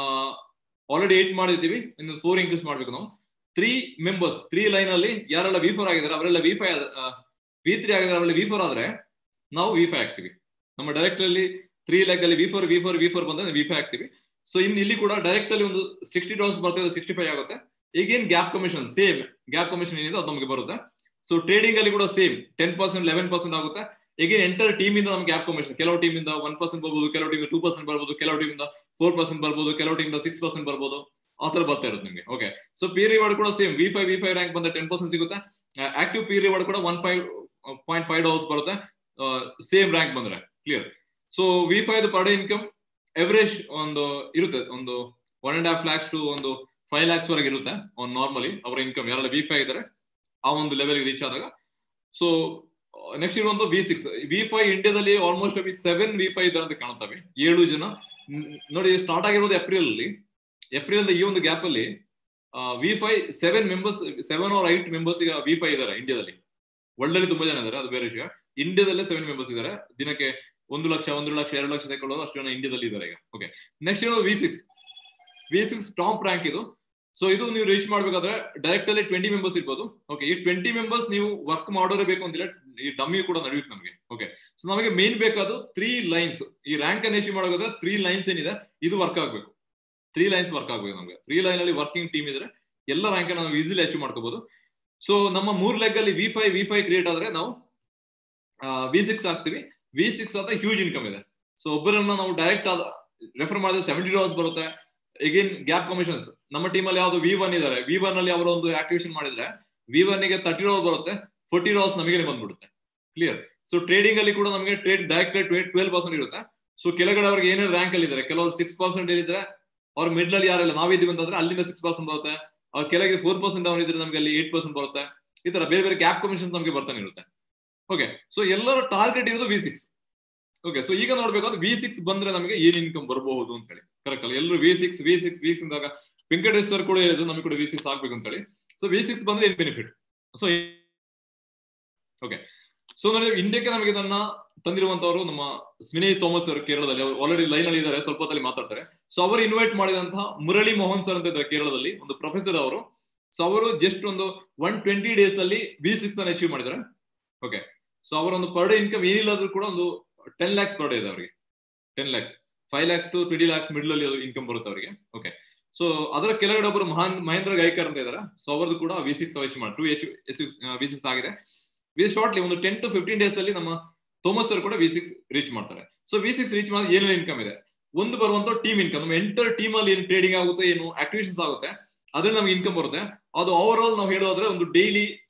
ಆಲ್ರೆಡಿ ಏಟ್ ಮಾಡಿರ್ತೀವಿ ಇನ್ನು ಫೋರ್ ಇನ್ಕ್ರೀಸ್ ಮಾಡ್ಬೇಕು ನಾವು ತ್ರೀ ಮೆಂಬರ್ಸ್ ತ್ರೀ ಲೈನ್ ಅಲ್ಲಿ ಯಾರೆಲ್ಲ ವಿ ಫೋರ್ ಆಗಿದ್ದಾರೆ ಅವರೆಲ್ಲ ವಿ ಫೈವ್ ವಿ ತ್ರೀ ಆಗಿದ್ದಾರೆ ಅವರೆಲ್ಲ ವಿ ಫೋರ್ ಆದ್ರೆ ನಾವು ವಿ ಫೈವ್ ಆಗ್ತೀವಿ ನಮ್ಮ ಡೈರೆಕ್ಟ್ ಅಲ್ಲಿ ತ್ರೀ ಲೆಗ್ ಅಲ್ಲಿ V four V four V four ಬಂದ್ರೆ ವಿ ಫೈವ್ ಆಗ್ತೀವಿ ಸೊ ಇನ್ನು ಇಲ್ಲಿ ಕೂಡ ಡೈರೆಕ್ಟ್ ಅಲ್ಲಿ ಒಂದು ಸಿಕ್ಸ್ಟಿ ಡಾಲರ್ಸ್ ಬರ್ತದೆ ಸಿಕ್ಸ್ಟಿ ಫೈವ್ ಆಗುತ್ತೆ again gap commission same gap commission ಏನಿದೆ ಅದು ನಮಗೆ ಬರುತ್ತೆ ಸೊ ಟ್ರೇಡಿಂಗ್ ಅಲ್ಲಿ ಕೂಡ same ten percent eleven percent ಆಗುತ್ತೆ ಈಗೇನ್ ಎಂಟರ್ ಟೀಮ್ ಇಂದ ನಮ್ಗೆ ಗ್ಯಾಪ್ ಕಮಿಷನ್ ಕೆಲವು ಟೀಮ್ ಇಂದ ಒನ್ ಪರ್ಸೆಂಟ್ ಬರ್ಬೋದು ಕೆಲವು ಟೀಮ್ ಟೂ ಪರ್ಸೆಂಟ್ ಬರ್ಬೋದು ಕೆಲವು ಟೀಮ್ ಇಂದ ಫೋರ್ ಪರ್ಸೆಂಟ್ ಬರ್ಬೋದು ಕೆಲವು ಟೀಮ್ ಇಂದ ಸಿಕ್ಸ್ ಪರ್ಸೆಂಟ್ ಬರ್ಬೋದು ಆ ತರ ಬರ್ತಾ ಇರುತ್ತೆ ನಿಮಗೆ ಓಕೆ ಸೊ ಪಿ ರಿವಾರ್ಡ್ ಕೂಡ same V five V five rank ಬಂದ್ರೆ ಟೆನ್ ಪರ್ಸೆಂಟ್ ಸಿಗುತ್ತೆ ಆಕ್ಟಿವ್ ಪಿ ರಿವಾರ್ಡ್ ಕೂಡ one five point five dollars ಬರುತ್ತೆ ಸೇಮ್ ರ್ಯಾಂಕ್ ಬಂದ್ರೆ clear so V five per day income average ಒಂದು ಇರುತ್ತೆ ಒಂದು one and half lakhs to ಒಂದು ಫೈವ್ ಲ್ಯಾಕ್ಸ್ ವರೆಗೆ ಇರುತ್ತೆ ಒಂದು ನಾರ್ಮಲಿ ಅವರ ಇನ್ಕಮ್ ಯಾರೆಲ್ಲ ವಿ ಫೈವ್ ಇದ್ದಾರೆ ಆ ಒಂದು ಲೆವೆಲ್ಗೆ ರೀಚ್ ಆದಾಗ ಸೊ ನೆಕ್ಸ್ಟ್ ಇರುವಂತ ವಿ ಸಿಕ್ಸ್ ವಿ ಫೈವ್ ಇಂಡಿಯಾದಲ್ಲಿ ಆಲ್ಮೋಸ್ಟ್ ಸೆವೆನ್ ವಿ ಫೈವ್ ಇದ್ದಾರೆ ಅಂತ ಕಾಣುತ್ತವೆ ಏಳು ಜನ ನೋಡಿ ಸ್ಟಾರ್ಟ್ ಆಗಿರೋದು ಏಪ್ರಿಲ್ ಅಲ್ಲಿ ಏಪ್ರಿಲ್ ಈ ಒಂದು ಗ್ಯಾಪ್ ಅಲ್ಲಿ V five seven members seven or eight members ಈಗ ವಿ ಫೈವ್ ಇದ್ದಾರೆ ಇಂಡಿಯಾದಲ್ಲಿ ವರ್ಲ್ಡ್ ಅಲ್ಲಿ ತುಂಬಾ ಜನ ಇದ್ದಾರೆ ಅದು ಬೇರೆ ವಿಷಯ ಇಂಡಿಯಾದಲ್ಲೇ ಸೆವೆನ್ ಮೆಂಬರ್ಸ್ ಇದ್ದಾರೆ ದಿನಕ್ಕೆ ಒಂದು ಲಕ್ಷ ಒಂದು ಲಕ್ಷ ಎರಡು ಲಕ್ಷ ತಗೊಳ್ಳೋದು ಅಷ್ಟು ಜನ ಇಂಡಿಯಾದಲ್ಲಿ ಇದ್ದಾರೆ ಈಗ ಓಕೆ ನೆಕ್ಸ್ಟ್ ಇರೋದು V six V six top rank ಇದು ಸೊ ಇದು ನೀವು ರೀಚ್ ಮಾಡ್ಬೇಕಾದ್ರೆ ಡೈರೆಕ್ಟ್ ಅಲ್ಲಿ ಟ್ವೆಂಟಿ ಮೆಂಬರ್ಸ್ ಇರ್ಬೋದು ಓಕೆ ಈ ಟ್ವೆಂಟಿ ಮೆಂಬರ್ಸ್ ನೀವು ವರ್ಕ್ ಮಾಡೋರೇ ಬೇಕು ಅಂತಿಲ್ಲ ಈ ಡಮ್ಮಿ ಕೂಡ ನಡೆಯುತ್ತೆ ನಮಗೆ ಓಕೆ ಸೊ ನಮಗೆ ಮೇನ್ ಬೇಕಾದ ತ್ರೀ ಲೈನ್ಸ್ ಈ ರ್ಯಾಂಕ್ ಅನ್ನು ಅಚೀವ್ ಮಾಡೋದಾದ್ರೆ ತ್ರೀ ಲೈನ್ಸ್ ಏನಿದೆ ಇದು ವರ್ಕ್ ಆಗಬೇಕು ತ್ರೀ ಲೈನ್ಸ್ ವರ್ಕ್ ಆಗಬೇಕು ನಮಗೆ ತ್ರೀ ಲೈನ್ ಅಲ್ಲಿ ವರ್ಕಿಂಗ್ ಟೀಮ್ ಇದ್ರೆ ಎಲ್ಲ ರ್ಯಾಂಕ್ ನಾವು ಈಸಿಲಿ ಅಚೀವ್ ಮಾಡ್ಕೋಬಹುದು ಸೊ ನಮ್ಮ ಮೂರ್ ಲೆಗ್ ಅಲ್ಲಿ V five V five create ಆದ್ರೆ ನಾವು ವಿ ಸಿಕ್ಸ್ ಆಗ್ತೀವಿ ವಿ ಸಿಕ್ಸ್ ಅಂತ ಹ್ಯೂಜ್ ಇನ್ಕಮ್ ಇದೆ ಸೊ ಒಬ್ಬರನ್ನ ನಾವು ಡೈರೆಕ್ಟ್ ಆದ ರೆಫರ್ ಮಾಡಿದ್ರೆ ಸೆವೆಂಟಿ ಡಾಲರ್ಸ್ ಬರುತ್ತೆ ಎಗೇನ್ ಗ್ಯಾಪ್ ಕಮಿಷನ್ಸ್ ನಮ್ಮ ಟೀಮ್ ಅಲ್ಲಿ ಯಾವ್ದು ವಿ ಒನ್ ಇದಾರೆ ವಿ ಒನ್ ಅಲ್ಲಿ ಅವರು ಒಂದು ಆಕ್ಟಿವೇಶನ್ ಮಾಡಿದ್ರೆ ವಿ ಒನ್ ಗೆ ತರ್ಟಿ ಡಾಲರ್ ಬರುತ್ತೆ ಫೋರ್ಟಿ ಡಾಲರ್ಸ್ ನಮಗೆ ಬಂದ್ಬಿಡುತ್ತೆ ಕ್ಲಿಯರ್ ಸೊ ಟ್ರೇಡಿಂಗ್ ಅಲ್ಲಿ ಕೂಡ ನಮಗೆ ಟ್ರೇಡ್ ಡೈರೆಕ್ಟ್ ಟ್ವೆಲ್ ಪರ್ಸೆಂಟ್ ಇರುತ್ತೆ ಸೊ ಕೆಳಗಡೆ ಅವ್ರಿಗೆ ಏನೇನು ರ್ಯಾಂಕ್ ಅಲ್ಲಿ ಇದ್ದಾರೆ ಕೆಲವರು ಸಿಕ್ಸ್ ಪರ್ಸೆಂಟ್ ಇದ್ರೆ ಅವ್ರ ಮಿಡ್ಲ್ ಅಲ್ಲಿ ಯಾರೆಲ್ಲ ನಾವಿದ್ದೀವಿ ಅಂತಂದ್ರೆ ಅಲ್ಲಿಂದ ಸಿಕ್ಸ್ ಪರ್ಸೆಂಟ್ ಬರುತ್ತೆ ಅವ್ರ ಕೆಳಗೆ ಫೋರ್ ಪರ್ಸೆಂಟ್ ಅವನು ಇದ್ರೆ ನಮಗೆ ಅಲ್ಲಿ ಏಟ್ ಪರ್ಸೆಂಟ್ ಬರುತ್ತೆ ಈ ತರ ಬೇರೆ ಬೇರೆ ಗ್ಯಾಪ್ ಕಮಿಷನ್ಸ್ ನಮಗೆ ಬರ್ತಾನೆ ಇರುತ್ತೆ ಓಕೆ ಸೊ ಎಲ್ಲರ ಟಾರ್ಗೆಟ್ ಇರೋದು ವಿ ಸಿಕ್ಸ್ ಓಕೆ ಸೊ ಈಗ ನೋಡ್ಬೇಕಾದ್ರೆ ವಿ ಸಿಕ್ಸ್ ಬಂದ್ರೆ ನಮಗೆ ಏನ್ ಇನ್ಕಮ್ ಬರಬಹುದು ಅಂತ ಹೇಳಿ ಕರೆಕ್ಟ್ ಅಲ್ಲ ಎಲ್ಲರೂ V six V six V six ಅಂದಾಗ ವೆಂಕಟೇಶ್ ಸರ್ ಕೂಡ ಹೇಳಿದ್ರು ನಮಗೆ ಕೂಡ ವಿ ಸಿಕ್ಸ್ ಆಗ್ಬೇಕು ಅಂತ ಹೇಳಿ ಸೊ ವಿ ಸಿಕ್ಸ್ ಬಂದ್ರೆ ಏನ್ ಬೆನಿಫಿಟ್ ಸೊ ಓಕೆ ಸೊ ನನಗೆ ಇಂಡಿಯಾಕ್ಕೆ ನಮಗೆ ನನ್ನ ತಂದಿರುವಂತವರು ನಮ್ಮ ಸ್ಮಿನೇಶ್ ಥೋಮಸ್ ಅವರು ಕೇರಳದಲ್ಲಿ ಅವರು ಆಲ್ರೆಡಿ ಲೈನ್ ಅಲ್ಲಿ ಇದ್ದಾರೆ ಸ್ವಲ್ಪ ಹೊತ್ತಲ್ಲಿ ಮಾತಾಡ್ತಾರೆ ಸೊ ಅವರು ಇನ್ವೈಟ್ ಮಾಡಿದಂತಹ ಮುರಳಿ ಮೋಹನ್ ಸರ್ ಅಂತ ಇದ್ದಾರೆ ಕೇರಳದಲ್ಲಿ ಒಂದು ಪ್ರೊಫೆಸರ್ ಅವರು ಸೊ ಅವರು ಜಸ್ಟ್ ಒಂದು ಒನ್ ಟ್ವೆಂಟಿ ಡೇಸ್ ಅಲ್ಲಿ ವಿ ಸಿಕ್ಸ್ ಅನ್ನು ಅಚೀವ್ ಮಾಡಿದ್ದಾರೆ ಓಕೆ ಸೊ ಅವರ ಒಂದು ಪರ್ ಡೇ ಇನ್ಕಮ್ ಏನಿಲ್ಲಾದ್ರೂ ಕೂಡ ಒಂದು ಟೆನ್ ಲ್ಯಾಕ್ಸ್ ಪರ್ ಡೇ ಇದೆ ಅವರಿಗೆ ten lakhs five lakhs to twenty lakhs middle ಅಲ್ಲಿ ಇನ್ಕಮ್ ಬರುತ್ತೆ ಅವರಿಗೆ ಓಕೆ ಸೊ ಅದರ ಕೆಳಗಡೆ ಒಬ್ಬರು ಮಹಾನ್ ಮಹೇಂದ್ರ ಗೈಕರ್ ಅಂತ ಇದ್ದಾರೆ ಸೊ ಅವರದ್ದು ಕೂಡ ವಿ ಸಿಕ್ಸ್ ಅಚೀವ್ ಮಾಡಿ ಟು ಎಚ್ ವಿ ಸಿಕ್ಸ್ ಆಗಿದೆ ವಿ ಶಾರ್ಟ್ಲಿ ಒಂದು ಟೆನ್ ಟು ಫಿಫ್ಟೀನ್ ಡೇಸ್ ಅಲ್ಲಿ ನಮ್ಮ ಥೋಮಸ್ ಸರ್ ಕೂಡ ವಿ ಸಿಕ್ಸ್ ರೀಚ್ ಮಾಡ್ತಾರೆ ಸೊ ವಿ ಸಿಕ್ಸ್ ರೀಚ್ ಮಾಡಿ ಏನೇನು ಇನ್ಕಮ್ ಇದೆ ಒಂದು ಬರುವಂತ ಟೀಮ್ ಇನ್ಕಮ್ ನಮ್ಮ ಎಂಟರ್ ಟೀಮ್ ಅಲ್ಲಿ ಏನು ಟ್ರೇಡಿಂಗ್ ಆಗುತ್ತೆ ಏನು ಆಕ್ಟಿವೇಶನ್ಸ್ ಆಗುತ್ತೆ ಅದ್ರಲ್ಲಿ ನಮ್ಗೆ ಇನ್ಕಮ್ ಬರುತ್ತೆ ಅದು ಓವರ್ ಆಲ್ ನಾವು ಹೇಳೋದ್ರೆ ಒಂದು ಡೈಲಿ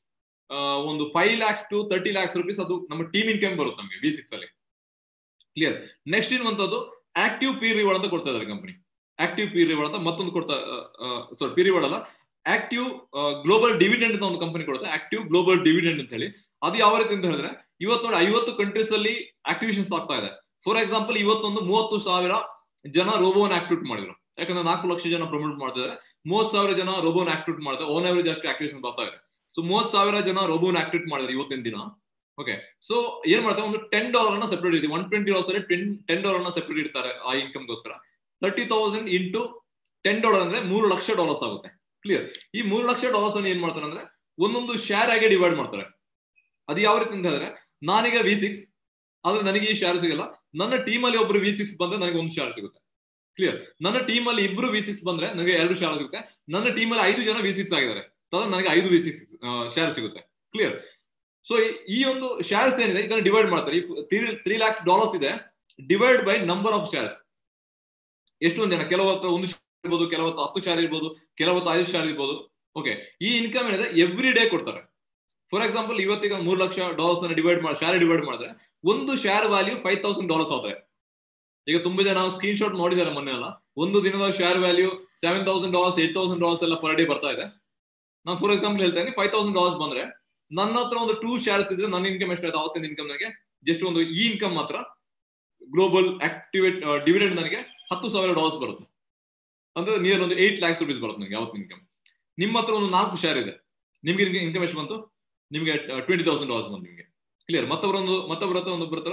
ಒಂದು five lakhs to thirty lakhs rupees ಅದು ನಮ್ಮ ಟೀಮ್ ಇನ್ಕಮ್ ಬರುತ್ತೆ ನಮಗೆ ವಿ ಸಿಕ್ಸ್ ಅಲ್ಲಿ ಕ್ಲಿಯರ್ ನೆಕ್ಸ್ಟ್ ಇರುವಂತದ್ದು ಆಕ್ಟಿವ್ ಪಿ ರಿವಾರ್ಡ್ ಅಂತ ಕೊಡ್ತಾ ಇದ್ದಾರೆ ಕಂಪನಿ ಆಕ್ಟಿವ್ ಪಿ ರಿವಾರ್ಡ್ ಅಂತ ಮತ್ತೊಂದು ಕೊಡ್ತಾ ಸಾರಿ ಪಿ ರಿವಾರ್ಡ್ ಅಲ್ಲ ಆಕ್ಟಿವ್ ಗ್ಲೋಬಲ್ ಡಿವಿಡೆಂಡ್ ಅಂತ ಒಂದು ಕಂಪನಿ ಕೊಡುತ್ತೆ ಆಕ್ಟಿವ್ ಗ್ಲೋಬಲ್ ಡಿವಿಡೆಂಡ್ ಅಂತ ಹೇಳಿ ಅದು ಯಾವ ರೀತಿ ಅಂತ ಹೇಳಿದ್ರೆ ಇವತ್ತು ನೋಡಿ ಐವತ್ತು ಕಂಟ್ರೀಸ್ ಅಲ್ಲಿ ಆಕ್ಟಿವೇಶನ್ಸ್ ಆಗ್ತಾ ಇದೆ ಫಾರ್ ಎಕ್ಸಾಂಪಲ್ ಇವತ್ತೊಂದು ಮೂವತ್ತು ಸಾವಿರ ಜನ ರೋಬೋನ್ ಆಕ್ಟಿವೇಟ್ ಮಾಡಿದ್ರು ಯಾಕಂದ್ರೆ ನಾಲ್ಕು ಲಕ್ಷ ಜನ ಪ್ರಮೋಟ್ ಮಾಡ್ತಿದ್ದಾರೆ ಮೂವತ್ ಸಾವಿರ ಜನ ರೋಬೋನ್ ಆಕ್ಟಿವೇಟ್ ಮಾಡ್ತಾರೆ ಓನ್ ಅವರೇಜ್ ಅಷ್ಟು ಆಕ್ಟಿವೇಶನ್ ಬರ್ತಾ ಇದೆ ಸೊ ಮೂವತ್ ಸಾವಿರ ಜನ ರೋಬೋನ್ ಆಕ್ಟಿವೇಟ್ ಮಾಡಿದ್ರೆ ಇವತ್ತಿನ ದಿನ ಓಕೆ ಸೊ ಏನ್ ಮಾಡ್ತಾರೆ ಒಂದು ಟೆನ್ ಡಾಲರ್ ನ ಸೆಪರೇಟ್ ಇದೆ ಒನ್ ಟ್ವೆಂಟಿ ಡಾಲರ್ಸ್ ಅಲ್ಲಿ ಟೆನ್ ಟೆನ್ ಡಾಲರ್ ನ ಸೆಪರೇಟ್ ಇಡ್ತಾರೆ ಆ ಇನ್ಕಮ್ಗೋಸ್ಕರ thirty thousand into ten dollar ಅಂದ್ರೆ ಮೂರು ಲಕ್ಷ ಡಾಲರ್ಸ್ ಆಗುತ್ತೆ ಕ್ಲಿಯರ್ ಈ ಮೂರು ಲಕ್ಷ ಡಾಲರ್ಸ್ ಅನ್ನು ಏನ್ ಮಾಡ್ತಾರೆ ಅಂದ್ರೆ ಒಂದೊಂದು ಶೇರ್ ಆಗಿ ಡಿವೈಡ್ ಮಾಡ್ತಾರೆ ಅದು ಯಾವ ರೀತಿ ಅಂತ ಹೇಳಿದ್ರೆ ನಾನೀಗ ವಿ ಸಿಕ್ಸ್ ಆದ್ರೆ ನನಗೆ ಈ ಶೇರ್ ಸಿಗಲ್ಲ ನನ್ನ ಟೀಮ್ ಅಲ್ಲಿ ಒಬ್ರು ವಿ ಸಿಕ್ಸ್ ಬಂದ್ರೆ ನನಗೆ ಒಂದು ಶೇರ್ ಸಿಗುತ್ತೆ ಕ್ಲಿಯರ್ ನನ್ನ ಟೀಮ್ ಅಲ್ಲಿ ಇಬ್ರು ವಿ ಸಿಕ್ಸ್ ಬಂದ್ರೆ ನನಗೆ ಎರಡು ಶೇರ್ ಸಿಗುತ್ತೆ ನನ್ನ ಟೀಮ್ ಅಲ್ಲಿ ಐದು ಜನ ವಿ ಸಿಕ್ಸ್ ಆಗಿದ್ದಾರೆ ನನಗೆ ಐದು ವಿ ಸಿಕ್ಸ್ ಶೇರ್ ಸಿಗುತ್ತೆ ಕ್ಲಿಯರ್ ಸೊ ಈ ಒಂದು ಶೇರ್ಸ್ ಏನಿದೆ ಇದನ್ನ ಡಿವೈಡ್ ಮಾಡ್ತಾರೆ ತ್ರೀ ಲ್ಯಾಕ್ಸ್ ಡಾಲರ್ಸ್ ಇದೆ divide by number of shares ಎಷ್ಟೊಂದು ಜನ ಕೆಲವತ್ತು ಒಂದು ಶೇರ್ ಇರ್ಬೋದು ಕೆಲವತ್ತು ಹತ್ತು ಶೇರ್ ಇರ್ಬೋದು ಕೆಲವತ್ತು ಐದು ಶೇರ್ ಇರ್ಬೋದು ಓಕೆ ಈ ಇನ್ಕಮ್ ಏನಿದೆ ಎವ್ರಿ ಡೇ ಕೊಡ್ತಾರೆ ಫಾರ್ ಎಕ್ಸಾಂಪಲ್ ಇವತ್ತಿಗೆ ಮೂರು ಲಕ್ಷ ಡಾಲರ್ಸ್ ಅನ್ನ ಡಿವೈಡ್ ಮಾಡಿ ಶೇರ್ ಡಿವೈಡ್ ಮಾಡಿದ್ರೆ ಒಂದು share value five thousand dollars ಆದ್ರೆ ಈಗ ತುಂಬಾ ಜನ ಸ್ಕ್ರೀನ್ ಶಾಟ್ ನೋಡಿದ್ದಾರೆ ಮೊನ್ನೆ ಎಲ್ಲ ಒಂದು ದಿನದ share value seven thousand dollars eight thousand dollars ಎಲ್ಲ ಪರ್ ಡೇ ಬರ್ತಾ ಇದೆ ನಾನು ಫಾರ್ ಎಕ್ಸಾಂಪಲ್ ಹೇಳ್ತೇನೆ ಫೈವ್ ತೌಸಂಡ್ ಡಾಲರ್ಸ್ ಬಂದ್ರೆ ನನ್ನ ಹತ್ರ ಒಂದು ಟೂ ಶೇರ್ಸ್ ಇದ್ರೆ ನನ್ನ ಇನ್ಕಮ್ ಎಷ್ಟಾಯ್ತು ಅವತ್ತಿನ ಇನ್ಕಮ್ ನನಗೆ ಜಸ್ಟ್ ಒಂದು ಈ ಇನ್ಕಮ್ ಮಾತ್ರ ಗ್ಲೋಬಲ್ ಆಕ್ಟಿವೇಟ್ ಡಿವಿಡೆಂಡ್ ನನಗೆ ಹತ್ತು ಸಾವಿರ ಡಾಲರ್ಸ್ ಬರುತ್ತೆ ಅಂದ್ರೆ ನಿಯರ್ ಒಂದು ಏಟ್ ಲ್ಯಾಕ್ಸ್ ರುಪೀಸ್ ಬರುತ್ತೆ ನನಗೆ ಯಾವತ್ತಿನ ಇನ್ಕಮ್ ನಿಮ್ಮ ಹತ್ರ ಒಂದು ನಾಲ್ಕು ಶೇರ್ ಇದೆ ನಿಮ್ಗೆ ಇನ್ಕಮ್ ಎಷ್ಟು ಬಂತು ನಿಮಗೆ ಟ್ವೆಂಟಿ ತೌಸಂಡ್ ಡಾಲರ್ಸ್ ಬಂತು ನಿಮಗೆ ಕ್ಲಿಯರ್ ಮತ್ತೊಬ್ಬರೊಂದು ಮತ್ತೊಬ್ಬರ ಹತ್ರ ಒಂದು ಬರ್ತಾರ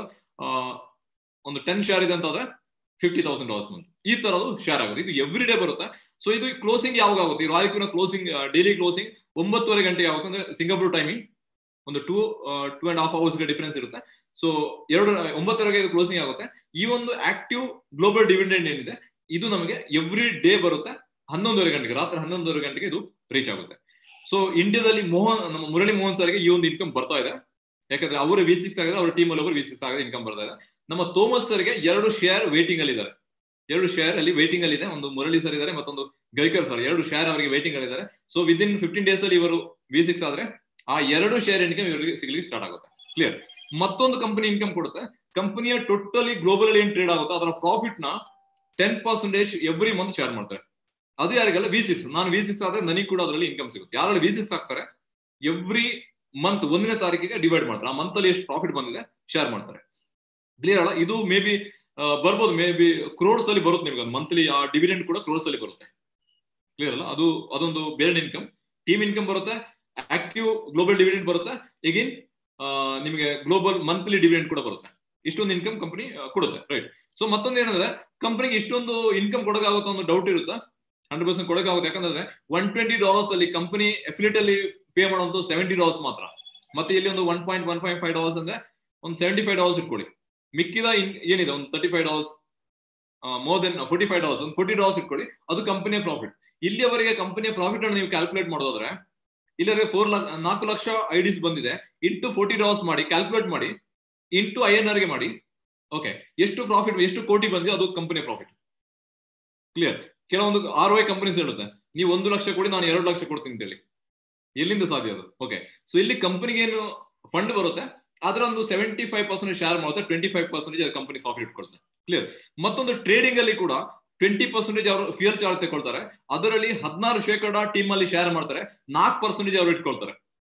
ಒಂದು ಟೆನ್ ಶೇರ್ ಇದೆ ಅಂತಂದ್ರೆ ಫಿಫ್ಟಿ ತೌಸಂಡ್ ಡಾಲರ್ಸ್ ಬಂತು ಈ ತರದು ಶೇರ್ ಆಗುತ್ತೆ ಇದು ಎವ್ರಿ ಡೇ ಬರುತ್ತೆ ಸೊ ಇದು ಕ್ಲೋಸಿಂಗ್ ಯಾವಾಗ ಆಗುತ್ತೆ ಈ ರಾಯಲ್ಕೂನ ಕ್ಲೋಸಿಂಗ್ ಡೈಲಿ ಕ್ಲೋಸಿಂಗ್ ಒಂಬತ್ತುವರೆ ಗಂಟೆಗೆ ಆಗುತ್ತೆ ಅಂದ್ರೆ ಸಿಂಗಾಪುರ್ ಟೈಮಿಂಗ್ ಒಂದು two two and half hours difference ಇರುತ್ತೆ ಸೊ ಎರಡು ಒಂಬತ್ತುವರೆಗೆ ಇದು ಕ್ಲೋಸಿಂಗ್ ಆಗುತ್ತೆ ಈ ಒಂದು ಆಕ್ಟಿವ್ ಗ್ಲೋಬಲ್ ಡಿವಿಡೆಂಡ್ ಏನಿದೆ ಇದು ನಮಗೆ ಎವ್ರಿ ಡೇ ಬರುತ್ತೆ ಹನ್ನೊಂದುವರೆ ಗಂಟೆಗೆ ರಾತ್ರಿ ಹನ್ನೊಂದುವರೆ ಗಂಟೆಗೆ ಇದು ರೀಚ್ ಆಗುತ್ತೆ ಸೊ ಇಂಡಿಯಾದಲ್ಲಿ ಮೋಹನ್ ನಮ್ಮ ಮುರಳಿ ಮೋಹನ್ ಸರ್ಗೆ ಈ ಒಂದು ಇನ್ಕಮ್ ಬರ್ತಾ ಇದೆ ಯಾಕಂದ್ರೆ ಅವರು ವಿ ಸಿಕ್ಸ್ ಆಗಿದೆ ಅವ್ರ ಟೀಮ್ ಅಲ್ಲಿ ಅವರು ವಿ ಸಿಕ್ಸ್ ಆಗಿದೆ ಇನ್ಕಮ್ ಬರ್ತಾ ಇದೆ ನಮ್ಮ ಥೋಮಸ್ ಸರ್ಗೆ ಎರಡು ಶೇರ್ ವೇಟಿಂಗ್ ಅಲ್ಲಿ ಇದ್ದಾರೆ ಎರಡು ಶೇರ್ ಅಲ್ಲಿ ವೇಟಿಂಗ್ ಅಲ್ಲಿ ಇದೆ ಒಂದು ಮುರಳಿ ಸರ್ ಇದ್ದಾರೆ ಮತ್ತೊಂದು ಗೈಕರ್ ಸರ್ ಎರಡು ಶೇರ್ ಅವರಿಗೆ ವೇಟಿಂಗ್ ಅಲ್ಲಿ ಇದ್ದಾರೆ so within fifteen days ಅಲ್ಲಿ ಇವರು ವಿ ಸಿಕ್ಸ್ ಆದ್ರೆ ಆ ಎರಡು ಶೇರ್ ಇನ್ಕಮ್ ಇವರಿಗೆ ಸಿಗ್ಲಿಕ್ಕೆ ಸ್ಟಾರ್ಟ್ ಆಗುತ್ತೆ ಕ್ಲಿಯರ್ ಮತ್ತೊಂದು ಕಂಪನಿ ಇನ್ಕಮ್ ಕೊಡುತ್ತೆ ಕಂಪನಿಯ ಟೋಟಲಿ ಗ್ಲೋಬಲ್ ಏನ್ ಟ್ರೇಡ್ ಆಗುತ್ತೆ ಅದರ ಪ್ರಾಫಿಟ್ ನ ten percentage every month share ಮಾಡ್ತಾರೆ ಅದು ಯಾರಿಗಲ್ಲ ವಿ ಸಿಕ್ಸ್ ನಾನು ವಿ ಸಿಕ್ಸ್ ಆದ್ರೆ ನನಗೆ ಕೂಡ ಅದರಲ್ಲಿ ಇನ್ಕಮ್ ಸಿಗುತ್ತೆ ಯಾರಲ್ಲಿ ವಿ ಸಿಕ್ಸ್ ಆಗ್ತಾರೆ ಎವ್ರಿ ಮಂತ್ ಒಂದನೇ ತಾರೀಕಿಗೆ ಡಿವೈಡ್ ಮಾಡ್ತಾರೆ ಆ ಮಂತ್ ಅಲ್ಲಿ ಎಷ್ಟು ಪ್ರಾಫಿಟ್ ಬಂದಿದೆ ಶೇರ್ ಮಾಡ್ತಾರೆ ಕ್ಲಿಯರ್ ಅಲ್ಲ ಇದು ಮೇ ಬಿ ಬರ್ಬೋದು ಮೇ ಬಿ ಕ್ರೋಡ್ಸ್ ಅಲ್ಲಿ ಬರುತ್ತೆ ನಿಮ್ಗೆ ಮಂತ್ಲಿ ಆ ಡಿವಿಡೆಂಡ್ ಕೂಡ ಕ್ರೋಡ್ಸ್ ಅಲ್ಲಿ ಬರುತ್ತೆ ಕ್ಲಿಯರ್ ಅಲ್ಲ ಅದು ಅದೊಂದು ಬೇರೆ ಇನ್ಕಮ್ ಟೀಮ್ ಇನ್ಕಮ್ ಬರುತ್ತೆ ಆಕ್ಟಿವ್ ಗ್ಲೋಬಲ್ ಡಿವಿಡೆಂಡ್ ಬರುತ್ತೆ ಈಗಿನ್ ನಿಮಗೆ ಗ್ಲೋಬಲ್ ಮಂತ್ಲಿ ಡಿವಿಡೆಂಡ್ ಕೂಡ ಬರುತ್ತೆ ಇಷ್ಟೊಂದು ಇನ್ಕಮ್ ಕಂಪನಿ ಕೊಡುತ್ತೆ ರೈಟ್ ಸೊ ಮತ್ತೊಂದು ಏನಂದ್ರೆ ಕಂಪನಿಗೆ ಇಷ್ಟೊಂದು ಇನ್ಕಮ್ ಕೊಡೋಕ್ಕಾಗುತ್ತೋ ಒಂದು ಡೌಟ್ ಇರುತ್ತೆ ಹಂಡ್ರೆಡ್ ಪರ್ಸೆಂಟ್ ಕೊಡೋಕ್ಕಾಗುತ್ತೆ ಯಾಕಂದ್ರೆ ಒನ್ ಟ್ವೆಂಟಿ ಡಾಲರ್ಸ್ ಅಲ್ಲಿ ಕಂಪನಿ ಎಫಿಲಿಟ್ ಅಲ್ಲಿ ಪೇ ಮಾಡುವಂತ ಸೆವೆಂಟಿ ಡಾಲರ್ಸ್ ಮಾತ್ರ ಮತ್ತೆ ಇಲ್ಲಿ ಒಂದು one point one point five dollars ಅಂದ್ರೆ ಒಂದು ಸೆವೆಂಟಿ ಫೈವ್ ಡಾಲರ್ಸ್ ಇಟ್ಕೊಳ್ಳಿ ಮಿಕ್ಕಿದ ಏನಿದೆ ಒಂದು thirty five dollars more than forty five dollars ಒಂದು ಫೋರ್ಟಿ ಡಾಲರ್ಸ್ ಇಟ್ಕೊಳ್ಳಿ ಅದು ಕಂಪನಿಯ ಪ್ರಾಫಿಟ್ ಇಲ್ಲಿಯವರೆಗೆ ಕಂಪನಿಯ ಪ್ರಾಫಿಟ್ ಅನ್ನು ನೀವು ಕ್ಯಾಲ್ಕುಲೇಟ್ ಮಾಡೋದಾದ್ರೆ ಇಲ್ಲಿವರೆಗೆ ಫೋರ್ ನಾಲ್ಕು ಲಕ್ಷ ಐಡಿಸ್ ಬಂದಿದೆ ಇಂಟು ಫೋರ್ಟಿ ಡಾಲರ್ಸ್ ಮಾಡಿ ಕ್ಯಾಲ್ಕುಲೇಟ್ ಮಾಡಿ ಇಂಟು ಐ ಎನ್ ಆರ್ಗೆ ಮಾಡಿ ಓಕೆ ಎಷ್ಟು ಪ್ರಾಫಿಟ್ ಎಷ್ಟು ಕೋಟಿ ಬಂದಿದೆ ಅದು ಕಂಪನಿಯ ಪ್ರಾಫಿಟ್ ಕ್ಲಿಯರ್ ಕೆಲವೊಂದು ಆರ್ ವೈ ಕಂಪನೀಸ್ ಹೇಳುತ್ತೆ ನೀವು ಒಂದು ಲಕ್ಷ ಕೊಡಿ ನಾನು ಎರಡು ಲಕ್ಷ ಕೊಡ್ತೀನಿ ಅಂತ ಹೇಳಿ ಎಲ್ಲಿಂದ ಸಾಧ್ಯ ಅದು ಓಕೆ ಸೊ ಇಲ್ಲಿ ಕಂಪನಿಗೆ ಏನು ಫಂಡ್ ಬರುತ್ತೆ ಅದರ ಒಂದು ಸೆವೆಂಟಿ ಫೈವ್ ಪರ್ಸೆಂಟ್ ಶೇರ್ ಮಾಡುತ್ತೆ twenty five percentage company profit ಇಟ್ಕೊಳ್ತಾರೆ ಕ್ಲಿಯರ್ ಮತ್ತೊಂದು ಟ್ರೇಡಿಂಗ್ ಅಲ್ಲಿ ಕೂಡ ಟ್ವೆಂಟಿ ಪರ್ಸೆಂಟೇಜ್ ಅವರು ಫ್ಯೂಯಲ್ ಚಾರ್ಜ್ ತಗೊಳ್ತಾರೆ ಅದರಲ್ಲಿ ಹದಿನಾರು ಶೇಕಡ ಟೀಮ್ ಅಲ್ಲಿ ಶೇರ್ ಮಾಡ್ತಾರೆ ನಾಲ್ಕು ಪರ್ಸೆಂಟೇಜ್ ಅವರು ಇಟ್ಕೊಳ್ತಾರೆ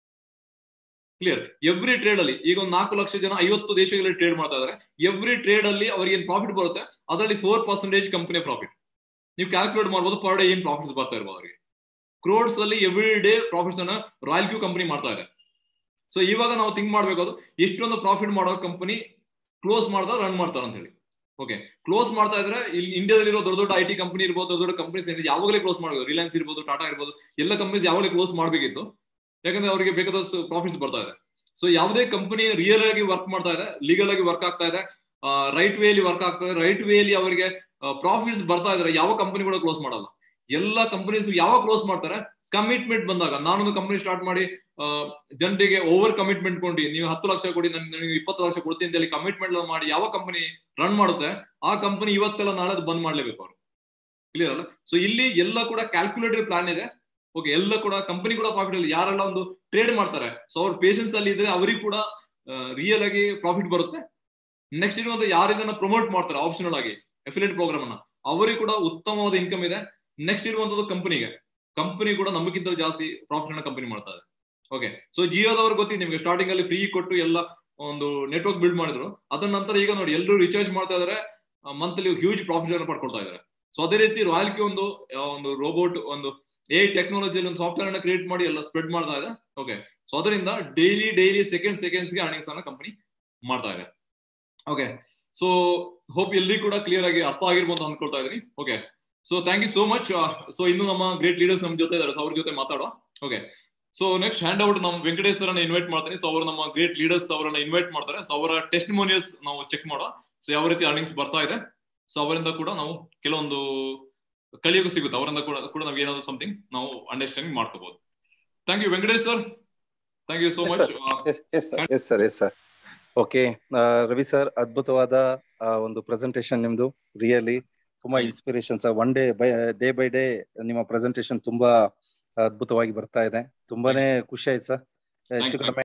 ಕ್ಲಿಯರ್ ಎವ್ರಿ ಟ್ರೇಡ್ ಅಲ್ಲಿ ಈಗ ಒಂದು ನಾಲ್ಕು ಲಕ್ಷ ಜನ ಐವತ್ತು ದೇಶಗಳಲ್ಲಿ ಟ್ರೇಡ್ ಮಾಡ್ತಾ ಇದ್ದಾರೆ ಎವ್ರಿ ಟ್ರೇಡ್ ಅಲ್ಲಿ ಅವ್ರಿಗೆ ಏನ್ ಪ್ರಾಫಿಟ್ ಬರುತ್ತೆ ಅದರಲ್ಲಿ ಫೋರ್ ಪರ್ಸೆಂಟೇಜ್ ಕಂಪನಿ ಪ್ರಾಫಿಟ್ ನೀವು ಕ್ಯಾಲ್ಕುಲೇಟ್ ಮಾಡ್ಬೋದು ಪರ್ ಡೇ ಏನ್ ಪ್ರಾಫಿಟ್ಸ್ ಬರ್ತಾ ಇರ್ಬೋದು ಅವರಿಗೆ ಕ್ರೋಡ್ಸ್ ಅಲ್ಲಿ ಎವ್ರಿ ಡೇ ಪ್ರಾಫಿಟ್ಸ್ ಅನ್ನ ರಾಯಲ್ ಕ್ಯೂ ಕಂಪನಿ ಮಾಡ್ತಾ ಇದೆ ಸೊ ಇವಾಗ ನಾವು ಥಿಂಕ್ ಮಾಡ್ಬೇಕು ಅದು ಎಷ್ಟೊಂದು ಪ್ರಾಫಿಟ್ ಮಾಡೋ ಕಂಪನಿ ಕ್ಲೋಸ್ ಮಾಡ್ತಾ ರನ್ ಮಾಡ್ತಾರೆ ಅಂತ ಹೇಳಿ ಓಕೆ ಕ್ಲೋಸ್ ಮಾಡ್ತಾ ಇದ್ರೆ ಇಲ್ಲಿ ಇಂಡಿಯಾದಲ್ಲಿರೋ ದೊಡ್ಡ ದೊಡ್ಡ ಐ ಟಿ ಕಂಪನಿ ಇರ್ಬೋದು ದೊಡ್ಡ ದೊಡ್ಡ ಕಂಪನೀಸ್ ಏನಿದೆ ಯಾವಾಗಲೇ ಕ್ಲೋಸ್ ಮಾಡಬೇಕು ರಿಲಯನ್ಸ್ ಇರ್ಬೋದು ಟಾಟಾ ಇರ್ಬೋದು ಎಲ್ಲ ಕಂಪನೀಸ್ ಯಾವಾಗಲೇ ಕ್ಲೋಸ್ ಮಾಡಬೇಕಿತ್ತು ಯಾಕಂದ್ರೆ ಅವರಿಗೆ ಬೇಕಾದಷ್ಟು ಪ್ರಾಫಿಟ್ಸ್ ಬರ್ತಾ ಇದೆ ಸೊ ಯಾವುದೇ ಕಂಪನಿ ರಿಯಲ್ ಆಗಿ ವರ್ಕ್ ಮಾಡ್ತಾ ಇದೆ ಲೀಗಲ್ ಆಗಿ ವರ್ಕ್ ಆಗ್ತಾ ಇದೆ ರೈಟ್ ವೇಲಿ ವರ್ಕ್ ಆಗ್ತಾ ಇದೆ ರೈಟ್ ವೇಲಿ ಅವರಿಗೆ ಪ್ರಾಫಿಟ್ಸ್ ಬರ್ತಾ ಇದ್ರೆ ಯಾವ ಕಂಪನಿ ಕೂಡ ಕ್ಲೋಸ್ ಮಾಡಲ್ಲ ಎಲ್ಲ ಕಂಪನೀಸ್ ಯಾವಾಗ ಕ್ಲೋಸ್ ಮಾಡ್ತಾರೆ ಕಮಿಟ್ಮೆಂಟ್ ಬಂದಾಗ ನಾನೊಂದು ಕಂಪನಿ ಸ್ಟಾರ್ಟ್ ಮಾಡಿ ಜನರಿಗೆ ಓವರ್ ಕಮಿಟ್ಮೆಂಟ್ ಕೊಂಡು ನೀವು ಹತ್ತು ಲಕ್ಷ ಕೊಡಿ ನನಗೆ ಇಪ್ಪತ್ತು ಲಕ್ಷ ಕೊಡ್ತೀನಿ ಅಂತ ಹೇಳಿ ಕಮಿಟ್ಮೆಂಟ್ ಮಾಡಿ ಯಾವ ಕಂಪನಿ ರನ್ ಮಾಡುತ್ತೆ ಆ ಕಂಪನಿ ಇವತ್ತೆಲ್ಲ ನಾಳೆ ಬಂದ್ ಮಾಡ್ಲೇಬೇಕು ಅವರು ಕ್ಲಿಯರ್ ಅಲ್ಲ ಸೊ ಇಲ್ಲಿ ಎಲ್ಲ ಕೂಡ ಕ್ಯಾಲ್ಕುಲೇಟೆಡ್ ಪ್ಲಾನ್ ಇದೆ ಓಕೆ ಎಲ್ಲ ಕೂಡ ಕಂಪನಿ ಕೂಡ ಪ್ರಾಫಿಟ್ ಅಲ್ಲಿ ಯಾರೆಲ್ಲ ಒಂದು ಟ್ರೇಡ್ ಮಾಡ್ತಾರೆ ಸೊ ಅವ್ರ ಪೇಷನ್ಸ್ ಅಲ್ಲಿ ಇದ್ರೆ ಅವರಿಗೆ ಕೂಡ ರಿಯಲ್ ಆಗಿ ಪ್ರಾಫಿಟ್ ಬರುತ್ತೆ ನೆಕ್ಸ್ಟ್ ಇರುವಂತ ಯಾರು ಇದನ್ನ ಪ್ರಮೋಟ್ ಮಾಡ್ತಾರೆ ಆಪ್ಷನಲ್ ಆಗಿ ಅಫಿಲಿಯೇಟ್ ಪ್ರೋಗ್ರಾಮ್ ಅನ್ನ ಅವರಿಗೆ ಕೂಡ ಉತ್ತಮವಾದ ಇನ್ಕಮ್ ಇದೆ ನೆಕ್ಸ್ಟ್ ಇರುವಂತದ್ದು ಕಂಪನಿಗೆ ಕಂಪನಿ ಕೂಡ ನಮಗಿಂತ ಜಾಸ್ತಿ ಪ್ರಾಫಿಟ್ ಅನ್ನ ಕಂಪನಿ ಮಾಡ್ತಾ ಇದೆ ಓಕೆ ಸೊ ಜಿಯೋದವ್ರು ಗೊತ್ತಿದೆ ನಿಮ್ಗೆ ಸ್ಟಾರ್ಟಿಂಗ್ ಅಲ್ಲಿ ಫ್ರೀ ಕೊಟ್ಟು ಎಲ್ಲ ಒಂದು ನೆಟ್ವರ್ಕ್ ಬಿಲ್ಡ್ ಮಾಡಿದ್ರು ಅದರ ನಂತರ ಈಗ ನೋಡಿ ಎಲ್ಲರೂ ರಿಚಾರ್ಜ್ ಮಾಡ್ತಾ ಇದಾರೆ ಮಂತ್ಲಿ ಹ್ಯೂಜ್ ಪ್ರಾಫಿಟ್ ಅನ್ನು ಪಡ್ಕೊಳ್ತಾ ಇದಾರೆ ಸೊ ಅದೇ ರೀತಿ ರಾಯಲ್ಕಿ ಒಂದು ಒಂದು ರೋಬೋಟ್ ಒಂದು ಎ ಟೆಕ್ನಾಲಜಿಯಲ್ಲಿ ಒಂದು ಸಾಫ್ಟ್ವೇರ್ ಅನ್ನ ಕ್ರಿಯೇಟ್ ಮಾಡಿ ಎಲ್ಲ ಸ್ಪ್ರೆಡ್ ಮಾಡ್ತಾ ಇದೆ ಓಕೆ ಸೊ ಅದರಿಂದ ಡೈಲಿ ಡೈಲಿ ಸೆಕೆಂಡ್ ಸೆಕೆಂಡ್ಸ್ ಗೆ ಅರ್ನಿಂಗ್ಸ್ ಅನ್ನ ಕಂಪನಿ ಮಾಡ್ತಾ ಇದೆ ಓಕೆ ಸೊ ಹೋಪ್ ಎಲ್ರಿ ಕೂಡ ಕ್ಲಿಯರ್ ಆಗಿ ಅರ್ಥ ಆಗಿರ್ಬೋದು ಅಂತ ಅನ್ಕೊಳ್ತಾ ಇದೀನಿ okay so thank you so much so ಇನ್ನು ನಮ್ಮ ಗ್ರೇಟ್ ಲೀಡರ್ಸ್ ನಮ್ಮ ಜೊತೆ ಇದ್ದಾರೆ ಸೊ ಅವ್ರ ಜೊತೆ ಮಾತಾಡೋ okay so next hand out ನಮ್ಮ ವೆಂಕಟೇಶ್ ಅವರನ್ನ ಇನ್ವೈಟ್ ಮಾಡ್ತೀನಿ ಸೊ ಅವರು ನಮ್ಮ ಗ್ರೇಟ್ ಲೀಡರ್ಸ್ ಅವರನ್ನ ಇನ್ವೈಟ್ ಮಾಡ್ತಾರೆ ಸೊ ಅವರ ಟೆಸ್ಟಿಮೋನಿಯಲ್ಸ್ ನಾವು ಚೆಕ್ ಮಾಡೋ ಸೊ ಯಾವ ರೀತಿ ಅರ್ನಿಂಗ್ಸ್ ಬರ್ತಾ ಇದೆ ಸೊ ಅವರಿಂದ ಕೂಡ ನಾವು ಕೆಲವೊಂದು ಕಲಿಯೋಕೆ ಸಿಗುತ್ತೆ ಅವರಿಂದ ಕೂಡ ಕೂಡ ನಾವು ಏನಾದ್ರು ಸಮಥಿಂಗ್ ನಾವು ಅಂಡರ್ಸ್ಟ್ಯಾಂಡಿಂಗ್ ಮಾಡ್ಕೋಬಹುದು thank you Venkatesh sir thank you so much yes sir yes sir okay Ravi sir ಅದ್ಭುತವಾದ ಒಂದು ಪ್ರೆಸೆಂಟೇಶನ್ ನಿಮ್ದು ರಿಯಲಿ ತುಂಬಾ inspirations one day by day by day ನಿಮ್ಮ ಪ್ರೆಸೆಂಟೇಶನ್ ತುಂಬಾ ಅದ್ಭುತವಾಗಿ ಬರ್ತಾ ಇದೆ ತುಂಬಾನೇ ಖುಷಿ ಆಯ್ತು ಸರ್ ಹೆಚ್ಚು ಕಡಿಮೆ